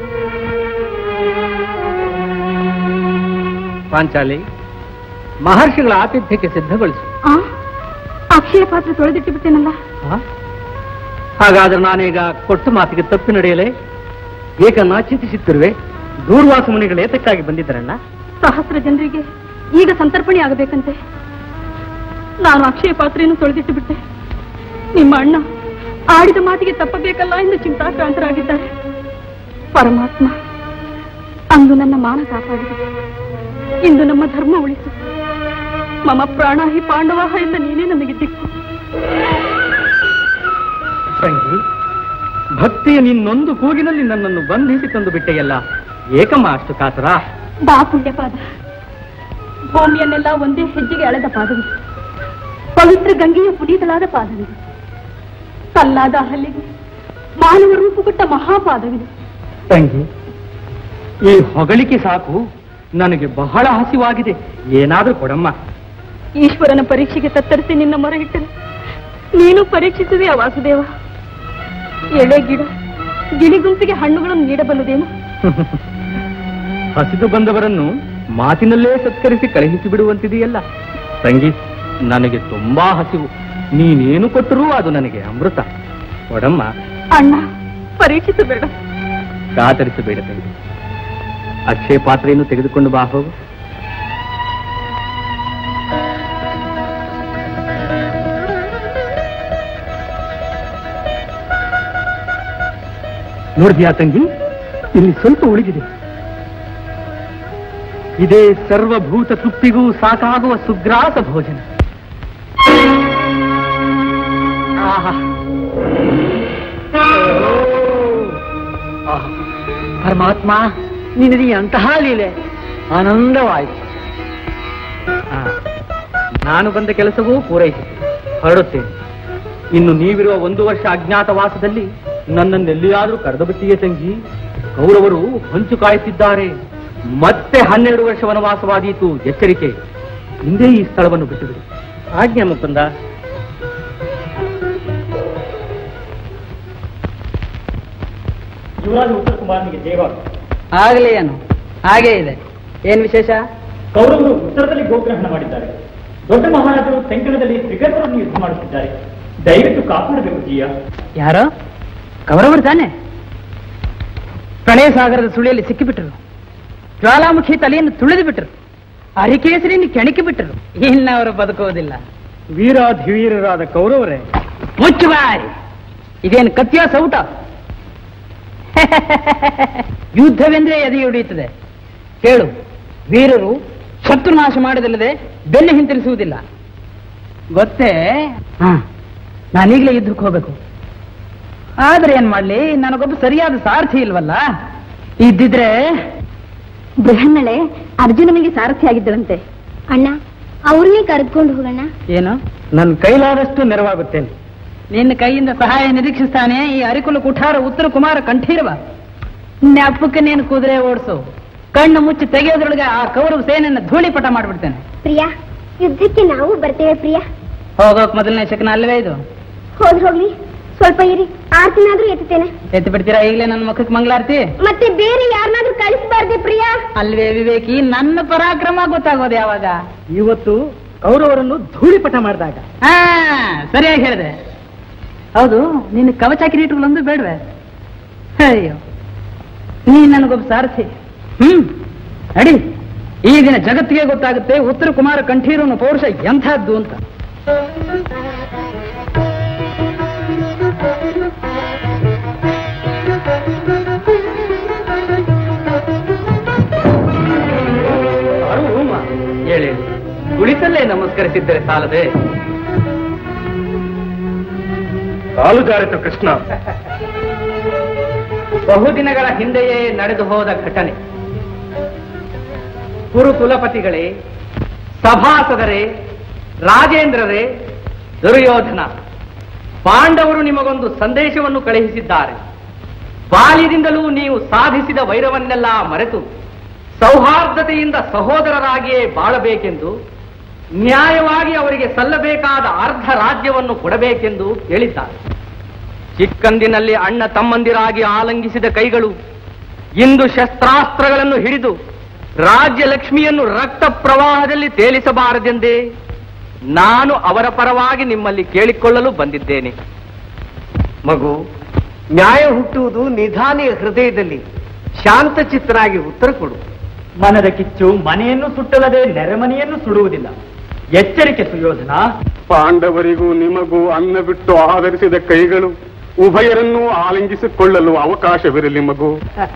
ಪಾಂಚಾಲಿ ಮಹರ್ಷಿಗಳ ಆತಿಥ್ಯಕ್ಕೆ ಸಿದ್ಧಗೊಳಿಸು ಆ ಅಕ್ಷಯ ಪಾತ್ರ ತೊಳೆದಿಟ್ಟು ಬಿಟ್ಟೇನಲ್ಲ ಆ? ಹಾಗಾದ್ರೆ ನಾನೀಗ ಕೊಟ್ಟು ಮಾತಿಗೆ ತಪ್ಪಿ ನಡೆಯಲೇ ಏಕನ್ನ ಚಿಂತಿಸುತ್ತಿರುವೆ ದೂರ್ವಾಸ ಮುನಿಗಳು ಏತಕ್ಕಾಗಿ ಬಂದಿದ್ದರಣ್ಣ ಸಹಸ್ರ ಜನರಿಗೆ ಈಗ ಸಂತರ್ಪಣೆ ಆಗಬೇಕಂತೆ ನಾನು ಅಕ್ಷಯ ಪಾತ್ರೆಯನ್ನು ತೊಳೆದಿಟ್ಟು ಬಿಟ್ಟೆ ನಿಮ್ಮ ಅಣ್ಣ ಆಡಿದ ಮಾತಿಗೆ ತಪ್ಪಬೇಕಲ್ಲ ಎಂದು ಚಿಂತಾಕ್ರಾಂತರಾಗಿದ್ದಾರೆ ಪರಮಾತ್ಮ ಅಂದು ನನ್ನ ಮಾನ ಕಾಪಾಡಿದೆ ಇಂದು ನಮ್ಮ ಧರ್ಮ ಉಳಿಸು ಮಮ ಪ್ರಾಣ ಹಿ ಪಾಂಡವಾಹ ಎಂದ ನೀನೇ ನಮಗೆ ದಿಕ್ಕು ತಂಗಿ ಭಕ್ತಿಯ ನಿನ್ನೊಂದು ಕೂಗಿನಲ್ಲಿ ನನ್ನನ್ನು ಬಂಧಿಸಿ ತಂದು ಬಿಟ್ಟೆಯಲ್ಲ ಏಕಮ್ಮ ಅಷ್ಟು ಕಾತರ ಬಾ ಪುಣ್ಯಪಾದ ಭೂಮಿಯನ್ನೆಲ್ಲ ಒಂದೇ ಹೆಜ್ಜೆಗೆ ಅಳೆದ ಪಾದವಿದು ಪವಿತ್ರ ಗಂಗೆಯ ಪುನೀತಳಾದ ಪಾದವಿದು ಕಲ್ಲಾದ ಹಲ್ಲಿಗೆ ಮಾನವ ರೂಪು ಕೊಟ್ಟ ಮಹಾಪಾದವಿದು ತಂಗಿ ಈ ಹೊಗಳಿಕೆ ಸಾಕು ನನಗೆ ಬಹಳ ಹಸಿವಾಗಿದೆ ಏನಾದ್ರೂ ಕೊಡಮ್ಮ ಈಶ್ವರನ ಪರೀಕ್ಷೆಗೆ ತತ್ತರಿಸಿ ನಿನ್ನ ಮೊರೆಗಿಟ್ಟರೆ ನೀನು ಪರೀಕ್ಷಿಸುವೆ ವಾಸುದೇವ ಎಳೆ ಗಿಡ ಗಿಳಿಗುಂಪಿಗೆ ಹಣ್ಣುಗಳನ್ನು ನೀಡಬಲ್ಲದೇನು ಹಸಿದು ಬಂದವರನ್ನು ಮಾತಿನಲ್ಲೇ ಸತ್ಕರಿಸಿ ಕಳುಹಿಸಿ ಬಿಡುವಂತಿದೆಯಲ್ಲ ತಂಗಿ ನನಗೆ ತುಂಬಾ ಹಸಿವು ನೀನೇನು ಕೊಟ್ಟರೂ ಅದು ನನಗೆ ಅಮೃತ ಕೊಡಮ್ಮ ಅಣ್ಣ ಪರೀಕ್ಷಿಸಬೇಡ ಕಾತರಿಸಬೇಡ ತಂಗಿ ಅಕ್ಷಯ ಪಾತ್ರೆಯನ್ನು ತೆಗೆದುಕೊಂಡು ಬಾ ಹೋಗು ನೋಡಿದ್ಯಾ ತಂಗಿ ಇಲ್ಲಿ ಸ್ವಲ್ಪ ಉಳಿದಿದೆ ಇದೇ ಸರ್ವಭೂತ ತೃಪ್ತಿಗೂ ಸಾಕಾಗುವ ಸುಗ್ರಾಸ ಭೋಜನ ಆಹಾ. ಆಹಾ. ಪರಮಾತ್ಮ ನಿನಗೆ ಅಂತಹ ಲೀಲೆ ಆನಂದವಾಯಿತು ಆ, ನಾನು ಬಂದ ಕೆಲಸವೂ ಪೂರೈಸಿತು ಹೊರಡುತ್ತೇನೆ ಇನ್ನು ನೀವಿರುವ ಒಂದು ವರ್ಷ ಅಜ್ಞಾತವಾಸದಲ್ಲಿ ನನ್ನನ್ನೆಲ್ಲಿಯಾದ್ರೂ ಕರೆದು ಬಿಟ್ಟಿಯೇ ತಂಗಿ ಕೌರವರು ಹೊಂಚು ಕಾಯುತ್ತಿದ್ದಾರೆ ಮತ್ತೆ ಹನ್ನೆರಡು ವರ್ಷ ವನವಾಸವಾದೀತು ಎಚ್ಚರಿಕೆ ಹಿಂದೆ ಈ ಸ್ಥಳವನ್ನು ಬಿಟ್ಟುಬಿಡಿ ಆಜ್ಞೆ ಮುಕುಂದ ಯುವರಾಜ ಉತ್ತರ ಕುಮಾರನಿಗೆ ದೇವ ಆಗಲಿ ಏನು ಹಾಗೇ ಇದೆ ಏನ್ ವಿಶೇಷ ಕೌರವರು ಉತ್ತರದಲ್ಲಿ ಗೋಗ್ರಹಣ ಮಾಡಿದ್ದಾರೆ ದೊಡ್ಡ ಮಹಾರಾಜರು ತೆಂಕಣದಲ್ಲಿ ತ್ರಿಗರ್ಭವನ್ನು ಯುದ್ಧ ಮಾಡುತ್ತಿದ್ದಾರೆ ದಯವಿಟ್ಟು ಕಾಪಾಡಬೇಕು ಜೀಯ ಯಾರು ಕೌರವರು ತಾನೆ ಪ್ರಣಯ ಸಾಗರದ ಸುಳಿಯಲ್ಲಿ ಸಿಕ್ಕಿಬಿಟ್ರು ಜ್ವಾಲಾಮುಖಿ ತಲೆಯನ್ನು ತುಳಿದು ಬಿಟ್ರು ಅರಿಕೇಸರಿಯನ್ನು ಕೆಣಕಿ ಬಿಟ್ರು ಇನ್ನವರು ಬದುಕುವುದಿಲ್ಲ ವೀರಾಧಿವೀರರಾದ ಕೌರವರೇ ಮುಚ್ಚು ಬಾಯ್ ಇದೇನು ಕತ್ತಿಯ ಸೌಟ ಯುದ್ಧವೆಂದ್ರೆ ಎದೆ ಹೊಡೆಯುತ್ತದೆ ಕೇಳು ವೀರರು ಶತ್ರು ನಾಶ ಮಾಡದಿಲ್ಲದೆ ಬೆನ್ನು ಹಿಂತಿರಿಸುವುದಿಲ್ಲ ಗೊತ್ತೇ ಹಾ ನಾನೀಗಲೇ ಯುದ್ಧಕ್ಕೆ ಹೋಗ್ಬೇಕು ಆದ್ರೆ ಏನ್ ಮಾಡ್ಲಿ ನನಗೊಬ್ಬ ಸರಿಯಾದ ಸಾರಥಿ ಇಲ್ವಲ್ಲ ಇದ್ದಿದ್ರೆ ಬೃಹನ್ನಳೆ ಅರ್ಜುನನಿಗೆ ಸಾರಥಿ ಆಗಿದ್ದಳಂತೆ ಅಣ್ಣ ಅವ್ರನ್ನೇ ಕರೆದುಕೊಂಡು ಹೋಗೋಣ ಏನು ನನ್ನ ಕೈಲಾದಷ್ಟು ನೆರವಾಗುತ್ತೇನೆ ನಿನ್ನ ಕೈಯಿಂದ ಸಹಾಯ ನಿರೀಕ್ಷಿಸ್ತಾನೆ ಈ ಅರಿಕುಲ ಕುಠಾರ ಉತ್ತರ ಕುಮಾರ ಕಂಠೀರವ ನೆಪ್ಪಕ್ಕೆ ನೀನು ಕುದುರೆ ಓಡಿಸು ಕಣ್ಣು ಮುಚ್ಚಿ ತೆಗೆಯೋದ್ರೊಳಗೆ ಆ ಕೌರವ ಸೇನೆಯನ್ನು ಧೂಳಿಪಟ ಮಾಡ್ಬಿಡ್ತೇನೆ ಪ್ರಿಯಾ ಯುದ್ಧಕ್ಕೆ ನಾವು ಬರ್ತೇವೆ ಪ್ರಿಯಾ ಹೋಗೋಕ್ ಮೊದಲನೇ ಶಕನ ಅಲ್ವೇ ಇದು ಹೋದ್ ಹೋಗ್ಲಿ ಸ್ವಲ್ಪ ಇರಿ ಆರ್ತಿನಾದ್ರೂ ಎತ್ತುತ್ತೇನೆ ಎತ್ತು ಬಿಡ್ತೀರಾ ಈಗಲೇ ನನ್ನ ಮುಖಕ್ಕೆ ಮಂಗಳಾರತಿ ಮತ್ತೆ ಬೇರೆ ಯಾರನ್ನಾದ್ರೂ ಕಳಿಸಬಾರ್ದೆ ಪ್ರಿಯಾ ಅಲ್ವೇ ವಿವೇಕಿ ನನ್ನ ಪರಾಕ್ರಮ ಗೊತ್ತಾಗೋದು ಯಾವಾಗ ಇವತ್ತು ಕೌರವರನ್ನು ಧೂಳಿಪಟ ಮಾಡಿದಾಗ ಹಾ ಸರಿಯಾಗಿ ಹೇಳಿದೆ ಹೌದು ನಿನ್ನ ಕವಚ ಕಿರೀಟಗಳೊಂದು ಬೇಡವೆ ಅಯ್ಯೋ ನೀ ನನಗೊಬ್ಬ ಸಾರಥಿ ಹ್ಮ್ ಅಡಿ ಈ ದಿನ ಜಗತ್ತಿಗೆ ಗೊತ್ತಾಗುತ್ತೆ ಉತ್ತರ ಕುಮಾರ ಕಂಠೀರವನ ಪೌರುಷ ಎಂಥದ್ದು ಅಂತ ಹೇಳಿ ಕುಳಿತಲ್ಲೇ ನಮಸ್ಕರಿಸಿದ್ದರೆ ಸಾಲದೆ ಕಾಲು ಜಾರಿತು ಕೃಷ್ಣ ಬಹುದಿನಗಳ ಹಿಂದೆಯೇ ನಡೆದು ಹೋದ ಘಟನೆ ಕುರು ಕುಲಪತಿಗಳೇ ಸಭಾಸದರೇ ರಾಜೇಂದ್ರರೇ ದುರ್ಯೋಧನ ಪಾಂಡವರು ನಿಮಗೊಂದು ಸಂದೇಶವನ್ನು ಕಳುಹಿಸಿದ್ದಾರೆ ಬಾಲ್ಯದಿಂದಲೂ ನೀವು ಸಾಧಿಸಿದ ವೈರವನ್ನೆಲ್ಲ ಮರೆತು ಸೌಹಾರ್ದತೆಯಿಂದ ಸಹೋದರರಾಗಿಯೇ ಬಾಳಬೇಕೆಂದು ನ್ಯಾಯವಾಗಿ ಅವರಿಗೆ ಸಲ್ಲಬೇಕಾದ ಅರ್ಧ ರಾಜ್ಯವನ್ನು ಕೊಡಬೇಕೆಂದು ಹೇಳಿದ್ದಾರೆ ಚಿಕ್ಕಂದಿನಲ್ಲಿ ಅಣ್ಣ ತಮ್ಮಂದಿರಾಗಿ ಆಲಂಗಿಸಿದ ಕೈಗಳು ಇಂದು ಶಸ್ತ್ರಾಸ್ತ್ರಗಳನ್ನು ಹಿಡಿದು ರಾಜ್ಯ ಲಕ್ಷ್ಮಿಯನ್ನು ರಕ್ತ ಪ್ರವಾಹದಲ್ಲಿ ತೇಲಿಸಬಾರದೆಂದೇ ನಾನು ಅವರ ಪರವಾಗಿ ನಿಮ್ಮಲ್ಲಿ ಕೇಳಿಕೊಳ್ಳಲು ಬಂದಿದ್ದೇನೆ ಮಗು ನ್ಯಾಯ ಹುಟ್ಟುವುದು ನಿಧಾನಿಯ ಹೃದಯದಲ್ಲಿ ಶಾಂತಚಿತ್ತನಾಗಿ ಉತ್ತರ ಕೊಡು ಮನದ ಕಿಚ್ಚು ಮನೆಯನ್ನು ಸುಟ್ಟಲ್ಲದೆ ನೆರೆಮನೆಯನ್ನು ಸುಡುವುದಿಲ್ಲ ಎಚ್ಚರಿಕೆ ಸುಯೋಧನ ಪಾಂಡವರಿಗೂ ನಿಮಗೂ ಅನ್ನ ಬಿಟ್ಟು ಆಧರಿಸಿದ ಕೈಗಳು ಉಭಯರನ್ನೂ ಆಲಿಂಗಿಸಿಕೊಳ್ಳಲು ಅವಕಾಶವಿರಲಿ ಮಗು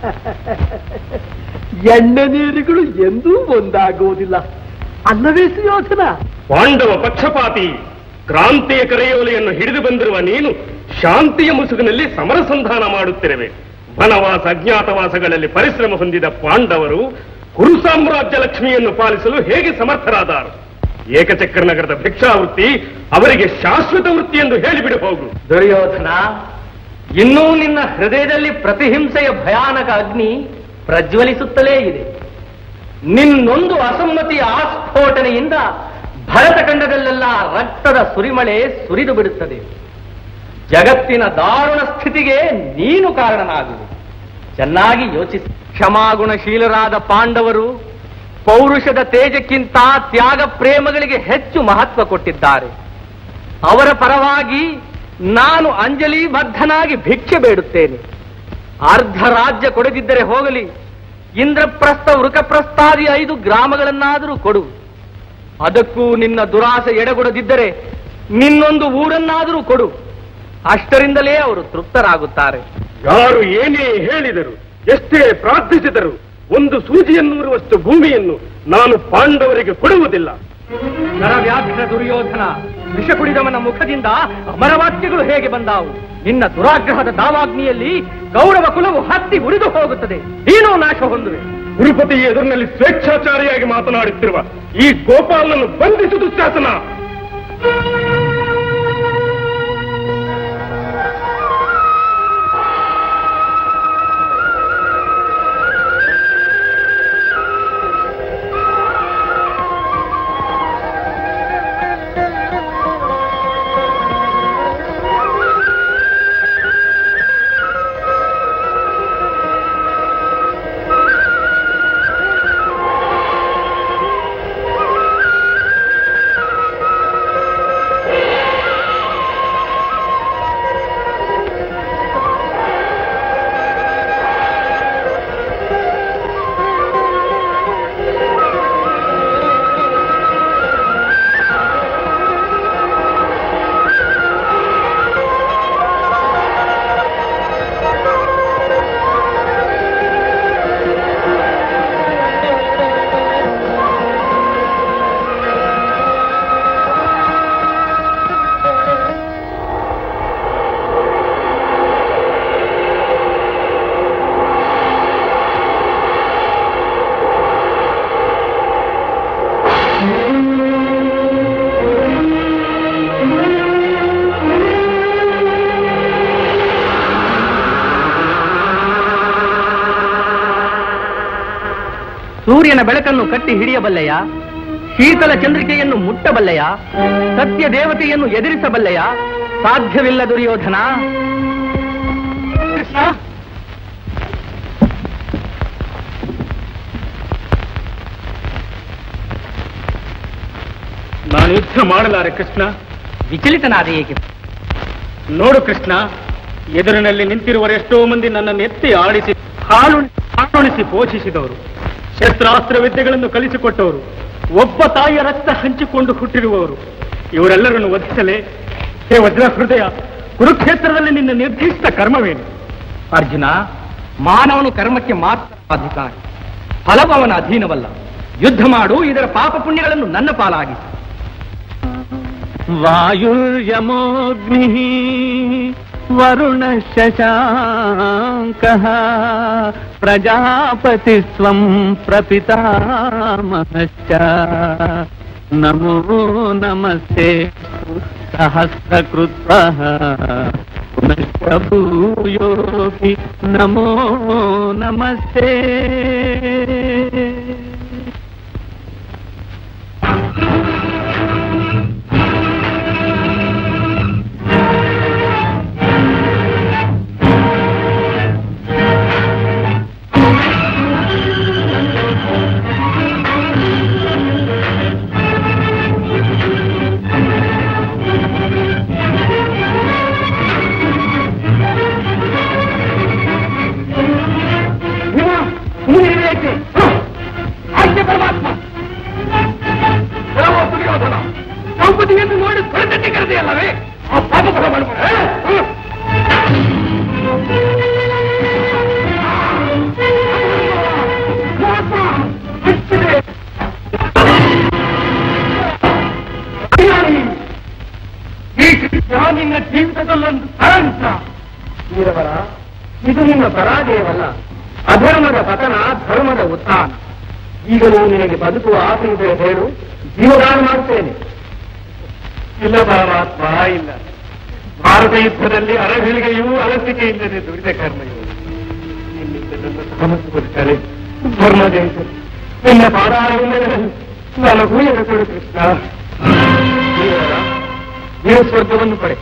ಎಣ್ಣೆ ನೀರುಗಳು ಎಂದೂ ಒಂದಾಗುವುದಿಲ್ಲ ಅಲ್ಲವೇ ಸುಯೋಧನ ಪಾಂಡವ ಪಕ್ಷಪಾತಿ ಕ್ರಾಂತಿಯ ಕರೆಯೋಲೆಯನ್ನು ಹಿಡಿದು ಬಂದಿರುವ ನೀನು ಶಾಂತಿಯ ಮುಸುಗಿನಲ್ಲಿ ಸಮರಸಂಧಾನ ಮಾಡುತ್ತಿರುವೆ ವನವಾಸ ಅಜ್ಞಾತವಾಸಗಳಲ್ಲಿ ಪರಿಶ್ರಮ ಹೊಂದಿದ ಪಾಂಡವರು ಕುರು ಸಾಮ್ರಾಜ್ಯ ಲಕ್ಷ್ಮಿಯನ್ನು ಪಾಲಿಸಲು ಹೇಗೆ ಸಮರ್ಥರಾದರು ಏಕಚಕ್ರ ನಗರದ ಭಿಕ್ಷಾವೃತ್ತಿ ಅವರಿಗೆ ಶಾಶ್ವತ ವೃತ್ತಿ ಎಂದು ಹೇಳಿಬಿಡು ಹೋಗು ದುರ್ಯೋಧನ ಇನ್ನೂ ನಿನ್ನ ಹೃದಯದಲ್ಲಿ ಪ್ರತಿಹಿಂಸೆಯ ಭಯಾನಕ ಅಗ್ನಿ ಪ್ರಜ್ವಲಿಸುತ್ತಲೇ ಇದೆ ನಿನ್ನೊಂದು ಅಸಮ್ಮತಿಯ ಆಸ್ಫೋಟನೆಯಿಂದ ಭರತಖಂಡದಲ್ಲೆಲ್ಲ ರಕ್ತದ ಸುರಿಮಳೆ ಸುರಿದು ಬಿಡುತ್ತದೆ ಜಗತ್ತಿನ ದಾರುಣ ಸ್ಥಿತಿಗೆ ನೀನು ಕಾರಣನಾಗುವೆ ಚೆನ್ನಾಗಿ ಯೋಚಿಸಿ ಕ್ಷಮಾಗುಣಶೀಲರಾದ ಪಾಂಡವರು ಪೌರುಷದ ತೇಜಕ್ಕಿಂತ ತ್ಯಾಗ ಪ್ರೇಮಗಳಿಗೆ ಹೆಚ್ಚು ಮಹತ್ವ ಕೊಟ್ಟಿದ್ದಾರೆ ಅವರ ಪರವಾಗಿ ನಾನು ಅಂಜಲಿ ಬದ್ಧನಾಗಿ ಭಿಕ್ಷೆ ಬೇಡುತ್ತೇನೆ ಅರ್ಧ ರಾಜ್ಯ ಕೊಡದಿದ್ದರೆ ಹೋಗಲಿ ಇಂದ್ರಪ್ರಸ್ಥ ವೃಕಪ್ರಸ್ಥಾದಿ ಐದು ಗ್ರಾಮಗಳನ್ನಾದರೂ ಕೊಡು ಅದಕ್ಕೂ ನಿನ್ನ ದುರಾಸೆ ಎಡೆಗೊಡದಿದ್ದರೆ ನಿನ್ನೊಂದು ಊರನ್ನಾದರೂ ಕೊಡು ಅಷ್ಟರಿಂದಲೇ ಅವರು ತೃಪ್ತರಾಗುತ್ತಾರೆ ಯಾರು ಏನೇ ಹೇಳಿದರು ಎಷ್ಟೇ ಪ್ರಾರ್ಥಿಸಿದರು ಒಂದು ಸೂಜಿಯನ್ನೂರುವಷ್ಟು ಭೂಮಿಯನ್ನು ನಾನು ಪಾಂಡವರಿಗೆ ಕೊಡುವುದಿಲ್ಲ ನರವ್ಯಾಘ್ರ ದುರ್ಯೋಧನ ವಿಷ ಕುಡಿದವನ ಮುಖದಿಂದ ಅಮರವಾಕ್ಯಗಳು ಹೇಗೆ ಬಂದಾವು ನಿನ್ನ ದುರಾಗ್ರಹದ ದಾವಾಗ್ನಿಯಲ್ಲಿ ಕೌರವ ಕುಲವು ಹತ್ತಿ ಉರಿದು ಹೋಗುತ್ತದೆ ನೀನು ನಾಶ ಹೊಂದುವೆ ಗುರುಪತಿ ಎದುರಿನಲ್ಲಿ ಸ್ವೇಚ್ಛಾಚಾರಿಯಾಗಿ ಮಾತನಾಡುತ್ತಿರುವ ಈ ಗೋಪಾಲನನ್ನು ಬಂಧಿಸುವುದು ಶಾಸನ ಸೂರ್ಯನ ಬೆಳಕನ್ನು ಕಟ್ಟಿ ಹಿಡಿಯಬಲ್ಲೆಯ ಶೀತಲ ಚಂದ್ರಿಕೆಯನ್ನು ಮುಟ್ಟಬಲ್ಲೆಯ ಸತ್ಯ ದೇವತೆಯನ್ನು ಎದುರಿಸಬಲ್ಲೆಯ ಸಾಧ್ಯವಿಲ್ಲ ದುರ್ಯೋಧನ ನಾನು ಯುದ್ಧ ಮಾಡಲಾರೆ ಕೃಷ್ಣ ವಿಚಲಿತನಾದ ಏಕೆ ನೋಡು ಕೃಷ್ಣ ಎದುರಿನಲ್ಲಿ ನಿಂತಿರುವರೆಷ್ಟೋ ಮಂದಿ ನನ್ನನ್ನು ಎತ್ತಿ ಆಡಿಸಿ ಹಾಲುಣಿಸಿ ಹಾಲುಣಿಸಿ ಪೋಷಿಸಿದವರು ಶಸ್ತ್ರಾಸ್ತ್ರ ವಿದ್ಯೆಗಳನ್ನು ಕಲಿಸಿಕೊಟ್ಟವರು ಒಬ್ಬ ತಾಯಿಯ ರಕ್ತ ಹಂಚಿಕೊಂಡು ಹುಟ್ಟಿರುವವರು ಇವರೆಲ್ಲರನ್ನು ವಧಿಸಲೇ ಹೇ ವಜ್ರ ಹೃದಯ ಕುರುಕ್ಷೇತ್ರದಲ್ಲಿ ನಿನ್ನ ನಿರ್ದಿಷ್ಟ ಕರ್ಮವೇನು ಅರ್ಜುನ ಮಾನವನು ಕರ್ಮಕ್ಕೆ ಮಾತ್ರ ಅಧಿಕಾರಿ ಫಲವು ಅವನ ಅಧೀನವಲ್ಲ ಯುದ್ಧ ಮಾಡು ಇದರ ಪಾಪ ಪುಣ್ಯಗಳನ್ನು ನನ್ನ ಪಾಲಾಗಿ वायुर्यमोऽग्निः वरुणः शशाङ्कः प्रजापतिस्त्वम् प्रपितामहश्च ನಮೋ ನಮಸ್ತೆ ಸಹಸ್ರಕೃತ್ವ ಪುನಶ್ಚ ಭೂಯೋಗಿ ನಮೋ ನಮಸ್ತೆ ಆಜ್ಞೆ ಪರಮಾತ್ಮ ಕೆಲವು ದುರ್ಯೋಧನ ದ್ರೌಪದಿಯನ್ನು ನೋಡಿ ಹೊರತಟ್ಟಿ ಕರೆದೆಯಲ್ಲವೇ ಆ ಪಾಪ ಫಲ ಮಾಡ್ಬೇಡ ಈ ಕೃಷ್ಣ ನಿನ್ನ ಜೀವಿತದಲ್ಲೊಂದು ತರಂತ ವೀರವರ ಇದು ನಿನ್ನ ಪರಾಜಯವಲ್ಲ ಅಧರ್ಮದ ಪತನ ಧರ್ಮದ ಉತ್ಥಾನ ಈಗಲೂ ನಿನಗೆ ಬದುಕುವ ಆಸೆ ಇದೆ ಹೇಳು ಜೀವದಾನ ಮಾಡುತ್ತೇನೆ ಇಲ್ಲ ಪರಮಾತ್ಮ ಇಲ್ಲ ಭಾರತ ಯುದ್ಧದಲ್ಲಿ ಅರಗಳಿಗೆಯೂ ಅಲಸಿಕೆ ಇಲ್ಲದೆ ದುಡಿದ ಕರ್ಮ ಇವು. ನಿನ್ನಿಂದ ನನ್ನ ಸಮಸ್ಯೆ ಬದುಕಲೆ ಧರ್ಮ ಜಯಿಸಲು ನಿನ್ನ ಪಾದಾರವಿಲ್ಲದಲ್ಲಿ ನನಗೂ ಎಡೆಕೊಡು ಕೃಷ್ಣ ದೇವರ, ನೀನು ಸ್ವರ್ಗವನ್ನು ಪಡೆ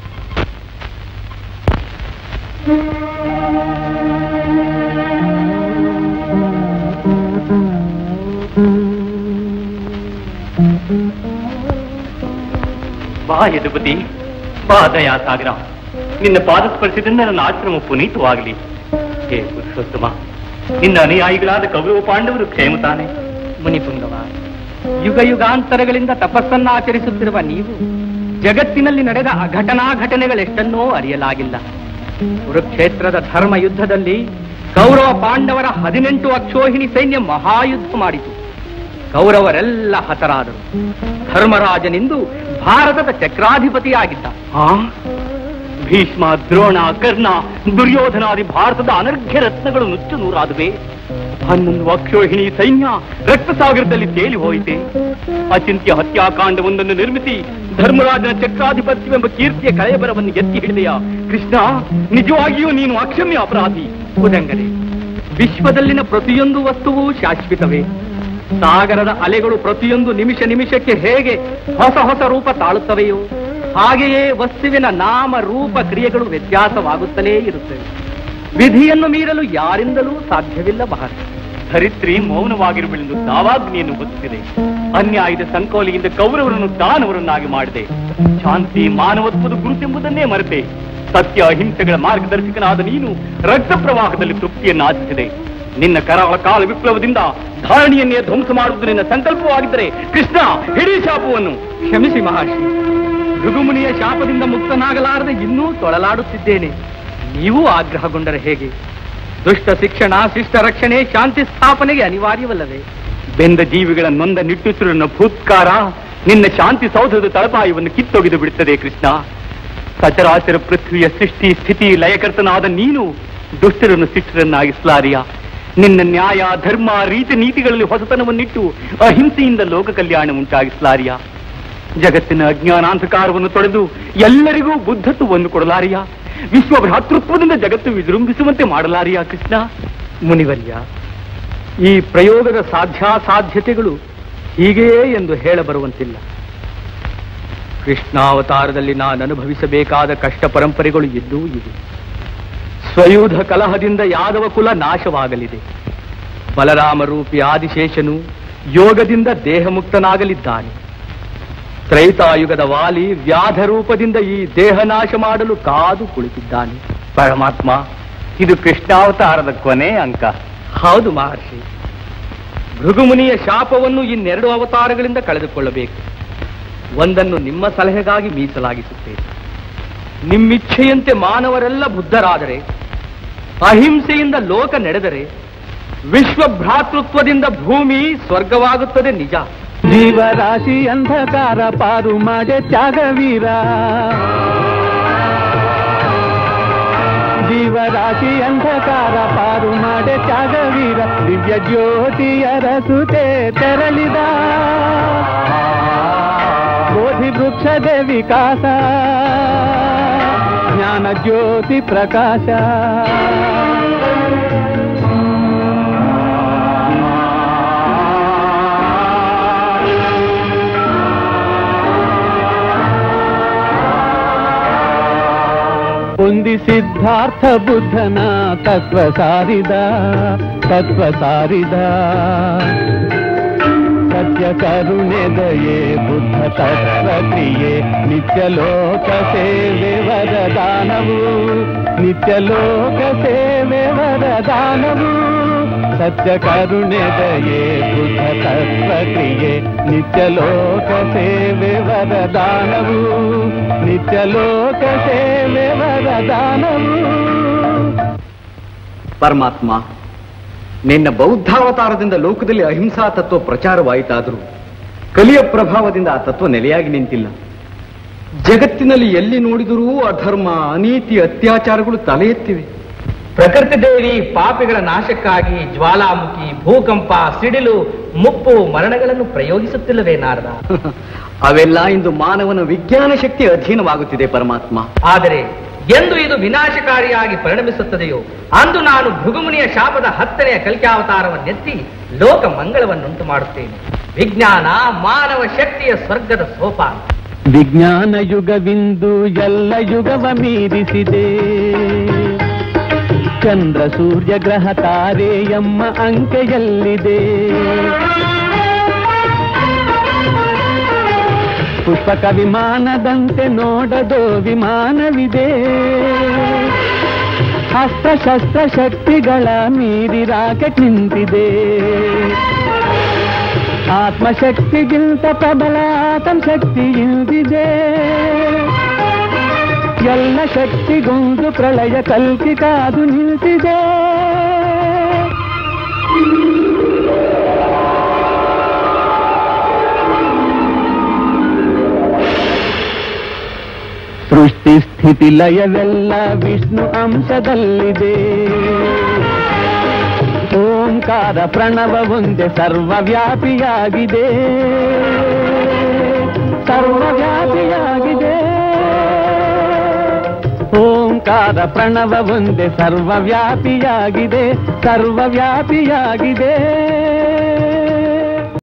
ಬಾ ಯದುಪತಿ ಬಾ ದಯಾ ಸಾಗರ ನಿನ್ನ ಪಾದ ಸ್ಪರ್ಶದಿಂದ ನನ್ನ ಆಶ್ರಮ ಪುನೀತವಾಗಲಿ ಹೇ ಪುರುಷೋತ್ತಮ ನಿನ್ನ ಅನುಯಾಯಿಗಳಾದ ಕೌರವ ಪಾಂಡವರು ಕ್ಷೇಮ ತಾನೆ ಮುನಿಪುಂಗವ ಯುಗ ಯುಗಾಂತರಗಳಿಂದ ತಪಸ್ಸನ್ನ ಆಚರಿಸುತ್ತಿರುವ ನೀವು ಜಗತ್ತಿನಲ್ಲಿ ನಡೆದ ಅಘಟನಾ ಘಟನೆಗಳೆಷ್ಟನ್ನೋ ಅರಿಯಲಾಗಿಲ್ಲ ಕುರುಕ್ಷೇತ್ರದ ಧರ್ಮ ಯುದ್ಧದಲ್ಲಿ ಕೌರವ ಪಾಂಡವರ ಹದಿನೆಂಟು ಅಕ್ಷೋಹಿಣಿ ಸೈನ್ಯ ಮಹಾಯುದ್ಧ ಮಾಡಿತು ಕೌರವರೆಲ್ಲ ಹತರಾದರು ಧರ್ಮರಾಜನೆಂದು ಭಾರತದ ಚಕ್ರಾಧಿಪತಿಯಾಗಿದ್ದ ಆ ಭೀಷ್ಮ ದ್ರೋಣ ಕರ್ಣ ದುರ್ಯೋಧನಾದಿ ಭಾರತದ ಅನರ್ಘ್ಯ ರತ್ನಗಳು ನುಚ್ಚು ನೂರಾದುವೆ ಹನ್ನೊಂದು ಅಕ್ಷೋಹಿಣಿ ಸೈನ್ಯ ರಕ್ತಸಾಗರದಲ್ಲಿ ತೇಲಿ ಹೋಯಿತೆ ಅಚಿಂತ್ಯ ಹತ್ಯಾಕಾಂಡವೊಂದನ್ನು ನಿರ್ಮಿಸಿ ಧರ್ಮರಾಜನ ಚಕ್ರಾಧಿಪತ್ಯವೆಂಬ ಕೀರ್ತಿಯ ಕಳೆಬರವನ್ನು ಎತ್ತಿ ಹಿಡಿದೆಯ ಕೃಷ್ಣ ನಿಜವಾಗಿಯೂ ನೀನು ಅಕ್ಷಮ್ಯ ಅಪರಾಧಿ ಉದಂಗನೆ ವಿಶ್ವದಲ್ಲಿನ ಪ್ರತಿಯೊಂದು ವಸ್ತುವು ಶಾಶ್ವತವೇ ಸಾಗರದ ಅಲೆಗಳು ಪ್ರತಿಯೊಂದು ನಿಮಿಷ ನಿಮಿಷಕ್ಕೆ ಹೇಗೆ ಹೊಸ ಹೊಸ ರೂಪ ತಾಳುತ್ತವೆಯೋ ಹಾಗೆಯೇ ವಸ್ತುವಿನ ನಾಮ ರೂಪ ಕ್ರಿಯೆಗಳು ವ್ಯತ್ಯಾಸವಾಗುತ್ತಲೇ ಇರುತ್ತವೆ ವಿಧಿಯನ್ನು ಮೀರಲು ಯಾರಿಂದಲೂ ಸಾಧ್ಯವಿಲ್ಲ ಮಹರ್ಷಿ ಧರಿತ್ರಿ ಮೌನವಾಗಿರುವೆಂದು ದಾವಾಗ್ನಿಯನ್ನು ಹೊತ್ತಿದೆ ಅನ್ಯಾಯದ ಸಂಕೋಲಿಯಿಂದ ಕೌರವರನ್ನು ದಾನವರನ್ನಾಗಿ ಮಾಡಿದೆ ಶಾಂತಿ ಮಾನವತ್ವದ ಗುರುತೆಂಬುದನ್ನೇ ಮರೆತೆ ಸತ್ಯ ಅಹಿಂಸೆಗಳ ಮಾರ್ಗದರ್ಶಕನಾದ ನೀನು ರಕ್ತ ಪ್ರವಾಹದಲ್ಲಿ ತೃಪ್ತಿಯನ್ನು ಆಚಿಸಿದೆ ನಿನ್ನ ಕರಾಳ ಕಾಲ ವಿಪ್ಲವದಿಂದ ಧಾರಣಿಯನ್ನೇ ಧ್ವಂಸ ಮಾಡುವುದು ನಿನ್ನ ಸಂಕಲ್ಪವಾಗಿದ್ದರೆ ಕೃಷ್ಣ ಹಿಡೀ ಶಾಪವನ್ನು ಕ್ಷಮಿಸಿ ಮಹರ್ಷಿ ಭೃಗುಮುನಿಯ ಶಾಪದಿಂದ ಮುಕ್ತನಾಗಲಾರದೆ ಇನ್ನೂ ತೊಳಲಾಡುತ್ತಿದ್ದೇನೆ ನೀವು ಆಗ್ರಹಗೊಂಡರೆ ಹೇಗೆ ದುಷ್ಟ ಶಿಕ್ಷಣ ಶಿಷ್ಟ ರಕ್ಷಣೆ ಶಾಂತಿ ಸ್ಥಾಪನೆಗೆ ಅನಿವಾರ್ಯವಲ್ಲವೇ ಬೆಂದ ಜೀವಿಗಳ ನೊಂದ ನಿಟ್ಟುಸಿರನ್ನ ಭೂತ್ಕಾರ ನಿನ್ನ ಶಾಂತಿ ಸೌಧದ ತಳಪಾಯವನ್ನು ಕಿತ್ತೊಗೆದು ಬಿಡುತ್ತದೆ ಕೃಷ್ಣ ಸಚರಾಚರ ಪೃಥ್ವಿಯ ಸೃಷ್ಟಿ ಸ್ಥಿತಿ ಲಯಕರ್ತನಾದ ನೀನು ದುಷ್ಟರನ್ನು ಶಿಷ್ಟರನ್ನಾಗಿಸಲಾರಿಯ ನಿನ್ನ ನ್ಯಾಯ ಧರ್ಮ ರೀತಿ ನೀತಿಗಳಲ್ಲಿ ಹೊಸತನವನ್ನಿಟ್ಟು ಅಹಿಂಸೆಯಿಂದ ಲೋಕ ಕಲ್ಯಾಣ ಉಂಟಾಗಿಸಲಾರಿಯ ಜಗತ್ತಿನ ಅಜ್ಞಾನಾಂಧಕಾರವನ್ನು ತೊಡೆದು ಎಲ್ಲರಿಗೂ ಬುದ್ಧತ್ವವನ್ನು ಕೊಡಲಾರಿಯ ವಿಶ್ವ ಭ್ರಾತೃತ್ವದಿಂದ ಜಗತ್ತು ವಿಜೃಂಭಿಸುವಂತೆ ಮಾಡಲಾರಿಯ ಕೃಷ್ಣ ಮುನಿವರ್ಯ ಈ ಪ್ರಯೋಗದ ಸಾಧ್ಯಾಸಾಧ್ಯತೆಗಳು ಹೀಗೆಯೇ ಎಂದು ಹೇಳಬರುವಂತಿಲ್ಲ ಕೃಷ್ಣಾವತಾರದಲ್ಲಿ ನಾನು ಅನುಭವಿಸಬೇಕಾದ ಕಷ್ಟ ಪರಂಪರೆಗಳು ಇದ್ದೂ ಇವೆ ಸ್ವಯೂಧ ಕಲಹದಿಂದ ಯಾದವ ಕುಲ ನಾಶವಾಗಲಿದೆ ಬಲರಾಮ ರೂಪಿ ಆದಿಶೇಷನು ಯೋಗದಿಂದ ದೇಹಮುಕ್ತನಾಗಲಿದ್ದಾನೆ ತ್ರೈತಾಯುಗದ ವಾಲಿ ವ್ಯಾಧ ರೂಪದಿಂದ ಈ ದೇಹ ನಾಶ ಮಾಡಲು ಕಾದು ಕುಳಿತಿದ್ದಾನೆ ಪರಮಾತ್ಮ ಇದು ಕೃಷ್ಣಾವತಾರದ ಕೊನೆ ಅಂಕ ಹೌದು ಮಹರ್ಷಿ ಭೃಗುಮುನಿಯ ಶಾಪವನ್ನು ಇನ್ನೆರಡು ಅವತಾರಗಳಿಂದ ಕಳೆದುಕೊಳ್ಳಬೇಕು ಒಂದನ್ನು ನಿಮ್ಮ ಸಲಹೆಗಾಗಿ ಮೀಸಲಾಗಿಸುತ್ತೇನೆ ನಿಮ್ಮಿಚ್ಛೆಯಂತೆ ಮಾನವರೆಲ್ಲ ಬುದ್ಧರಾದರೆ ಅಹಿಂಸೆಯಿಂದ ಲೋಕ ನಡೆದರೆ ವಿಶ್ವ ಭ್ರಾತೃತ್ವದಿಂದ ಭೂಮಿ ಸ್ವರ್ಗವಾಗುತ್ತದೆ ನಿಜ ಜೀವರಾಶಿ ಅಂಧಕಾರ ಪಾರು ಮಾಡೆ ತ್ಯಾಗವೀರ ಜೀವ ಜೀವರಾಶಿ ಅಂಧಕಾರ ಪಾರು ಮಾಡೆ ತ್ಯಾಗವೀರ ದಿವ್ಯ ಜ್ಯೋತಿಯರ ಸುತೆ ತೆರಳಿದ ಬೋಧಿ ವೃಕ್ಷದ ವಿಕಾಸ ಜ್ಞಾನ ಜ್ಯೋತಿ ಪ್ರಕಾಶ ಹೊಂದಿ ಸಿದ್ಧಾರ್ಥ ಬುದ್ಧನ ತತ್ವ ಸಾರಿದ ತತ್ವ ಸಾರಿದ ಸತ್ಯ ಕರುಣೆ ದಯೆ ಬುದ್ಧ ತತ್ವ ಕ್ರಿಯೆ ನಿತ್ಯ ಲೋಕ ಸೇವೆ ವರದಾನವು ನಿತ್ಯ ಲೋಕ ಸೇವೆ ವರದಾನವು ಸತ್ಯ ಕರುಣೆ ದಯೆ ಬುದ್ಧ ತತ್ವ ಕ್ರಿಯೆ ನಿತ್ಯ ಲೋಕ ಸೇವೆ ವರದಾನವು ನಿತ್ಯ ಲೋಕ ಸೇವೆ ವರದಾನವು ಪರಮಾತ್ಮ ನಿನ್ನ ಬೌದ್ಧಾವತಾರದಿಂದ ಲೋಕದಲ್ಲಿ ಅಹಿಂಸಾ ತತ್ವ ಪ್ರಚಾರವಾಯಿತಾದರೂ ಕಲಿಯ ಪ್ರಭಾವದಿಂದ ಆ ತತ್ವ ನೆಲೆಯಾಗಿ ನಿಂತಿಲ್ಲ ಜಗತ್ತಿನಲ್ಲಿ ಎಲ್ಲಿ ನೋಡಿದರೂ ಅಧರ್ಮ ಅನೀತಿ ಅತ್ಯಾಚಾರಗಳು ತಲೆ ಎತ್ತಿವೆ ಪ್ರಕೃತಿ ದೇವಿ ಪಾಪಿಗಳ ನಾಶಕ್ಕಾಗಿ ಜ್ವಾಲಾಮುಖಿ ಭೂಕಂಪ ಸಿಡಿಲು ಮುಪ್ಪು ಮರಣಗಳನ್ನು ಪ್ರಯೋಗಿಸುತ್ತಿಲ್ಲವೇ ನಾರದ ಅವೆಲ್ಲ ಇಂದು ಮಾನವನ ವಿಜ್ಞಾನ ಶಕ್ತಿ ಅಧೀನವಾಗುತ್ತಿದೆ ಪರಮಾತ್ಮ ಆದರೆ ಎಂದು ಇದು ವಿನಾಶಕಾರಿಯಾಗಿ ಪರಿಣಮಿಸುತ್ತದೆಯೋ ಅಂದು ನಾನು ಭೃಗುಮುನಿಯ ಶಾಪದ ಹತ್ತನೆಯ ಕಲ್ಕ್ಯಾವತಾರವನ್ನೆತ್ತಿ ಲೋಕ ಮಂಗಳವನ್ನುಂಟು ಮಾಡುತ್ತೇನೆ ವಿಜ್ಞಾನ ಮಾನವ ಶಕ್ತಿಯ ಸ್ವರ್ಗದ ಸೋಪಾನ ವಿಜ್ಞಾನ ಯುಗವಿಂದು ಎಲ್ಲ ಯುಗವ ಮೀರಿಸಿದೆ ಚಂದ್ರ ಸೂರ್ಯ ಗ್ರಹ ತಾರೆ ಎಮ್ಮ ಅಂಕೆಯಲ್ಲಿದೆ ಪುಷ್ಪಕ ವಿಮಾನದಂತೆ ನೋಡದೋ ವಿಮಾನವಿದೆ ಅಸ್ತ್ರ ಶಸ್ತ್ರ ಶಕ್ತಿಗಳ ಮೀರಿ ರಾಕೆಟ್ ನಿಂತಿದೆ ಆತ್ಮಶಕ್ತಿಗಿಂತ ಪ್ರಬಲ ಆತಂ ಶಕ್ತಿ ಇಲ್ದಿದೆ ಎಲ್ಲ ಶಕ್ತಿಗೊಂದು ಪ್ರಳಯ ಕಲ್ಕಿ ಕಾದು ನಿಂತಿದೆ ಸೃಷ್ಟಿ ಸ್ಥಿತಿ ಲಯವೆಲ್ಲ ವಿಷ್ಣು ಅಂಶದಲ್ಲಿದೆ ಓಂಕಾರ ಪ್ರಣವ ಒಂದೇ ಸರ್ವವ್ಯಾಪಿಯಾಗಿದೆ ಸರ್ವವ್ಯಾಪಿಯಾಗಿದೆ ಓಂಕಾರ ಪ್ರಣವ ಒಂದೇ ಸರ್ವವ್ಯಾಪಿಯಾಗಿದೆ ಸರ್ವವ್ಯಾಪಿಯಾಗಿದೆ